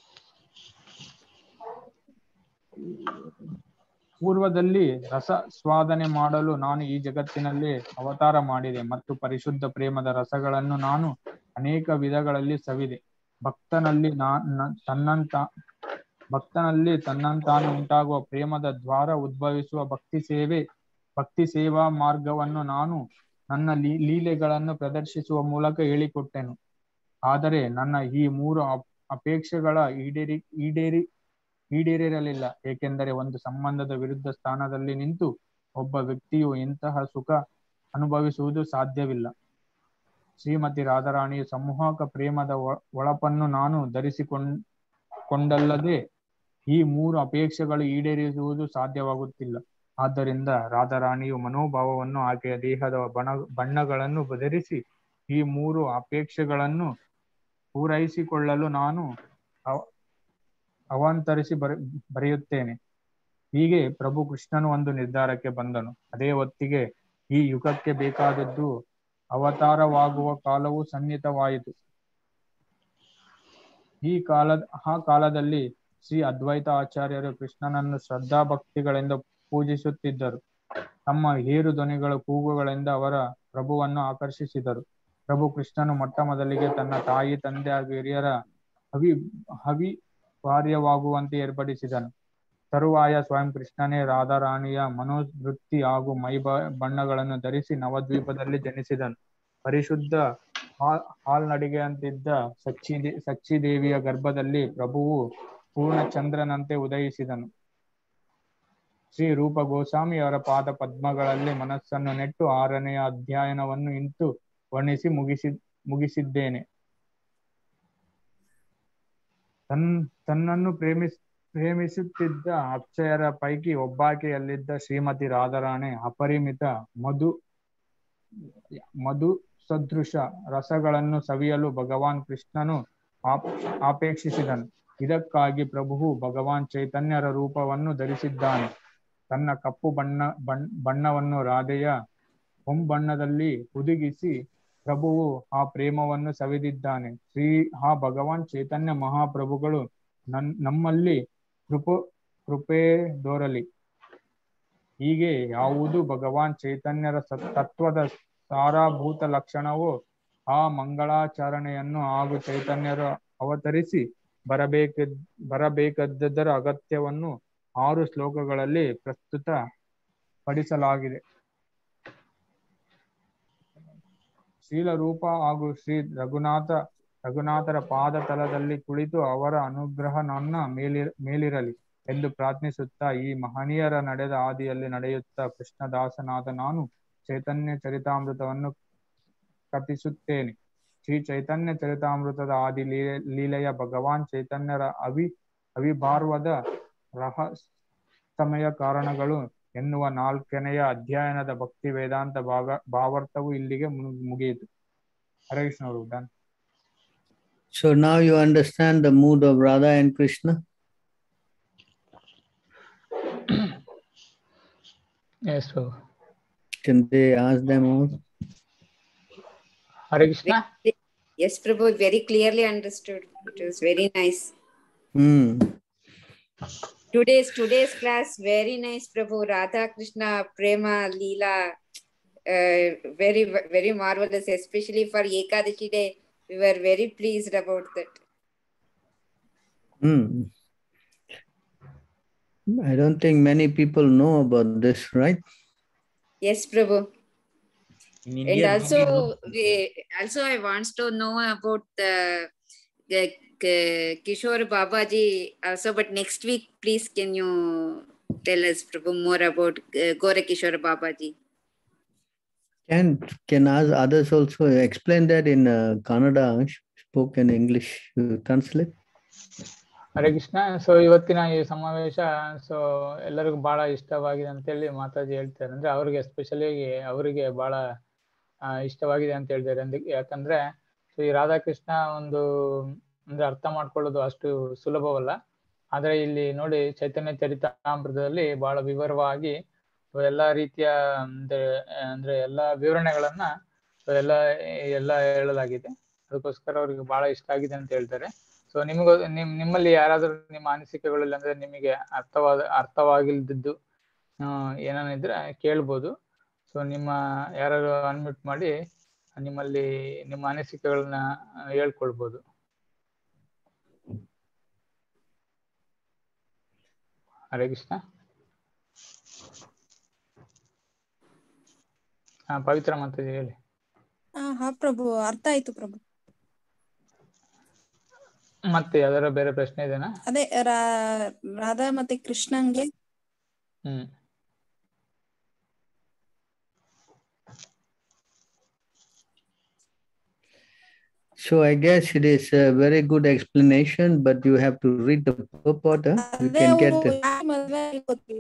ಪೂರ್ವದಲ್ಲಿ ರಸ ಸ್ವಾದನೆ ಮಾಡಲು ನಾನು ಈ ಜಗತ್ತಿನಲ್ಲಿ ಅವತಾರ ಮಾಡಿದೆ ಮತ್ತು ಪರಿಶುದ್ಧ ಪ್ರೇಮದ ರಸಗಳನ್ನು ನಾನು ಅನೇಕ ವಿಧಗಳಲ್ಲಿ ಸವಿದೆ ಭಕ್ತನಲ್ಲಿ ನಾ ತನ್ನಂತ ಭಕ್ತನಲ್ಲಿ ತನ್ನಂತಾನು ಉಂಟಾಗುವ ಪ್ರೇಮದ ದ್ವಾರ ಉದ್ಭವಿಸುವ ಭಕ್ತಿ ಸೇವೆ ಭಕ್ತಿ ಸೇವಾ ಮಾರ್ಗವನ್ನು ನಾನು ನನ್ನ ಲೀ ಲೀಲೆಗಳನ್ನು ಪ್ರದರ್ಶಿಸುವ ಮೂಲಕ ಹೇಳಿಕೊಟ್ಟೆನು ಆದರೆ ನನ್ನ ಈ ಮೂರು ಅಪೇಕ್ಷೆಗಳ ಈಡೇರಿ ಈಡೇರಿ ಈಡೇರಿರಲಿಲ್ಲ ಏಕೆಂದರೆ ಒಂದು ಸಂಬಂಧದ ವಿರುದ್ಧ ಸ್ಥಾನದಲ್ಲಿ ನಿಂತು ಒಬ್ಬ ವ್ಯಕ್ತಿಯು ಇಂತಹ ಸುಖ ಅನುಭವಿಸುವುದು ಸಾಧ್ಯವಿಲ್ಲ ಶ್ರೀಮತಿ ರಾಧಾರಾಣಿಯ ಸಮೂಹಕ ಪ್ರೇಮದ ಒಳಪನ್ನು ನಾನು ಧರಿಸಿಕೊಂಡ್ ಕೊಂಡಲ್ಲದೆ ಈ ಮೂರು ಅಪೇಕ್ಷೆಗಳು ಈಡೇರಿಸುವುದು ಸಾಧ್ಯವಾಗುತ್ತಿಲ್ಲ ಆದ್ದರಿಂದ ರಾಧಾರಾಣಿಯು ಮನೋಭಾವವನ್ನು ಆಕೆಯ ದೇಹದ ಬಣ ಬಣ್ಣಗಳನ್ನು ಬದಲಿಸಿ ಈ ಮೂರು ಅಪೇಕ್ಷೆಗಳನ್ನು ಪೂರೈಸಿಕೊಳ್ಳಲು ನಾನು ಅವಾಂತರಿಸಿ ಬರೆ ಬರೆಯುತ್ತೇನೆ ಹೀಗೆ ಪ್ರಭು ಕೃಷ್ಣನು ಒಂದು ನಿರ್ಧಾರಕ್ಕೆ ಬಂದನು ಅದೇ ಹೊತ್ತಿಗೆ ಈ ಯುಗಕ್ಕೆ ಬೇಕಾದದ್ದು ಅವತಾರವಾಗುವ ಕಾಲವು ಸನ್ನಿಹಿತವಾಯಿತು ಈ ಕಾಲದ ಆ ಕಾಲದಲ್ಲಿ ಶ್ರೀ ಅದ್ವೈತ ಆಚಾರ್ಯರು ಕೃಷ್ಣನನ್ನು ಶ್ರದ್ಧಾ ಭಕ್ತಿಗಳಿಂದ ಪೂಜಿಸುತ್ತಿದ್ದರು ತಮ್ಮ ಹೇರು ಧ್ವನಿಗಳ ಕೂಗುಗಳಿಂದ ಅವರ ಪ್ರಭುವನ್ನು ಆಕರ್ಷಿಸಿದರು ಪ್ರಭು ಕೃಷ್ಣನು ಮೊಟ್ಟ ಮೊದಲಿಗೆ ತನ್ನ ತಾಯಿ ತಂದೆ ಹಾಗೂ ಹಿರಿಯರ ಹವಿ ಹವಿ ಕಾರ್ಯವಾಗುವಂತೆ ಏರ್ಪಡಿಸಿದನು ತರುವಾಯ ಸ್ವಯಂ ಕೃಷ್ಣನೇ ರಾಧಾರಾಣಿಯ ಮನೋವೃತ್ತಿ ಹಾಗೂ ಮೈ ಬಣ್ಣಗಳನ್ನು ಧರಿಸಿ ನವದ್ವೀಪದಲ್ಲಿ ಜನಿಸಿದನು ಪರಿಶುದ್ಧ ಹಾಲ್ನಡಿಗೆಯಂತಿದ್ದ ಸಚ್ಚಿ ಸಚ್ಚಿದೇವಿಯ ಗರ್ಭದಲ್ಲಿ ಪ್ರಭುವು ಪೂರ್ಣ ಚಂದ್ರನಂತೆ ಉದಯಿಸಿದನು ಶ್ರೀ ರೂಪ ಗೋಸ್ವಾಮಿಯವರ ಪಾದ ಪದ್ಮಗಳಲ್ಲಿ ಮನಸ್ಸನ್ನು ನೆಟ್ಟು ಆರನೆಯ ಅಧ್ಯಯನವನ್ನು ಇಂತು ವರ್ಣಿಸಿ ಮುಗಿಸಿ ಮುಗಿಸಿದ್ದೇನೆ ತನ್ ತನ್ನನ್ನು ಪ್ರೇಮಿಸ್ ಪ್ರೇಮಿಸುತ್ತಿದ್ದ ಅಕ್ಷಯರ ಪೈಕಿ ಒಬ್ಬಾಕೆಯಲ್ಲಿದ್ದ ಶ್ರೀಮತಿ ರಾಧಾರಾಣೆ ಅಪರಿಮಿತ ಮಧು ಮಧು ಸದೃಶ ರಸಗಳನ್ನು ಸವಿಯಲು ಭಗವಾನ್ ಕೃಷ್ಣನು ಆಪ್ ಆಪೇಕ್ಷಿಸಿದನು ಇದಕ್ಕಾಗಿ ಪ್ರಭುವು ಭಗವಾನ್ ಚೈತನ್ಯರ ರೂಪವನ್ನು ಧರಿಸಿದ್ದಾನೆ ತನ್ನ ಕಪ್ಪು ಬಣ್ಣ ಬಣ್ಣ ಬಣ್ಣವನ್ನು ರಾಧೆಯ ಹೊಂಬಣ್ಣದಲ್ಲಿ ಹುದುಗಿಸಿ ಪ್ರಭುವು ಆ ಪ್ರೇಮವನ್ನು ಸವಿದಿದ್ದಾನೆ ಶ್ರೀ ಆ ಭಗವಾನ್ ಚೈತನ್ಯ ಮಹಾಪ್ರಭುಗಳು ನನ್ ನಮ್ಮಲ್ಲಿ ಕೃಪ ಕೃಪೆ ದೋರಲಿ ಹೀಗೆ ಯಾವುದು ಭಗವಾನ್ ಚೈತನ್ಯರ ಸ- ತತ್ವದ ಸಾರಭೂತ ಲಕ್ಷಣವೋ ಆ ಮಂಗಳಾಚರಣೆಯನ್ನು ಹಾಗೂ ಚೈತನ್ಯರು ಅವತರಿಸಿ ಬರಬೇಕ ಬರಬೇಕಾದದರ ಅಗತ್ಯವನ್ನು ಆರು ಶ್ಲೋಕಗಳಲ್ಲಿ ಪ್ರಸ್ತುತ ಪಡಿಸಲಾಗಿದೆ ಶೀಲರೂಪ ಹಾಗೂ ಶ್ರೀ ರಘುನಾಥ ರಘುನಾಥರ ಪಾದ ತಲದಲ್ಲಿ ಕುಳಿತು ಅವರ ಅನುಗ್ರಹ ನನ್ನ ಮೇಲಿ ಮೇಲಿರಲಿ ಎಂದು ಪ್ರಾರ್ಥಿಸುತ್ತಾ ಈ ಮಹನೀಯರ ನಡೆದ ಹಾದಿಯಲ್ಲಿ ನಡೆಯುತ್ತಾ ಕೃಷ್ಣದಾಸನಾದ ನಾನು ಚೈತನ್ಯ ಚರಿತಾಮೃತವನ್ನು ಕಥಿಸುತ್ತೇನೆ ಶ್ರೀ ಚೈತನ್ಯ ಚರಿತಾಮೃತದ ಆದಿ ಲೀಲೆ ಲೀಲೆಯ ಭಗವಾನ್ ಚೈತನ್ಯರ ಅವಿ ಅವಿಭಾರ್ವದ ರಹಸ್ಯಮಯ ಕಾರಣಗಳು ಎನ್ನುವ ನಾಲ್ಕನೆಯ ಅಧ್ಯಯನದ ಭಕ್ತಿ ವೇದಾಂತ ಭಾಗ ಭಾವಾರ್ಥವು ಇಲ್ಲಿಗೆ ಮು- ಮುಗಿಯಿತು ಹರೇ ಕೃಷ್ಣ ಅವರು done So now you understand the mood of Radha and Krishna? Yes Prabhu Can they ask them all? Hare Krishna Yes, Prabhu, very clearly understood. It was very nice. Hmm. Today's today's class, very nice, Prabhu. Radha Krishna Prema Leela. Uh, very very marvelous, especially for Ekadashi Day. We were very pleased about that. Hmm. I don't think many people know about this, right? Yes, Prabhu. In And India, also, we we, also I wants to know about the, the, K- Kishore Babaji also, but next week, please, can you tell us, Prabhu, more about uh, Gora Kishore Babaji? Can can ask others also explain that in uh, Kannada, spoken English uh, translate? Hare Krishna so ಇವತ್ತಿನ ಈ ಸಮಾವೇಶ so ಎಲ್ಲರಿಗೂ ಬಹಳ ಇಷ್ಟವಾಗಿದೆ ಅಂತೇಳಿ ಮಾತಾಜಿ ಹೇಳ್ತಾರೆ ಅಂದ್ರೆ ಅವ್ರಿಗೆ ಎಸ್ಪೆಷಲಿ ಅವರಿಗೆ ಬಹಳ ಆ, ಇಷ್ಟವಾಗಿದೆ ಅಂತ ಹೇಳ್ತಾರೆ ಅಂದ್- ಯಾಕಂದ್ರೆ ಸೊ ಈ ರಾಧಾಕೃಷ್ಣ ಒಂದು ಅಂದ್ರೆ ಅರ್ಥ ಮಾಡ್ಕೊಳ್ಳೋದು ಅಷ್ಟು ಸುಲಭವಲ್ಲ ಆದ್ರೆ ಇಲ್ಲಿ ನೋಡಿ ಚೈತನ್ಯ ಚರಿತಾಮೃತದಲ್ಲಿ ಬಹಳ ವಿವರವಾಗಿ ಸೊ ಎಲ್ಲಾ ರೀತಿಯ ಅಂದ್ರೆ ಅಂದ್ರೆ ಎಲ್ಲಾ ವಿವರಣೆಗಳನ್ನ ಸೊ ಎಲ್ಲ ಎಲ್ಲ ಹೇಳಲಾಗಿದೆ ಅದಕ್ಕೋಸ್ಕರ ಅವ್ರಿಗೆ ಬಹಳ ಇಷ್ಟ ಆಗಿದೆ ಅಂತ ಹೇಳ್ತಾರೆ ಸೊ ನಿಮಗ ನಿಮ್ ನಿಮ್ಮಲ್ಲಿ ಯಾರಾದ್ರೂ ನಿಮ್ಮ ಅನಿಸಿಕೆಗಳು ಇಲ್ಲಾಂದ್ರೆ ನಿಮಗೆ ಅರ್ಥವಾದ ಅರ್ಥವಾಗಿಲ್ದಿದ್ದು ಆ, ಏನೇನಿದ್ರೆ ಕೇಳ್ಬೋದು ಸೊ ನಿಮ್ಮ ಯಾರು ಅನ್ಮ್ಯೂಟ್ ಮಾಡಿ ನಿಮ್ಮಲ್ಲಿ ನಿಮ್ಮ ಅನಿಸಿಕೆಗಳನ್ನ ಆ, ಹೇಳ್ಕೊಳ್ಬೋದು ಹರೇ ಕೃಷ್ಣ ಹಾ ಪವಿತ್ರ ಮಾತಾಜಿ ಹೇಳಿ ಹಾ ಹಾ ಪ್ರಭು ಅರ್ಥ ಆಯ್ತು ಪ್ರಭು ಮತ್ತೆ ಯಾವ್ದಾರ ಬೇರೆ ಪ್ರಶ್ನೆ ಇದೆನಾ ಅದೇ ರಾ- ರಾಧಾ ಮತ್ತೆ ಕೃಷ್ಣನ್ಗೆ ಹ್ಮ್ So I guess it is a very good explanation, but you have to read the purport. huh? You ಅದೇ can get ಅವ್ರು the, ಯಾರ್ ಮದ್ವೆ ಆಗೋದು?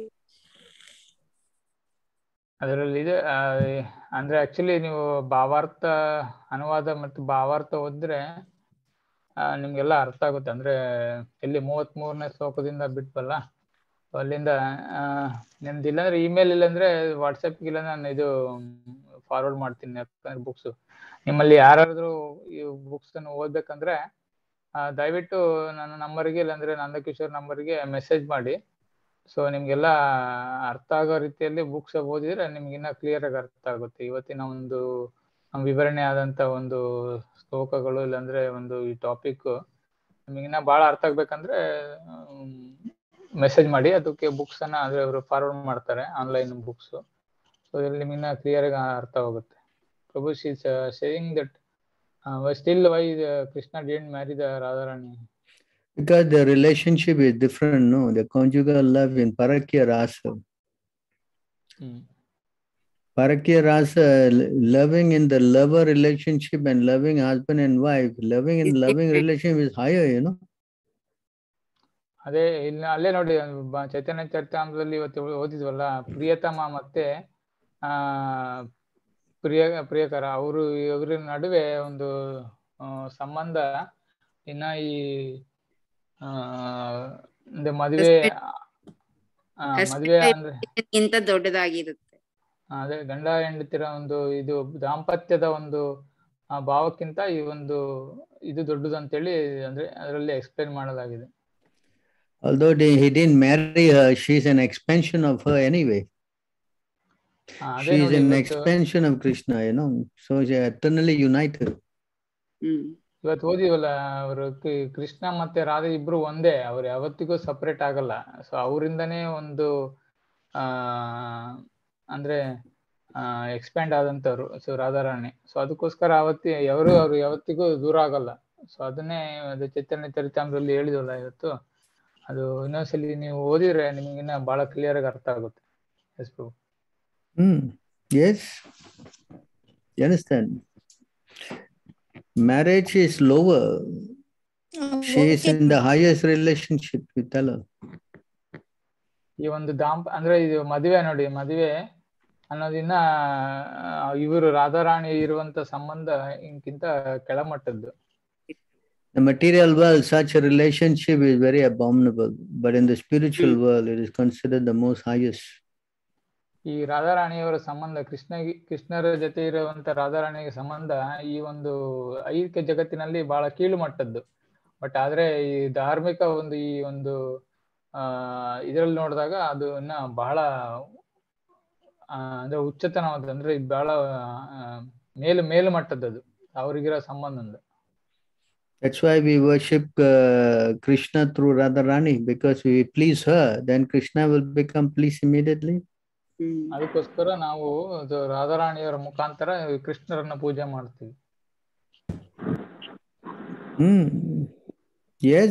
ಅದರಲ್ಲಿ ಇದೆ ಆ, ಅಂದ್ರೆ ಆಕ್ಚುಲಿ ನೀವು ಭಾವಾರ್ಥ ಅನುವಾದ ಮತ್ತು ಭಾವಾರ್ಥ ಓದಿದ್ರೆ ಆ, ನಿಮ್ಗೆಲ್ಲ ಅರ್ಥ ಆಗುತ್ತೆ ಅಂದ್ರೆ ಇಲ್ಲಿ ಮೂವತ್ತ್ ಮೂರನೇ ಶ್ಲೋಕದಿಂದ ಬಿಟ್ವಲ್ಲ so ಅಲ್ಲಿಂದ ಆ, ನಿಮ್ದು ಇಲ್ಲಾಂದ್ರೆ ಇಮೇಲ್ ಇಲ್ಲಾಂದ್ರೆ ವಾಟ್ಸಪ್ ಇಲ್ಲ ನಾನು ಇದು ಫಾರ್ವರ್ಡ್ ಮಾಡ್ತೀನಿ ಯಾಕಂದ್ರೆ ಬುಕ್ಸ್ ನಿಮ್ಮಲ್ಲಿ ಯಾರಾದ್ರೂ ಈ ಬುಕ್ಸ್ ಅನ್ನು ಓದ್ಬೇಕಂದ್ರೆ ಆ, ದಯವಿಟ್ಟು ನನ್ನ ನಂಬರ್ಗೆ ಇಲ್ಲಾಂದ್ರೆ ನಂದಕಿಶೋರ್ ನಂಬರ್ಗೆ ಮೆಸೇಜ್ ಮಾಡಿ ಸೊ ನಿಮ್ಗೆಲ್ಲ ಅರ್ಥ ಆಗೋ ರೀತಿಯಲ್ಲಿ ಬುಕ್ಸ್ ಓದಿದ್ರೆ ನಿಮ್ಗೆ ಇನ್ನ ಕ್ಲಿಯರ್ ಆಗಿ ಅರ್ಥ ಆಗುತ್ತೆ ಇವತ್ತಿನ ಒಂದು ವಿವರಣೆ ಆದಂತ ಒಂದು ಶ್ಲೋಕಗಳು ಇಲ್ಲಾಂದ್ರೆ ಒಂದು ಈ ಟಾಪಿಕ್ ನಿಮಗಿನ್ನ ಬಹಳ ಅರ್ಥ ಆಗ್ಬೇಕಂದ್ರೆ ಮೆಸೇಜ್ ಮಾಡಿ ಅದಕ್ಕೆ ಬುಕ್ಸ್ ಅನ್ನ ಅಂದ್ರೆ ಅವರು ಫಾರ್ವರ್ಡ್ ಮಾಡ್ತಾರೆ ಆನ್ಲೈನ್ ಬುಕ್ಸ್ ಸೊ ಇದ್ರಲ್ಲಿ ನಿಮಗಿನ್ನ ಕ್ಲಿಯರ್ ಆಗಿ ಅರ್ಥ ಆಗುತ್ತೆ Prabhu she's saying that still why Krishna didn't marry the Radharani because the relationship is different, no? The conjugal love in Parakya Rasa. Hmm Parakya rasa, l- loving in the lover relationship and loving husband and wife, loving in Is loving different. relationship is higher, you know. ಅದೇ ಇಲ್ಲಿ ಅಲ್ಲೇ ನೋಡಿ ಬ- ಚೈತನ್ಯ ಚರಿತಾಮೃತದಲ್ಲಿ ಇವತ್ತು ಓದಿದ್ವಲ್ಲ ಪ್ರಿಯತಮ ಮತ್ತೆ ಆ ಪ್ರಿಯ ಪ್ರಿಯಕರ ಅವರು ಇವರ ನಡುವೆ ಒಂದು ಆ, ಸಂಬಂಧ ಇನ್ನ ಈ ಆ ಅಂದ್ರೆ ಮದುವೆ ಆ, ಮದುವೆ ಅಂದ್ರೆ ಗಿಂತ ದೊಡ್ಡದಾಗಿರುತ್ತೆ ಅದೇ ಗಂಡ ಹೆಂಡತಿರ ಒಂದು ಇದು ದಾಂಪತ್ಯದ ಒಂದು ಆ ಭಾವಕ್ಕಿಂತ ಈ ಒಂದು ಇದು ದೊಡ್ಡದು ಅಂತೇಳಿ ಅಂದ್ರೆ ಅದರಲ್ಲಿ ಎಕ್ಸ್ಪ್ಲೇನ್ ಮಾಡಲಾಗಿದೆ Although they, he didn't marry her, she's an expansion of her anyway. ಆ, ಅದೇ She's ನೋಡಿ an ಇವತ್ತು expansion of Krishna, you know. So they are eternally united. ಹ್ಮ್ ಇವತ್ತು ಓದಿವಲ್ಲ ಅವರು ಕೃಷ್ಣ ಮತ್ತೆ ರಾಧೆ ಇಬ್ರು ಒಂದೇ ಅವ್ರು ಯಾವತ್ತಿಗೂ ಸಪರೇಟ್ ಆಗಲ್ಲ ಸೊ ಅವರಿಂದನೇ ಒಂದು ಆ ಅಂದ್ರೆ ಎಕ್ಸ್ಪ್ಯಾಂಡ್ ಆದಂತವ್ರು ಸೊ ರಾಧಾರಾಣಿ ಸೊ ಅದಕ್ಕೋಸ್ಕರ ಅವತ್ತಿ ಅವರು ಅವ್ರು ಯಾವತ್ತಿಗೂ ದೂರ ಆಗಲ್ಲ ಸೊ ಅದನ್ನೇ ಅದು ಚೈತನ್ಯ ಚರಿತಾಮೃತದಲ್ಲಿ ಹೇಳಿದ್ವಲ್ಲ ಇವತ್ತು ಅದು ಇನ್ನೊಂದ್ಸಲಿ ನೀವು ಓದಿದ್ರೆ ನಿಮ್ಗೆ ಇನ್ನ ಬಹಳ ಕ್ಲಿಯರ್ ಆಗಿ ಅರ್ಥ ಆಗುತ್ತೆ yes Prabhu Hmm. Yes. You understand? Marriage is lower. She is in the highest relationship with Allah. ಈ ಒಂದು ದಾಂಪ ಅಂದ್ರೆ ಇದು ಮದುವೆ ನೋಡಿ ಮದುವೆ ಅನ್ನೋದಿನ್ನ ಆ, ಇವರು ರಾಧಾರಾಣಿ ಇರುವಂತ ಸಂಬಂಧ ಇಂಕಿಂತ ಕೆಳಮಟ್ಟದ್ದು The material world, such a relationship is very abominable, but in the spiritual world, it is considered the most highest. ಈ ರಾಧಾರಾಣಿಯವರ ಸಂಬಂಧ ಕೃಷ್ಣ ಕೃಷ್ಣರ ಜೊತೆ ಇರುವಂತ ರಾಧಾರಾಣಿಯ ಸಂಬಂಧ ಈ ಒಂದು ಐಕ್ಯ ಜಗತ್ತಿನಲ್ಲಿ ಬಹಳ ಕೀಳು ಮಟ್ಟದ್ದು ಬಟ್ ಆದ್ರೆ ಈ ಧಾರ್ಮಿಕ ಒಂದು ಈ ಒಂದು ಆ ಇದ್ರಲ್ಲಿ ನೋಡಿದಾಗ ಅದು ಇನ್ನ ಬಹಳ ಆ, ಅಂದ್ರೆ ಉಚ್ಚತನವಾದ ಅಂದ್ರೆ ಇದು ಬಹಳ ಆ, ಮೇಲು ಮೇಲು ಮಟ್ಟದ್ದು ಅವ್ರಿಗಿರೋ ಸಂಬಂಧ ಒಂದು That's why we worship uh, Krishna through Radharani, because we please her, then Krishna will become pleased immediately. ಹ್ಮ್ ಅದಕ್ಕೋಸ್ಕರ ನಾವು ಅದು ರಾಧಾರಾಣಿಯವರ ಮುಖಾಂತರ ಕೃಷ್ಣರನ್ನ ಪೂಜೆ ಮಾಡ್ತೀವಿ Hmm. Yes.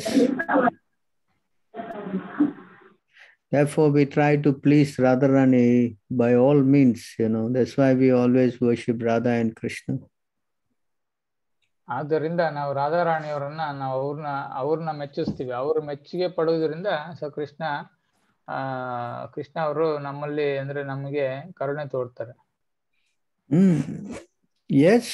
Therefore, we try to please Radharani by all means, you know. That's why we always worship Radha and Krishna. ಆದ್ದರಿಂದ ನಾವು ರಾಧಾರಾಣಿಯವರನ್ನ ನಾವು ಅವ್ರನ್ನ ಅವ್ರನ್ನ ಮೆಚ್ಚಿಸ್ತೀವಿ ಅವ್ರ ಮೆಚ್ಚುಗೆ ಪಡುವುದರಿಂದ ಸೊ ಕೃಷ್ಣ ಆ ಕೃಷ್ಣ ಅವರು ನಮ್ಮಲ್ಲಿ ಅಂದ್ರೆ ನಮಗೆ ಕರುಣೆ ತೋರ್ತಾರೆ Hmm. Yes.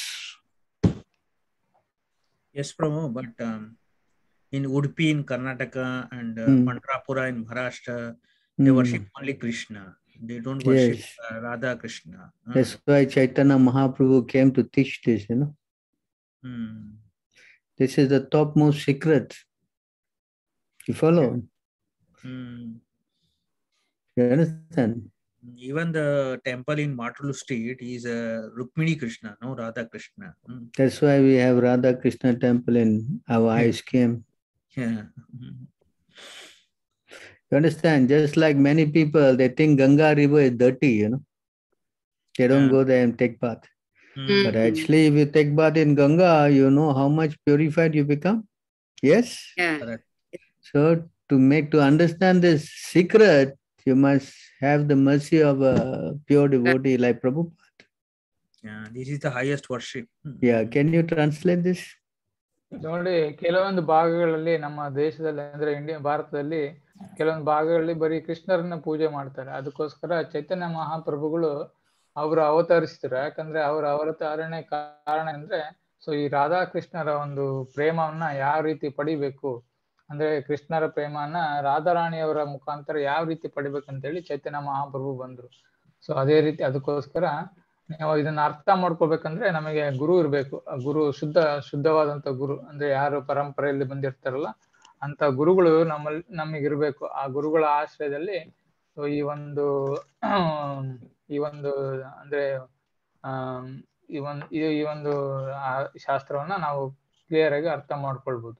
Yes, Prabhu, but um, in Udupi in Karnataka and uh, Hmm. Pandrapura in Maharashtra, they Hmm. worship only Krishna. They don't worship Yes. uh, Radha Krishna. Uh, That's why Chaitanya Mahaprabhu came to teach this, you know. hmm. This is the topmost secret. You follow? Hmm. You understand? Even the temple in Matulu Street is uh, Rukmini Krishna, no Radha Krishna. Hmm. That's why we have Radha Krishna temple in our ISKM. Yeah. Hmm. You understand? Just like many people, they think Ganga river is dirty, you know. They don't Yeah. go there and take bath. Hmm. But actually, if you take bath in Ganga, you know how much purified you become. Yes. Yeah. Correct. So to make to understand this secret, you must have the mercy of a pure devotee like Prabhupada. Yeah, this is the highest worship. Hmm. Yeah. Can you translate this? ನೋಡಿ ಕೆಲವೊಂದು ಭಾಗಗಳಲ್ಲಿ ನಮ್ಮ ದೇಶದಲ್ಲಿ ಅಂದ್ರೆ India ಭಾರತದಲ್ಲಿ ಕೆಲವೊಂದು ಭಾಗಗಳಲ್ಲಿ ಬರೀ ಕೃಷ್ಣರನ್ನ ಪೂಜೆ ಮಾಡ್ತಾರೆ ಅದಕ್ಕೋಸ್ಕರ ಚೈತನ್ಯ ಮಹಾಪ್ರಭುಗಳು ಅವರು ಅವತರಿಸ್ತಾರೆ ಯಾಕಂದ್ರೆ ಅವ್ರ ಅವತಾರಣೆ ಕಾರಣ ಅಂದ್ರೆ ಸೊ ಈ ರಾಧಾ ಕೃಷ್ಣರ ಒಂದು ಪ್ರೇಮವನ್ನ ಯಾವ ರೀತಿ ಪಡಿಬೇಕು ಅಂದ್ರೆ ಕೃಷ್ಣರ ಪ್ರೇಮನ ರಾಧಾರಾಣಿಯವರ ಮುಖಾಂತರ ಯಾವ ರೀತಿ ಪಡಿಬೇಕಂತೇಳಿ ಚೈತನ್ಯ ಮಹಾಪ್ರಭು ಬಂದ್ರು ಸೊ ಅದೇ ರೀತಿ ಅದಕ್ಕೋಸ್ಕರ ನಾವು ಇದನ್ನ ಅರ್ಥ ಮಾಡ್ಕೋಬೇಕಂದ್ರೆ ನಮಗೆ ಗುರು ಇರ್ಬೇಕು ಆ ಗುರು ಶುದ್ಧ ಶುದ್ಧವಾದಂತ ಗುರು ಅಂದ್ರೆ ಯಾರು ಪರಂಪರೆಯಲ್ಲಿ ಬಂದಿರ್ತಾರಲ್ಲ ಅಂತ ಗುರುಗಳು ನಮ್ಮಲ್ಲಿ ನಮಗೆ ಇರ್ಬೇಕು ಆ ಗುರುಗಳ ಆಶ್ರಯದಲ್ಲಿ so ಈ ಒಂದು ಈ ಒಂದು ಅಂದ್ರೆ ಆ ಈ ಒಂದು ಈ- ಈ ಒಂದು ಆ ಶಾಸ್ತ್ರವನ್ನ ನಾವು ಕ್ಲಿಯರ್ ಆಗಿ ಅರ್ಥ ಮಾಡ್ಕೊಳ್ಬಹುದು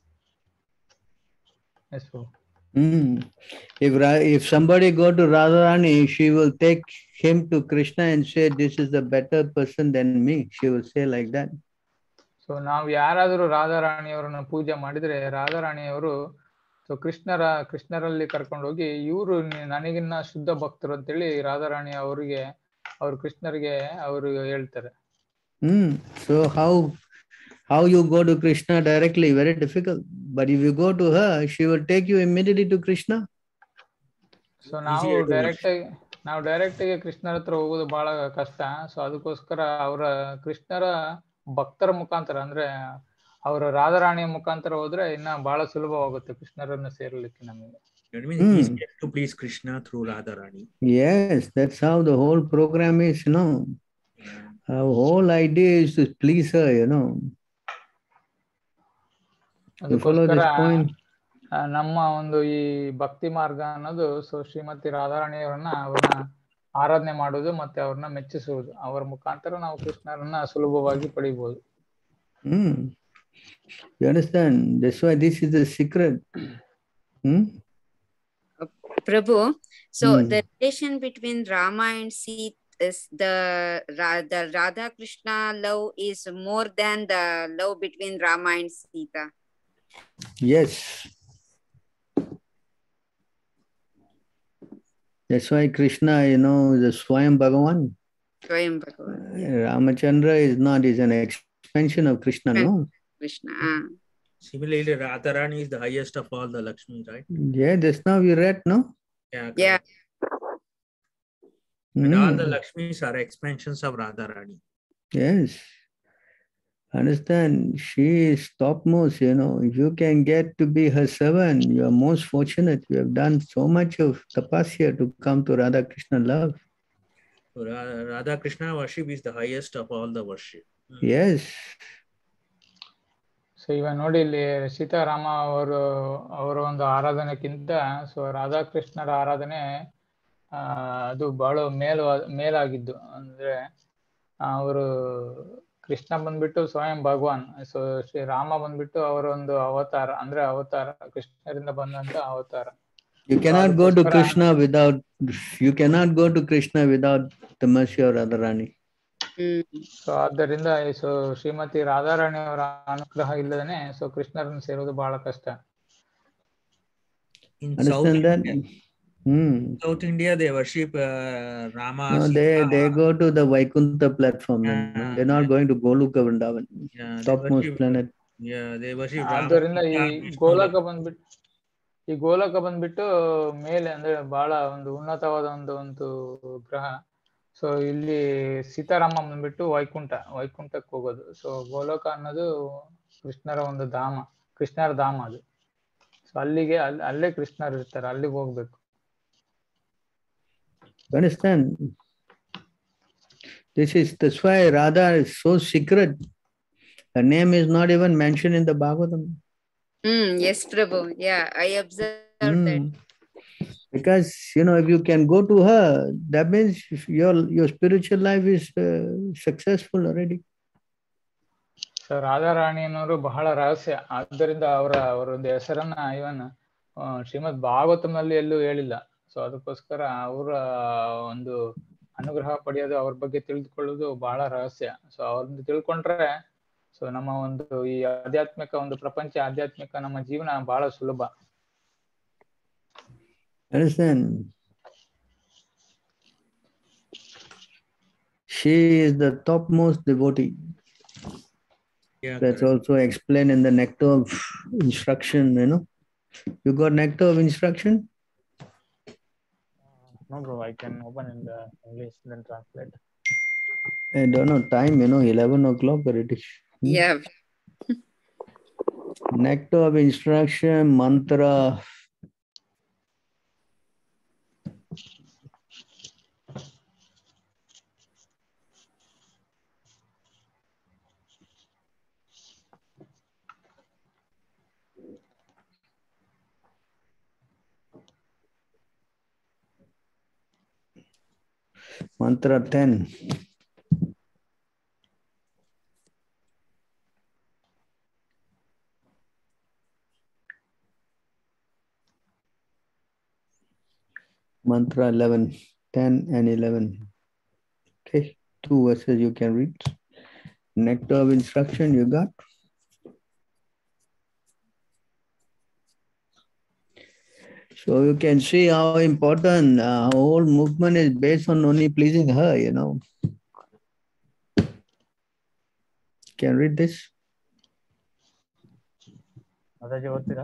yes Hmm. If Ra- if somebody go to Radharani, she will take him to Krishna and say, "This is the better person than me." She will say like that. So ನಾವು ಯಾರಾದರೂ ರಾಧಾರಾಣಿಯವರನ್ನ ಪೂಜೆ ಮಾಡಿದ್ರೆ ರಾಧಾರಾಣಿಯವರು so ಕೃಷ್ಣರ ಕೃಷ್ಣರಲ್ಲಿ ಕರ್ಕೊಂಡೋಗಿ ಇವರು ನನಗಿನ್ನ ಶುದ್ಧ ಭಕ್ತರು ಅಂತೇಳಿ ರಾಧಾರಾಣಿ ಅವರಿಗೆ ಅವ್ರು ಕೃಷ್ಣರಿಗೆ ಅವರು ಹೇಳ್ತಾರೆ Hmm. So how how you go to Krishna directly? Very difficult. But if you go to her, she will take you immediately to Krishna. So ನಾವು Easier to ಡೈರೆಕ್ಟ್ ಆಗಿ ನಾವು ಡೈರೆಕ್ಟ್ ಆಗಿ ಕೃಷ್ಣರ ಹತ್ರ ಹೋಗೋದು ಬಹಳ ಕಷ್ಟ ಸೊ ಅದಕ್ಕೋಸ್ಕರ ಅವರ ಕೃಷ್ಣರ ಭಕ್ತರ ಮುಖಾಂತರ ಅಂದ್ರೆ ಅವರ ರಾಧಾರಾಣಿಯ ಮುಖಾಂತರ ಹೋದ್ರೆ ಇನ್ನ ಬಹಳ ಸುಲಭವಾಗುತ್ತೆ ಕೃಷ್ಣರನ್ನ ಸೇರ್ಲಿಕ್ಕೆ ನಮಗೆ That means Hmm. easier to please Krishna through Radharani. Yes, that's how the whole program is, you know. Our whole idea is to please her, you know. You follow ಅದಕ್ಕೋಸ್ಕರ this point? ಆ, ನಮ್ಮ ಒಂದು ಈ ಭಕ್ತಿ ಮಾರ್ಗ ಅನ್ನೋದು so Shrimati ರಾಧಾರಾಣಿಯವರನ್ನ ಅವ್ರನ್ನ ಆರಾಧನೆ ಮಾಡುವುದು ಮತ್ತೆ ಅವ್ರನ್ನ ಮೆಚ್ಚಿಸುವುದು ಅವರ ಮುಖಾಂತರ ನಾವು ಕೃಷ್ಣರನ್ನ ಸುಲಭವಾಗಿ ಪಡಿಬಹುದು Hmm. You understand? That's why this is the secret. Hmm? Prabhu, so Hmm. the relation between Rama and Sita is the, Ra- the Radha Krishna love is more than the love between Rama and Sita. Yes. That's why Krishna, you know, is a Swayam Bhagavan. Swayam Bhagavan, Ramachandra is not, is an expansion of Krishna, no? Krishna. ah. Similarly, Radharani is the highest of all the Lakshmi, right? Yeah, just now we read, no? Yeah. Yeah. correct. And all the Hmm. Lakshmis are expansions of Radharani. Yes. Understand, she is topmost, you know. If you can get to be her servant, you are most fortunate. You have done so much of tapasya to come to Radha Krishna love. So Ra- Radha Krishna worship is the highest of all the worship. Hmm. Yes. So ಇವಾಗ ನೋಡಿ ಇಲ್ಲಿ ಸೀತಾರಾಮ ಅವರು ಅವರ ಒಂದು ಆರಾಧನೆಕ್ಕಿಂತ so ರಾಧಾಕೃಷ್ಣರ ಆರಾಧನೆ ಆ ಅದು ಬಹಳ ಮೇಲು ಮೇಲಾಗಿದ್ದು ಅಂದ್ರೆ ಅವರು ಕೃಷ್ಣ ಬಂದ್ಬಿಟ್ಟು ಸ್ವಯಂ ಭಗವಾನ್ ಸೊ ಶ್ರೀ ರಾಮ ಬಂದ್ಬಿಟ್ಟು ಅವರ ಒಂದು ಅವತಾರ ಅಂದ್ರೆ ಅವತಾರ ಕೃಷ್ಣರಿಂದ ಬಂದಂತ ಅವತಾರ You cannot go to ಅದಕ್ಕೋಸ್ಕರ- Krishna without you cannot go to Krishna without the mercy of Radharani. Mm. So ಆದ್ದರಿಂದ ಈ ಸೊ ಶ್ರೀಮತಿ ರಾಧಾರಾಣಿ ಅವರ ಅನುಗ್ರಹ ಇಲ್ಲದೇನೆ ಸೊ ಕೃಷ್ಣರನ್ನು ಸೇರೋದು ಬಹಳ ಕಷ್ಟ In South Understand that? India, Hmm. South India, they worship uh, Rama. No, they Sita. they go to the Vaikuntha platform. you know. Yeah, They're not yeah. going to Goluka Vrindavan, Yeah, they topmost worship- planet. Yeah, they worship Rama, ಆದ್ದರಿಂದ ಈ Sita, Krishna. ಗೋಲಕ ಬಂದ್ಬಿಟ್ಟು ಈ ಗೋಲಕ ಬಂದ್ಬಿಟ್ಟು ಮೇಲೆ ಅಂದ್ರೆ ಬಹಳ ಒಂದು ಉನ್ನತವಾದ ಒಂದು ಒಂದು ಗ್ರಹ ಸೊ ಇಲ್ಲಿ ಸೀತಾರಾಮ ಬಂದ್ಬಿಟ್ಟು ವೈಕುಂಠ ವೈಕುಂಠಕ್ಕೆ ಹೋಗೋದು ಸೊ ಗೋಲಕ ಅನ್ನೋದು ಕೃಷ್ಣರ ಒಂದು ಧಾಮ ಕೃಷ್ಣರ ಧಾಮ ಅದು ಸೊ ಅಲ್ಲಿಗೆ ಅಲ್ಲಿ ಅಲ್ಲೇ ಕೃಷ್ಣರು ಇರ್ತಾರೆ ಅಲ್ಲಿಗೆ ಹೋಗ್ಬೇಕು You understand? This is that's why Radha is so secret. Her name is not even mentioned in the Bhagavatam. Mm, yes, Prabhu. Yeah, I observed that. Hmm. Because you know, if you can go to her, that means if your your spiritual life is uh, successful already. So ರಾಧಾರಾಣಿಯನ್ನವರು ಬಹಳ ರಹಸ್ಯ ಆದ್ದರಿಂದ ಅವರ ಅವರ ಒಂದು ಹೆಸರನ್ನ ಇವನ್ ಶ್ರೀಮದ್ ಭಾಗವತಂನಲ್ಲಿ ಎಲ್ಲೂ ಹೇಳಿಲ್ಲ ಸೊ ಅದಕ್ಕೋಸ್ಕರ ಅವರ ಒಂದು ಅನುಗ್ರಹ ಪಡೆಯೋದು ಅವ್ರ ಬಗ್ಗೆ ತಿಳಿದುಕೊಳ್ಳೋದು ಬಹಳ ರಹಸ್ಯ ಸೊ ಅವ್ರನ್ನ ತಿಳ್ಕೊಂಡ್ರೆ ಸೊ ನಮ್ಮ ಒಂದು ಈ ಆಧ್ಯಾತ್ಮಿಕ ಒಂದು ಪ್ರಪಂಚ ಆಧ್ಯಾತ್ಮಿಕ ನಮ್ಮ ಜೀವನ ಬಹಳ ಸುಲಭ Understand? She is the topmost devotee. Yeah, That's correct. also explained in the nectar of instruction, you know. You got nectar of instruction? No, bro, I can open in the English then translate. I don't know, time, you know, 11 o'clock already. Hmm? Yeah. Nectar of instruction, mantra. Mantra 10. Mantra 11, 10 and 11. Okay, two verses you can read. Nectar of instruction you got. So you can see how important uh, whole movement is based on only pleasing her, you know. Can read this? Mataji ಓದ್ತೀರಾ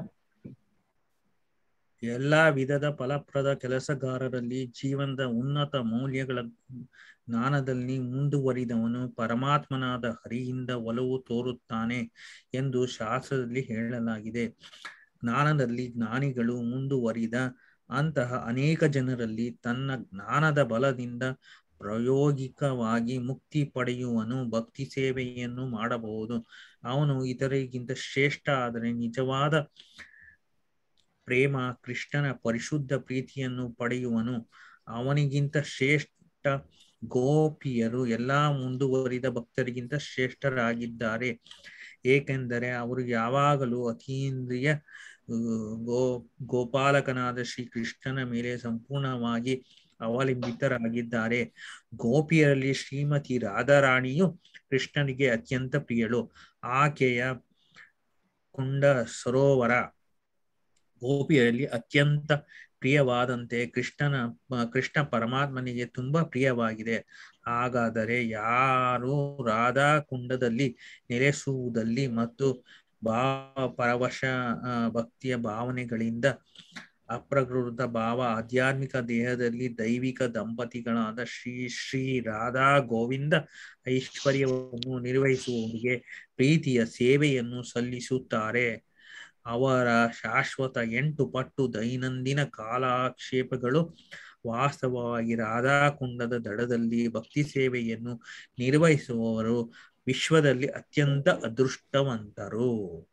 ಎಲ್ಲಾ ವಿಧದ ಫಲಪ್ರದ ಕೆಲಸಗಾರರಲ್ಲಿ ಜೀವನದ ಉನ್ನತ ಮೌಲ್ಯಗಳ ಜ್ಞಾನದಲ್ಲಿ ಮುಂದುವರಿದವನು ಪರಮಾತ್ಮನಾದ ಹರಿಯಿಂದ ಒಲವು ತೋರುತ್ತಾನೆ ಎಂದು ಶಾಸ್ತ್ರದಲ್ಲಿ ಹೇಳಲಾಗಿದೆ ಜ್ಞಾನದಲ್ಲಿ ಜ್ಞಾನಿಗಳು ಮುಂದುವರಿದ ಅಂತಹ ಅನೇಕ ಜನರಲ್ಲಿ ತನ್ನ ಜ್ಞಾನದ ಬಲದಿಂದ ಪ್ರಾಯೋಗಿಕವಾಗಿ ಮುಕ್ತಿ ಪಡೆಯುವನು ಭಕ್ತಿ ಸೇವೆಯನ್ನು ಮಾಡಬಹುದು ಅವನು ಇತರರಿಗಿಂತ ಶ್ರೇಷ್ಠ ಆದರೆ ನಿಜವಾದ ಪ್ರೇಮ ಕೃಷ್ಣನ ಪರಿಶುದ್ಧ ಪ್ರೀತಿಯನ್ನು ಪಡೆಯುವನು ಅವನಿಗಿಂತ ಶ್ರೇಷ್ಠ ಗೋಪಿಯರು ಎಲ್ಲಾ ಮುಂದುವರಿದ ಭಕ್ತರಿಗಿಂತ ಶ್ರೇಷ್ಠರಾಗಿದ್ದಾರೆ ಏಕೆಂದರೆ ಅವರು ಯಾವಾಗಲೂ ಅತೀಂದ್ರಿಯ ಆ, ಗೋ ಗೋಪಾಲಕನಾದ ಶ್ರೀ ಕೃಷ್ಣನ ಮೇಲೆ ಸಂಪೂರ್ಣವಾಗಿ ಅವಲಂಬಿತರಾಗಿದ್ದಾರೆ ಗೋಪಿಯರಲ್ಲಿ ಶ್ರೀಮತಿ ರಾಧಾರಾಣಿಯು ಕೃಷ್ಣನಿಗೆ ಅತ್ಯಂತ ಪ್ರಿಯಳು ಆಕೆಯ ಕುಂಡ ಸರೋವರ ಗೋಪಿಯರಲ್ಲಿ ಅತ್ಯಂತ ಪ್ರಿಯವಾದಂತೆ ಕೃಷ್ಣನ ಕೃಷ್ಣ ಪರಮಾತ್ಮನಿಗೆ ತುಂಬಾ ಪ್ರಿಯವಾಗಿದೆ ಹಾಗಾದರೆ ಯಾರು ರಾಧಾ ಕುಂಡದಲ್ಲಿ ನೆಲೆಸುವುದಲ್ಲಿ ಮತ್ತು ಭಾವ ಪರವಶ ಆ, ಭಕ್ತಿಯ ಭಾವನೆಗಳಿಂದ ಅಪ್ರಕೃತ ಭಾವ ಆಧ್ಯಾತ್ಮಿಕ ದೇಹದಲ್ಲಿ ದೈವಿಕ ದಂಪತಿಗಳಾದ ಶ್ರೀ ಶ್ರೀ ರಾಧಾ ಗೋವಿಂದ ಐಶ್ವರ್ಯವನ್ನು ನಿರ್ವಹಿಸುವವರಿಗೆ ಪ್ರೀತಿಯ ಸೇವೆಯನ್ನು ಸಲ್ಲಿಸುತ್ತಾರೆ ಅವರ ಶಾಶ್ವತ ಎಂಟು ಪಟ್ಟು ದೈನಂದಿನ ಕಾಲಾಕ್ಷೇಪಗಳು ವಾಸ್ತವವಾಗಿ ರಾಧಾಕುಂಡದ ದಡದಲ್ಲಿ ಭಕ್ತಿ ಸೇವೆಯನ್ನು ನಿರ್ವಹಿಸುವವರು ವಿಶ್ವದಲ್ಲಿ ಅತ್ಯಂತ ಅದೃಷ್ಟವಂತರು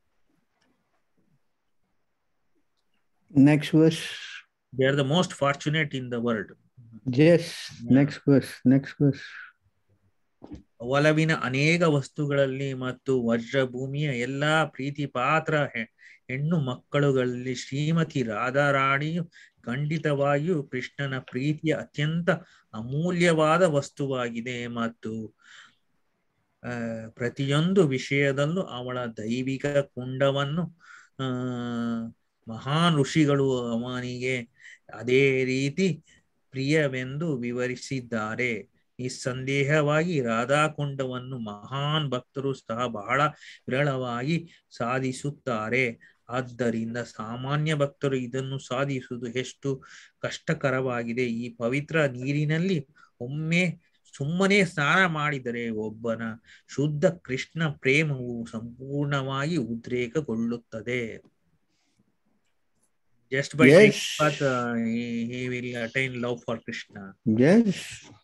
Next verse. They are the most fortunate in the world Yes, next verse, next verse. ಒಲವಿನ ಅನೇಕ ವಸ್ತುಗಳಲ್ಲಿ ಮತ್ತು ವಜ್ರಭೂಮಿಯ ಎಲ್ಲಾ ಪ್ರೀತಿ ಪಾತ್ರ ಹೆ- ಹೆಣ್ಣು ಮಕ್ಕಳುಗಳಲ್ಲಿ ಶ್ರೀಮತಿ ರಾಧಾರಾಣಿಯು ಖಂಡಿತವಾಗಿಯೂ ಕೃಷ್ಣನ ಪ್ರೀತಿಯ ಅತ್ಯಂತ ಅಮೂಲ್ಯವಾದ ವಸ್ತುವಾಗಿದೆ ಮತ್ತು ಆ ಪ್ರತಿಯೊಂದು ವಿಷಯದಲ್ಲೂ ಅವಳ ದೈವಿಕ ಕುಂಡವನ್ನು ಆ ಮಹಾನ್ ಋಷಿಗಳು ಅವನಿಗೆ ಅದೇ ರೀತಿ ಪ್ರಿಯವೆಂದು ವಿವರಿಸಿದ್ದಾರೆ ನಿಸ್ಸಂದೇಹವಾಗಿ ರಾಧಾಕುಂಡವನ್ನು ಮಹಾನ್ ಭಕ್ತರು ಸಹ ಬಹಳ ವಿರಳವಾಗಿ ಸಾಧಿಸುತ್ತಾರೆ ಆದ್ದರಿಂದ ಸಾಮಾನ್ಯ ಭಕ್ತರು ಇದನ್ನು ಸಾಧಿಸುವುದು ಎಷ್ಟು ಕಷ್ಟಕರವಾಗಿದೆ ಈ ಪವಿತ್ರ ನೀರಿನಲ್ಲಿ ಒಮ್ಮೆ ಸುಮ್ಮನೆ ಸ್ನಾನ ಮಾಡಿದರೆ ಒಬ್ಬನ ಶುದ್ಧ ಕೃಷ್ಣ ಪ್ರೇಮವು ಸಂಪೂರ್ಣವಾಗಿ ಉದ್ರೇಕಗೊಳ್ಳುತ್ತದೆ just by Yes. he will attain love for krishna Yes.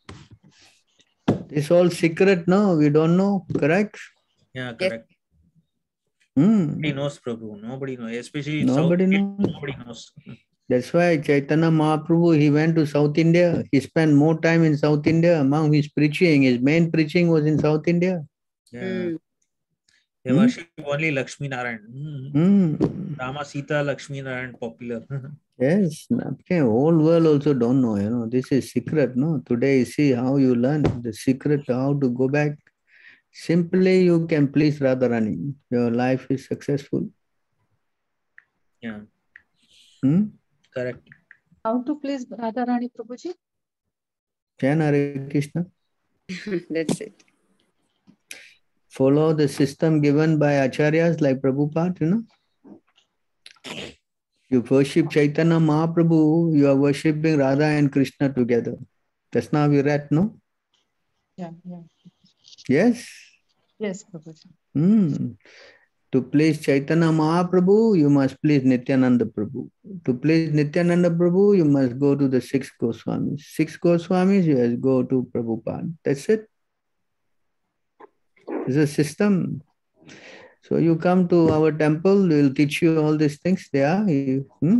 This all secret, no? We don't know, correct? yeah correct Hmm. nobody knows prabhu nobody knows especially in Nobody South India, knows. nobody knows That's why Chaitanya Mahaprabhu, he went to South India. He spent more time in South India among his preaching. His main preaching was in South India. yeah hmm they Hmm. worship only lakshmi narayan Hmm. Hmm. rama sita lakshmi narayan popular Yes, okay, whole world also don't know, you know, this is secret, no? Today you see how you learn the secret, how to go back. Simply you can please Radharani. Your life is successful. yeah Hmm? correct How to please Radharani Prabhuji? Chant Hare Krishna. that's it Follow the system given by acharyas like Prabhupada, you know. You worship Chaitanya Mahaprabhu, you are worshipping Radha and Krishna together. That's now we read, no? Yeah, yeah. Yes. Yes, Prabhuji. Hmm. To please Chaitanya Mahaprabhu, you must please Nityananda Prabhu. To please Nityananda Prabhu, you must go to the six Goswamis. Six Goswamis, you must go to Prabhupada. That's it. It's a system. So you come to our temple, we'll teach you all these things there. You, hmm?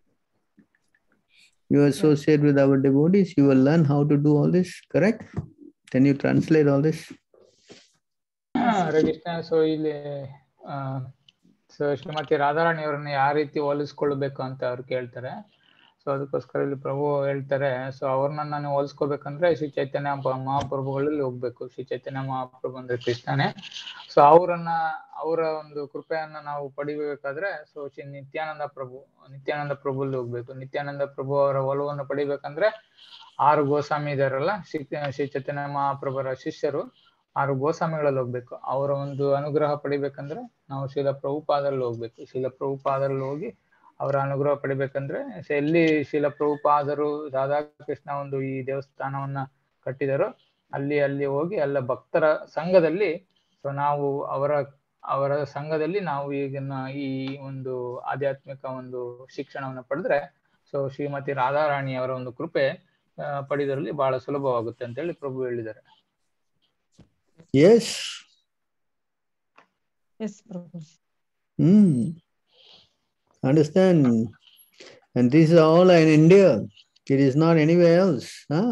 you associate with our devotees, you will learn how to do all this, correct? Can you translate all this? Hare Krishna so ಇಲ್ಲಿ so Shrimati Radharani ಅವರನ್ನ ಯಾವ ರೀತಿ ಹೋಲಿಸ್ಕೊಳ್ಬೇಕು ಅಂತ ಅವ್ರು ಕೇಳ್ತಾರೆ so so ಅದಕ್ಕೋಸ್ಕರ ಇಲ್ಲಿ ಪ್ರಭು ಹೇಳ್ತಾರೆ ಸೊ ಅವ್ರನ್ನ ನಾನು ಹೋಲಿಸ್ಕೋಬೇಕಂದ್ರೆ ಶ್ರೀ ಚೈತನ್ಯ ಪ- ಮಹಾಪ್ರಭುಗಳಲ್ಲಿ ಹೋಗ್ಬೇಕು ಶ್ರೀ ಚೈತನ್ಯ ಮಹಾಪ್ರಭು ಅಂದ್ರೆ ಕೃಷ್ಣನೇ ಸೊ ಅವರನ್ನ ಅವರ ಒಂದು ಕೃಪೆಯನ್ನ ನಾವು ಪಡಿಬೇಕಾದ್ರೆ ಸೊ ಶ್ರೀ ನಿತ್ಯಾನಂದ ಪ್ರಭು ನಿತ್ಯಾನಂದ ಪ್ರಭುಲ್ಲಿ ಹೋಗ್ಬೇಕು ನಿತ್ಯಾನಂದ ಪ್ರಭು ಅವರ ಒಲವನ್ನು ಪಡಿಬೇಕಂದ್ರೆ ಆರು ಗೋಸ್ವಾಮಿ ಇದಾರಲ್ಲ ಶ್ರೀ ಶ್ರೀ ಚೈತನ್ಯ ಮಹಾಪ್ರಭುರ ಶಿಷ್ಯರು ಆರು ಗೋಸ್ವಾಮಿಗಳಲ್ಲಿ ಹೋಗ್ಬೇಕು ಅವರ ಒಂದು ಅನುಗ್ರಹ ಪಡಿಬೇಕಂದ್ರೆ ನಾವು ಶೀಲ ಪ್ರಭುಪಾದಲ್ಲಿ ಹೋಗ್ಬೇಕು ಶೀಲ ಪ್ರಭುಪಾದಲ್ಲಿ ಹೋಗಿ ಅವರ ಅನುಗ್ರಹ ಪಡಿಬೇಕಂದ್ರೆ ಸೊ ಎಲ್ಲಿ ಶೀಲ ಪ್ರಭುಪಾದರು ರಾಧಾಕೃಷ್ಣ ಒಂದು ಈ ದೇವಸ್ಥಾನವನ್ನ ಕಟ್ಟಿದರು ಅಲ್ಲಿ ಅಲ್ಲಿ ಹೋಗಿ ಎಲ್ಲ ಭಕ್ತರ ಸಂಘದಲ್ಲಿ ಸೊ ನಾವು ಅವರ ಅವರ ಸಂಘದಲ್ಲಿ ನಾವು ಈಗಿನ ಈ ಒಂದು ಆಧ್ಯಾತ್ಮಿಕ ಒಂದು ಶಿಕ್ಷಣವನ್ನು ಪಡೆದ್ರೆ ಸೊ ಶ್ರೀಮತಿ ರಾಧಾರಾಣಿ ಅವರ ಒಂದು ಕೃಪೆ ಆ, ಪಡೆಯೋದ್ರಲ್ಲಿ ಬಹಳ ಸುಲಭವಾಗುತ್ತೆ ಅಂತ ಹೇಳಿ ಪ್ರಭು ಹೇಳಿದ್ದಾರೆ Yes. Yes Prabhu Hmm. Understand? And these are all in India. It is not anywhere else. Huh?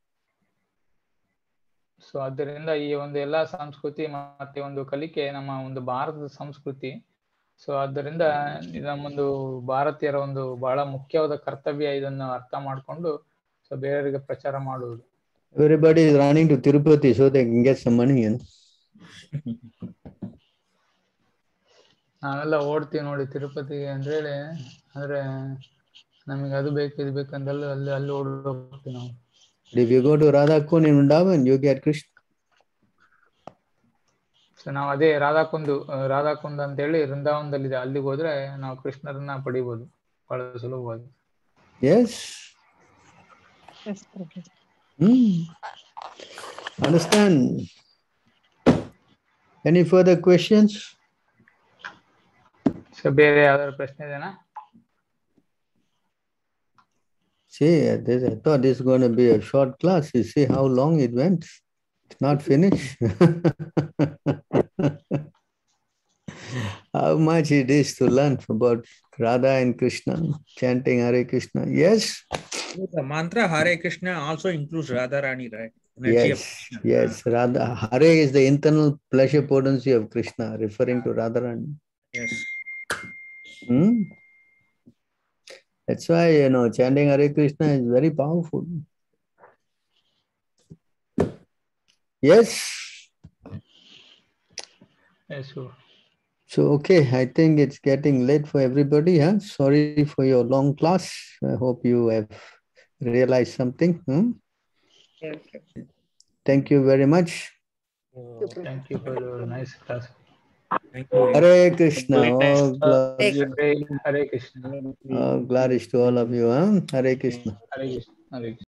So ಆದ್ದರಿಂದ ಈ ಒಂದು ಎಲ್ಲಾ ಸಂಸ್ಕೃತಿ ಮತ್ತೆ ಒಂದು ಕಲಿಕೆ ನಮ್ಮ ಒಂದು ಭಾರತದ ಸಂಸ್ಕೃತಿ ಸೊ ಆದ್ದರಿಂದ ಇದು ನಮ್ಮೊಂದು ಭಾರತೀಯರ ಒಂದು ಬಹಳ ಮುಖ್ಯವಾದ ಕರ್ತವ್ಯ ಇದನ್ನು ಅರ್ಥ ಮಾಡ್ಕೊಂಡು ಸೊ ಬೇರೆಯವರಿಗೆ ಪ್ರಚಾರ ಮಾಡುವುದು Everybody is running to Tirupati so they can get some money, you know. ನಾವೆಲ್ಲ ಓಡ್ತೀವಿ ನೋಡಿ ತಿರುಪತಿಗೆ ಅಂದ್ರೇಳಿ ಅಂದ್ರೆ ನಮಗೆ ಅದು ಬೇಕು ಇದು ಬೇಕು ಅಂದಲ್ಲ ಅಲ್ಲಿ ಅಲ್ಲಿ ಓಡಿ ಹೋಗ್ತೀವಿ ನಾವು But if you go to Radhakund in Vrindavan, you get Krishna. So ನಾವು ಅದೇ ರಾಧಾಕುಂದು ಆ, ರಾಧಾಕುಂದ್ ಅಂತ ಹೇಳಿ ವೃಂದಾವನದಲ್ಲಿದೆ ಅಲ್ಲಿಗೆ ಹೋದ್ರೆ ನಾವು ಕೃಷ್ಣರನ್ನ ಪಡಿಬೋದು ಬಹಳ ಸುಲಭವಾಗಿ Yes. Yes Prabhu Hmm. Understand? Any further questions? So ಬೇರೆ ಯಾವ್ದಾದ್ರು ಪ್ರಶ್ನೆ ಇದೆನಾ See, I this- I thought this is going to be a short class. You see how long it went? It's not finished. how much it is to learn about Radha and Krishna chanting Hare Krishna. Yes, The mantra Hare Krishna also includes Radharani, right? Energy of yes, Krishna. yes. Radha Hare is the internal pleasure potency of Krishna, referring to Radharani. Yes. Hmm? That's why you know chanting Hare Krishna is very powerful. Yes. Yes So, okay, I think it's getting late for everybody. Huh? Sorry for your long class. I hope you have realized something. hmm? Thank you very much. Thank you for nice class Thank you. Hare Krishna. All glory, Hare Hare Krishna all glories to all of you. Huh? Hare Krishna. Hare Krishna Hare Krishna